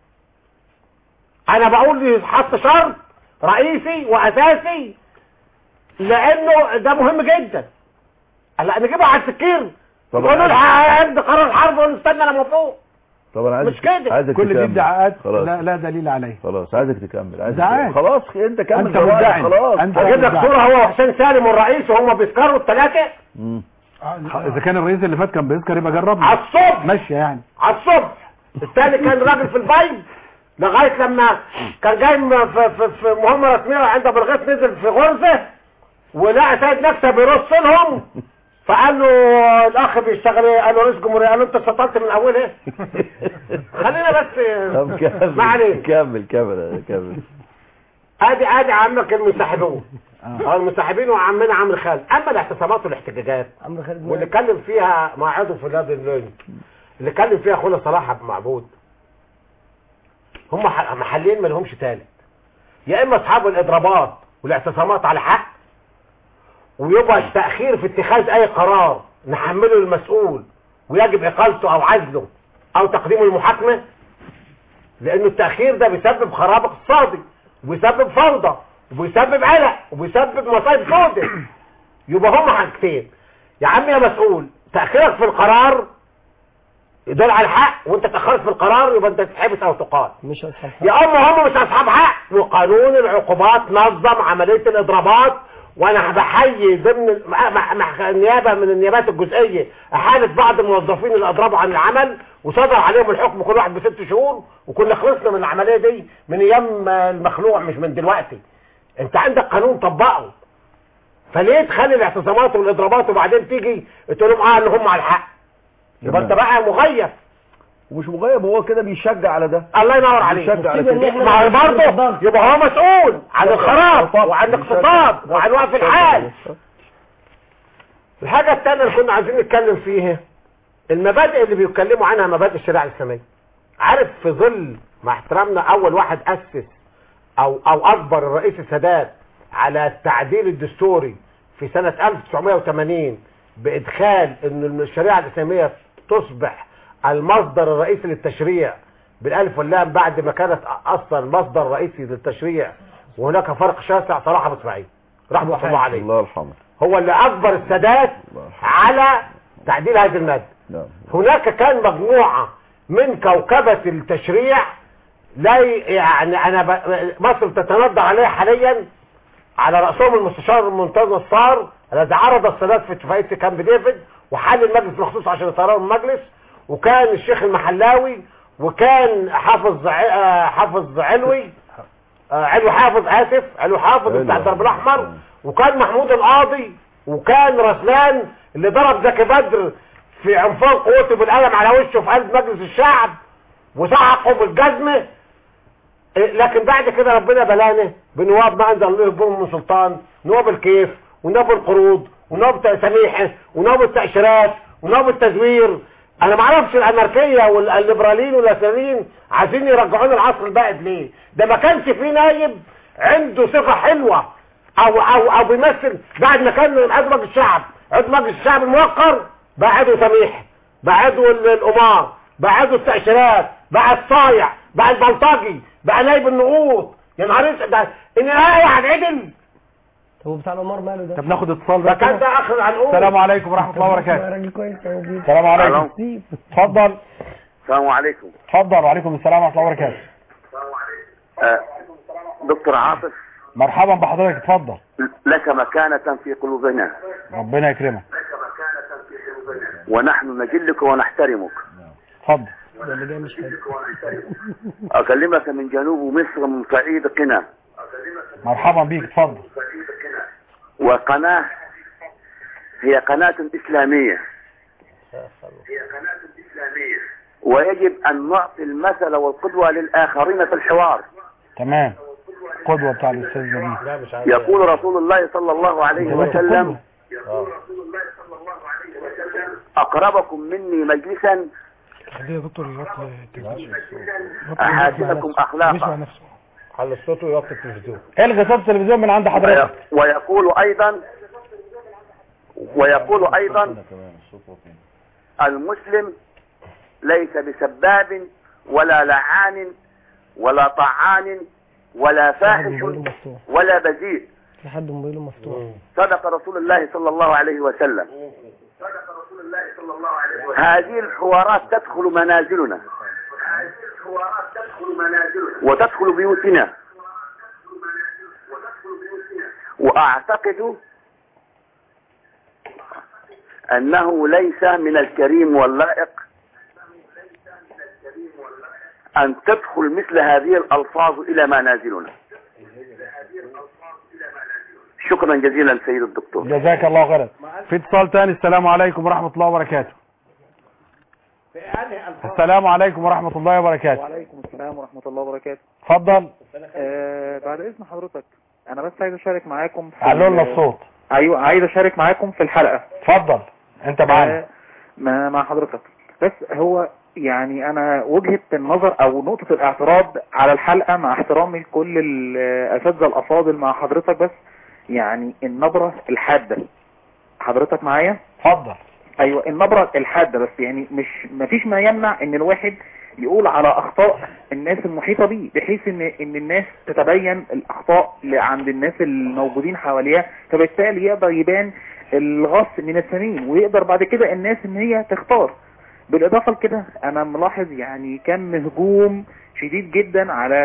[SPEAKER 5] انا بقول لي حط شرط رئيسي واساسي لانه ده مهم جدا هلا نجيبه على السكير
[SPEAKER 3] طب
[SPEAKER 5] نقول له
[SPEAKER 3] أنا-
[SPEAKER 5] الحق قرار الحرب ونستنى لما فوق
[SPEAKER 3] طب انا عايزك
[SPEAKER 5] مش كده.
[SPEAKER 3] عايزك
[SPEAKER 23] كل دي
[SPEAKER 3] تكمل.
[SPEAKER 23] ادعاءات
[SPEAKER 3] خلاص
[SPEAKER 23] لا, لا دليل عليه
[SPEAKER 3] خلاص عايزك تكمل عايزك
[SPEAKER 23] ادعاءات.
[SPEAKER 3] خلاص انت كمل
[SPEAKER 23] أنت
[SPEAKER 3] جوابك،
[SPEAKER 23] مدعي.
[SPEAKER 3] خلاص
[SPEAKER 23] أنت
[SPEAKER 5] هجيب لك
[SPEAKER 23] مدعي.
[SPEAKER 5] صوره هو وحسين سالم والرئيس وهم بيسكروا الثلاثه
[SPEAKER 3] مم.
[SPEAKER 2] اذا كان الرئيس اللي فات كان بيذكر يبقى جربنا
[SPEAKER 5] على الصبح
[SPEAKER 2] ماشيه يعني
[SPEAKER 5] على الصبح الثاني كان راجل في البيض لغايه لما كان جاي م- في, في, في مهمه رسميه عند بلغيت نزل في غرزه ولقى سيد نكسه بيرص لهم فقال له الاخ بيشتغل ايه؟ قال له رئيس جمهوريه قال له انت سطلت من اولها خلينا بس
[SPEAKER 3] طب كمل
[SPEAKER 5] ما علينا
[SPEAKER 3] كمل كمل كمل
[SPEAKER 5] ادي ادي عمك المنسحبون اه المنسحبين وعمنا عمرو خالد اما الاعتصامات والاحتجاجات
[SPEAKER 4] عمرو خالد
[SPEAKER 5] واللي اتكلم فيها مع عضو في نادي الليل اللي اتكلم فيها اخونا صلاح عبد معبود هم ح- محلين ما لهمش تالت يا اما اصحاب الاضرابات والاعتصامات على حق ويبقى التاخير في اتخاذ اي قرار نحمله المسؤول ويجب اقالته او عزله او تقديمه للمحاكمه لانه التاخير ده بيسبب خراب اقتصادي وبيسبب فوضى وبيسبب قلق وبيسبب مصايب سودة يبقى هم حاجتين يا عم يا مسؤول تاخيرك في القرار يدل على الحق وانت تاخرت في القرار يبقى انت تتحبس او تقال
[SPEAKER 4] مش أصحاب
[SPEAKER 5] يا اما هم مش اصحاب حق وقانون العقوبات نظم عمليه الاضرابات وانا بحيي ضمن مع- مع- مع نيابه من النيابات الجزئيه احالت بعض الموظفين اللي اضربوا عن العمل وصدر عليهم الحكم كل واحد بست شهور وكنا خلصنا من العمليه دي من ايام المخلوع مش من دلوقتي انت عندك قانون طبقه فليه تخلي الاعتصامات والاضرابات وبعدين تيجي تقول لهم اه ان هم على الحق يبقى انت بقى مغيب
[SPEAKER 3] ومش مغيب هو كده بيشجع على ده
[SPEAKER 5] الله ينور عليك
[SPEAKER 3] بيشجع على
[SPEAKER 4] مصيبة إن
[SPEAKER 3] كده
[SPEAKER 4] إحنا
[SPEAKER 5] ما هو
[SPEAKER 4] مش
[SPEAKER 5] برضه
[SPEAKER 4] بالضبط.
[SPEAKER 5] يبقى هو مسؤول عن الخراب وعن الاقتصاد وعن وقف الحال الحاجة الثانية اللي كنا عايزين نتكلم فيها المبادئ اللي بيتكلموا عنها مبادئ الشريعة الإسلامية عارف في ظل مع احترامنا أول واحد أسس أو أو أكبر الرئيس السادات على التعديل الدستوري في سنة 1980 بإدخال أن الشريعة الإسلامية تصبح المصدر الرئيسي للتشريع بالألف واللام بعد ما كانت أصلا مصدر رئيسي للتشريع وهناك فرق شاسع صلاح أبو إسماعيل رحمة الله عليه
[SPEAKER 3] الله يرحمه
[SPEAKER 5] هو اللي أكبر السادات على تعديل هذه المادة
[SPEAKER 3] نعم
[SPEAKER 5] هناك كان مجموعة من كوكبة التشريع لا ي- يعني أنا ب... مصر تتنضى عليها حاليا على رأسهم المستشار المنتظر نصار الذي عرض السادات في اتفاقية كامب ديفيد وحل المجلس مخصوص عشان يطيروا من المجلس وكان الشيخ المحلاوي وكان حافظ ع... آه، حافظ علوي آه، علو حافظ اسف علو حافظ
[SPEAKER 3] علو
[SPEAKER 5] بتاع الدرب
[SPEAKER 3] حافظ.
[SPEAKER 5] الاحمر وكان محمود القاضي وكان رسلان اللي ضرب زكي بدر في عنفان قوته بالقلم على وشه في قلب مجلس الشعب وسحقه بالجزمه إيه، لكن بعد كده ربنا بلانا بنواب ما انزل الله بهم من سلطان نواب الكيف ونواب القروض ونواب التساميح ونواب التأشيرات ونواب التزوير انا ما اعرفش الاناركيه والليبراليين واليساريين عايزين يرجعونا العصر البائد ليه ده ما كانش في نايب عنده صفه حلوه او او او بيمثل بعد ما كان من عضو مجلس الشعب عضو مجلس الشعب الموقر بقى عضو سميح بقى عضو ال- الامار بقى عضو التأشيرات بقى الصايع بقى البلطجي بقى نايب النقوط يا نهار اسود ده النهايه هتعدل
[SPEAKER 4] طب وبتاع الامار ماله ده
[SPEAKER 2] طب ناخد اتصال
[SPEAKER 5] ده
[SPEAKER 2] بقى
[SPEAKER 5] كان ده اخر العنقود
[SPEAKER 2] السلام عليكم ورحمة الله وبركاته
[SPEAKER 4] راجل كويس يا وجيه
[SPEAKER 2] السلام عليكم اتفضل
[SPEAKER 21] السلام عليكم
[SPEAKER 2] اتفضل وعليكم السلام ورحمة الله وبركاته
[SPEAKER 21] آه، دكتور عاطف
[SPEAKER 2] مرحبا بحضرتك اتفضل
[SPEAKER 12] لك مكانة في قلوبنا
[SPEAKER 2] ربنا يكرمك
[SPEAKER 12] ونحن نجلك ونحترمك
[SPEAKER 2] اتفضل
[SPEAKER 4] ده اللي جاي مش حلو
[SPEAKER 12] أكلمك من جنوب مصر من صعيد قنا
[SPEAKER 2] مرحبا بيك اتفضل
[SPEAKER 12] وقناة هي قناة إسلامية ويجب أن نعطي المثل والقدوة للآخرين في الحوار
[SPEAKER 2] تمام قدوة بتاع الأستاذ جميل
[SPEAKER 12] يقول رسول الله صلى الله عليه وسلم أقربكم مني مجلسا
[SPEAKER 6] خليه يا دكتور يوطي التلفزيون
[SPEAKER 12] أحاسنكم أخلاقا
[SPEAKER 6] نفسه
[SPEAKER 5] على الصوت ويوطي التلفزيون
[SPEAKER 2] الغي صوت التلفزيون من عند حضرتك
[SPEAKER 12] ويقول أيضا ويقول أيضا المسلم ليس بسباب ولا لعان ولا طعان ولا فاحش ولا بذيء
[SPEAKER 4] في حد موبايله مفتوح
[SPEAKER 12] صدق رسول الله صلى الله عليه وسلم هذه الحوارات تدخل منازلنا وتدخل بيوتنا وأعتقد أنه ليس من الكريم واللائق أن تدخل مثل هذه الألفاظ إلى منازلنا شكرا جزيلا سيد الدكتور
[SPEAKER 2] جزاك الله خيرا في اتصال تاني السلام عليكم ورحمة الله وبركاته السلام عليكم ورحمة الله وبركاته
[SPEAKER 13] وعليكم السلام ورحمة الله وبركاته
[SPEAKER 2] اتفضل
[SPEAKER 13] آه بعد إذن حضرتك أنا بس عايز أشارك معاكم في
[SPEAKER 2] علوا لنا
[SPEAKER 13] ال-
[SPEAKER 2] الصوت
[SPEAKER 13] أيوة عايز أشارك معاكم في الحلقة
[SPEAKER 2] اتفضل انت معانا
[SPEAKER 13] آه، ما- مع حضرتك بس هو يعني أنا وجهة النظر أو نقطة الاعتراض على الحلقة مع احترامي لكل الأساتذة الأفاضل مع حضرتك بس يعني النبرة الحادة حضرتك معايا؟
[SPEAKER 2] اتفضل
[SPEAKER 13] ايوه النبرة الحادة بس يعني مش مفيش ما يمنع ان الواحد يقول على اخطاء الناس المحيطة بيه بحيث ان ان الناس تتبين الاخطاء اللي عند الناس الموجودين حواليها فبالتالي يقدر يبان الغص من السمين ويقدر بعد كده الناس ان هي تختار بالاضافة لكده انا ملاحظ يعني كان مهجوم شديد جدا على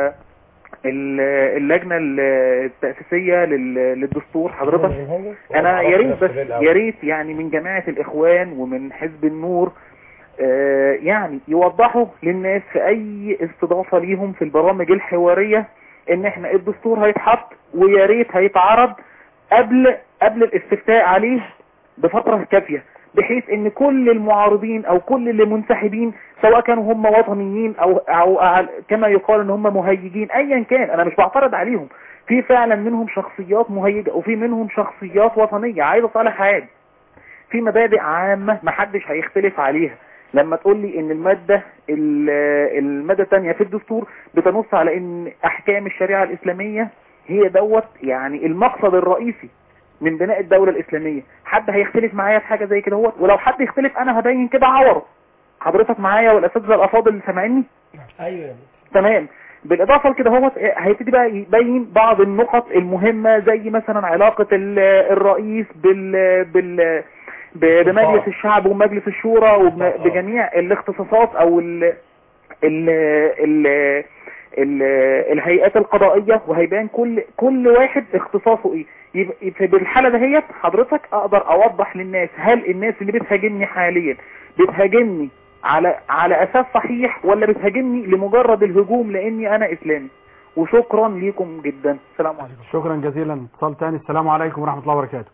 [SPEAKER 13] ال- اللجنة التأسيسية لل- للدستور حضرتك انا يا ريت بس يا ريت يعني من جماعة الاخوان ومن حزب النور آه، يعني يوضحوا للناس في اي استضافة ليهم في البرامج الحوارية ان احنا الدستور هيتحط ويا ريت هيتعرض قبل قبل الاستفتاء عليه بفترة كافية بحيث ان كل المعارضين او كل اللي منسحبين سواء كانوا هم وطنيين او, أو أو كما يقال ان هم مهيجين ايا كان انا مش بعترض عليهم في فعلا منهم شخصيات مهيجة وفي منهم شخصيات وطنية عايزة صالح حاجة في مبادئ عامة محدش هيختلف عليها لما تقول لي ان المادة ال- المادة الثانية في الدستور بتنص على ان احكام الشريعة الاسلامية هي دوت يعني المقصد الرئيسي من بناء الدولة الاسلامية حد هيختلف معايا في حاجة زي كده هو ولو حد يختلف انا هبين كده عوره حضرتك معايا والاساتذة الافاضل اللي سامعيني
[SPEAKER 4] ايوه
[SPEAKER 13] تمام بالاضافه لكده هو هيبتدي بقى يبين بعض النقط المهمه زي مثلا علاقه ال- الرئيس بال بال ب- بمجلس الشعب ومجلس الشورى وبجميع الاختصاصات او ال ال ال ال الهيئات القضائيه وهيبان كل كل واحد اختصاصه ايه يبقى في بالحاله دهيت حضرتك اقدر اوضح للناس هل الناس اللي بتهاجمني حاليا بتهاجمني على على اساس صحيح ولا بتهاجمني لمجرد الهجوم لاني انا اسلامي وشكرا ليكم جدا السلام عليكم
[SPEAKER 2] شكرا جزيلا اتصال تاني السلام عليكم ورحمة الله وبركاته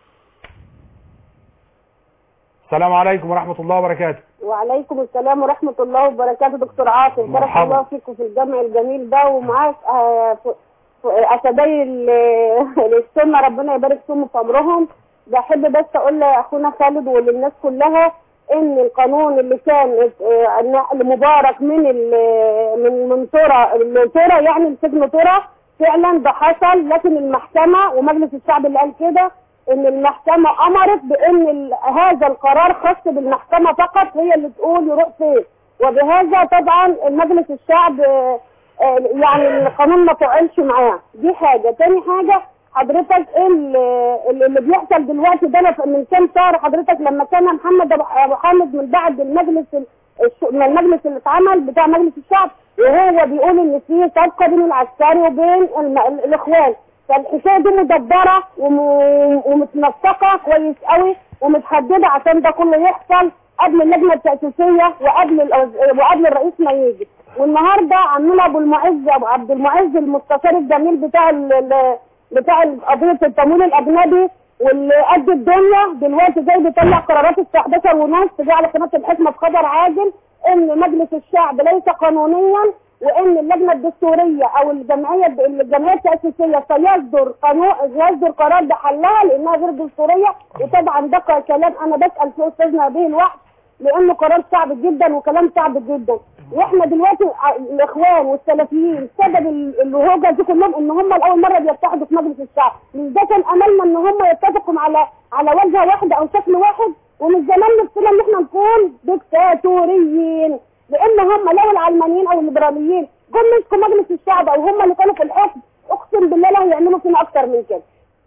[SPEAKER 2] السلام عليكم ورحمة الله وبركاته
[SPEAKER 14] وعليكم السلام ورحمة الله وبركاته دكتور عاطف بارك
[SPEAKER 2] مرحبا.
[SPEAKER 14] الله فيكم في الجمع الجميل ده ومعاك آه، ف- ف- أسدي ال- السنة ربنا يبارك فيهم في عمرهم بحب بس أقول لأخونا خالد وللناس كلها إن القانون اللي كان آه، النقل مبارك من ال- من من ترى لترى يعني لسجن ترى فعلا ده حصل لكن المحكمة ومجلس الشعب اللي قال كده ان المحكمة امرت بان ال- هذا القرار خاص بالمحكمة فقط هي اللي تقول يروح فين وبهذا طبعا مجلس الشعب آه، آه، يعني القانون ما فعلش معاه دي حاجة تاني حاجة حضرتك ال- ال- اللي بيحصل دلوقتي ده أنا من كام شهر حضرتك لما كان محمد ابو أبو حامد من بعد المجلس ال- الش- من المجلس اللي اتعمل بتاع مجلس الشعب وهو بيقول ان في صفقه بين العسكري وبين الم... ال- الاخوان فالحكايه دي مدبره وم... ومتنسقه كويس قوي ومتحدده عشان ده كله يحصل قبل اللجنه التاسيسيه وقبل الأوز- وقبل الرئيس ما يجي والنهارده عمنا ابو المعز ابو عبد المعز المستشار الجميل بتاع ال... ال- بتاع قضيه التمويل الاجنبي واللي قد الدنيا دلوقتي جاي بيطلع قرارات الساعه 11 ونص جه على قناه الحكمه بخبر عاجل ان مجلس الشعب ليس قانونيا وان اللجنه الدستوريه او الجمعيه الجمعيه التاسيسيه سيصدر قانون يصدر قرار بحلها لانها غير دستوريه وطبعا ده كلام انا بسال فيه استاذنا به الوحش لانه قرار صعب جدا وكلام صعب جدا واحنا دلوقتي ع- الاخوان والسلفيين سبب ال- الهوجه دي كلهم ان هم لاول مره بيتحدوا في مجلس الشعب مش ده كان املنا ان هم يتفقوا على على وجهه واحده او شكل واحد ومش زمان نفسنا ان احنا نكون دكتاتوريين لان هم لو العلمانيين او الليبراليين جم مسكوا مجلس الشعب او هم اللي كانوا في الحكم اقسم بالله لا هيعملوا فينا اكتر من كده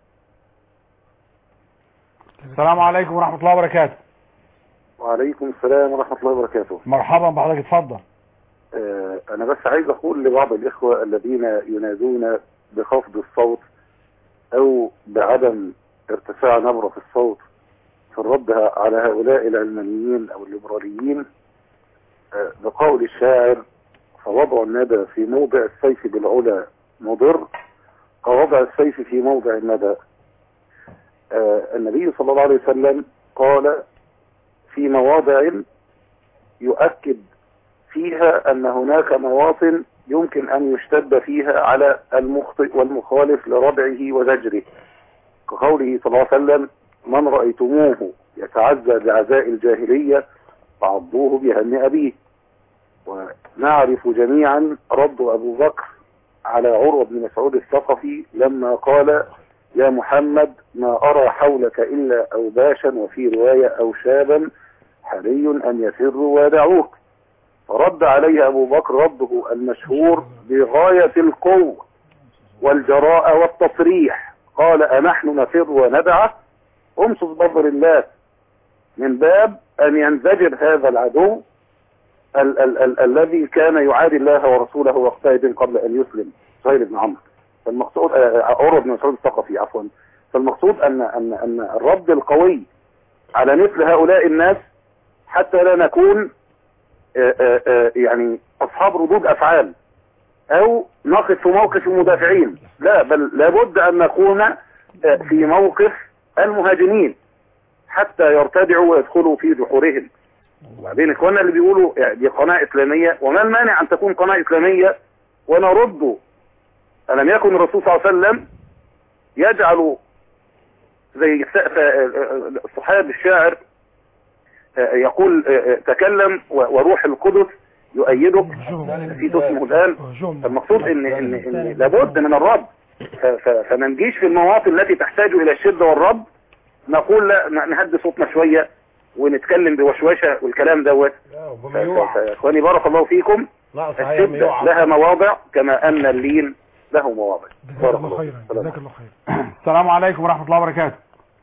[SPEAKER 2] السلام عليكم ورحمة الله وبركاته
[SPEAKER 15] وعليكم السلام ورحمة الله وبركاته
[SPEAKER 2] مرحبا بحضرتك اتفضل
[SPEAKER 15] آه، أنا بس عايز أقول لبعض الإخوة الذين ينادون بخفض الصوت أو بعدم ارتفاع نبرة الصوت في الرد على هؤلاء العلمانيين أو الليبراليين آه، بقول الشاعر فوضع الندى في موضع السيف بالعلا مضر كوضع السيف في موضع الندى آه، النبي صلى الله عليه وسلم قال في مواضع يؤكد فيها أن هناك مواطن يمكن أن يشتد فيها على المخطئ والمخالف لردعه وزجره كقوله صلى الله عليه وسلم من رأيتموه يتعزى بعزاء الجاهلية فعضوه بهم أبيه ونعرف جميعا رد أبو بكر على عروة بن مسعود الثقفي لما قال يا محمد ما أرى حولك إلا أوباشا وفي رواية أو شابا حري أن يفروا ويدعوك فرد عليه أبو بكر رده المشهور بغاية القوة والجراءة والتصريح قال أنحن نفر وندعه امصص بظر الله من باب أن ينزجر هذا العدو ال ال ال الذي كان يعادي الله ورسوله وقتئذ قبل أن يسلم سهيل بن عمرو فالمقصود آه، عروة بن مسعود الثقفي عفوا فالمقصود أن أن أن الرد القوي على مثل هؤلاء الناس حتى لا نكون آه، آه، آه، يعني أصحاب ردود أفعال أو نقف في موقف المدافعين لا بل لابد أن نكون آه، في موقف المهاجمين حتى يرتدعوا ويدخلوا في جحورهم وبعدين اخواننا اللي بيقولوا يعني دي قناة اسلامية وما المانع ان تكون قناة اسلامية ونرد الم يكن الرسول صلى الله عليه وسلم يجعل زي س- ف- الصحابي الشاعر آه، يقول آه، آه، تكلم و- وروح القدس يؤيدك في اسمه الان فالمقصود ان ان ان لابد من الرد ف- ف- فما نجيش في المواطن التي تحتاج الى الشده والرد نقول لا ن- نهدي صوتنا شويه ونتكلم بوشوشه والكلام دوت ف- ف- اخواني بارك الله فيكم
[SPEAKER 5] لا صحيح
[SPEAKER 15] الشده
[SPEAKER 5] يقع.
[SPEAKER 15] لها مواضع كما ان اللين له مواضع بارك الله
[SPEAKER 6] خيرا جزاك الله خير
[SPEAKER 2] السلام عليكم ورحمة الله وبركاته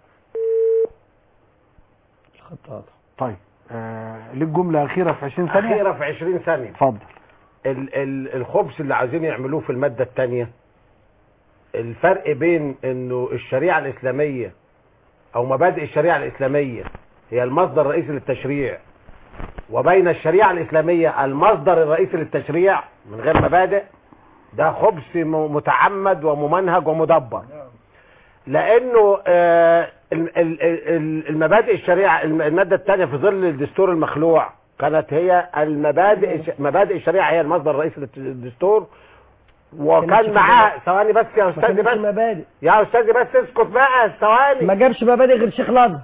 [SPEAKER 2] طيب آه ليك جملة أخيرة في 20 ثانية
[SPEAKER 5] أخيرة في 20 ثانية
[SPEAKER 2] اتفضل
[SPEAKER 5] ال ال الخبز اللي عايزين يعملوه في المادة الثانية الفرق بين انه الشريعة الاسلامية او مبادئ الشريعة الاسلامية هي المصدر الرئيسي للتشريع وبين الشريعة الاسلامية المصدر الرئيسي للتشريع من غير مبادئ ده خبز م- متعمد وممنهج ومدبر لانه آه، ال- ال- ال- المبادئ الشريعة الم- المادة الثانية في ظل الدستور المخلوع كانت هي المبادئ مبادئ الشريعة هي المصدر الرئيسي للدستور وكان
[SPEAKER 4] كانتش
[SPEAKER 5] معاه
[SPEAKER 4] مبادئ.
[SPEAKER 5] ثواني بس يا استاذي
[SPEAKER 4] كانتش
[SPEAKER 5] بس
[SPEAKER 4] مبادئ
[SPEAKER 5] يا استاذي بس اسكت بقى ثواني
[SPEAKER 4] ما جابش مبادئ غير شيخ الازهر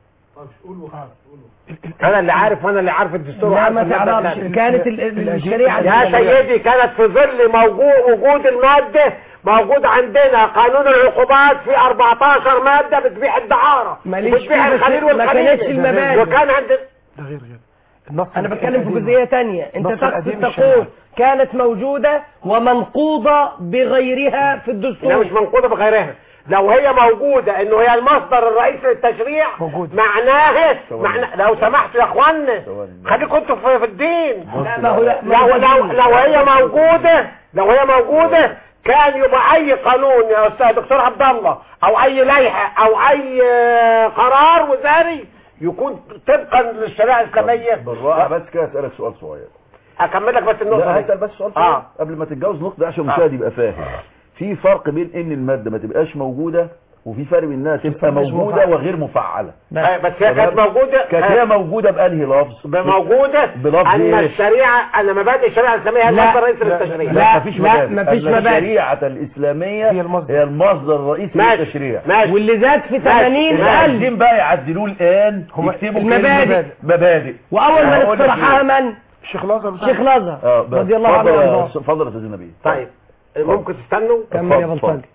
[SPEAKER 5] انا اللي عارف وانا اللي عارف الدستور
[SPEAKER 4] لا
[SPEAKER 5] وعارف
[SPEAKER 4] ما
[SPEAKER 5] المادة
[SPEAKER 4] تعرفش
[SPEAKER 5] الثانية.
[SPEAKER 4] كانت ال- ال- الشريعه
[SPEAKER 5] يا سيدي كانت في ظل موجود وجود المادة موجود عندنا قانون العقوبات في 14 مادة بتبيح الدعارة
[SPEAKER 4] ماليش
[SPEAKER 5] وبتبيح
[SPEAKER 4] فيه، بس
[SPEAKER 5] الخليل
[SPEAKER 4] ما
[SPEAKER 5] والخليل
[SPEAKER 4] كانتش المبادئ.
[SPEAKER 5] وكان عندنا
[SPEAKER 4] انا بتكلم في جزئيه تانية انت
[SPEAKER 6] النص
[SPEAKER 4] تقصد
[SPEAKER 6] القديم
[SPEAKER 4] تقول
[SPEAKER 6] الشريعة.
[SPEAKER 4] كانت موجوده ومنقوضه بغيرها في
[SPEAKER 5] لا
[SPEAKER 4] الدستور
[SPEAKER 5] مش منقوضة بغيرها لو هي موجودة انه هي المصدر الرئيسي للتشريع
[SPEAKER 6] موجود.
[SPEAKER 5] معناه
[SPEAKER 3] ثواني.
[SPEAKER 5] معناه لو سمحتوا يا اخوانا
[SPEAKER 3] ثواني.
[SPEAKER 5] خليكم انتوا في, في الدين
[SPEAKER 4] ما هو لا- ما
[SPEAKER 5] لو
[SPEAKER 4] هو
[SPEAKER 5] لو
[SPEAKER 4] دين.
[SPEAKER 5] لو هي موجودة لو هي موجودة كان يبقى اي قانون يا استاذ دكتور عبد الله او اي لائحة او اي آه، قرار وزاري يكون طبقا للشريعة الاسلامية
[SPEAKER 3] بالراحه بس كده اسالك سؤال صغير
[SPEAKER 5] اكمل لك بس النقطة
[SPEAKER 3] لا
[SPEAKER 5] دي.
[SPEAKER 3] هسال بس سؤال
[SPEAKER 5] اه
[SPEAKER 3] صغير قبل ما تتجاوز نقطه عشان المشاهد يبقى فاهم في فرق بين ان الماده ما تبقاش موجوده وفي فرق بين انها تبقى
[SPEAKER 6] مش
[SPEAKER 3] موجوده
[SPEAKER 6] مفعلة.
[SPEAKER 3] وغير مفعله
[SPEAKER 5] آه، بس هي كانت
[SPEAKER 3] تمام؟
[SPEAKER 5] موجودة
[SPEAKER 3] كانت
[SPEAKER 5] آه،
[SPEAKER 3] هي موجوده بانهي لفظ
[SPEAKER 5] موجودة
[SPEAKER 3] بلفظ
[SPEAKER 5] ان
[SPEAKER 3] ايه
[SPEAKER 5] الشريعة ان مبادئ الشريعة الاسلامية هي
[SPEAKER 4] لا،
[SPEAKER 5] المصدر الرئيسي
[SPEAKER 6] لا،
[SPEAKER 5] للتشريع
[SPEAKER 3] لا مفيش
[SPEAKER 4] لا،
[SPEAKER 3] مبادئ
[SPEAKER 4] مفيش
[SPEAKER 3] أن
[SPEAKER 4] مبادئ.
[SPEAKER 3] الشريعه الاسلاميه
[SPEAKER 6] هي المصدر.
[SPEAKER 3] هي المصدر الرئيسي
[SPEAKER 5] ماشي
[SPEAKER 3] للتشريع
[SPEAKER 5] ماشي
[SPEAKER 4] واللي زاد في 80
[SPEAKER 3] اللي
[SPEAKER 4] ألف
[SPEAKER 3] عايزين بقى يعدلوه الان يكتبوا
[SPEAKER 4] المبادئ.
[SPEAKER 3] كلمة مبادئ
[SPEAKER 4] وأول من
[SPEAKER 3] هقول لك
[SPEAKER 4] اقترحها
[SPEAKER 3] ليه.
[SPEAKER 4] من؟
[SPEAKER 6] الشيخ الازهر بتاع-
[SPEAKER 4] شيخ الازهر
[SPEAKER 3] اه بس.
[SPEAKER 4] رضي الله عنه
[SPEAKER 3] اتفضل يا
[SPEAKER 4] وارضاه
[SPEAKER 3] أستاذ- اتفضل يا استاذ نبيل
[SPEAKER 5] طيب ممكن تستنوا
[SPEAKER 4] كمل يا
[SPEAKER 3] اتفضل.
[SPEAKER 4] بلطجي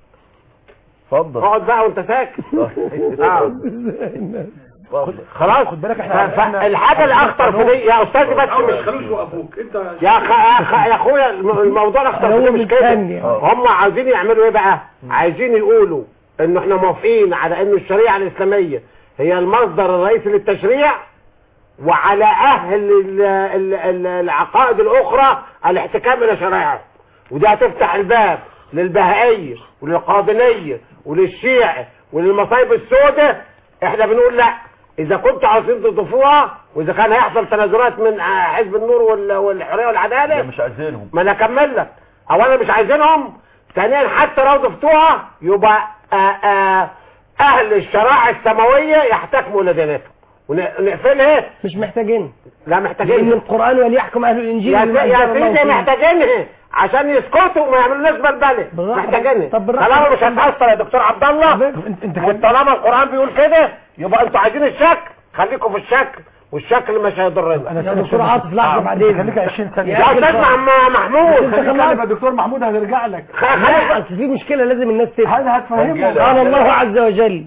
[SPEAKER 3] اتفضل
[SPEAKER 5] اقعد بقى وانت ساكت آه.
[SPEAKER 3] اتفضل
[SPEAKER 5] خلاص
[SPEAKER 6] خد بالك احنا
[SPEAKER 5] ف- ف- الحاجة الاخطر في دي يا استاذي بس مش
[SPEAKER 19] يوقفوك انت
[SPEAKER 5] يا أخ... يا, أخ... يا اخويا الم- الموضوع الاخطر في دي
[SPEAKER 4] هو
[SPEAKER 5] مش كده
[SPEAKER 4] مستني.
[SPEAKER 5] هم عايزين يعملوا ايه بقى عايزين يقولوا ان احنا موافقين على ان الشريعة الاسلامية هي المصدر الرئيسي للتشريع وعلى اهل ال- ال- ال- العقائد الاخرى الاحتكام الى شرائعهم ودي هتفتح الباب للبهائية وللقاضنية وللشيعة وللمصايب السوداء احنا بنقول لا اذا كنتوا عاوزين تضيفوها واذا كان هيحصل تنازلات من آه، حزب النور وال- والحرية
[SPEAKER 3] لا
[SPEAKER 5] والعدالة
[SPEAKER 3] مش عايزينهم
[SPEAKER 5] ما انا اكمل لك اولا مش عايزينهم ثانيا حتى لو ضفتوها يبقى آه آه اهل الشرائع السماوية يحتكموا الى دينتهم ونقفلها
[SPEAKER 4] مش محتاجين
[SPEAKER 5] لا
[SPEAKER 4] لان
[SPEAKER 5] محتاجين
[SPEAKER 4] القرآن وليحكم اهل الانجيل
[SPEAKER 5] يا
[SPEAKER 4] بما
[SPEAKER 5] سي- يا
[SPEAKER 4] أنزل الله
[SPEAKER 5] سيدي
[SPEAKER 4] فيه.
[SPEAKER 5] محتاجينها عشان يسكتوا وما يعملوناش بلبله
[SPEAKER 4] بالراحة.
[SPEAKER 5] محتاجينها
[SPEAKER 4] طب بالراحة.
[SPEAKER 5] طالما مش هتأثر يا دكتور عبد الله
[SPEAKER 6] انت انت كده
[SPEAKER 5] وطالما القرآن بيقول كده يبقى انتوا عايزين الشك خليكم في الشك والشكل مش هيضرنا
[SPEAKER 6] انا
[SPEAKER 4] يا دكتور عاطف لحظة بعدين
[SPEAKER 6] خليك 20 ثانيه
[SPEAKER 5] يا استاذ مع- محمود
[SPEAKER 4] انت
[SPEAKER 6] خليك
[SPEAKER 4] خلاص
[SPEAKER 6] يبقى دكتور محمود هنرجع لك
[SPEAKER 5] خ-
[SPEAKER 4] لا
[SPEAKER 5] خليك
[SPEAKER 4] اصل في مشكلة لازم الناس تفهم
[SPEAKER 6] هذا هتفهمه
[SPEAKER 4] قال الله عز وجل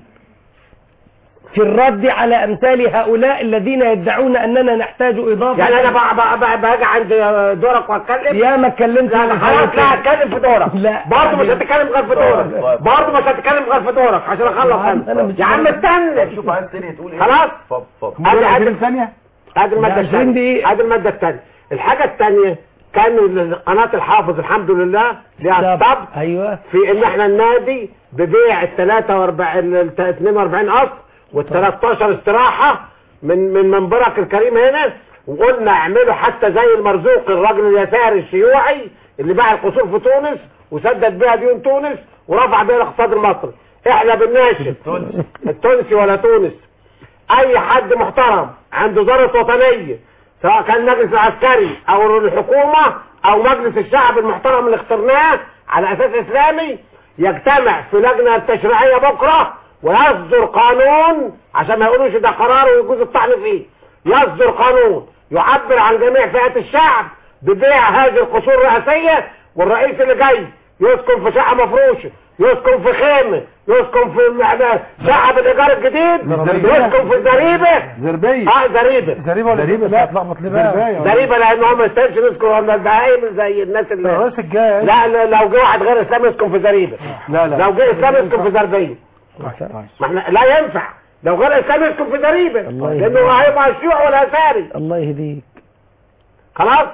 [SPEAKER 4] في الرد على امثال هؤلاء الذين يدعون اننا نحتاج اضافة
[SPEAKER 5] يعني انا بقى بقى بقى باجي عند دورك واتكلم
[SPEAKER 4] يا ما اتكلمت
[SPEAKER 5] لا لا خلاص لا هتكلم في دورك
[SPEAKER 4] لا.
[SPEAKER 5] برضه مش هتتكلم غير في دورك برضه مش هتتكلم غير في دورك عشان اخلص
[SPEAKER 4] أنا
[SPEAKER 5] انا
[SPEAKER 4] مش-
[SPEAKER 5] يا عم استنى
[SPEAKER 3] شوف عايز تاني تقول ايه
[SPEAKER 5] خلاص
[SPEAKER 3] اتفضل اتفضل
[SPEAKER 5] ادي ادي
[SPEAKER 6] 20 ثانيه
[SPEAKER 5] ادي الماده
[SPEAKER 4] ده 20
[SPEAKER 5] الثانيه
[SPEAKER 4] دقيقة.
[SPEAKER 5] ادي الماده الثانيه الحاجه الثانيه كان قناه الحافظ الحمد لله ليها
[SPEAKER 4] طب.
[SPEAKER 5] السبب
[SPEAKER 4] ايوه
[SPEAKER 5] في ان احنا النادي ببيع ال 43 ال 42 قصر وال 13 استراحه من من منبرك الكريم هنا وقلنا اعملوا حتى زي المرزوق الراجل اليساري الشيوعي اللي باع القصور في تونس وسدد بيها ديون تونس ورفع بيها الاقتصاد المصري احنا بنناشد التونسي ولا تونس اي حد محترم عنده ذره وطنيه سواء كان المجلس العسكري او الحكومه او مجلس الشعب المحترم اللي اخترناه على اساس اسلامي يجتمع في لجنه تشريعيه بكره ويصدر قانون عشان ما يقولوش ده قرار ويجوز الطعن فيه يصدر قانون يعبر عن جميع فئات الشعب ببيع هذه القصور الرئاسيه والرئيس اللي جاي يسكن في شقه مفروشه يسكن في خيمه يسكن في م- شقه بالايجار الجديد يسكن في زريبه
[SPEAKER 3] زربيه
[SPEAKER 5] اه زريبه
[SPEAKER 6] زريبه ولا
[SPEAKER 3] زريبة
[SPEAKER 6] لا
[SPEAKER 3] لا.
[SPEAKER 6] اتلخبط ليه بقى
[SPEAKER 3] زرباية.
[SPEAKER 5] زريبه لان هو ما يستاهلش يسكن ولا البهايم زي الناس اللي
[SPEAKER 6] الرئيس الجاي
[SPEAKER 5] لا لا لو جه واحد غير اسلامي يسكن في زريبه
[SPEAKER 6] لا لا
[SPEAKER 5] لو جه اسلامي يسكن في زربيه ما احنا لا ينفع لو غير اسلامي يسكن في زريبه
[SPEAKER 4] الله
[SPEAKER 5] لانه هيبقى الشيوع ولا اثاري
[SPEAKER 4] الله يهديك
[SPEAKER 5] خلاص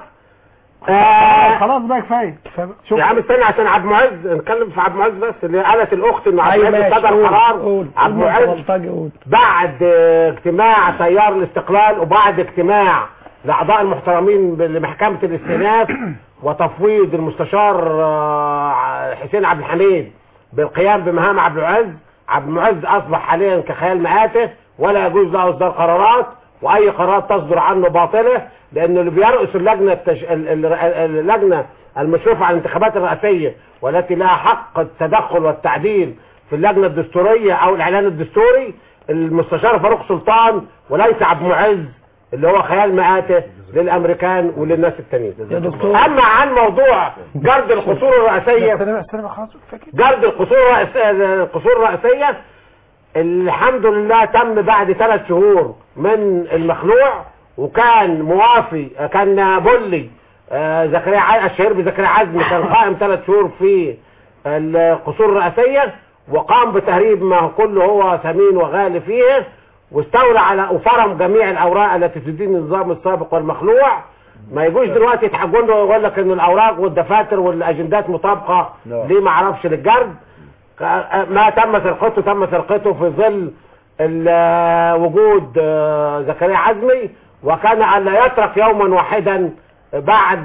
[SPEAKER 5] آه
[SPEAKER 6] خلاص بقى كفايه
[SPEAKER 5] يا عم استنى عشان عبد المعز نتكلم في عبد المعز بس اللي قالت الاخت انه عبد
[SPEAKER 4] ايوه
[SPEAKER 5] المعز
[SPEAKER 4] ماشي
[SPEAKER 5] صدر
[SPEAKER 4] قول
[SPEAKER 5] قرار
[SPEAKER 4] قول
[SPEAKER 5] عبد
[SPEAKER 4] قول
[SPEAKER 5] المعز
[SPEAKER 4] بلطجي قول
[SPEAKER 5] بعد آه، اجتماع تيار الاستقلال وبعد اجتماع الاعضاء المحترمين لمحكمة الاستئناف وتفويض المستشار آه، حسين عبد الحميد بالقيام بمهام عبد العز عبد المعز اصبح حاليا كخيال مآته ولا يجوز له اصدار قرارات واي قرارات تصدر عنه باطلة لانه اللي بيرأس اللجنة التش... ال- ال- اللجنة المشرفة على الانتخابات الرئاسية والتي لها حق التدخل والتعديل في اللجنة الدستورية او الاعلان الدستوري المستشار فاروق سلطان وليس عبد المعز اللي هو خيال مآته للامريكان وللناس التانيين
[SPEAKER 4] يا دكتور
[SPEAKER 5] اما عن موضوع جرد القصور الرئاسية
[SPEAKER 6] استنى بقى استنى بقى خلاص فاكر
[SPEAKER 5] جرد القصور الرئاسية القصور الرئاسية الحمد لله تم بعد ثلاث شهور من المخلوع وكان موافي كان بولي آه، زكريا ع- الشهير بزكريا عزمي كان قائم ثلاث شهور في القصور الرئاسية وقام بتهريب ما كله هو ثمين وغالي فيه واستولى على وفرم جميع الاوراق التي تدين النظام السابق والمخلوع ما يجوش دلوقتي يتحجون له ويقول لك ان الاوراق والدفاتر والاجندات مطابقه ليه ما اعرفش للجرد ك- ما تم سرقته تم سرقته في ظل ال- وجود آه، زكريا عزمي وكان ان لا يترك يوما واحدا بعد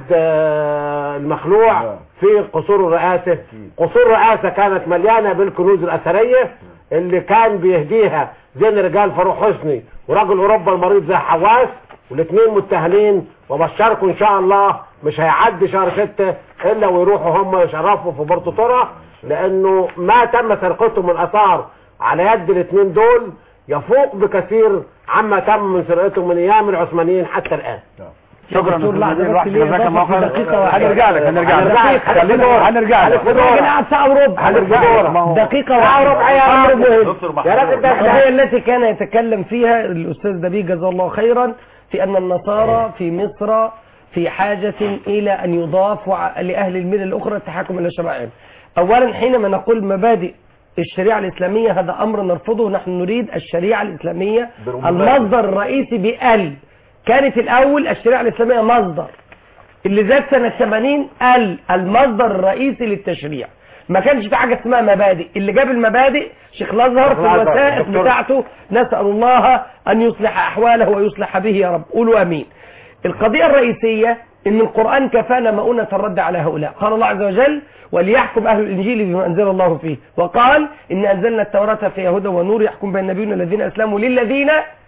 [SPEAKER 5] آه، المخلوع في قصور الرئاسه قصور الرئاسه كانت مليانه بالكنوز الاثريه اللي كان بيهديها زين رجال فاروق حسني ورجل اوروبا المريض زي حواس والاثنين متهمين وبشركم ان شاء الله مش هيعدي شهر ستة الا ويروحوا هم يشرفوا في بورتو تورا لانه ما تم سرقته من اثار على يد الاثنين دول يفوق بكثير عما تم من سرقته من ايام العثمانيين حتى الان
[SPEAKER 2] شكرا
[SPEAKER 5] دكتور لحظة
[SPEAKER 2] دكتور
[SPEAKER 5] بس
[SPEAKER 2] الواحد
[SPEAKER 5] ليه
[SPEAKER 2] جزاك
[SPEAKER 5] إضافة
[SPEAKER 2] الله
[SPEAKER 5] في
[SPEAKER 2] خير
[SPEAKER 5] دقيقة واحدة.
[SPEAKER 2] هنرجع لك هنرجع لك
[SPEAKER 5] هنرجع لك.
[SPEAKER 2] خلينا هنرجع لك
[SPEAKER 5] الراجل قاعد ساعة وربع
[SPEAKER 2] هنرجع لك ما هو-
[SPEAKER 4] دقيقة
[SPEAKER 5] ساعة وربع يا
[SPEAKER 4] أمر
[SPEAKER 5] راجل.
[SPEAKER 4] مهم
[SPEAKER 5] دكتور محمود. يا راجل ده-
[SPEAKER 4] القضية التي كان يتكلم فيها الأستاذ دبيب جزاه الله خيرا في أن النصارى في مصر في حاجة إلى أن يضاف وع- لأهل الملل الأخرى التحكم إلى شرائعهم أولا حينما نقول مبادئ الشريعة الإسلامية هذا أمر نرفضه نحن نريد الشريعة الإسلامية
[SPEAKER 3] برمبات.
[SPEAKER 4] المصدر الرئيسي بأل كانت الأول الشريعة الإسلامية مصدر اللي زاد سنة 80 ال المصدر الرئيسي للتشريع ما كانش في حاجة اسمها مبادئ اللي جاب المبادئ شيخ الازهر في
[SPEAKER 5] الأزهر.
[SPEAKER 4] الوثائق
[SPEAKER 5] دكتور.
[SPEAKER 4] بتاعته نسأل الله أن يصلح أحواله ويصلح به يا رب قولوا أمين القضية الرئيسية ان القرآن كفانا مؤونة الرد على هؤلاء قال الله عز وجل وليحكم أهل الإنجيل بما أنزل الله فيه وقال إن أنزلنا التوراة فيها هدى ونور يحكم بين النبيون الذين أسلموا للذين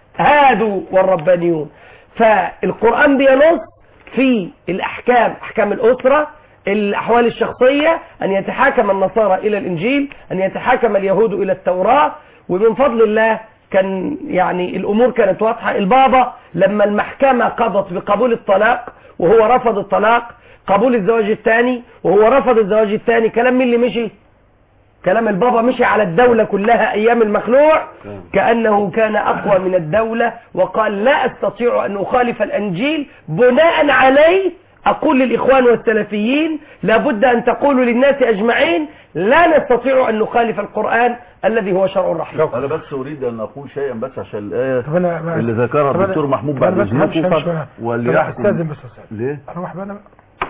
[SPEAKER 4] هادوا والربانيون فالقرآن بينص في الأحكام أحكام الأسرة الأحوال الشخصية أن يتحاكم النصارى إلى الإنجيل أن يتحاكم اليهود إلى التوراة ومن فضل الله كان يعني الأمور كانت واضحة البابا لما المحكمة قضت بقبول الطلاق وهو رفض الطلاق قبول الزواج الثاني وهو رفض الزواج الثاني كلام مين اللي مشي كلام البابا مشي على الدولة كلها أيام المخلوع كأنه كان أقوى من الدولة وقال لا أستطيع أن أخالف الأنجيل بناء عليه أقول للإخوان والسلفيين لابد أن تقولوا للناس أجمعين لا نستطيع أن نخالف القرآن الذي هو شرع الرحمن
[SPEAKER 3] انا بس اريد ان اقول شيئا بس عشان الايه
[SPEAKER 6] طب أنا ما-
[SPEAKER 3] اللي ذكرها
[SPEAKER 6] طب أنا-
[SPEAKER 3] الدكتور محمود
[SPEAKER 6] طب
[SPEAKER 3] بعد
[SPEAKER 6] أنا بس همشي-
[SPEAKER 3] اذنكم
[SPEAKER 6] همشي بقى. طب
[SPEAKER 3] وليحكم
[SPEAKER 6] استاذن بس استاذن
[SPEAKER 3] ليه
[SPEAKER 6] اروح بقى انا بقى.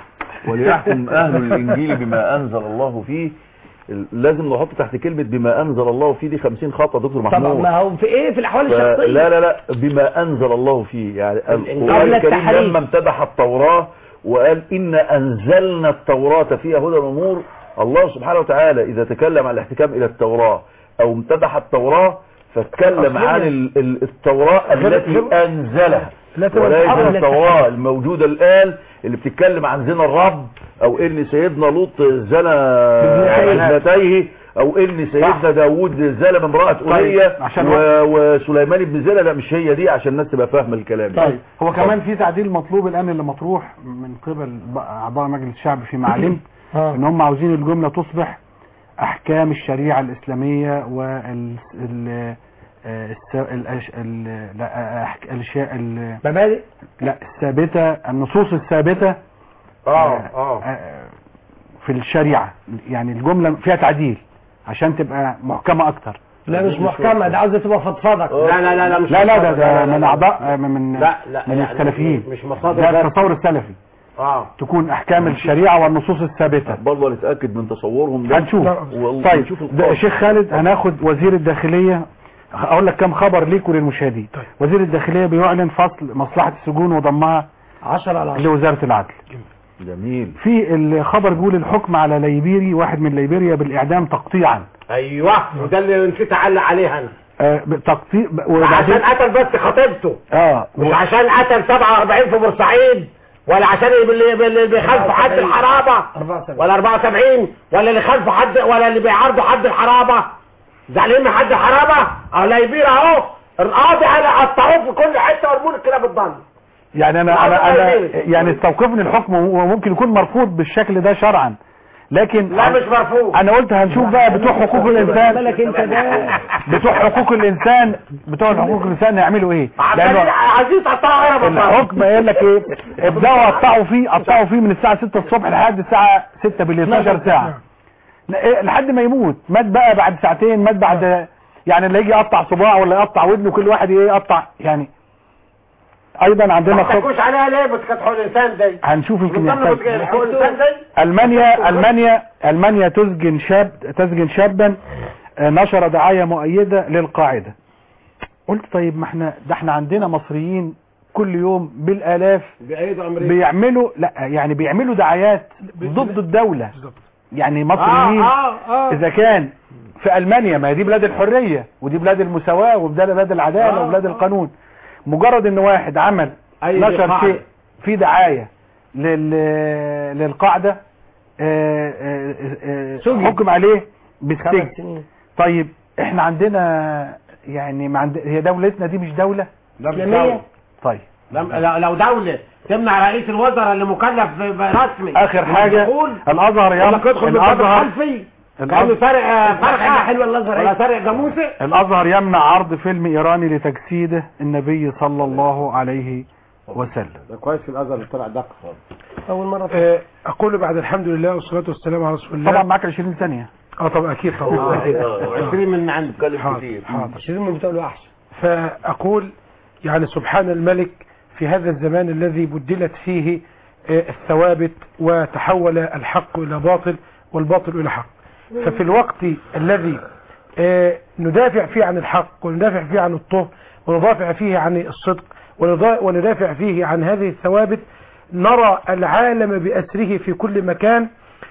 [SPEAKER 3] وليحكم اهل الانجيل بما انزل الله فيه ال- لازم نحط تحت كلمة بما انزل الله فيه دي 50 خطأ دكتور محمود
[SPEAKER 4] طبعا ما هو في إيه في الأحوال
[SPEAKER 3] ف-
[SPEAKER 4] الشخصية
[SPEAKER 3] لا لا لا بما انزل الله فيه يعني القرآن
[SPEAKER 4] قبل
[SPEAKER 3] الكريم
[SPEAKER 4] التحريف.
[SPEAKER 3] لما امتدح التوراة وقال إن أنزلنا التوراة فيها هدى ونور الله سبحانه وتعالى إذا تكلم عن الاحتكام إلى التوراة أو امتدح التوراة فاتكلم
[SPEAKER 6] أصلاً
[SPEAKER 3] عن ال- ال- التوراة
[SPEAKER 6] غير-
[SPEAKER 3] التي
[SPEAKER 6] غير-
[SPEAKER 3] أنزلها
[SPEAKER 6] لا تبقى
[SPEAKER 3] وليس
[SPEAKER 6] قبل
[SPEAKER 3] التوراة الموجودة الآن اللي بتتكلم عن زنا الرب أو إن سيدنا لوط زنا ابنتيه أو إن سيدنا داوود زنا بامرأة
[SPEAKER 2] طيب،
[SPEAKER 3] أولية
[SPEAKER 2] عشان
[SPEAKER 3] و- وسليمان بن زنا لا مش هي دي عشان الناس تبقى فاهمة الكلام
[SPEAKER 2] طيب هو كمان في تعديل مطلوب الان اللي مطروح من قبل ب- اعضاء مجلس الشعب في معلم ان هم عاوزين الجمله تصبح احكام الشريعه الاسلاميه وال ال آه، الس- الأش- ال- لا أحك- الاشياء ال-
[SPEAKER 4] مبادئ
[SPEAKER 2] لا الثابته النصوص الثابته
[SPEAKER 5] اه اه
[SPEAKER 2] في الشريعه يعني الجمله فيها تعديل عشان تبقى محكمه اكتر
[SPEAKER 4] لا مش محكمة ده عاوزة تبقى فضفضك
[SPEAKER 5] لا لا لا لا مش
[SPEAKER 2] لا لا ده,
[SPEAKER 5] مصادر.
[SPEAKER 2] ده
[SPEAKER 5] لا، لا،
[SPEAKER 2] من
[SPEAKER 5] لا.
[SPEAKER 2] اعضاء آه، من
[SPEAKER 5] لا، لا،
[SPEAKER 2] من
[SPEAKER 5] يعني
[SPEAKER 2] السلفيين
[SPEAKER 5] مش مصادر
[SPEAKER 2] ده
[SPEAKER 5] بس.
[SPEAKER 2] التصور السلفي
[SPEAKER 5] اه
[SPEAKER 2] تكون احكام الشريعه والنصوص الثابته
[SPEAKER 3] برضه نتاكد من تصورهم ده
[SPEAKER 2] هنشوف
[SPEAKER 3] وال-
[SPEAKER 2] طيب
[SPEAKER 3] ونشوف
[SPEAKER 2] ده
[SPEAKER 3] القاضي.
[SPEAKER 2] شيخ خالد هناخد وزير الداخليه اقول لك كم خبر ليك وللمشاهدين وزير الداخليه بيعلن فصل مصلحه السجون وضمها
[SPEAKER 4] 10 على 10
[SPEAKER 2] لوزاره العدل
[SPEAKER 3] جميل
[SPEAKER 2] في الخبر بيقول الحكم على ليبيري واحد من ليبيريا بالاعدام تقطيعا
[SPEAKER 5] ايوه وده اللي نسيت اعلق عليه انا
[SPEAKER 2] آه تقطيع
[SPEAKER 5] عشان قتل بس خطيبته
[SPEAKER 2] اه
[SPEAKER 5] مش عشان قتل 47 في بورسعيد ولا عشان اللي اللي بيخالفوا حد الحرابه
[SPEAKER 4] 74
[SPEAKER 5] ولا 74 ولا اللي خالفوا حد ولا اللي بيعارضوا حد الحرابه زعلانين من حد الحرابه اه ليبيرا اهو القاضي انا قطعوه في كل حته وارموا له الكلاب الضن
[SPEAKER 2] يعني انا انا انا يعني استوقفني الحكم وممكن يكون مرفوض بالشكل ده شرعا لكن
[SPEAKER 5] لا مش مرفوض
[SPEAKER 2] انا قلت هنشوف بقى بتوع حقوق الانسان
[SPEAKER 4] بالك انت ده
[SPEAKER 2] بتوع حقوق الانسان بتوع حقوق الانسان هيعملوا ايه
[SPEAKER 5] عايزين عايزين تقطعوا هنا بالضبط
[SPEAKER 2] الحكم قال لك ايه ابداوا قطعوا فيه قطعوا فيه من الساعه 6 الصبح لحد الساعه 6 بالليل 12 ساعه إيه، لحد ما يموت مات بقى بعد ساعتين مات بعد يعني اللي يجي يقطع صباع ولا يقطع ودنه كل واحد ايه يقطع يعني ايضا عندنا
[SPEAKER 5] ما
[SPEAKER 2] خط
[SPEAKER 5] تحكوش عليها ليه بس كانت حقوق الانسان دي
[SPEAKER 2] هنشوف يمكن
[SPEAKER 5] بتضل
[SPEAKER 2] يحتاج
[SPEAKER 5] بتجي- حقوق الانسان دي
[SPEAKER 2] المانيا المانيا المانيا تسجن شاب تسجن شابا آه، نشر دعايه مؤيده للقاعده قلت طيب ما احنا ده احنا عندنا مصريين كل يوم بالالاف
[SPEAKER 5] بأيدوا امريكا
[SPEAKER 2] بيعملوا لا يعني بيعملوا دعايات ضد الدولة يعني مصريين
[SPEAKER 5] آه، آه.
[SPEAKER 2] اذا كان في المانيا ما هي دي بلاد الحرية ودي بلاد المساواة وبلاد بلاد العدالة
[SPEAKER 5] آه،
[SPEAKER 2] وبلاد القانون مجرد ان واحد عمل
[SPEAKER 5] أي
[SPEAKER 2] نشر
[SPEAKER 5] قاعدة.
[SPEAKER 2] شيء في دعاية لل للقاعدة آه، آه، آه،
[SPEAKER 4] سجن.
[SPEAKER 2] حكم عليه
[SPEAKER 4] خمس
[SPEAKER 2] بالسجن
[SPEAKER 4] سنين
[SPEAKER 2] طيب احنا عندنا يعني ما عند... هي دولتنا دي مش دولة
[SPEAKER 5] لا مش
[SPEAKER 4] إسلامية؟
[SPEAKER 5] دولة.
[SPEAKER 2] طيب
[SPEAKER 5] لم- لو لو دولة تمنع رئيس الوزراء اللي مكلف ب- برسمي
[SPEAKER 2] اخر حاجة
[SPEAKER 5] يقول
[SPEAKER 2] الازهر
[SPEAKER 5] يقول
[SPEAKER 2] يم...
[SPEAKER 5] لك ادخل من الباب
[SPEAKER 2] الازهر
[SPEAKER 5] الخلفي كانه
[SPEAKER 2] الازهر
[SPEAKER 5] سارق آه، فرخة
[SPEAKER 4] حاجة حلوة الأزهر
[SPEAKER 5] ولا
[SPEAKER 4] إيه؟
[SPEAKER 5] سارق جاموسة
[SPEAKER 2] الازهر يمنع عرض فيلم ايراني لتجسيده النبي صلى الله عليه وسلم
[SPEAKER 5] ده كويس في الازهر اللي طلع دق خالص
[SPEAKER 4] أول مرة
[SPEAKER 6] آه، اقول بعد الحمد لله والصلاه والسلام على رسول الله
[SPEAKER 2] طبعا معاك 20 ثانية
[SPEAKER 6] اه طبعا اكيد طبعا
[SPEAKER 5] 20 من عندك
[SPEAKER 6] حاضر حاضر
[SPEAKER 4] شيرين من بتوع له أحسن
[SPEAKER 6] فأقول يعني سبحان الملك في هذا الزمان الذي بدلت فيه آه، الثوابت وتحول الحق إلى باطل والباطل إلى حق ففي الوقت الذي آه، ندافع فيه عن الحق وندافع فيه عن الطهر وندافع فيه عن الصدق ونضا- وندافع فيه عن هذه الثوابت نرى العالم بأسره في كل مكان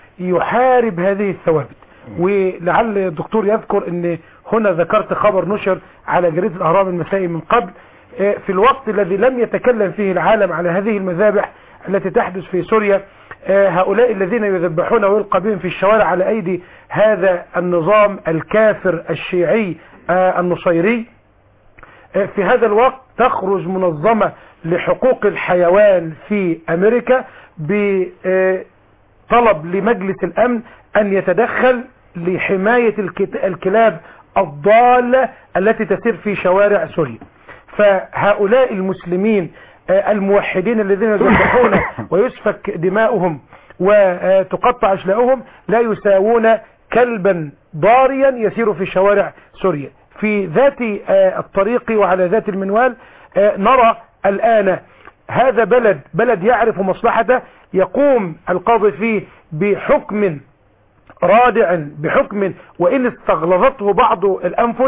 [SPEAKER 6] يحارب هذه الثوابت ولعل الدكتور يذكر ان هنا ذكرت خبر نشر على جريدة الاهرام المسائي من قبل آه، في الوقت الذي لم يتكلم فيه العالم على هذه المذابح التي تحدث في سوريا آه، هؤلاء الذين يذبحون ويلقى بهم في الشوارع على ايدي هذا النظام الكافر الشيعي آه، النصيري آه، في هذا الوقت تخرج منظمة لحقوق الحيوان في امريكا بطلب لمجلس الامن ان يتدخل لحماية الكت- الكلاب الضالة التي تسير في شوارع سوريا فهؤلاء المسلمين آه، الموحدين الذين يذبحون ويسفك دماؤهم وتقطع أشلاؤهم لا يساوون كلبا ضاريا يسير في شوارع سوريا في ذات آه، الطريق وعلى ذات المنوال آه، نرى الآن هذا بلد بلد يعرف مصلحته يقوم القاضي فيه بحكم رادع بحكم وإن استغلظته بعض الأنفس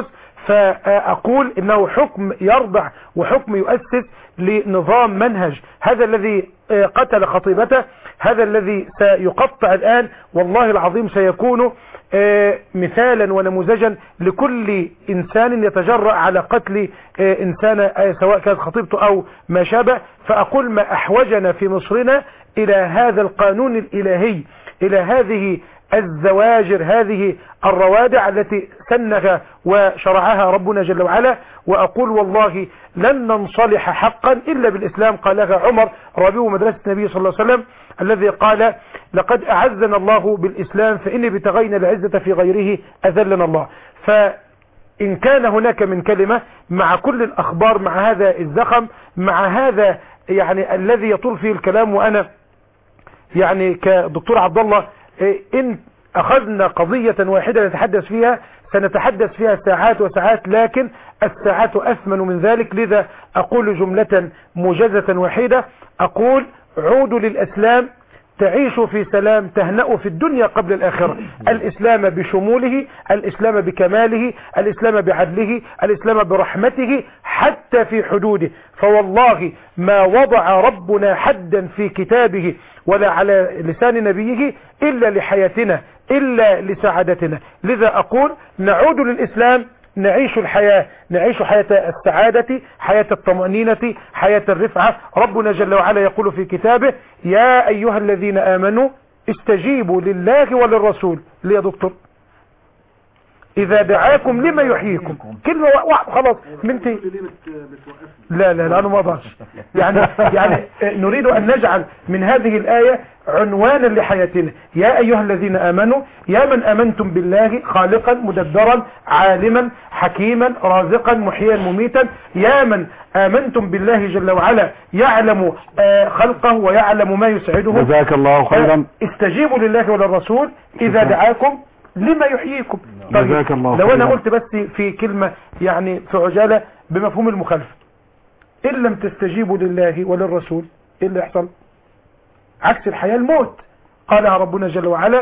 [SPEAKER 6] فأقول إنه حكم يرضع وحكم يؤسس لنظام منهج هذا الذي آه، قتل خطيبته هذا الذي سيقطع الآن والله العظيم سيكون آه، مثالا ونموذجا لكل إنسان يتجرأ على قتل آه، إنسان آه، سواء كانت خطيبته أو ما شابه فأقول ما أحوجنا في مصرنا إلى هذا القانون الإلهي إلى هذه الزواجر هذه الروادع التي سنها وشرعها ربنا جل وعلا وأقول والله لن ننصلح حقا إلا بالإسلام قالها عمر ربيع مدرسة النبي صلى الله عليه وسلم الذي قال لقد أعزنا الله بالإسلام فإني بتغينا العزة في غيره أذلنا الله فإن كان هناك من كلمة مع كل الأخبار مع هذا الزخم مع هذا يعني الذي يطول فيه الكلام وأنا يعني كدكتور عبد الله إيه، إن أخذنا قضية واحدة نتحدث فيها سنتحدث فيها ساعات وساعات لكن الساعات أثمن من ذلك لذا أقول جملة موجزة وحيدة أقول عودوا للأسلام تعيشوا في سلام تهنأوا في الدنيا قبل الآخرة الإسلام بشموله الإسلام بكماله الإسلام بعدله الإسلام برحمته حتى في حدوده فوالله ما وضع ربنا حدا في كتابه ولا على لسان نبيه إلا لحياتنا إلا لسعادتنا لذا أقول نعود للإسلام نعيش الحياة نعيش حياة السعادة حياة الطمأنينة حياة الرفعة ربنا جل وعلا يقول في كتابه يا أيها الذين آمنوا استجيبوا لله وللرسول ليه يا دكتور إذا دعاكم لما يحييكم كلمة واحدة خلاص منتي لا لا لا أنا ما أقدرش يعني يعني نريد أن نجعل من هذه الآية عنوانا لحياتنا يا أيها الذين آمنوا يا من آمنتم بالله خالقا مدبرا عالما حكيما رازقا محيا مميتا يا من آمنتم بالله جل وعلا يعلم آه، خلقه ويعلم ما يسعده
[SPEAKER 2] جزاك الله خيرا
[SPEAKER 6] استجيبوا لله وللرسول إذا دعاكم لما يحييكم
[SPEAKER 2] جزاك الله
[SPEAKER 6] لو انا
[SPEAKER 2] خيرا.
[SPEAKER 6] قلت بس في كلمة يعني في عجالة بمفهوم المخالفة ان لم تستجيبوا لله وللرسول ايه اللي يحصل عكس الحياة الموت قالها ربنا جل وعلا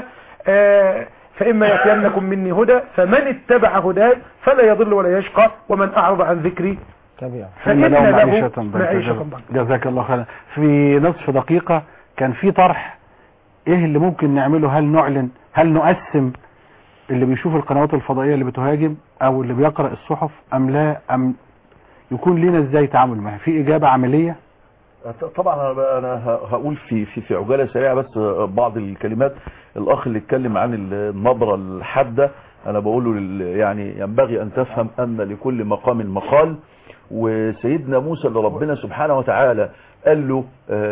[SPEAKER 6] آه فإما يأتينكم مني هدى فمن اتبع هداي فلا يضل ولا يشقى ومن أعرض عن ذكري
[SPEAKER 4] تبع
[SPEAKER 2] فإن
[SPEAKER 6] فإن
[SPEAKER 2] له
[SPEAKER 6] له
[SPEAKER 2] معيشة ضنكا.
[SPEAKER 6] معيشة
[SPEAKER 2] جزاك-
[SPEAKER 6] ضنكا.
[SPEAKER 2] جزاك الله خيرا في نصف دقيقة كان في طرح ايه اللي ممكن نعمله هل نعلن هل نقسم اللي بيشوف القنوات الفضائية اللي بتهاجم او اللي بيقرأ الصحف ام لا ام يكون لنا ازاي تعامل معها في اجابة عملية
[SPEAKER 3] طبعا انا أنا ه- هقول في في في عجاله سريعه بس بعض الكلمات الاخ اللي اتكلم عن النبره الحاده انا بقول له لل- يعني ينبغي ان تفهم ان لكل مقام مقال وسيدنا موسى اللي ربنا سبحانه وتعالى قال له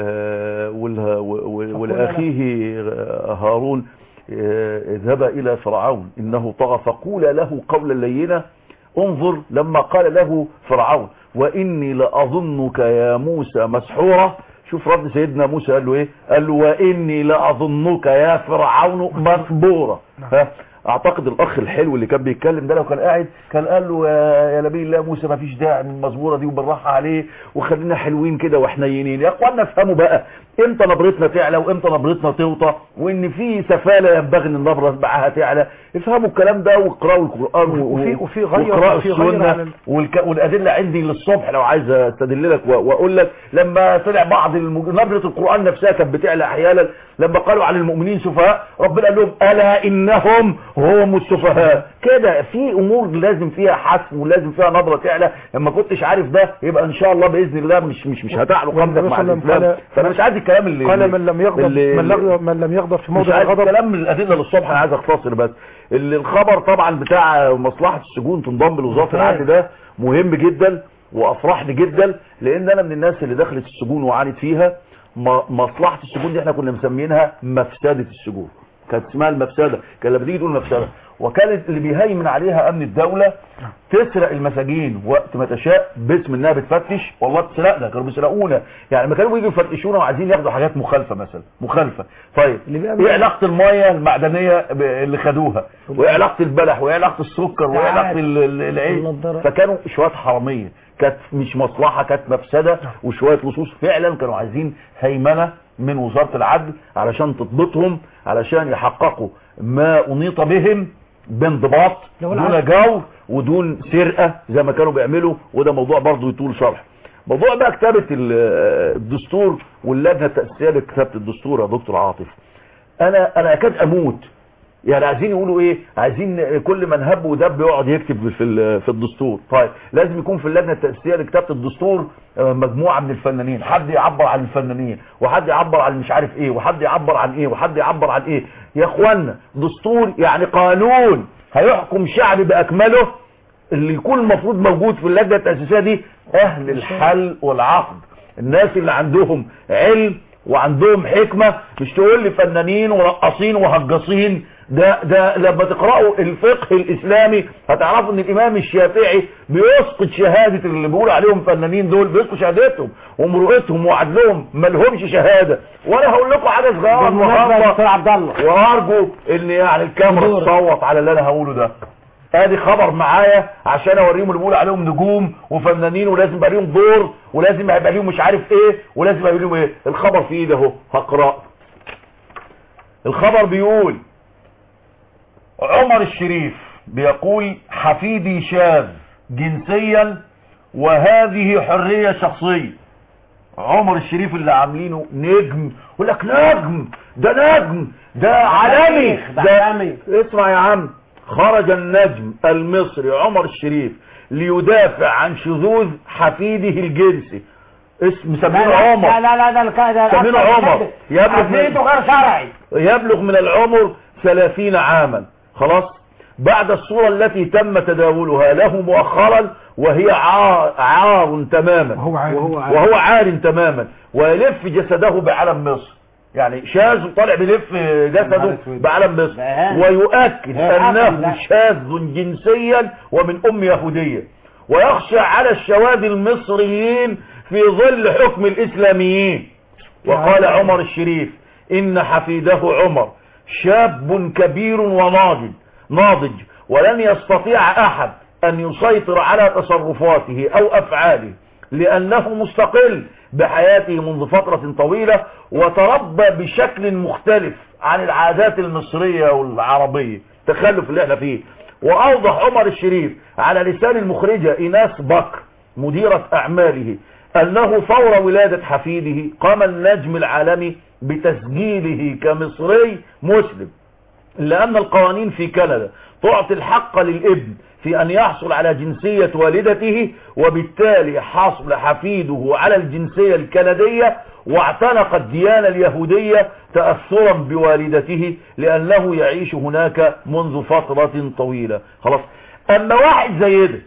[SPEAKER 3] آه، والها- و- و- ولاخيه هارون آه، اذهبا الى فرعون انه طغى فقولا له قولا لينا انظر لما قال له فرعون واني لاظنك يا موسى مسحورا شوف رد سيدنا موسى قال له ايه قال له واني لاظنك يا فرعون مسبورا ها اعتقد الاخ الحلو اللي كان بيتكلم ده لو كان قاعد كان قال له يا يا نبي الله موسى ما فيش داعي من المزبوره دي وبالراحه عليه وخلينا حلوين كده وحنينين يا اخوانا افهموا بقى امتى نبرتنا تعلى وامتى نبرتنا توطى وان في سفاله ينبغي ان النبره معاها تعلى افهموا الكلام ده واقراوا القران و-
[SPEAKER 6] وفي- وفي غير-
[SPEAKER 3] واقراوا
[SPEAKER 6] وفي غير على
[SPEAKER 3] السنه
[SPEAKER 6] ال-
[SPEAKER 3] والك... والادله عندي للصبح لو عايز استدل لك و... واقول لك لما طلع بعض المج... نبره القران نفسها كانت بتعلى احيانا لما قالوا عن المؤمنين سفهاء ربنا قال لهم الا انهم هم السفهاء كده في امور لازم فيها حسم ولازم فيها نبره تعلى لما كنتش عارف ده يبقى ان شاء الله باذن الله مش مش مش هتعلو قدرك
[SPEAKER 6] والنبي
[SPEAKER 3] مع
[SPEAKER 6] صلى الله عليه
[SPEAKER 3] الاسلام
[SPEAKER 6] وسلم
[SPEAKER 3] فانا مش عايز الكلام اللي
[SPEAKER 6] قال من لم يغضب
[SPEAKER 3] اللي-
[SPEAKER 6] من, لغ- من لم يغضب في
[SPEAKER 3] مش
[SPEAKER 6] موضع
[SPEAKER 3] عايز
[SPEAKER 6] الغضب
[SPEAKER 3] كلام من الادله للصبح انا عايز اختصر بس اللي الخبر طبعا بتاع مصلحه السجون تنضم لوزاره العدل ده مهم جدا وافرحني جدا لان انا من الناس اللي دخلت السجون وعانت فيها م- مصلحه السجون دي احنا كنا مسمينها مفسده السجون كانت اسمها المفسده كان لما تيجي تقول مفسده وكانت اللي بيهيمن عليها امن الدوله تسرق المساجين وقت ما تشاء باسم انها بتفتش والله بتسرقنا كانوا بيسرقونا يعني لما كانوا بييجوا يفتشونا وعايزين ياخدوا حاجات مخالفه مثلا مخالفه طيب ايه علاقه الميه المعدنيه ب- اللي خدوها وايه علاقه البلح وايه علاقه السكر وايه علاقه ال- ال- العيش فكانوا شويه حراميه كانت مش مصلحه كانت مفسده وشويه لصوص فعلا كانوا عايزين هيمنه من وزاره العدل علشان تضبطهم علشان يحققوا ما انيط بهم بانضباط
[SPEAKER 5] لو
[SPEAKER 3] دون
[SPEAKER 5] العدل-
[SPEAKER 3] جور ودون سرقه زي ما كانوا بيعملوا وده موضوع برضه يطول شرح موضوع بقى كتابه ال- الدستور واللجنه التاسيسيه لكتابه الدستور يا دكتور عاطف انا انا اكاد اموت يعني عايزين يقولوا ايه عايزين كل من هب ودب يقعد يكتب في ال- في الدستور طيب لازم يكون في اللجنه التاسيسيه لكتابه الدستور آه، مجموعه من الفنانين حد يعبر عن الفنانين وحد يعبر عن مش عارف ايه وحد يعبر عن ايه وحد يعبر عن ايه يا اخوانا دستور يعني قانون هيحكم شعب باكمله اللي يكون المفروض موجود في اللجنه التاسيسيه دي اهل الحل والعقد الناس اللي عندهم علم وعندهم حكمه مش تقول لي فنانين ورقاصين وهجاصين ده ده لما تقراوا الفقه الاسلامي هتعرفوا ان الامام الشافعي بيسقط شهاده اللي بيقولوا عليهم فنانين دول بيسقط شهادتهم ومرؤتهم وعدلهم ما لهمش شهاده وانا هقول لكم حاجه صغيره
[SPEAKER 5] بالمناسبة يا دكتور عبد الله
[SPEAKER 3] وارجو ان يعني الكاميرا تصوت على اللي انا هقوله ده ادي خبر معايا عشان اوريهم اللي بيقولوا عليهم نجوم وفنانين ولازم يبقى ليهم دور ولازم يبقى ليهم مش عارف ايه ولازم يبقى ليهم ايه الخبر في ايدي اهو هقراه الخبر بيقول عمر الشريف بيقول حفيدي شاذ جنسيا وهذه حرية شخصية عمر الشريف اللي عاملينه نجم يقول لك نجم ده نجم ده عالمي ده اسمع يا عم خرج النجم المصري عمر الشريف ليدافع عن شذوذ حفيده الجنسي اسم مسمينه عمر
[SPEAKER 5] لا لا لا ده الك- ده
[SPEAKER 3] مسمينه عمر يبلغ
[SPEAKER 5] عفريته
[SPEAKER 3] من,
[SPEAKER 5] غير شرعي
[SPEAKER 3] يبلغ من العمر ثلاثين عاما خلاص بعد الصورة التي تم تداولها له مؤخرا وهي عار, عار تماما
[SPEAKER 6] وهو عار.
[SPEAKER 3] وهو عار تماما ويلف جسده بعلم مصر يعني شاذ طالع بيلف جسده بعلم مصر ويؤكد انه شاذ جنسيا ومن ام يهودية ويخشى على الشواذ المصريين في ظل حكم الاسلاميين وقال عمر الشريف ان حفيده عمر شاب كبير وناضج ناضج ولن يستطيع أحد أن يسيطر على تصرفاته أو أفعاله لأنه مستقل بحياته منذ فترة طويلة وتربى بشكل مختلف عن العادات المصرية والعربية التخلف اللي احنا فيه وأوضح عمر الشريف على لسان المخرجة إيناس بكر مديرة أعماله أنه فور ولادة حفيده قام النجم العالمي بتسجيله كمصري مسلم لأن القوانين في كندا تعطي الحق للابن في أن يحصل على جنسية والدته وبالتالي حصل حفيده على الجنسية الكندية واعتنق الديانة اليهودية تأثرا بوالدته لأنه يعيش هناك منذ فترة طويلة خلاص أما واحد زي ده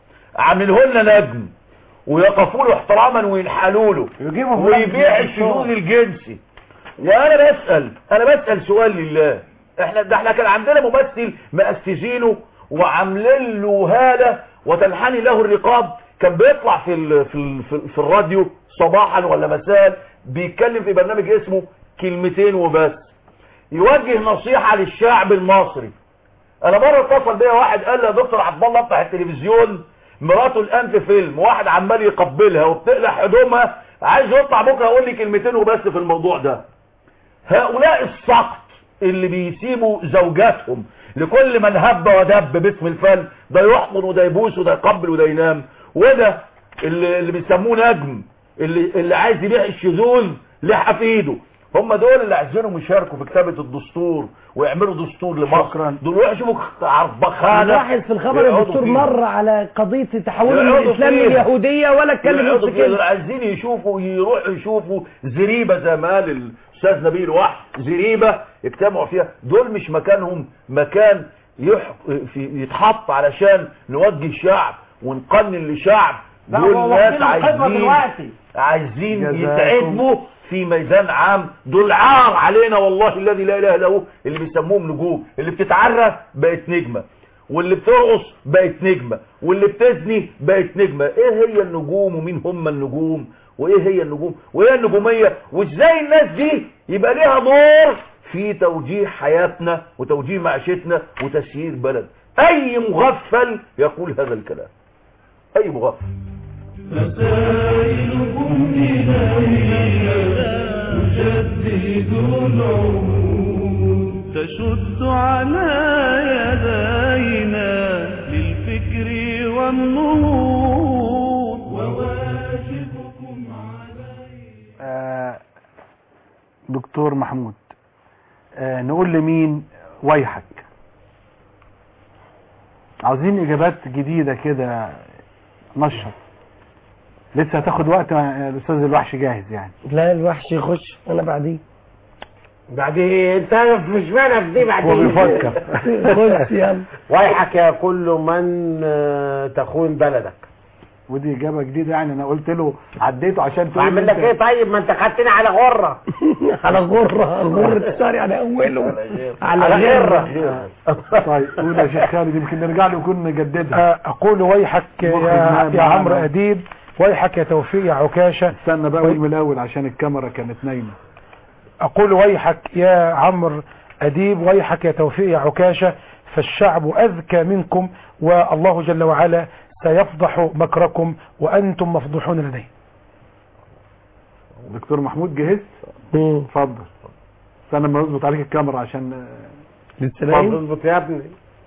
[SPEAKER 3] عاملهن نجم ويقفوا له احتراما وينحلوا له ويبيع الشذوذ الجنسي وانا بسأل انا بسأل سؤال لله احنا ده احنا كان عندنا ممثل مأسسينه وعاملين له هالة وتنحني له الرقاب كان بيطلع في ال في ال في, ال في الراديو صباحا ولا مساء بيتكلم في برنامج اسمه كلمتين وبس يوجه نصيحة للشعب المصري انا مرة اتصل بيا واحد قال لي يا دكتور عبد الله افتح التلفزيون مراته الان في فيلم واحد عمال يقبلها وبتقلع هدومها عايز يطلع بكره يقول لي كلمتين وبس في الموضوع ده هؤلاء السقط اللي بيسيبوا زوجاتهم لكل من هب ودب باسم الفن ده يحضن وده يبوس وده يقبل وده ينام وده اللي, اللي بيسموه نجم اللي, اللي عايز يبيع الشذوذ لحفيده هم دول اللي عايزينهم يشاركوا في كتابة الدستور ويعملوا دستور لمصر دول يشوفوا عربخانة
[SPEAKER 4] لاحظ في الخبر الدكتور مر على قضية تحول من الإسلام لليهودية ولا اتكلم نص كلمة
[SPEAKER 3] عايزين يشوفوا يروحوا يشوفوا زريبة زي ما قال الاستاذ نبيل واحد زريبة يجتمعوا فيها دول مش مكانهم مكان يح... في يتحط علشان نوجه شعب ونقنن لشعب
[SPEAKER 5] لا،
[SPEAKER 3] دول
[SPEAKER 5] هو
[SPEAKER 3] ناس
[SPEAKER 5] واخدين الخدمة
[SPEAKER 3] عايزين
[SPEAKER 5] دلوقتي.
[SPEAKER 3] عايزين
[SPEAKER 5] جزاكم.
[SPEAKER 3] يتعدموا في ميدان عام دول عار علينا والله الذي لا اله الا هو اللي بيسموهم نجوم اللي بتتعرى بقت نجمه واللي بترقص بقت نجمه واللي بتزني بقت نجمه ايه هي النجوم ومين هم النجوم وايه هي النجوم وايه النجوميه وازاي الناس دي يبقى ليها دور في توجيه حياتنا وتوجيه معيشتنا وتسيير بلد اي مغفل يقول هذا الكلام اي مغفل
[SPEAKER 1] رسائلكم إلينا تجدد العهود تشد على يدينا للفكر والنهوض وواجبكم
[SPEAKER 2] آه، دكتور محمود آه، نقول لمين ويحك عاوزين اجابات جديدة كده نشط لسه هتاخد وقت آه، الاستاذ الوحش جاهز يعني
[SPEAKER 4] لا الوحش يخش انا بعديه
[SPEAKER 5] بعدين انت مش معنى في دي بعدين
[SPEAKER 2] هو بيفكر.
[SPEAKER 4] خش يلا
[SPEAKER 5] ويحك يا كل من آه، تخون بلدك
[SPEAKER 2] ودي اجابة جديدة يعني انا قلت له عديته عشان تقول
[SPEAKER 5] اعمل لك
[SPEAKER 2] أنت-
[SPEAKER 5] ايه طيب ما انت خدتني على غره
[SPEAKER 4] على غرة غرة الشارع على اوله على
[SPEAKER 5] على
[SPEAKER 4] غرة
[SPEAKER 5] غره
[SPEAKER 2] طيب قول يا شيخ خالد يمكن نرجع له ونكون نجددها
[SPEAKER 6] آه، اقول ويحك
[SPEAKER 2] مخرج
[SPEAKER 6] يا,
[SPEAKER 2] نائب
[SPEAKER 6] يا عمرو
[SPEAKER 2] معانا.
[SPEAKER 6] اديب ويحك يا توفيق يا عكاشة
[SPEAKER 2] استنى بقى قول من الاول عشان الكاميرا كانت نايمة
[SPEAKER 6] أقول ويحك يا عمرو أديب ويحك يا توفيق يا عكاشة فالشعب أذكى منكم والله جل وعلا سيفضح مكركم وأنتم مفضوحون لديه
[SPEAKER 2] دكتور محمود جهزت اتفضل استنى ما يظبط عليك الكاميرا عشان آه،
[SPEAKER 4] للسلام
[SPEAKER 5] اظبط يا ابني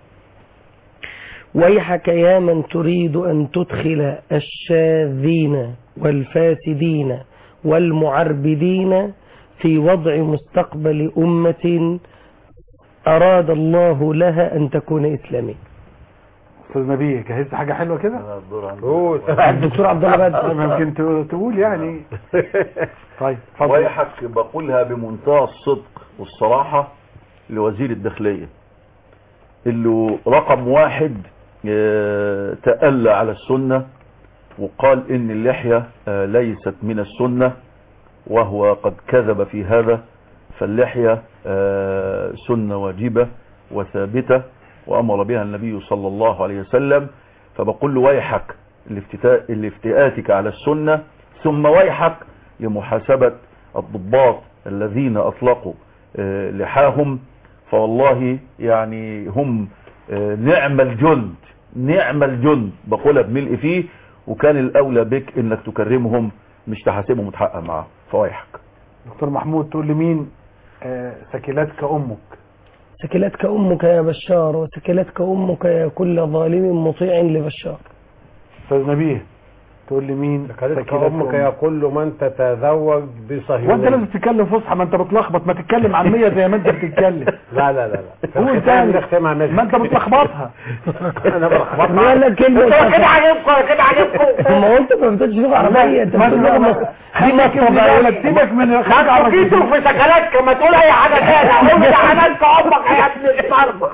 [SPEAKER 4] ويحك يا من تريد أن تدخل الشاذين والفاسدين والمعربدين في وضع مستقبل أمة أراد الله لها أن تكون إسلامية
[SPEAKER 2] استاذ نبيه جهزت حاجة حلوة كده
[SPEAKER 4] الدكتور عبد الله بدر
[SPEAKER 2] ممكن تقول يعني طيب اتفضل
[SPEAKER 3] ويحك بقولها بمنتهى الصدق والصراحة لوزير الداخلية اللي رقم واحد آه، تألى على السنة وقال ان اللحية آه، ليست من السنة وهو قد كذب في هذا فاللحية آه، سنة واجبة وثابتة وأمر بها النبي صلى الله عليه وسلم فبقول له ويحك لافتتاء- لافتئاتك على السنة ثم ويحك لمحاسبة الضباط الذين أطلقوا آه، لحاهم فوالله يعني هم آه، نعم الجند نعم الجند بقولها بملء فيه وكان الاولى بك انك تكرمهم مش تحاسبهم وتحقق معاهم فوايحك
[SPEAKER 2] دكتور محمود تقول لمين آه، سكلتك امك
[SPEAKER 4] سكلتك أمك يا بشار وسكلتك أمك يا كل ظالم مطيع لبشار
[SPEAKER 2] استاذ نبيه تقول لمين
[SPEAKER 5] سكلتك امك يا كل من تتزوج بصهيونية
[SPEAKER 2] وانت لازم تتكلم فصحى ما انت بتلخبط ما تتكلم عن 100 زي ما انت بتتكلم
[SPEAKER 5] لا لا لا لا
[SPEAKER 2] قول تاني ما انت بتلخبطها
[SPEAKER 5] انا بلخبطها
[SPEAKER 4] ولا كلمة
[SPEAKER 5] انتوا كده عاجبكم كده عاجبكم
[SPEAKER 4] ما هو انت ما بتقولش لغة عربية انت بتقول لغة مصر دي مصر
[SPEAKER 2] سيبك من
[SPEAKER 5] ما تفكيتوا في سكلاتك ما تقول اي حاجه تاني اقول ده عملت امك يا ابن الصرف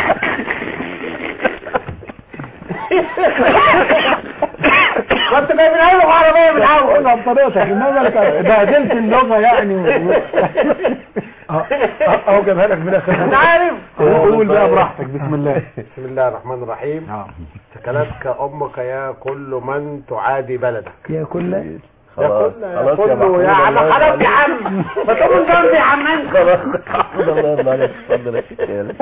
[SPEAKER 5] ما انت جايبين اي لغه عربيه من الاول
[SPEAKER 2] قولها بطريقتك انما انت بهدلت اللغه يعني اه اهو جابها لك من الاخر
[SPEAKER 5] انت عارف
[SPEAKER 2] قول بقى براحتك بسم الله
[SPEAKER 5] بسم الله الرحمن الرحيم سكلتك امك يا كل من تعادي بلدك
[SPEAKER 4] يا كل
[SPEAKER 5] يا كل يا كله يا عم خلاص يا عم ما تقول جنبي يا عم انت
[SPEAKER 3] خلاص محمود الله يرضى عليك اتفضل يا شيخ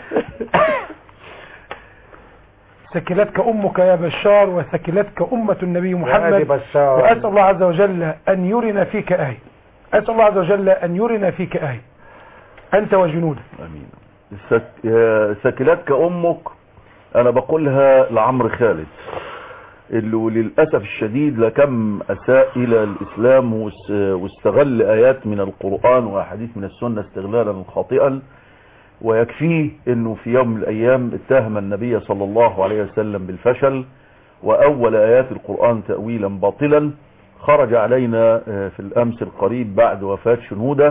[SPEAKER 6] سكلتك أمك يا بشار وسكلتك أمة النبي
[SPEAKER 5] يا
[SPEAKER 6] محمد
[SPEAKER 5] أبي بشار.
[SPEAKER 6] وأسأل الله عز وجل أن يرنا فيك آية أسأل الله عز وجل أن يرنا فيك آية أنت وجنودك
[SPEAKER 3] امين سك- يا سكلتك امك انا بقولها لعمرو خالد اللي للاسف الشديد لكم اساء الى الاسلام واس- واستغل ايات من القران واحاديث من السنه استغلالا خاطئا ويكفيه انه في يوم من الايام اتهم النبي صلى الله عليه وسلم بالفشل واول ايات القران تاويلا باطلا خرج علينا آه، في الامس القريب بعد وفاه شنوده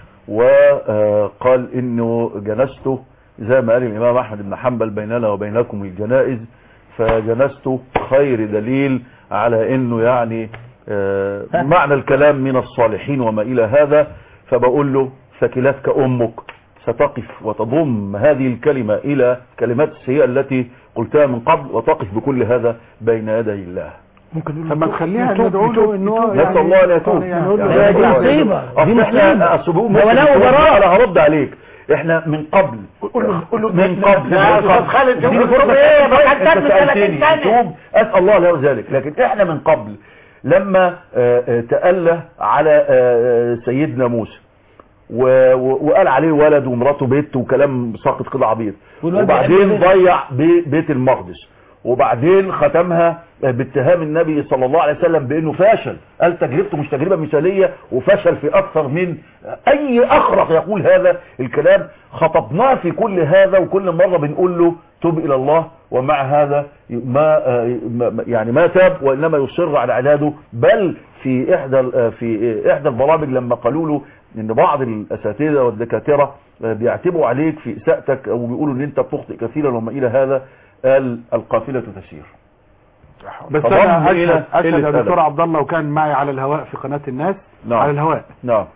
[SPEAKER 3] وقال انه جنسته زي ما قال الامام احمد بن حنبل بيننا وبينكم الجنائز فجنسته خير دليل على انه يعني آه، معنى الكلام من الصالحين وما الى هذا فبقول له ثكلتك امك ستقف وتضم هذه الكلمة الى كلمات السيئة التي قلتها من قبل وتقف بكل هذا بين يدي الله
[SPEAKER 6] ممكن
[SPEAKER 2] طب ما تخليها
[SPEAKER 6] يتوب-
[SPEAKER 2] ندعو له
[SPEAKER 6] يتوب-
[SPEAKER 2] انه
[SPEAKER 3] نسأل الله ان يتوب
[SPEAKER 2] يعني
[SPEAKER 3] نقول له
[SPEAKER 4] ده دي
[SPEAKER 3] يا
[SPEAKER 4] مصيبة،
[SPEAKER 3] أصل
[SPEAKER 4] دي
[SPEAKER 3] احنا
[SPEAKER 4] مصيبة.
[SPEAKER 3] أصل هو
[SPEAKER 4] ده ولا
[SPEAKER 3] ممكن يقول
[SPEAKER 4] وبراء.
[SPEAKER 3] انا هرد عليك احنا من قبل من قبل
[SPEAKER 5] يا أستاذ خالد،
[SPEAKER 3] دي
[SPEAKER 5] تقول
[SPEAKER 3] فرصة
[SPEAKER 5] إيه؟ ما
[SPEAKER 3] أنت
[SPEAKER 5] كان من 30
[SPEAKER 3] سألتني
[SPEAKER 5] سنة.
[SPEAKER 3] توب اسال الله له ذلك لكن احنا من قبل لما آه، آه، تأله على آه، سيدنا موسى و- و- وقال عليه ولد ومراته بيت وكلام ساقط كده عبيط
[SPEAKER 4] والولد
[SPEAKER 3] وبعدين
[SPEAKER 4] بيحب
[SPEAKER 3] ضيع بي- بيت المقدس وبعدين ختمها باتهام النبي صلى الله عليه وسلم بانه فاشل قال تجربته مش تجربه مثاليه وفشل في اكثر من اي اخرق يقول هذا الكلام خطبناه في كل هذا وكل مره بنقول له تب الى الله ومع هذا ما ما- يعني ما تاب وانما يصر على عناده بل في احدى ال- في احدى البرامج لما قالوا له ان بعض الاساتذه والدكاتره بيعتبوا عليك في اساءتك او بيقولوا ان انت بتخطئ كثيرا وما الى هذا قال القافله تسير
[SPEAKER 2] بس
[SPEAKER 3] فضم
[SPEAKER 2] انا
[SPEAKER 3] إلى
[SPEAKER 2] اشهد اشهد
[SPEAKER 3] قلة
[SPEAKER 2] يا
[SPEAKER 3] أدب.
[SPEAKER 2] دكتور عبد الله وكان معي على الهواء في قناه الناس
[SPEAKER 3] نعم.
[SPEAKER 2] على الهواء
[SPEAKER 3] نعم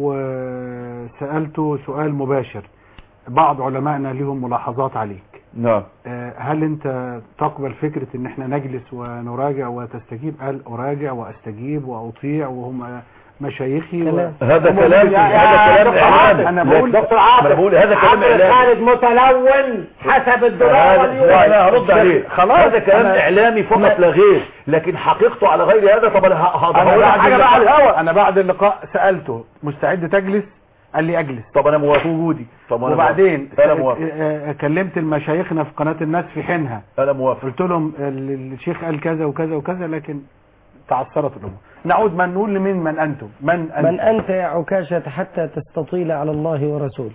[SPEAKER 2] وسالته سؤال مباشر بعض علمائنا لهم ملاحظات عليك
[SPEAKER 3] نعم
[SPEAKER 2] آه، هل انت تقبل فكرة ان احنا نجلس ونراجع وتستجيب قال اراجع واستجيب واطيع وهم مشايخي و...
[SPEAKER 3] هذا
[SPEAKER 2] هم-
[SPEAKER 3] كلام
[SPEAKER 2] يا-
[SPEAKER 3] هذا
[SPEAKER 2] يا
[SPEAKER 3] كلام
[SPEAKER 2] دكتور
[SPEAKER 3] اعلامي
[SPEAKER 2] عاطف، انا بقول
[SPEAKER 5] دكتور
[SPEAKER 3] ما
[SPEAKER 5] عاطف
[SPEAKER 3] انا بقول هذا كلام
[SPEAKER 5] عمرو
[SPEAKER 3] اعلامي
[SPEAKER 5] خالد متلون حسب الدولار واليورو
[SPEAKER 3] لا لا هرد عليه
[SPEAKER 2] خلاص،
[SPEAKER 3] هذا كلام
[SPEAKER 2] أنا-
[SPEAKER 3] اعلامي فقط لا غير لكن حقيقته على غير هذا طب انا ه-
[SPEAKER 2] انا
[SPEAKER 3] هقول لك
[SPEAKER 2] بعد
[SPEAKER 3] حاجه بقى على
[SPEAKER 2] اللقاء
[SPEAKER 3] الهواء
[SPEAKER 2] انا بعد اللقاء سالته مستعد تجلس قال لي اجلس
[SPEAKER 3] طب انا موافق
[SPEAKER 2] وجودي
[SPEAKER 3] طب أنا
[SPEAKER 2] وبعدين
[SPEAKER 3] موافق. انا موافق
[SPEAKER 2] آه، آه، كلمت المشايخنا في قناة الناس في حينها
[SPEAKER 3] انا موافق
[SPEAKER 2] قلت لهم ال- الشيخ قال كذا وكذا وكذا لكن تعثرت الامور نعود من نقول لمين من انتم من انتم
[SPEAKER 4] من أنت يا عكاشة حتى تستطيل على الله ورسوله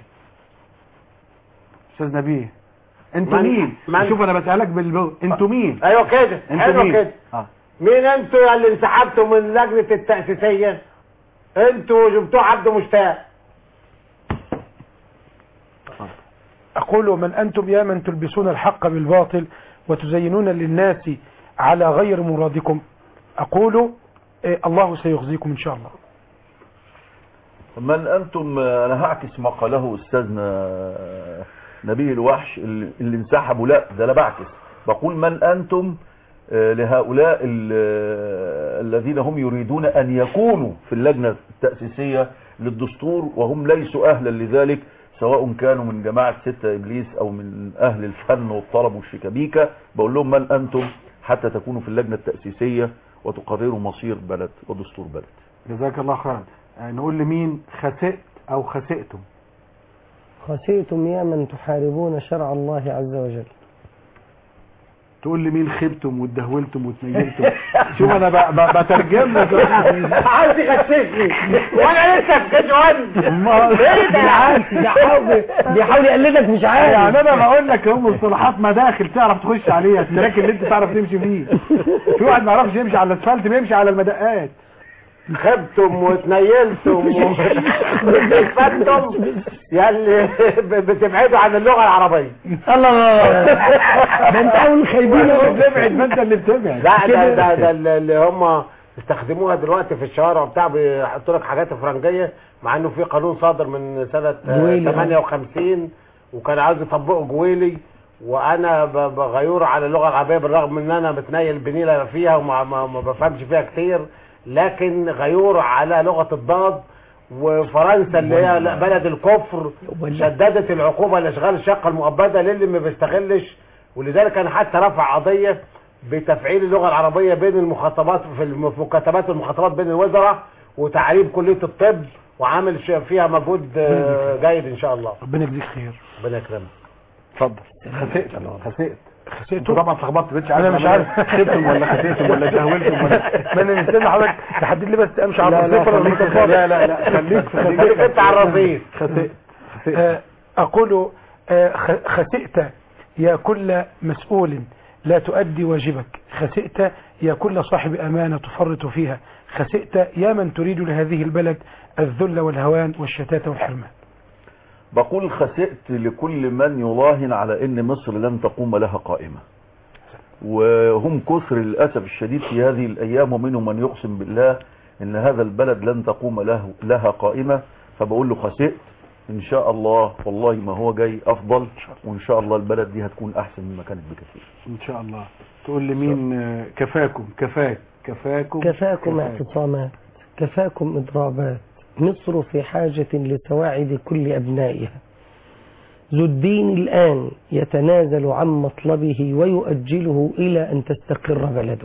[SPEAKER 2] استاذ نبيه انتوا
[SPEAKER 5] من-
[SPEAKER 2] مين
[SPEAKER 5] من-
[SPEAKER 2] شوف انا بسالك بالبو انتوا مين
[SPEAKER 5] ايوه كده
[SPEAKER 2] انتوا
[SPEAKER 5] حلو
[SPEAKER 2] مين
[SPEAKER 5] كده
[SPEAKER 2] اه
[SPEAKER 5] مين انتوا يا اللي انسحبتوا من لجنة التأسيسية انتوا جبتوه عبد مشتاق
[SPEAKER 6] أقول من أنتم يا من تلبسون الحق بالباطل وتزينون للناس على غير مرادكم أقول إيه، الله سيخزيكم إن شاء الله
[SPEAKER 3] من انتم انا هعكس ما قاله استاذنا نبيه الوحش اللي اللي انسحبوا لا ده انا بعكس بقول من انتم آه، لهؤلاء ال- الذين هم يريدون ان يكونوا في اللجنة التأسيسية للدستور وهم ليسوا اهلا لذلك سواء كانوا من جماعة ستة إبليس أو من أهل الفن والطلب والشيكابيكا بقول لهم من أنتم حتى تكونوا في اللجنة التأسيسية وتقرروا مصير بلد ودستور بلد
[SPEAKER 2] جزاك الله خيرا آه، نقول لمين خسئت او خسئتم
[SPEAKER 4] خسئتم يا من تحاربون شرع الله عز وجل
[SPEAKER 2] تقول لمين خبتم واتدهولتم واتنيلتم شوف انا ب- ب- بترجم لك
[SPEAKER 5] عاوز يغششني وانا لسه في كاش وان
[SPEAKER 2] امال
[SPEAKER 5] ايه ده
[SPEAKER 4] بالعكس ده حاول بيحاول يقلدك مش عارف
[SPEAKER 2] يعني انا بقول لك هم مصطلحات مداخل تعرف تخش عليها التراك اللي انت تعرف تمشي فيه في واحد ما يعرفش يمشي على الاسفلت بيمشي على المدقات
[SPEAKER 5] خبتم واتنيلتم وفتم ياللي بتبعدوا عن اللغه العربيه
[SPEAKER 4] الله الله ده انت اول خايبين اهو
[SPEAKER 2] بتبعد ما انت اللي بتبعد
[SPEAKER 5] لا ده ده, ده اللي- اللي هم استخدموها دلوقتي في الشوارع بتاع بيحطوا لك حاجات فرنجيه مع انه في قانون صادر من سنه آه،
[SPEAKER 4] جويلي.
[SPEAKER 5] 58 وكان عاوز يطبقه جويلي وانا ب- بغيور على اللغه العربيه بالرغم ان انا متنيل بنيله فيها وما ما ما بفهمش فيها كتير لكن غيور على لغه الضاد وفرنسا اللي هي لا- بلد الكفر شددت العقوبه لاشغال الشقه المؤبده للي ما بيستغلش ولذلك انا حتى رفع قضيه بتفعيل اللغه العربيه بين المخاطبات في المكاتبات والمخاطبات بين الوزراء وتعريب كليه الطب وعامل ش- فيها مجهود آه، جيد ان شاء الله
[SPEAKER 2] ربنا يجزيك خير
[SPEAKER 5] ربنا يكرمك
[SPEAKER 2] اتفضل خسئت خسئت
[SPEAKER 6] خسئتم
[SPEAKER 2] طبعا اتلخبطت بقتش
[SPEAKER 6] انا مش عارف
[SPEAKER 2] خسئتم ولا خسئتم ولا تهولتم ولا
[SPEAKER 6] ما انا مستني حضرتك تحدد لي بس امشي على
[SPEAKER 2] لا لا
[SPEAKER 6] الرصيف ولا
[SPEAKER 2] خليك
[SPEAKER 6] المتفاضل
[SPEAKER 2] لا لا لا خليك خليك
[SPEAKER 5] خليك انت على الرصيف
[SPEAKER 2] خسئت
[SPEAKER 6] آه، أقول آه، خ- خسئت يا كل مسؤول لا تؤدي واجبك خسئت يا كل صاحب أمانة تفرط فيها خسئت يا من تريد لهذه البلد الذل والهوان والشتات والحرمان
[SPEAKER 3] بقول خسئت لكل من يراهن على ان مصر لن تقوم لها قائمة وهم كثر للأسف الشديد في هذه الأيام ومنهم من يقسم بالله ان هذا البلد لن تقوم له لها قائمة فبقول له خسئت ان شاء الله والله ما هو جاي افضل وان شاء الله البلد دي هتكون احسن مما كانت بكثير
[SPEAKER 2] ان شاء الله تقول لمين آه، كفاكم كفاك كفاكم
[SPEAKER 4] كفاكم اعتصامات كفاكم إضرابات مصر في حاجة لتواعد كل أبنائها ذو الدين الآن يتنازل عن مطلبه ويؤجله إلى أن تستقر بلده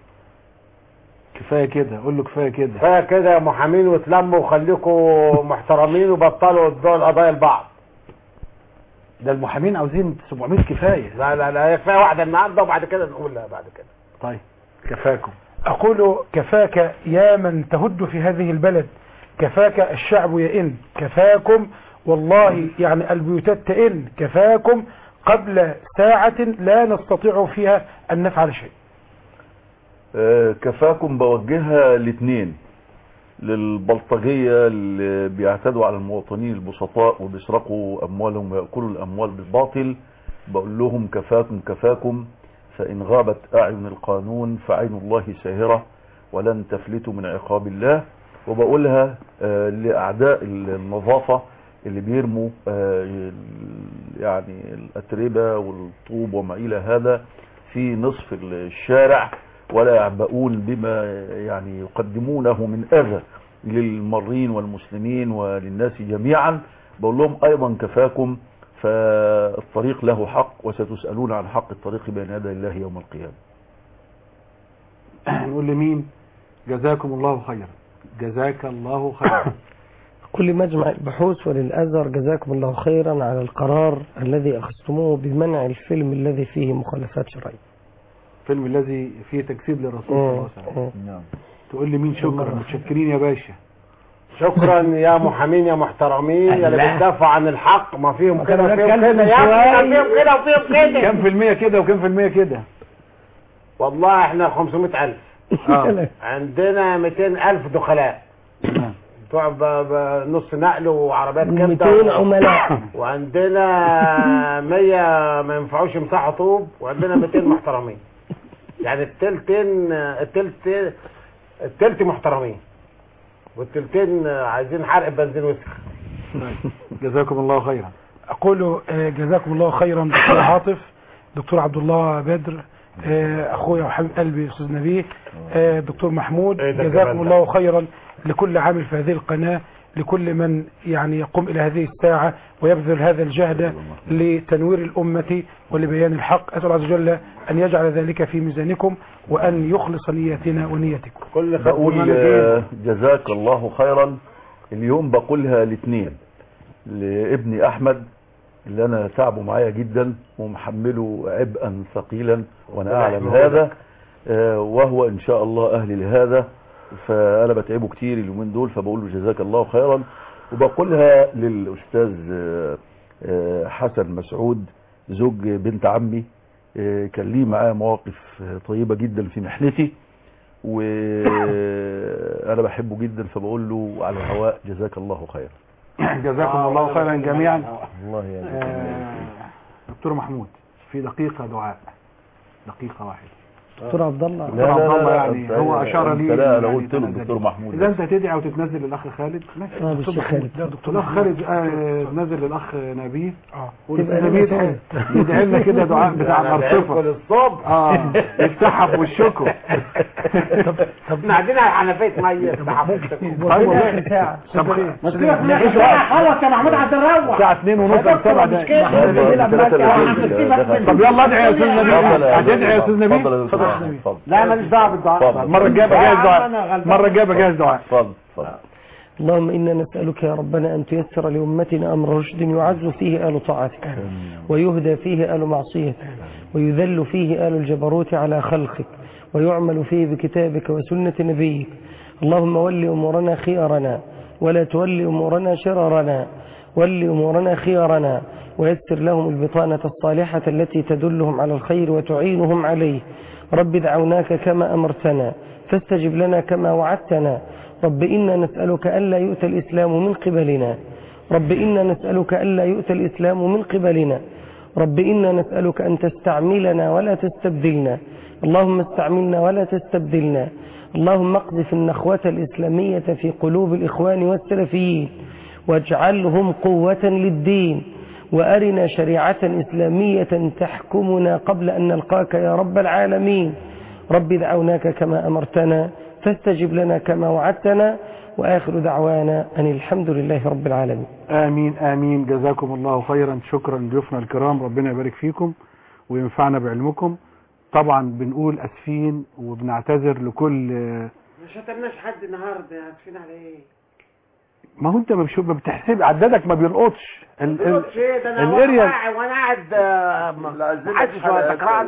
[SPEAKER 2] كفايه كده قول له كفايه كده
[SPEAKER 5] كفايه كده يا محامين وتلموا وخليكم محترمين وبطلوا تدوا القضايا لبعض
[SPEAKER 2] ده المحامين عاوزين 700 كفايه
[SPEAKER 5] لا لا لا هي كفايه واحده النهارده وبعد كده نقول لا بعد كده
[SPEAKER 2] طيب كفاكم
[SPEAKER 6] أقول كفاك يا من تهد في هذه البلد كفاك الشعب يئن كفاكم والله يعني البيوتات تئن كفاكم قبل ساعة لا نستطيع فيها أن نفعل شيء
[SPEAKER 3] آه، كفاكم بوجهها الاثنين للبلطجية اللي بيعتدوا على المواطنين البسطاء وبيسرقوا أموالهم ويأكلوا الأموال بالباطل بقول لهم كفاكم كفاكم فإن غابت أعين القانون فعين الله ساهرة ولن تفلتوا من عقاب الله وبقولها آه، لأعداء النظافة اللي بيرموا آه، يعني الأتربة والطوب وما إلى هذا في نصف الشارع ولا يعبؤون بما يعني يقدمونه من أذى للمرين والمسلمين وللناس جميعا بقول لهم أيضا كفاكم فالطريق له حق وستسألون عن حق الطريق بين يدي الله يوم القيامة
[SPEAKER 2] نقول لمين جزاكم الله خيرا جزاك الله خيرا
[SPEAKER 4] كل مجمع البحوث وللأزهر جزاكم الله خيرا على القرار الذي أخذتموه بمنع الفيلم الذي فيه مخالفات شرعية
[SPEAKER 2] الفيلم الذي فيه تجسيد للرسول صلى الله عليه وسلم
[SPEAKER 3] نعم
[SPEAKER 2] تقول لي مين شكرا متشكرين يا باشا
[SPEAKER 5] شكرا يا محامين يا محترمين يا اللي
[SPEAKER 2] الله.
[SPEAKER 5] بتدافعوا عن الحق ما فيهم كده
[SPEAKER 2] كانوا
[SPEAKER 5] وفيهم
[SPEAKER 2] بنتكلم
[SPEAKER 5] كده يا
[SPEAKER 2] شوية.
[SPEAKER 5] ابني ما فيهم كده وفيهم كده
[SPEAKER 2] كم في المية كده وكم في المية كده
[SPEAKER 5] والله احنا 500000
[SPEAKER 2] آه.
[SPEAKER 5] عندنا 200000 دخلاء بتوع ب- ب- نص نقل وعربيات كبده
[SPEAKER 4] 200 عملاء
[SPEAKER 5] وعندنا 100 ما ينفعوش يمسحوا طوب وعندنا 200 محترمين يعني التلتين التلت التلت محترمين والتلتين عايزين حرق بنزين وسخ
[SPEAKER 2] جزاكم الله خيرا
[SPEAKER 6] أقول آه، جزاكم الله خيرا دكتور عاطف دكتور عبد الله بدر آه، أخويا وحبيب قلبي أستاذ نبيه آه، دكتور محمود
[SPEAKER 5] إيه ده
[SPEAKER 6] جزاكم
[SPEAKER 5] كمان
[SPEAKER 6] الله خيرا لكل عامل في هذه القناة لكل من يعني يقوم إلى هذه الساعة ويبذل هذا الجهد لتنوير الأمة ولبيان الحق أسأل الله عز وجل أن يجعل ذلك في ميزانكم وأن يخلص نيتنا ونيتكم
[SPEAKER 5] كل
[SPEAKER 3] بقول آه، جزاك الله خيرا اليوم بقولها الاثنين لابني احمد اللي انا تعبه معايا جدا ومحمله عبئا ثقيلا وانا اعلم هذا آه، وهو ان شاء الله اهلي لهذا فانا بتعبه كتير اليومين دول فبقول له جزاك الله خيرا وبقولها للاستاذ آه، آه، حسن مسعود زوج بنت عمي آه، كان ليه معاه مواقف آه، طيبة جدا في محنتي وانا بحبه جدا فبقول له على الهواء جزاك الله خيرا
[SPEAKER 2] جزاكم الله خيرا جميعا
[SPEAKER 3] الله يا
[SPEAKER 2] آه، دكتور محمود في دقيقة دعاء دقيقة واحدة
[SPEAKER 4] دكتور عبد الله
[SPEAKER 2] دكتور عبد الله يعني
[SPEAKER 3] أنت-
[SPEAKER 2] هو اشار
[SPEAKER 3] أنت
[SPEAKER 2] لي
[SPEAKER 3] لا انا
[SPEAKER 2] يعني
[SPEAKER 3] قلت له
[SPEAKER 2] تنازل.
[SPEAKER 3] دكتور محمود
[SPEAKER 2] اذا انت تدعي وتتنزل للاخ خالد ماشي
[SPEAKER 4] آه،
[SPEAKER 2] دكتور
[SPEAKER 4] بالشيخ
[SPEAKER 2] محمود.
[SPEAKER 4] خالد.
[SPEAKER 2] لا، دكتور الاخ خالد آه، نزل للاخ نبيه
[SPEAKER 4] تبقى
[SPEAKER 2] والاستاذ
[SPEAKER 4] لنا
[SPEAKER 2] نبيه يدعي-
[SPEAKER 4] ثالث.
[SPEAKER 2] يدعي لنا كده دعاء بتاع
[SPEAKER 5] أنا
[SPEAKER 2] مرصفه
[SPEAKER 5] بعينكم للصبح.
[SPEAKER 2] اه يفتحها في وشكم
[SPEAKER 5] احنا عندنا حنفيه ميه يفتحها في وشكم.
[SPEAKER 2] طيب والله.
[SPEAKER 4] آخر ساعة.
[SPEAKER 2] طب خير
[SPEAKER 5] ما سيبك من آخر ساعة. خلص يا محمود هتروح.
[SPEAKER 2] الساعة 2 ونص
[SPEAKER 5] يا دكتور،
[SPEAKER 2] سبعة
[SPEAKER 5] مش
[SPEAKER 2] دقايق
[SPEAKER 5] كده.
[SPEAKER 2] احنا بنلعب
[SPEAKER 3] ثلاثة
[SPEAKER 2] معاك.
[SPEAKER 3] دقايق.
[SPEAKER 2] احنا بنسيبك
[SPEAKER 3] دخل.
[SPEAKER 2] من- طب يلا ادعي يا استاذ نبيل
[SPEAKER 3] اتفضل يا
[SPEAKER 2] هتدعي يا استاذ نبيل
[SPEAKER 3] اتفضل يا
[SPEAKER 2] اتفضل يا
[SPEAKER 3] أستاذ
[SPEAKER 2] استاذ نبيل
[SPEAKER 3] اتفضل.
[SPEAKER 5] لا ماليش دعوه بالدعاء
[SPEAKER 3] اتفضل.
[SPEAKER 2] المرة الجاية بجهز
[SPEAKER 5] يا عم
[SPEAKER 2] دعاء
[SPEAKER 5] أنا غلبان.
[SPEAKER 2] المرة الجاية بجهز دعاء
[SPEAKER 3] اتفضل اتفضل
[SPEAKER 4] اللهم إنا نسألك يا ربنا أن تيسر لأمتنا أمر رشد يعز فيه آل طاعتك ويهدى فيه آل معصيتك ويذل فيه آل الجبروت على خلقك ويعمل فيه بكتابك وسنة نبيك اللهم ول أمورنا خيارنا ولا تول أمورنا شرارنا ول أمورنا خيارنا ويسر لهم البطانة الصالحة التي تدلهم على الخير وتعينهم عليه رب دعوناك كما أمرتنا فاستجب لنا كما وعدتنا رب إنا نسألك ألا يؤتى الإسلام من قبلنا رب إنا نسألك ألا يؤتى الإسلام من قبلنا رب إنا نسألك أن تستعملنا ولا تستبدلنا اللهم استعملنا ولا تستبدلنا اللهم اقذف النخوة الإسلامية في قلوب الإخوان والسلفيين واجعلهم قوة للدين وأرنا شريعة إسلامية تحكمنا قبل أن نلقاك يا رب العالمين رب دعوناك كما أمرتنا فاستجب لنا كما وعدتنا وآخر دعوانا أن الحمد لله رب العالمين
[SPEAKER 2] امين امين جزاكم الله خيرا شكرا لضيوفنا الكرام ربنا يبارك فيكم وينفعنا بعلمكم طبعا بنقول اسفين وبنعتذر لكل
[SPEAKER 5] ما شتمناش حد النهارده هتفين على ايه؟
[SPEAKER 2] ما هو انت ما بشوف- ما بتحسب عددك ما بيلقطش ال- ال-
[SPEAKER 5] قلت ايه ده انا
[SPEAKER 2] الاريا
[SPEAKER 5] واقع وانا قاعد آه، ما حدش ولا تكرعني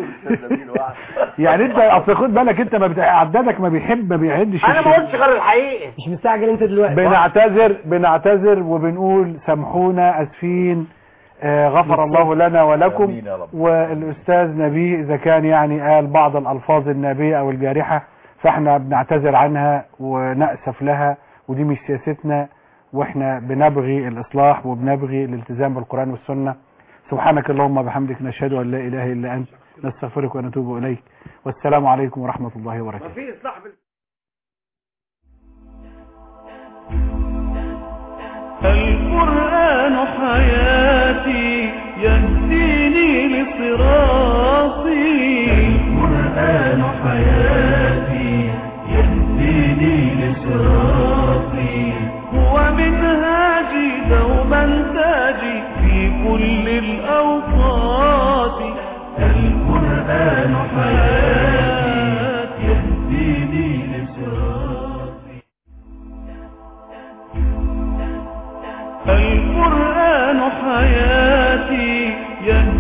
[SPEAKER 2] يعني انت اصل خد بالك انت ما بتع... عددك ما بيحب ما بيعدش
[SPEAKER 5] انا ما
[SPEAKER 2] الشيء.
[SPEAKER 5] قلتش غير الحقيقه
[SPEAKER 4] مش مستعجل انت دلوقتي
[SPEAKER 2] بنعتذر بنعتذر وبنقول سامحونا اسفين آه غفر الله لنا ولكم
[SPEAKER 3] آمين يا رب.
[SPEAKER 2] والاستاذ نبيه اذا كان يعني قال بعض الالفاظ النابيه او الجارحه فاحنا بنعتذر عنها ونأسف لها ودي مش سياستنا واحنا بنبغي الاصلاح وبنبغي الالتزام بالقران والسنه سبحانك اللهم وبحمدك نشهد ان لا اله الا انت نستغفرك ونتوب اليك والسلام عليكم ورحمه الله وبركاته
[SPEAKER 5] في اصلاح بال...
[SPEAKER 1] القرآن حياتي يهديني لصراطي القرآن حياتي يهديني لصراطي هو منهاجي دوما تاجي في كل الأوقات القرآن حياتي يهديني لصراطي القرآن حياتي يهديني